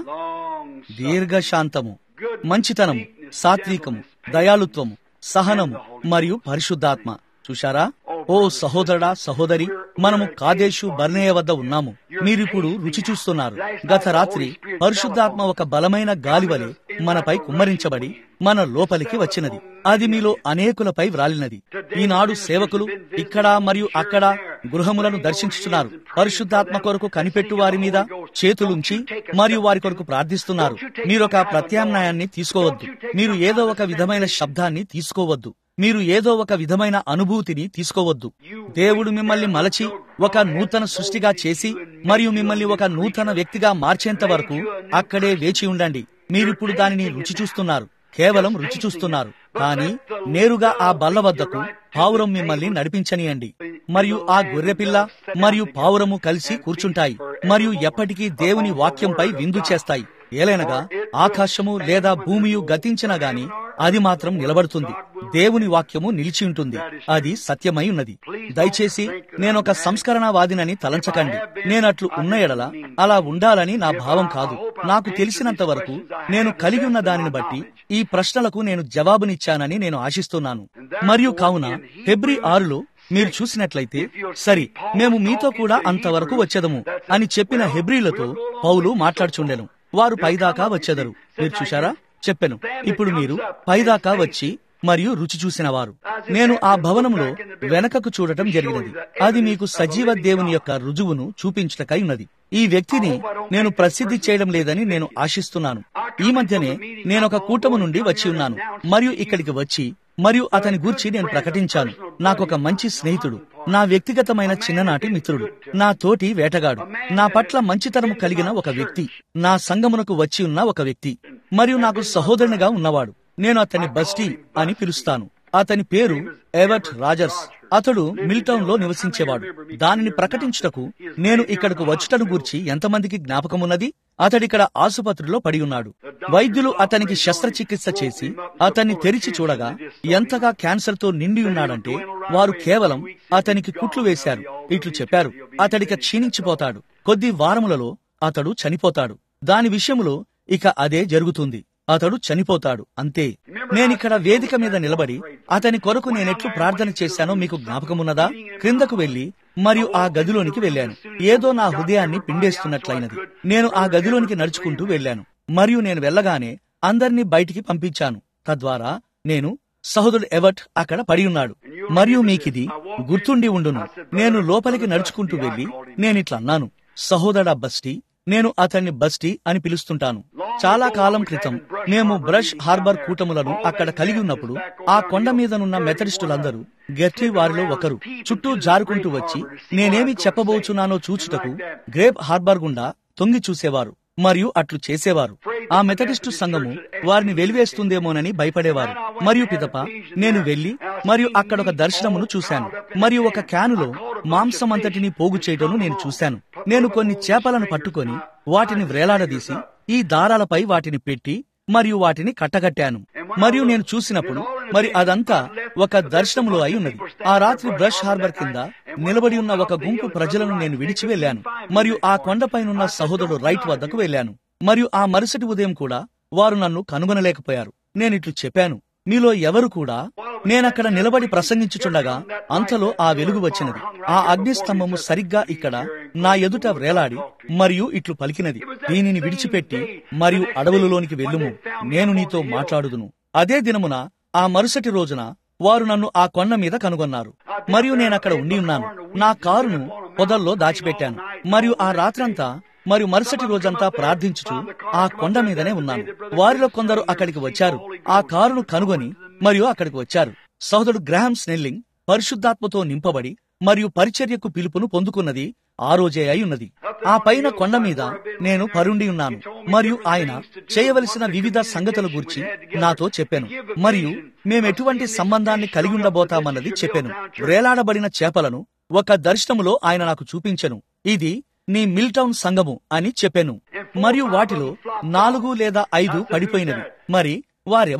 దీర్ఘశాంతము మంచితనము సాత్వికము దయాళుత్వము సహనము మరియు పరిశుద్ధాత్మ చూశారా ఓ సహోదరుడా సహోదరి మనము కాదేశు బర్నేయ వద్ద ఉన్నాము మీరిప్పుడు రుచి చూస్తున్నారు గత రాత్రి పరిశుద్ధాత్మ ఒక బలమైన గాలివలె మనపై కుమ్మరించబడి మన లోపలికి వచ్చినది అది మీలో అనేకులపై వ్రాలినది ఈనాడు సేవకులు ఇక్కడ మరియు అక్కడ గృహములను దర్శించుతున్నారు పరిశుద్ధాత్మ కొరకు కనిపెట్టు వారి మీద చేతులుంచి మరియు వారి కొరకు ప్రార్థిస్తున్నారు మీరొక ప్రత్యామ్నాయాన్ని తీసుకోవద్దు మీరు ఏదో ఒక విధమైన శబ్దాన్ని తీసుకోవద్దు మీరు ఏదో ఒక విధమైన అనుభూతిని తీసుకోవద్దు దేవుడు మిమ్మల్ని మలచి ఒక నూతన సృష్టిగా చేసి మరియు మిమ్మల్ని ఒక నూతన వ్యక్తిగా మార్చేంత వరకు అక్కడే వేచి ఉండండి మీరిప్పుడు దానిని రుచి చూస్తున్నారు కేవలం రుచి చూస్తున్నారు కానీ నేరుగా ఆ బల్ల వద్దకు పావురం మిమ్మల్ని నడిపించనియండి మరియు ఆ గొర్రెపిల్ల మరియు పావురము కలిసి కూర్చుంటాయి మరియు ఎప్పటికీ దేవుని వాక్యంపై విందు చేస్తాయి ఏలైనగా ఆకాశము లేదా భూమియు గతించినా గాని అది మాత్రం నిలబడుతుంది దేవుని వాక్యము నిలిచి ఉంటుంది అది సత్యమై ఉన్నది దయచేసి నేనొక సంస్కరణవాదినని తలంచకండి నేనట్లు ఉన్న ఎడల అలా ఉండాలని నా భావం కాదు నాకు తెలిసినంత వరకు నేను కలిగి ఉన్న దానిని బట్టి ఈ ప్రశ్నలకు నేను జవాబునిచ్చానని నేను ఆశిస్తున్నాను మరియు కావున ఫిబ్రి ఆరులో మీరు చూసినట్లయితే సరి మేము మీతో కూడా అంతవరకు వచ్చేదము అని చెప్పిన హెబ్రీలతో పౌలు మాట్లాడుచుండెను వారు పైదాకా వచ్చేదరు మీరు చూశారా చెప్పెను ఇప్పుడు మీరు పైదాకా వచ్చి మరియు రుచి చూసిన వారు నేను ఆ భవనంలో వెనకకు చూడటం జరిగినది అది మీకు సజీవ దేవుని యొక్క రుజువును చూపించటకై ఉన్నది ఈ వ్యక్తిని నేను ప్రసిద్ధి చేయడం లేదని నేను ఆశిస్తున్నాను ఈ మధ్యనే నేను ఒక కూటము నుండి వచ్చి ఉన్నాను మరియు ఇక్కడికి వచ్చి మరియు అతని గూర్చి నేను ప్రకటించాను నాకొక మంచి స్నేహితుడు నా వ్యక్తిగతమైన చిన్ననాటి మిత్రుడు నా తోటి వేటగాడు నా పట్ల మంచితనము కలిగిన ఒక వ్యక్తి నా సంగమునకు వచ్చి ఉన్న ఒక వ్యక్తి మరియు నాకు సహోదరునిగా ఉన్నవాడు నేను అతన్ని బస్టీ అని పిలుస్తాను అతని పేరు ఎవట్ రాజర్స్ అతడు మిల్టౌన్ లో నివసించేవాడు దానిని ప్రకటించుటకు నేను ఇక్కడకు వచ్చుటను గూర్చి ఎంతమందికి జ్ఞాపకమున్నది అతడిక్కడ ఆసుపత్రిలో పడి ఉన్నాడు వైద్యులు అతనికి శస్త్రచికిత్స చేసి అతన్ని తెరిచి చూడగా ఎంతగా క్యాన్సర్ తో నిండి ఉన్నాడంటే వారు కేవలం అతనికి కుట్లు వేశారు ఇట్లు చెప్పారు అతడిక క్షీణించిపోతాడు కొద్ది వారములలో అతడు చనిపోతాడు దాని విషయములో ఇక అదే జరుగుతుంది అతడు చనిపోతాడు అంతే నేనిక్కడ వేదిక మీద నిలబడి అతని కొరకు నేనెట్లు ప్రార్థన చేశానో మీకు జ్ఞాపకమున్నదా క్రిందకు వెళ్లి మరియు ఆ గదిలోనికి వెళ్ళాను ఏదో నా హృదయాన్ని పిండేస్తున్నట్లయినది నేను ఆ గదిలోనికి నడుచుకుంటూ వెళ్ళాను మరియు నేను వెళ్ళగానే అందరినీ బయటికి పంపించాను తద్వారా నేను సహోదరుడు ఎవట్ అక్కడ పడి ఉన్నాడు మరియు మీకిది గుర్తుండి ఉండును నేను లోపలికి నడుచుకుంటూ వెళ్లి నేనిట్లా అన్నాను సహోదరా బస్టీ నేను అతన్ని బస్టీ అని పిలుస్తుంటాను చాలా కాలం క్రితం మేము బ్రష్ హార్బర్ కూటములను అక్కడ కలిగి ఉన్నప్పుడు ఆ కొండ మీదనున్న మెథడిస్టులందరూ గెర్టీ వారిలో ఒకరు చుట్టూ జారుకుంటూ వచ్చి నేనేమి చెప్పబోచున్నానో చూచుటకు గ్రేప్ హార్బర్ గుండా తొంగి చూసేవారు మరియు అట్లు చేసేవారు ఆ మెథడిస్టు సంఘము వారిని వెలివేస్తుందేమోనని భయపడేవారు మరియు పిదప నేను వెళ్లి మరియు అక్కడ ఒక దర్శనమును చూశాను మరియు ఒక క్యానులో మాంసం అంతటిని పోగు చేయటను నేను చూశాను నేను కొన్ని చేపలను పట్టుకొని వాటిని వ్రేలాడదీసి ఈ దారాలపై వాటిని పెట్టి మరియు వాటిని కట్టగట్టాను మరియు నేను చూసినప్పుడు మరి అదంతా ఒక దర్శనములో అయి ఉన్నది ఆ రాత్రి బ్రష్ హార్బర్ కింద నిలబడి ఉన్న ఒక గుంపు ప్రజలను నేను విడిచి వెళ్ళాను మరియు ఆ కొండపైనున్న సహోదరుడు రైట్ వద్దకు వెళ్ళాను మరియు ఆ మరుసటి ఉదయం కూడా వారు నన్ను కనుగొనలేకపోయారు నేనిట్లు చెప్పాను మీలో ఎవరు కూడా నేనక్కడ నిలబడి ప్రసంగించుచుండగా అంతలో ఆ వెలుగు వచ్చినది ఆ అగ్నిస్తంభము సరిగ్గా ఇక్కడ నా ఎదుట వ్రేలాడి మరియు ఇట్లు పలికినది దీనిని విడిచిపెట్టి మరియు అడవులలోనికి వెళ్ళుము నేను నీతో మాట్లాడుదును అదే దినమున ఆ మరుసటి రోజున వారు నన్ను ఆ కొండ మీద కనుగొన్నారు మరియు నేనక్కడ ఉండి ఉన్నాను నా కారును పొదల్లో దాచిపెట్టాను మరియు ఆ రాత్రంతా మరియు మరుసటి రోజంతా ప్రార్థించుచు ఆ కొండ మీదనే ఉన్నాను వారిలో కొందరు అక్కడికి వచ్చారు ఆ కారును కనుగొని మరియు అక్కడికి వచ్చారు సహోదరుడు గ్రహాం స్నెల్లింగ్ పరిశుద్ధాత్మతో నింపబడి మరియు పరిచర్యకు పిలుపును పొందుకున్నది ఆ రోజే అయి ఉన్నది ఆ పైన కొండ మీద నేను పరుండి ఉన్నాను మరియు ఆయన చేయవలసిన వివిధ సంగతుల గురించి నాతో చెప్పాను మరియు మేమెటువంటి సంబంధాన్ని కలిగి ఉండబోతామన్నది చెప్పాను వేలాడబడిన చేపలను ఒక దర్శనములో ఆయన నాకు చూపించెను ఇది నీ మిల్టౌన్ సంఘము అని చెప్పాను మరియు వాటిలో నాలుగు లేదా ఐదు పడిపోయినవి మరి వారెవరు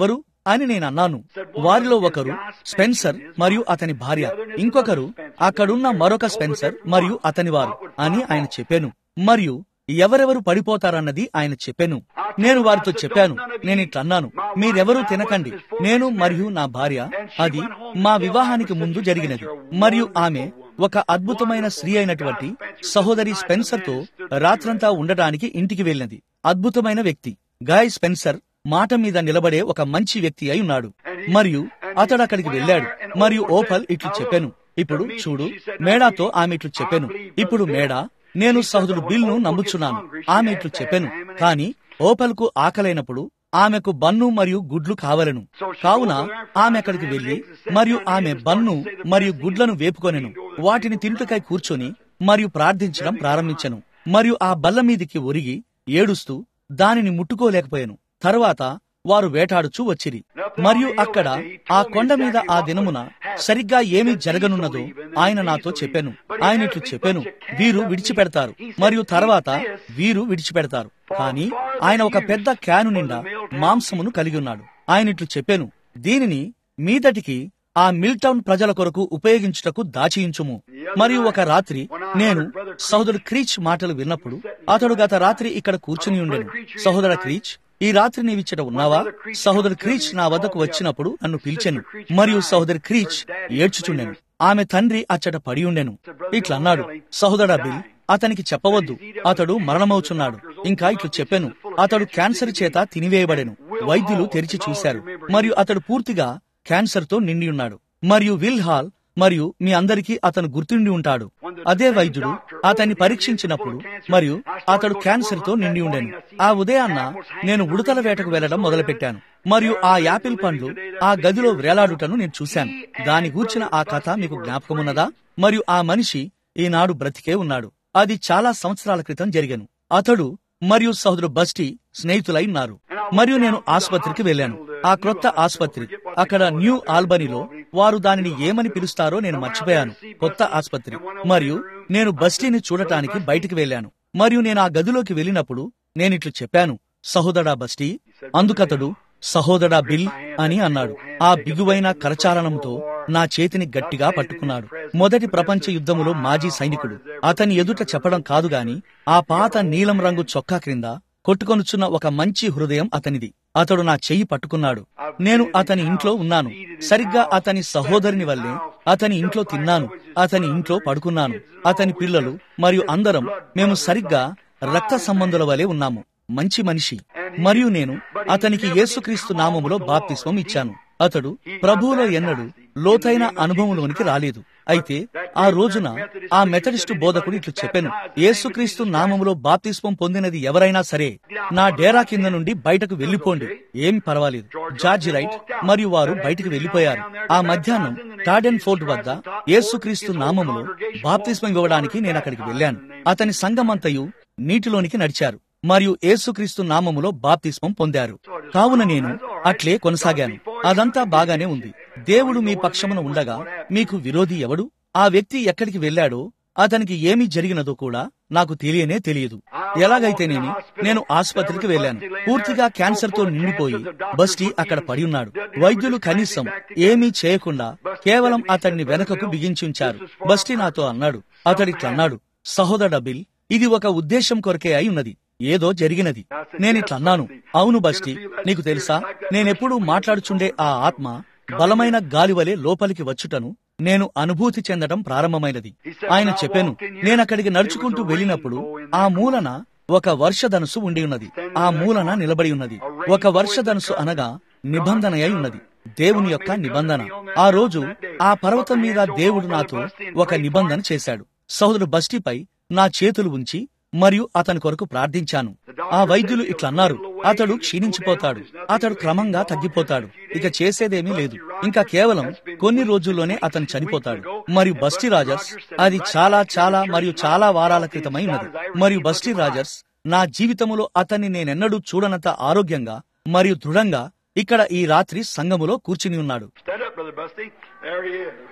అని నేను అన్నాను వారిలో ఒకరు స్పెన్సర్ మరియు అతని భార్య ఇంకొకరు అక్కడున్న మరొక స్పెన్సర్ మరియు అతని వారు అని ఆయన చెప్పాను మరియు ఎవరెవరు పడిపోతారన్నది ఆయన చెప్పాను నేను వారితో చెప్పాను నేను ఇట్లన్నాను మీరెవరూ తినకండి నేను మరియు నా భార్య అది మా వివాహానికి ముందు జరిగినది మరియు ఆమె ఒక అద్భుతమైన స్త్రీ అయినటువంటి సహోదరి స్పెన్సర్ తో రాత్రంతా ఉండటానికి ఇంటికి వెళ్ళినది అద్భుతమైన వ్యక్తి గాయ్ స్పెన్సర్ మాట మీద నిలబడే ఒక మంచి వ్యక్తి అయి ఉన్నాడు మరియు అతడు అక్కడికి వెళ్ళాడు మరియు ఓపల్ ఇట్లు చెప్పాను ఇప్పుడు చూడు మేడాతో ఆమె ఇట్లు చెప్పాను ఇప్పుడు మేడా నేను సహోదరుడు బిల్ ను నమ్ముచున్నాను ఆమె ఇట్లు చెప్పాను కాని ఓపల్ కు ఆకలైనప్పుడు ఆమెకు బన్ను మరియు గుడ్లు కావలను కావున ఆమె అక్కడికి వెళ్లి మరియు ఆమె బన్ను మరియు గుడ్లను వేపుకొనెను వాటిని తింటుకై కూర్చొని మరియు ప్రార్థించడం ప్రారంభించెను మరియు ఆ బల్ల మీదికి ఒరిగి ఏడుస్తూ దానిని ముట్టుకోలేకపోయాను తర్వాత వారు వేటాడుచూ వచ్చిరి మరియు అక్కడ ఆ కొండ మీద ఆ దినమున సరిగ్గా ఏమి జరగనున్నదో ఆయన నాతో చెప్పాను ఆయన ఇట్లు చెప్పాను వీరు విడిచిపెడతారు మరియు తర్వాత వీరు విడిచిపెడతారు కానీ ఆయన ఒక పెద్ద క్యాను నిండా మాంసమును కలిగి ఉన్నాడు ఆయన ఇట్లు చెప్పాను దీనిని మీదటికి ఆ మిల్టౌన్ ప్రజల కొరకు ఉపయోగించుటకు దాచియించుము మరియు ఒక రాత్రి నేను సహోదరు క్రీచ్ మాటలు విన్నప్పుడు అతడు గత రాత్రి ఇక్కడ కూర్చుని ఉండెను సహోదర క్రీచ్ ఈ రాత్రి నీవిచ్చట ఉన్నావా సహోదరు క్రీచ్ నా వద్దకు వచ్చినప్పుడు నన్ను పిలిచెను మరియు సహోదరి క్రీచ్ ఏడ్చుచుండెను ఆమె తండ్రి అచ్చట పడి ఉండెను ఇట్లన్నాడు సహోదర బిల్ అతనికి చెప్పవద్దు అతడు మరణమవుచున్నాడు ఇంకా ఇట్లు చెప్పాను అతడు క్యాన్సర్ చేత తినివేయబడెను వైద్యులు తెరిచి చూశారు మరియు అతడు పూర్తిగా క్యాన్సర్ తో నిండి ఉన్నాడు మరియు విల్ హాల్ మరియు మీ అందరికీ అతను గుర్తుండి ఉంటాడు అదే వైద్యుడు అతన్ని పరీక్షించినప్పుడు మరియు అతడు క్యాన్సర్ తో నిండి ఉండెను ఆ ఉదయాన్న నేను ఉడతల వేటకు వెళ్లడం మొదలుపెట్టాను మరియు ఆ యాపిల్ పండ్లు ఆ గదిలో వేలాడుటను నేను చూశాను దాని గూర్చిన ఆ కథ మీకు జ్ఞాపకమున్నదా మరియు ఆ మనిషి ఈనాడు బ్రతికే ఉన్నాడు అది చాలా సంవత్సరాల క్రితం జరిగాను అతడు మరియు సహోదరు బస్టి స్నేహితులై ఉన్నారు మరియు నేను ఆసుపత్రికి వెళ్ళాను ఆ క్రొత్త ఆసుపత్రి అక్కడ న్యూ ఆల్బనీలో వారు దానిని ఏమని పిలుస్తారో నేను మర్చిపోయాను కొత్త ఆసుపత్రి మరియు నేను బస్టీని చూడటానికి బయటికి వెళ్ళాను మరియు నేను ఆ గదిలోకి వెళ్ళినప్పుడు నేనిట్లు చెప్పాను సహోదరా బస్టీ అందుకతడు సహోదరా బిల్ అని అన్నాడు ఆ బిగువైన కరచాలనంతో నా చేతిని గట్టిగా పట్టుకున్నాడు మొదటి ప్రపంచ యుద్ధములో మాజీ సైనికుడు అతని ఎదుట చెప్పడం కాదు గాని ఆ పాత నీలం రంగు చొక్కా క్రింద కొట్టుకొనుచున్న ఒక మంచి హృదయం అతనిది అతడు నా చెయ్యి పట్టుకున్నాడు నేను అతని ఇంట్లో ఉన్నాను సరిగ్గా అతని సహోదరుని వల్లే అతని ఇంట్లో తిన్నాను అతని ఇంట్లో పడుకున్నాను అతని పిల్లలు మరియు అందరం మేము సరిగ్గా రక్త సంబంధుల వలె ఉన్నాము మంచి మనిషి మరియు నేను అతనికి యేసుక్రీస్తు నామములో బాప్తిస్మం ఇచ్చాను అతడు ప్రభువులో ఎన్నడూ లోతైన అనుభవంలోనికి రాలేదు అయితే ఆ రోజున ఆ మెథడిస్టు బోధకుడు ఇట్లు చెప్పాను యేసుక్రీస్తు నామములో బాప్తిస్మం పొందినది ఎవరైనా సరే నా డేరా కింద నుండి బయటకు వెళ్లిపోండి ఏమి పర్వాలేదు జార్జి రైట్ మరియు వారు బయటకు వెళ్లిపోయారు ఆ మధ్యాహ్నం టాడెన్ ఫోర్ట్ వద్ద యేసుక్రీస్తు నామములో బాప్తిస్మం ఇవ్వడానికి నేను అక్కడికి వెళ్ళాను అతని సంఘమంతయు నీటిలోనికి నడిచారు మరియు యేసుక్రీస్తు నామములో బాప్తిస్మం పొందారు కావున నేను అట్లే కొనసాగాను అదంతా బాగానే ఉంది దేవుడు మీ పక్షమున ఉండగా మీకు విరోధి ఎవడు ఆ వ్యక్తి ఎక్కడికి వెళ్ళాడో అతనికి ఏమి జరిగినదో కూడా నాకు తెలియనే తెలియదు ఎలాగైతేనేమి నేను ఆసుపత్రికి వెళ్ళాను పూర్తిగా క్యాన్సర్ తో నిండిపోయి బస్టీ అక్కడ పడి ఉన్నాడు వైద్యులు కనీసం ఏమీ చేయకుండా కేవలం అతన్ని వెనకకు బిగించి ఉంచారు బస్టీ నాతో అన్నాడు అతడిట్లన్నాడు సహోదర బిల్ ఇది ఒక ఉద్దేశం కొరకే అయి ఉన్నది ఏదో జరిగినది నేనిట్లన్నాను అవును బస్టి నీకు తెలుసా నేనెప్పుడూ మాట్లాడుచుండే ఆ ఆత్మ బలమైన గాలివలే లోపలికి వచ్చుటను నేను అనుభూతి చెందడం ప్రారంభమైనది ఆయన చెప్పాను నేనక్కడికి నడుచుకుంటూ వెళ్ళినప్పుడు ఆ మూలన ఒక వర్షధనుసు ఉండి ఉన్నది ఆ మూలన నిలబడి ఉన్నది ఒక వర్షధనుసు అనగా నిబంధన అయి ఉన్నది దేవుని యొక్క నిబంధన ఆ రోజు ఆ పర్వతం మీద దేవుడు నాతో ఒక నిబంధన చేశాడు సహోదరు బస్టిపై నా చేతులు ఉంచి మరియు అతని కొరకు ప్రార్థించాను ఆ వైద్యులు ఇట్లన్నారు అతడు క్షీణించిపోతాడు అతడు క్రమంగా తగ్గిపోతాడు ఇక చేసేదేమీ లేదు ఇంకా కేవలం కొన్ని రోజుల్లోనే అతను చనిపోతాడు మరియు బస్టీ రాజర్స్ అది చాలా చాలా మరియు చాలా వారాల క్రితమై ఉన్నది మరియు బస్టీ రాజర్స్ నా జీవితములో అతన్ని నేనెన్నడూ చూడనంత ఆరోగ్యంగా మరియు దృఢంగా ఇక్కడ ఈ రాత్రి సంఘములో కూర్చుని ఉన్నాడు Stand up, Brother Busty. There he is.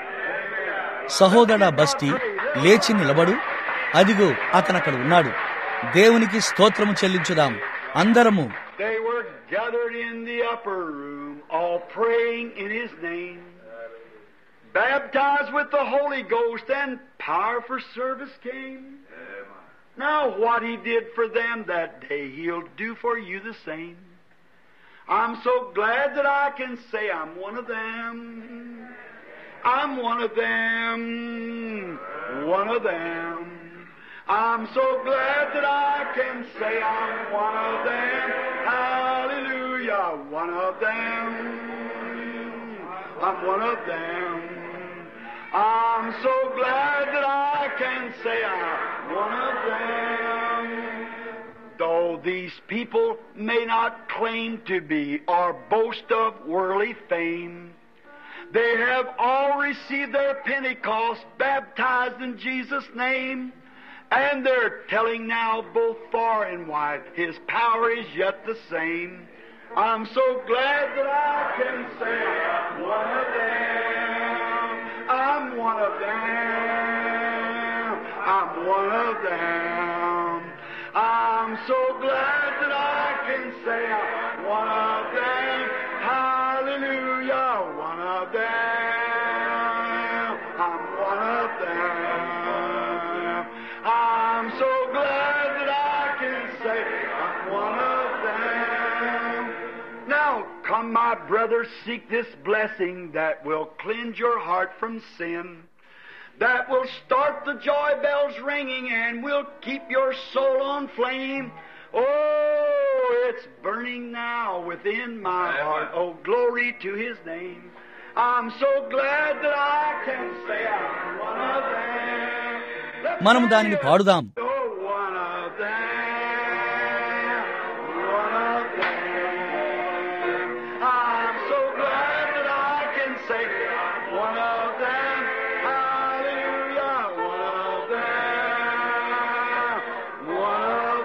సహోదర బస్టి లేచి నిలబడు అదిగో అతనక్కడ ఉన్నాడు దేవునికి స్తోత్రము చెల్లించుదాం అందరము They were gathered in the upper room, all praying in His name. Baptized with the Holy Ghost and power for service came. Now what He did for them that day, He'll do for you the same. I'm so glad that I can say I'm one of them. I'm one of them. One of them. I'm so glad that I can say I'm one of them. Hallelujah. One of them. I'm one of them. I'm so glad that I can say I'm one of them. Though these people may not claim to be or boast of worldly fame, they have all received their Pentecost baptized in Jesus' name. And they're telling now both far and wide, His power is yet the same. I'm so glad that I can say I'm one of them. I'm one of them. I'm one of them. I'm so glad that I can say I'm one of them. Hallelujah, one of them. I'm one of them. I'm so glad that I can say I'm one of them. Now, come, my brother, seek this blessing that will cleanse your heart from sin, that will start the joy bells ringing and will keep your soul on flame. Oh, it's burning now within my heart. Oh, glory to His name. I'm so glad that I can say I'm one of them. Let's మనం sing దానిని it. పాడుదాం Oh, one of them, one of them. I'm so glad that I can say one of them. Hallelujah, one of them, one of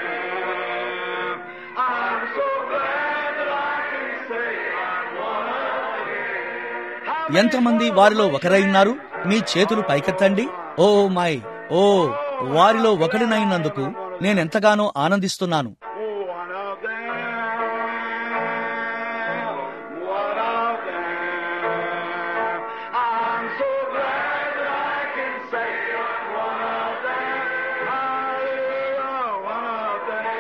them. I'm so glad that I can say one of them. How many ఎంతమంది more వారిలో raise ఒకరై your ఉన్నారు hand? మీ చేతులు పైకెత్తండి oh my ఓ వారిలో ఒకడినైనందుకు నేనెంతగానో ఆనందిస్తున్నాను Oh, one of them, one of them. I'm so glad that I can say one of them. Hallelujah, one of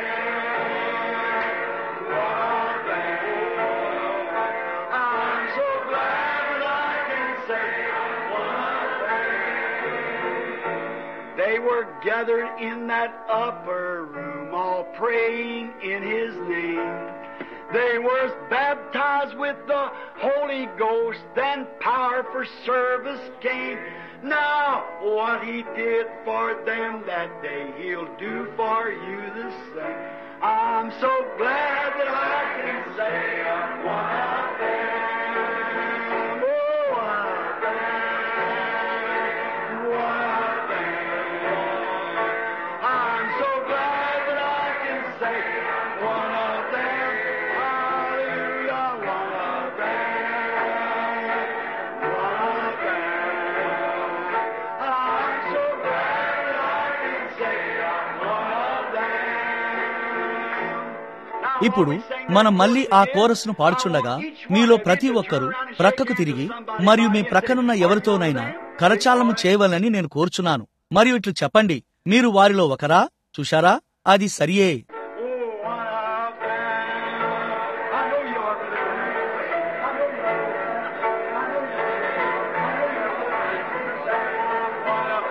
them, one of them. I'm so glad that I can say one of them. They were gathered in that upper room, all praying in His name. They were baptized with the Holy Ghost, then power for service came. Now, what He did for them that day, He'll do for you the same. I'm so glad that I can say I'm one of them. Oh, one of them. One of them. I'm so glad that I can say one of them. Hallelujah, one of them. One of them. I'm so glad that I can say one of them. Now, ఇప్పుడు while we sing మనం that మళ్ళీ chorus ఆ again, కోరస్ను పాడుచుండగా I want each one మీలో of you ప్రతి to turn ఒక్కరూ around and shake ప్రక్కకు hands తిరిగి with somebody మరియు మీ by ప్రక్కనున్న hand. ఎవరితోనైనా కరచాలము చేయవలని నేను కోరుచున్నాను మరియు ఇట్లు చెప్పండి మీరు వారిలో ఒకరా చూశారా అది సరియే Oh, one of them. I know you are, brother. I know you are. I know you are. I know you are. One of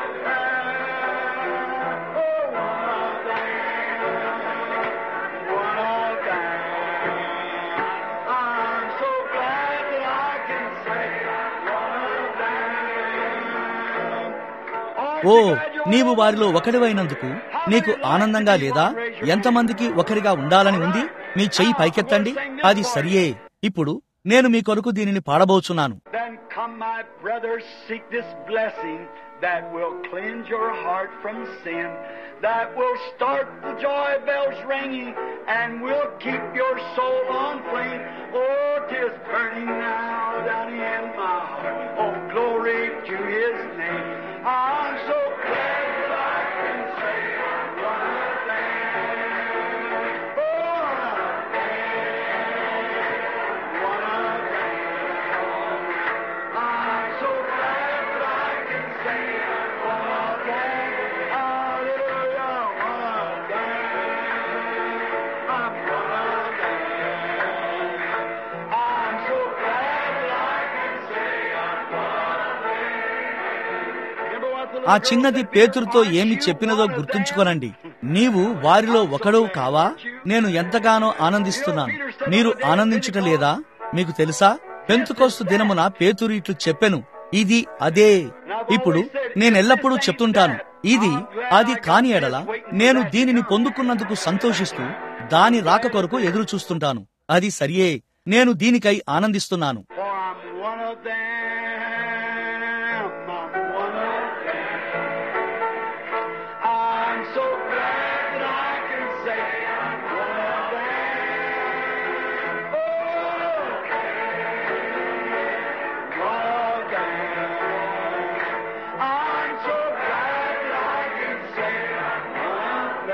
them. Oh, one of them. One of them. I'm so glad that I can say one of them. ఓ నీవు వారిలో ఒకడివైనందుకు నీకు ఆనందంగా లేదా ఎంతమందికి ఒకరిగా ఉండాలని ఉంది మీ చెయ్యి పైకెత్తండి అది సరియే ఇప్పుడు నేను మీ కొరకు దీనిని పాడబోచున్నాను Then come, my brothers, seek this blessing that will cleanse your heart from sin, that will start the joy bells ringing, and will keep your soul on flame. Oh, 'tis burning now down in my heart. Oh, glory to His name. I'm so glad that I can say one of them. Oh, one of them. ఆ చిన్నది పేతురుతో ఏమి చెప్పినదో గుర్తుంచుకోనండి నీవు వారిలో ఒకడవు కావా నేను ఎంతగానో ఆనందిస్తున్నాను మీరు ఆనందించుట లేదా మీకు తెలుసా పెంతుకోస్తు దినమున పేతురు ఇట్లు చెప్పెను ఇది అదే ఇప్పుడు నేనెల్లప్పుడూ చెప్తుంటాను ఇది అది కాని ఎడల నేను దీనిని పొందుకున్నందుకు సంతోషిస్తూ దాని రాక కొరకు ఎదురు చూస్తుంటాను అది సరియే నేను దీనికై ఆనందిస్తున్నాను For I'm one of them. I'm one of them. I'm so glad that I can say I'm one of them. Oh, one of them. I'm so glad that I can say I'm one of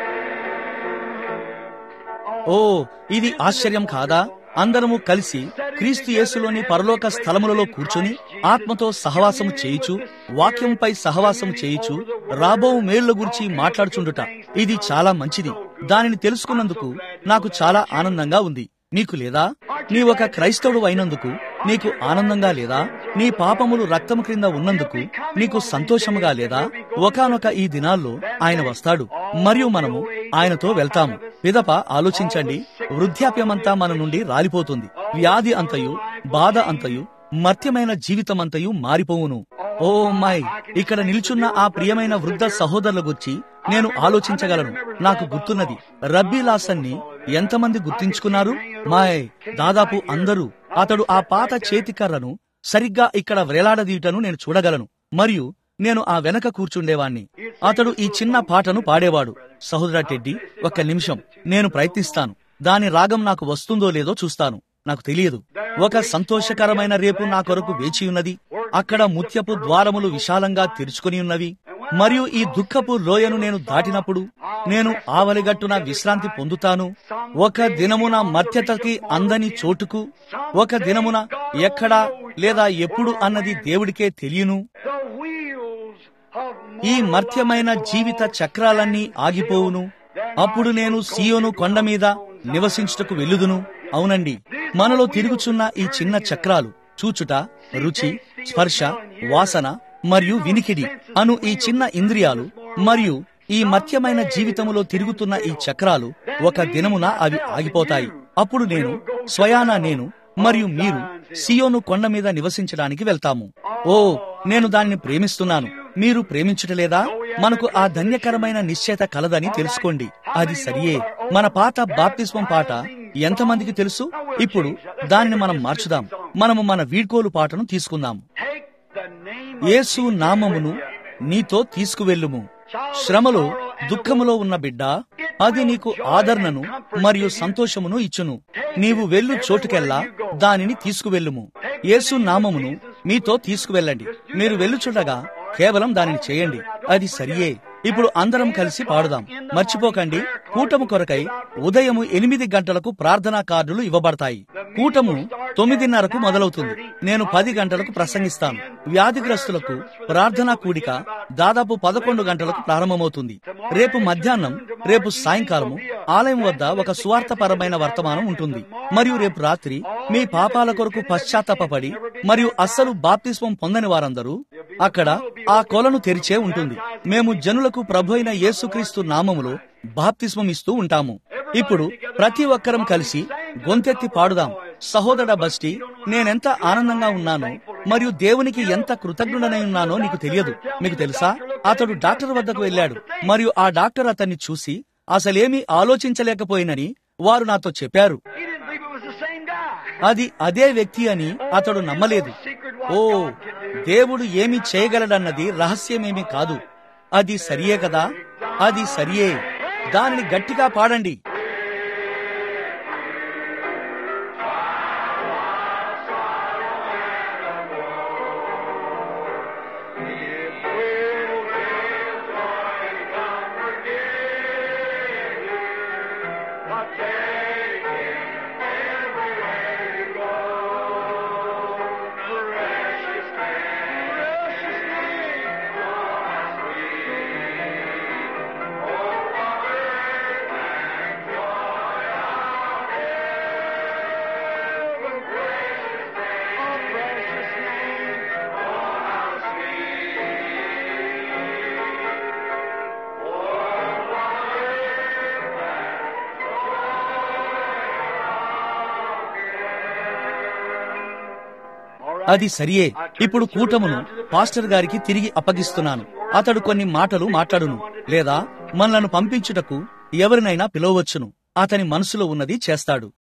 them. ఓ ఇది ఆశ్చర్యం కాదా అందరము కలిసి క్రీస్తు యేసులోని పరలోక స్థలములలో కూర్చొని ఆత్మతో సహవాసము చేయుచు వాక్యంపై సహవాసము చేయుచు రాబో మేళ్ల గురించి మాట్లాడుచుండుట ఇది చాలా మంచిది దానిని తెలుసుకున్నందుకు నాకు చాలా ఆనందంగా ఉంది నీకు లేదా నీ ఒక క్రైస్తవుడు అయినందుకు నీకు ఆనందంగా లేదా నీ పాపములు రక్తము క్రింద ఉన్నందుకు నీకు సంతోషముగా లేదా ఒకానొక ఈ దినాల్లో ఆయన వస్తాడు మరియు మనము ఆయనతో వెళ్తాము పిదప ఆలోచించండి వృద్ధాప్యమంతా మన నుండి రాలిపోతుంది వ్యాధి అంతయు బాధ అంతయు మర్త్యమైన జీవితమంతయు మారిపోవును ఓ మై ఇక్కడ నిల్చున్న ఆ ప్రియమైన వృద్ధ సహోదరుల గురించి నేను ఆలోచించగలను నాకు గుర్తున్నది రబ్బీ లాసన్ని ఎంతమంది గుర్తించుకున్నారు మాయ్ దాదాపు అందరూ అతడు ఆ పాత చేతికర్రను సరిగ్గా ఇక్కడ వ్రేలాడదీయటను నేను చూడగలను మరియు నేను ఆ వెనక కూర్చుండేవాణ్ణి అతడు ఈ చిన్న పాటను పాడేవాడు సహోదర టెడ్డి ఒక్క నిమిషం నేను ప్రయత్నిస్తాను దాని రాగం నాకు వస్తుందో లేదో చూస్తాను నాకు తెలియదు ఒక సంతోషకరమైన రేపు నా కొరకు వేచి ఉన్నది అక్కడ ముత్యపు ద్వారములు విశాలంగా తెరుచుకొని ఉన్నవి మరియు ఈ దుఃఖపు లోయను నేను దాటినప్పుడు నేను ఆవలిగట్టున విశ్రాంతి పొందుతాను ఒక దినమున మర్త్యతకి అందని చోటుకు ఒక దినమున ఎక్కడా లేదా ఎప్పుడు అన్నది దేవుడికే తెలియను The wheels of ఈ మర్త్యమైన జీవిత చక్రాలన్నీ ఆగిపోవును అప్పుడు నేను సియోను కొండ మీద నివసించుటకు వెళ్ళుదును అవునండి మనలో తిరుగుచున్న ఈ చిన్న చక్రాలు చూచుట రుచి స్పర్శ వాసన మరియు వినికిడి అను ఈ చిన్న ఇంద్రియాలు మరియు ఈ మర్త్యమైన జీవితములో తిరుగుతున్న ఈ చక్రాలు ఒక దినమున అవి ఆగిపోతాయి అప్పుడు నేను స్వయానా నేను మరియు మీరు సియోను కొండ మీద నివసించడానికి వెళ్తాము ఓ నేను దానిని ప్రేమిస్తున్నాను మీరు ప్రేమించుటలేదా మనకు ఆ ధన్యకరమైన నిశ్చయత కలదని తెలుసుకోండి అది సరియే మన పాత బాప్తిస్మం పాట ఎంతమందికి తెలుసు ఇప్పుడు దానిని మనం మార్చుదాం మనము మన వీడ్కోలు పాటను తీసుకుందాం Take the name యేసు నామమును నీతో తీసుకువెళ్ళుము శ్రమలో దుఃఖములో ఉన్న బిడ్డ అది నీకు ఆదరణను మరియు సంతోషమును ఇచ్చును నీవు వెళ్ళు చోటుకెల్లా దానిని తీసుకువెళ్ళుము యేసు నామమును మీతో తీసుకువెళ్ళండి మీరు వెళ్ళుచుండగా కేవలం దానిని చేయండి అది సరియే ఇప్పుడు అందరం కలిసి పాడుదాం మర్చిపోకండి కూటము కొరకై ఉదయము ఎనిమిది గంటలకు ప్రార్థనా కార్డులు ఇవ్వబడతాయి కూటము తొమ్మిదిన్నరకు మొదలవుతుంది నేను పది గంటలకు ప్రసంగిస్తాను వ్యాధిగ్రస్తులకు ప్రార్థనా కూడిక దాదాపు పదకొండు గంటలకు ప్రారంభమవుతుంది రేపు మధ్యాహ్నం రేపు సాయంకాలము ఆలయం వద్ద ఒక స్వార్థపరమైన వర్తమానం ఉంటుంది మరియు రేపు రాత్రి మీ పాపాల కొరకు పశ్చాత్తాపడి మరియు అస్సలు బాప్తిస్మం పొందని వారందరూ అక్కడ ఆ కొలను తెరిచే ఉంటుంది మేము జనులకు ప్రభు అయిన యేసుక్రీస్తు నామములో బాప్తిస్మం ఇస్తూ ఉంటాము ఇప్పుడు ప్రతి ఒక్కరం కలిసి గొంతెత్తి పాడుదాం సహోదర బస్టి నేనెంత ఆనందంగా ఉన్నానో మరియు దేవునికి ఎంత కృతజ్ఞుడనై ఉన్నానో నీకు తెలియదు మీకు తెలుసా అతడు డాక్టర్ వద్దకు వెళ్ళాడు మరియు ఆ డాక్టర్ అతన్ని చూసి అసలేమీ ఆలోచించలేకపోయినని వారు నాతో చెప్పారు He didn't believe it was the same guy. అది అదే వ్యక్తి అని అతడు నమ్మలేదు ఓ దేవుడు ఏమి చేయగలడన్నది రహస్యమేమీ కాదు అది సరియే కదా అది సరియే దానిని గట్టిగా పాడండి అది సరియే ఇప్పుడు కూటమును పాస్టర్ గారికి తిరిగి అప్పగిస్తున్నాను అతడు కొన్ని మాటలు మాట్లాడును లేదా మనలను పంపించుటకు ఎవరినైనా పిలవవచ్చును అతని మనసులో ఉన్నది చేస్తాడు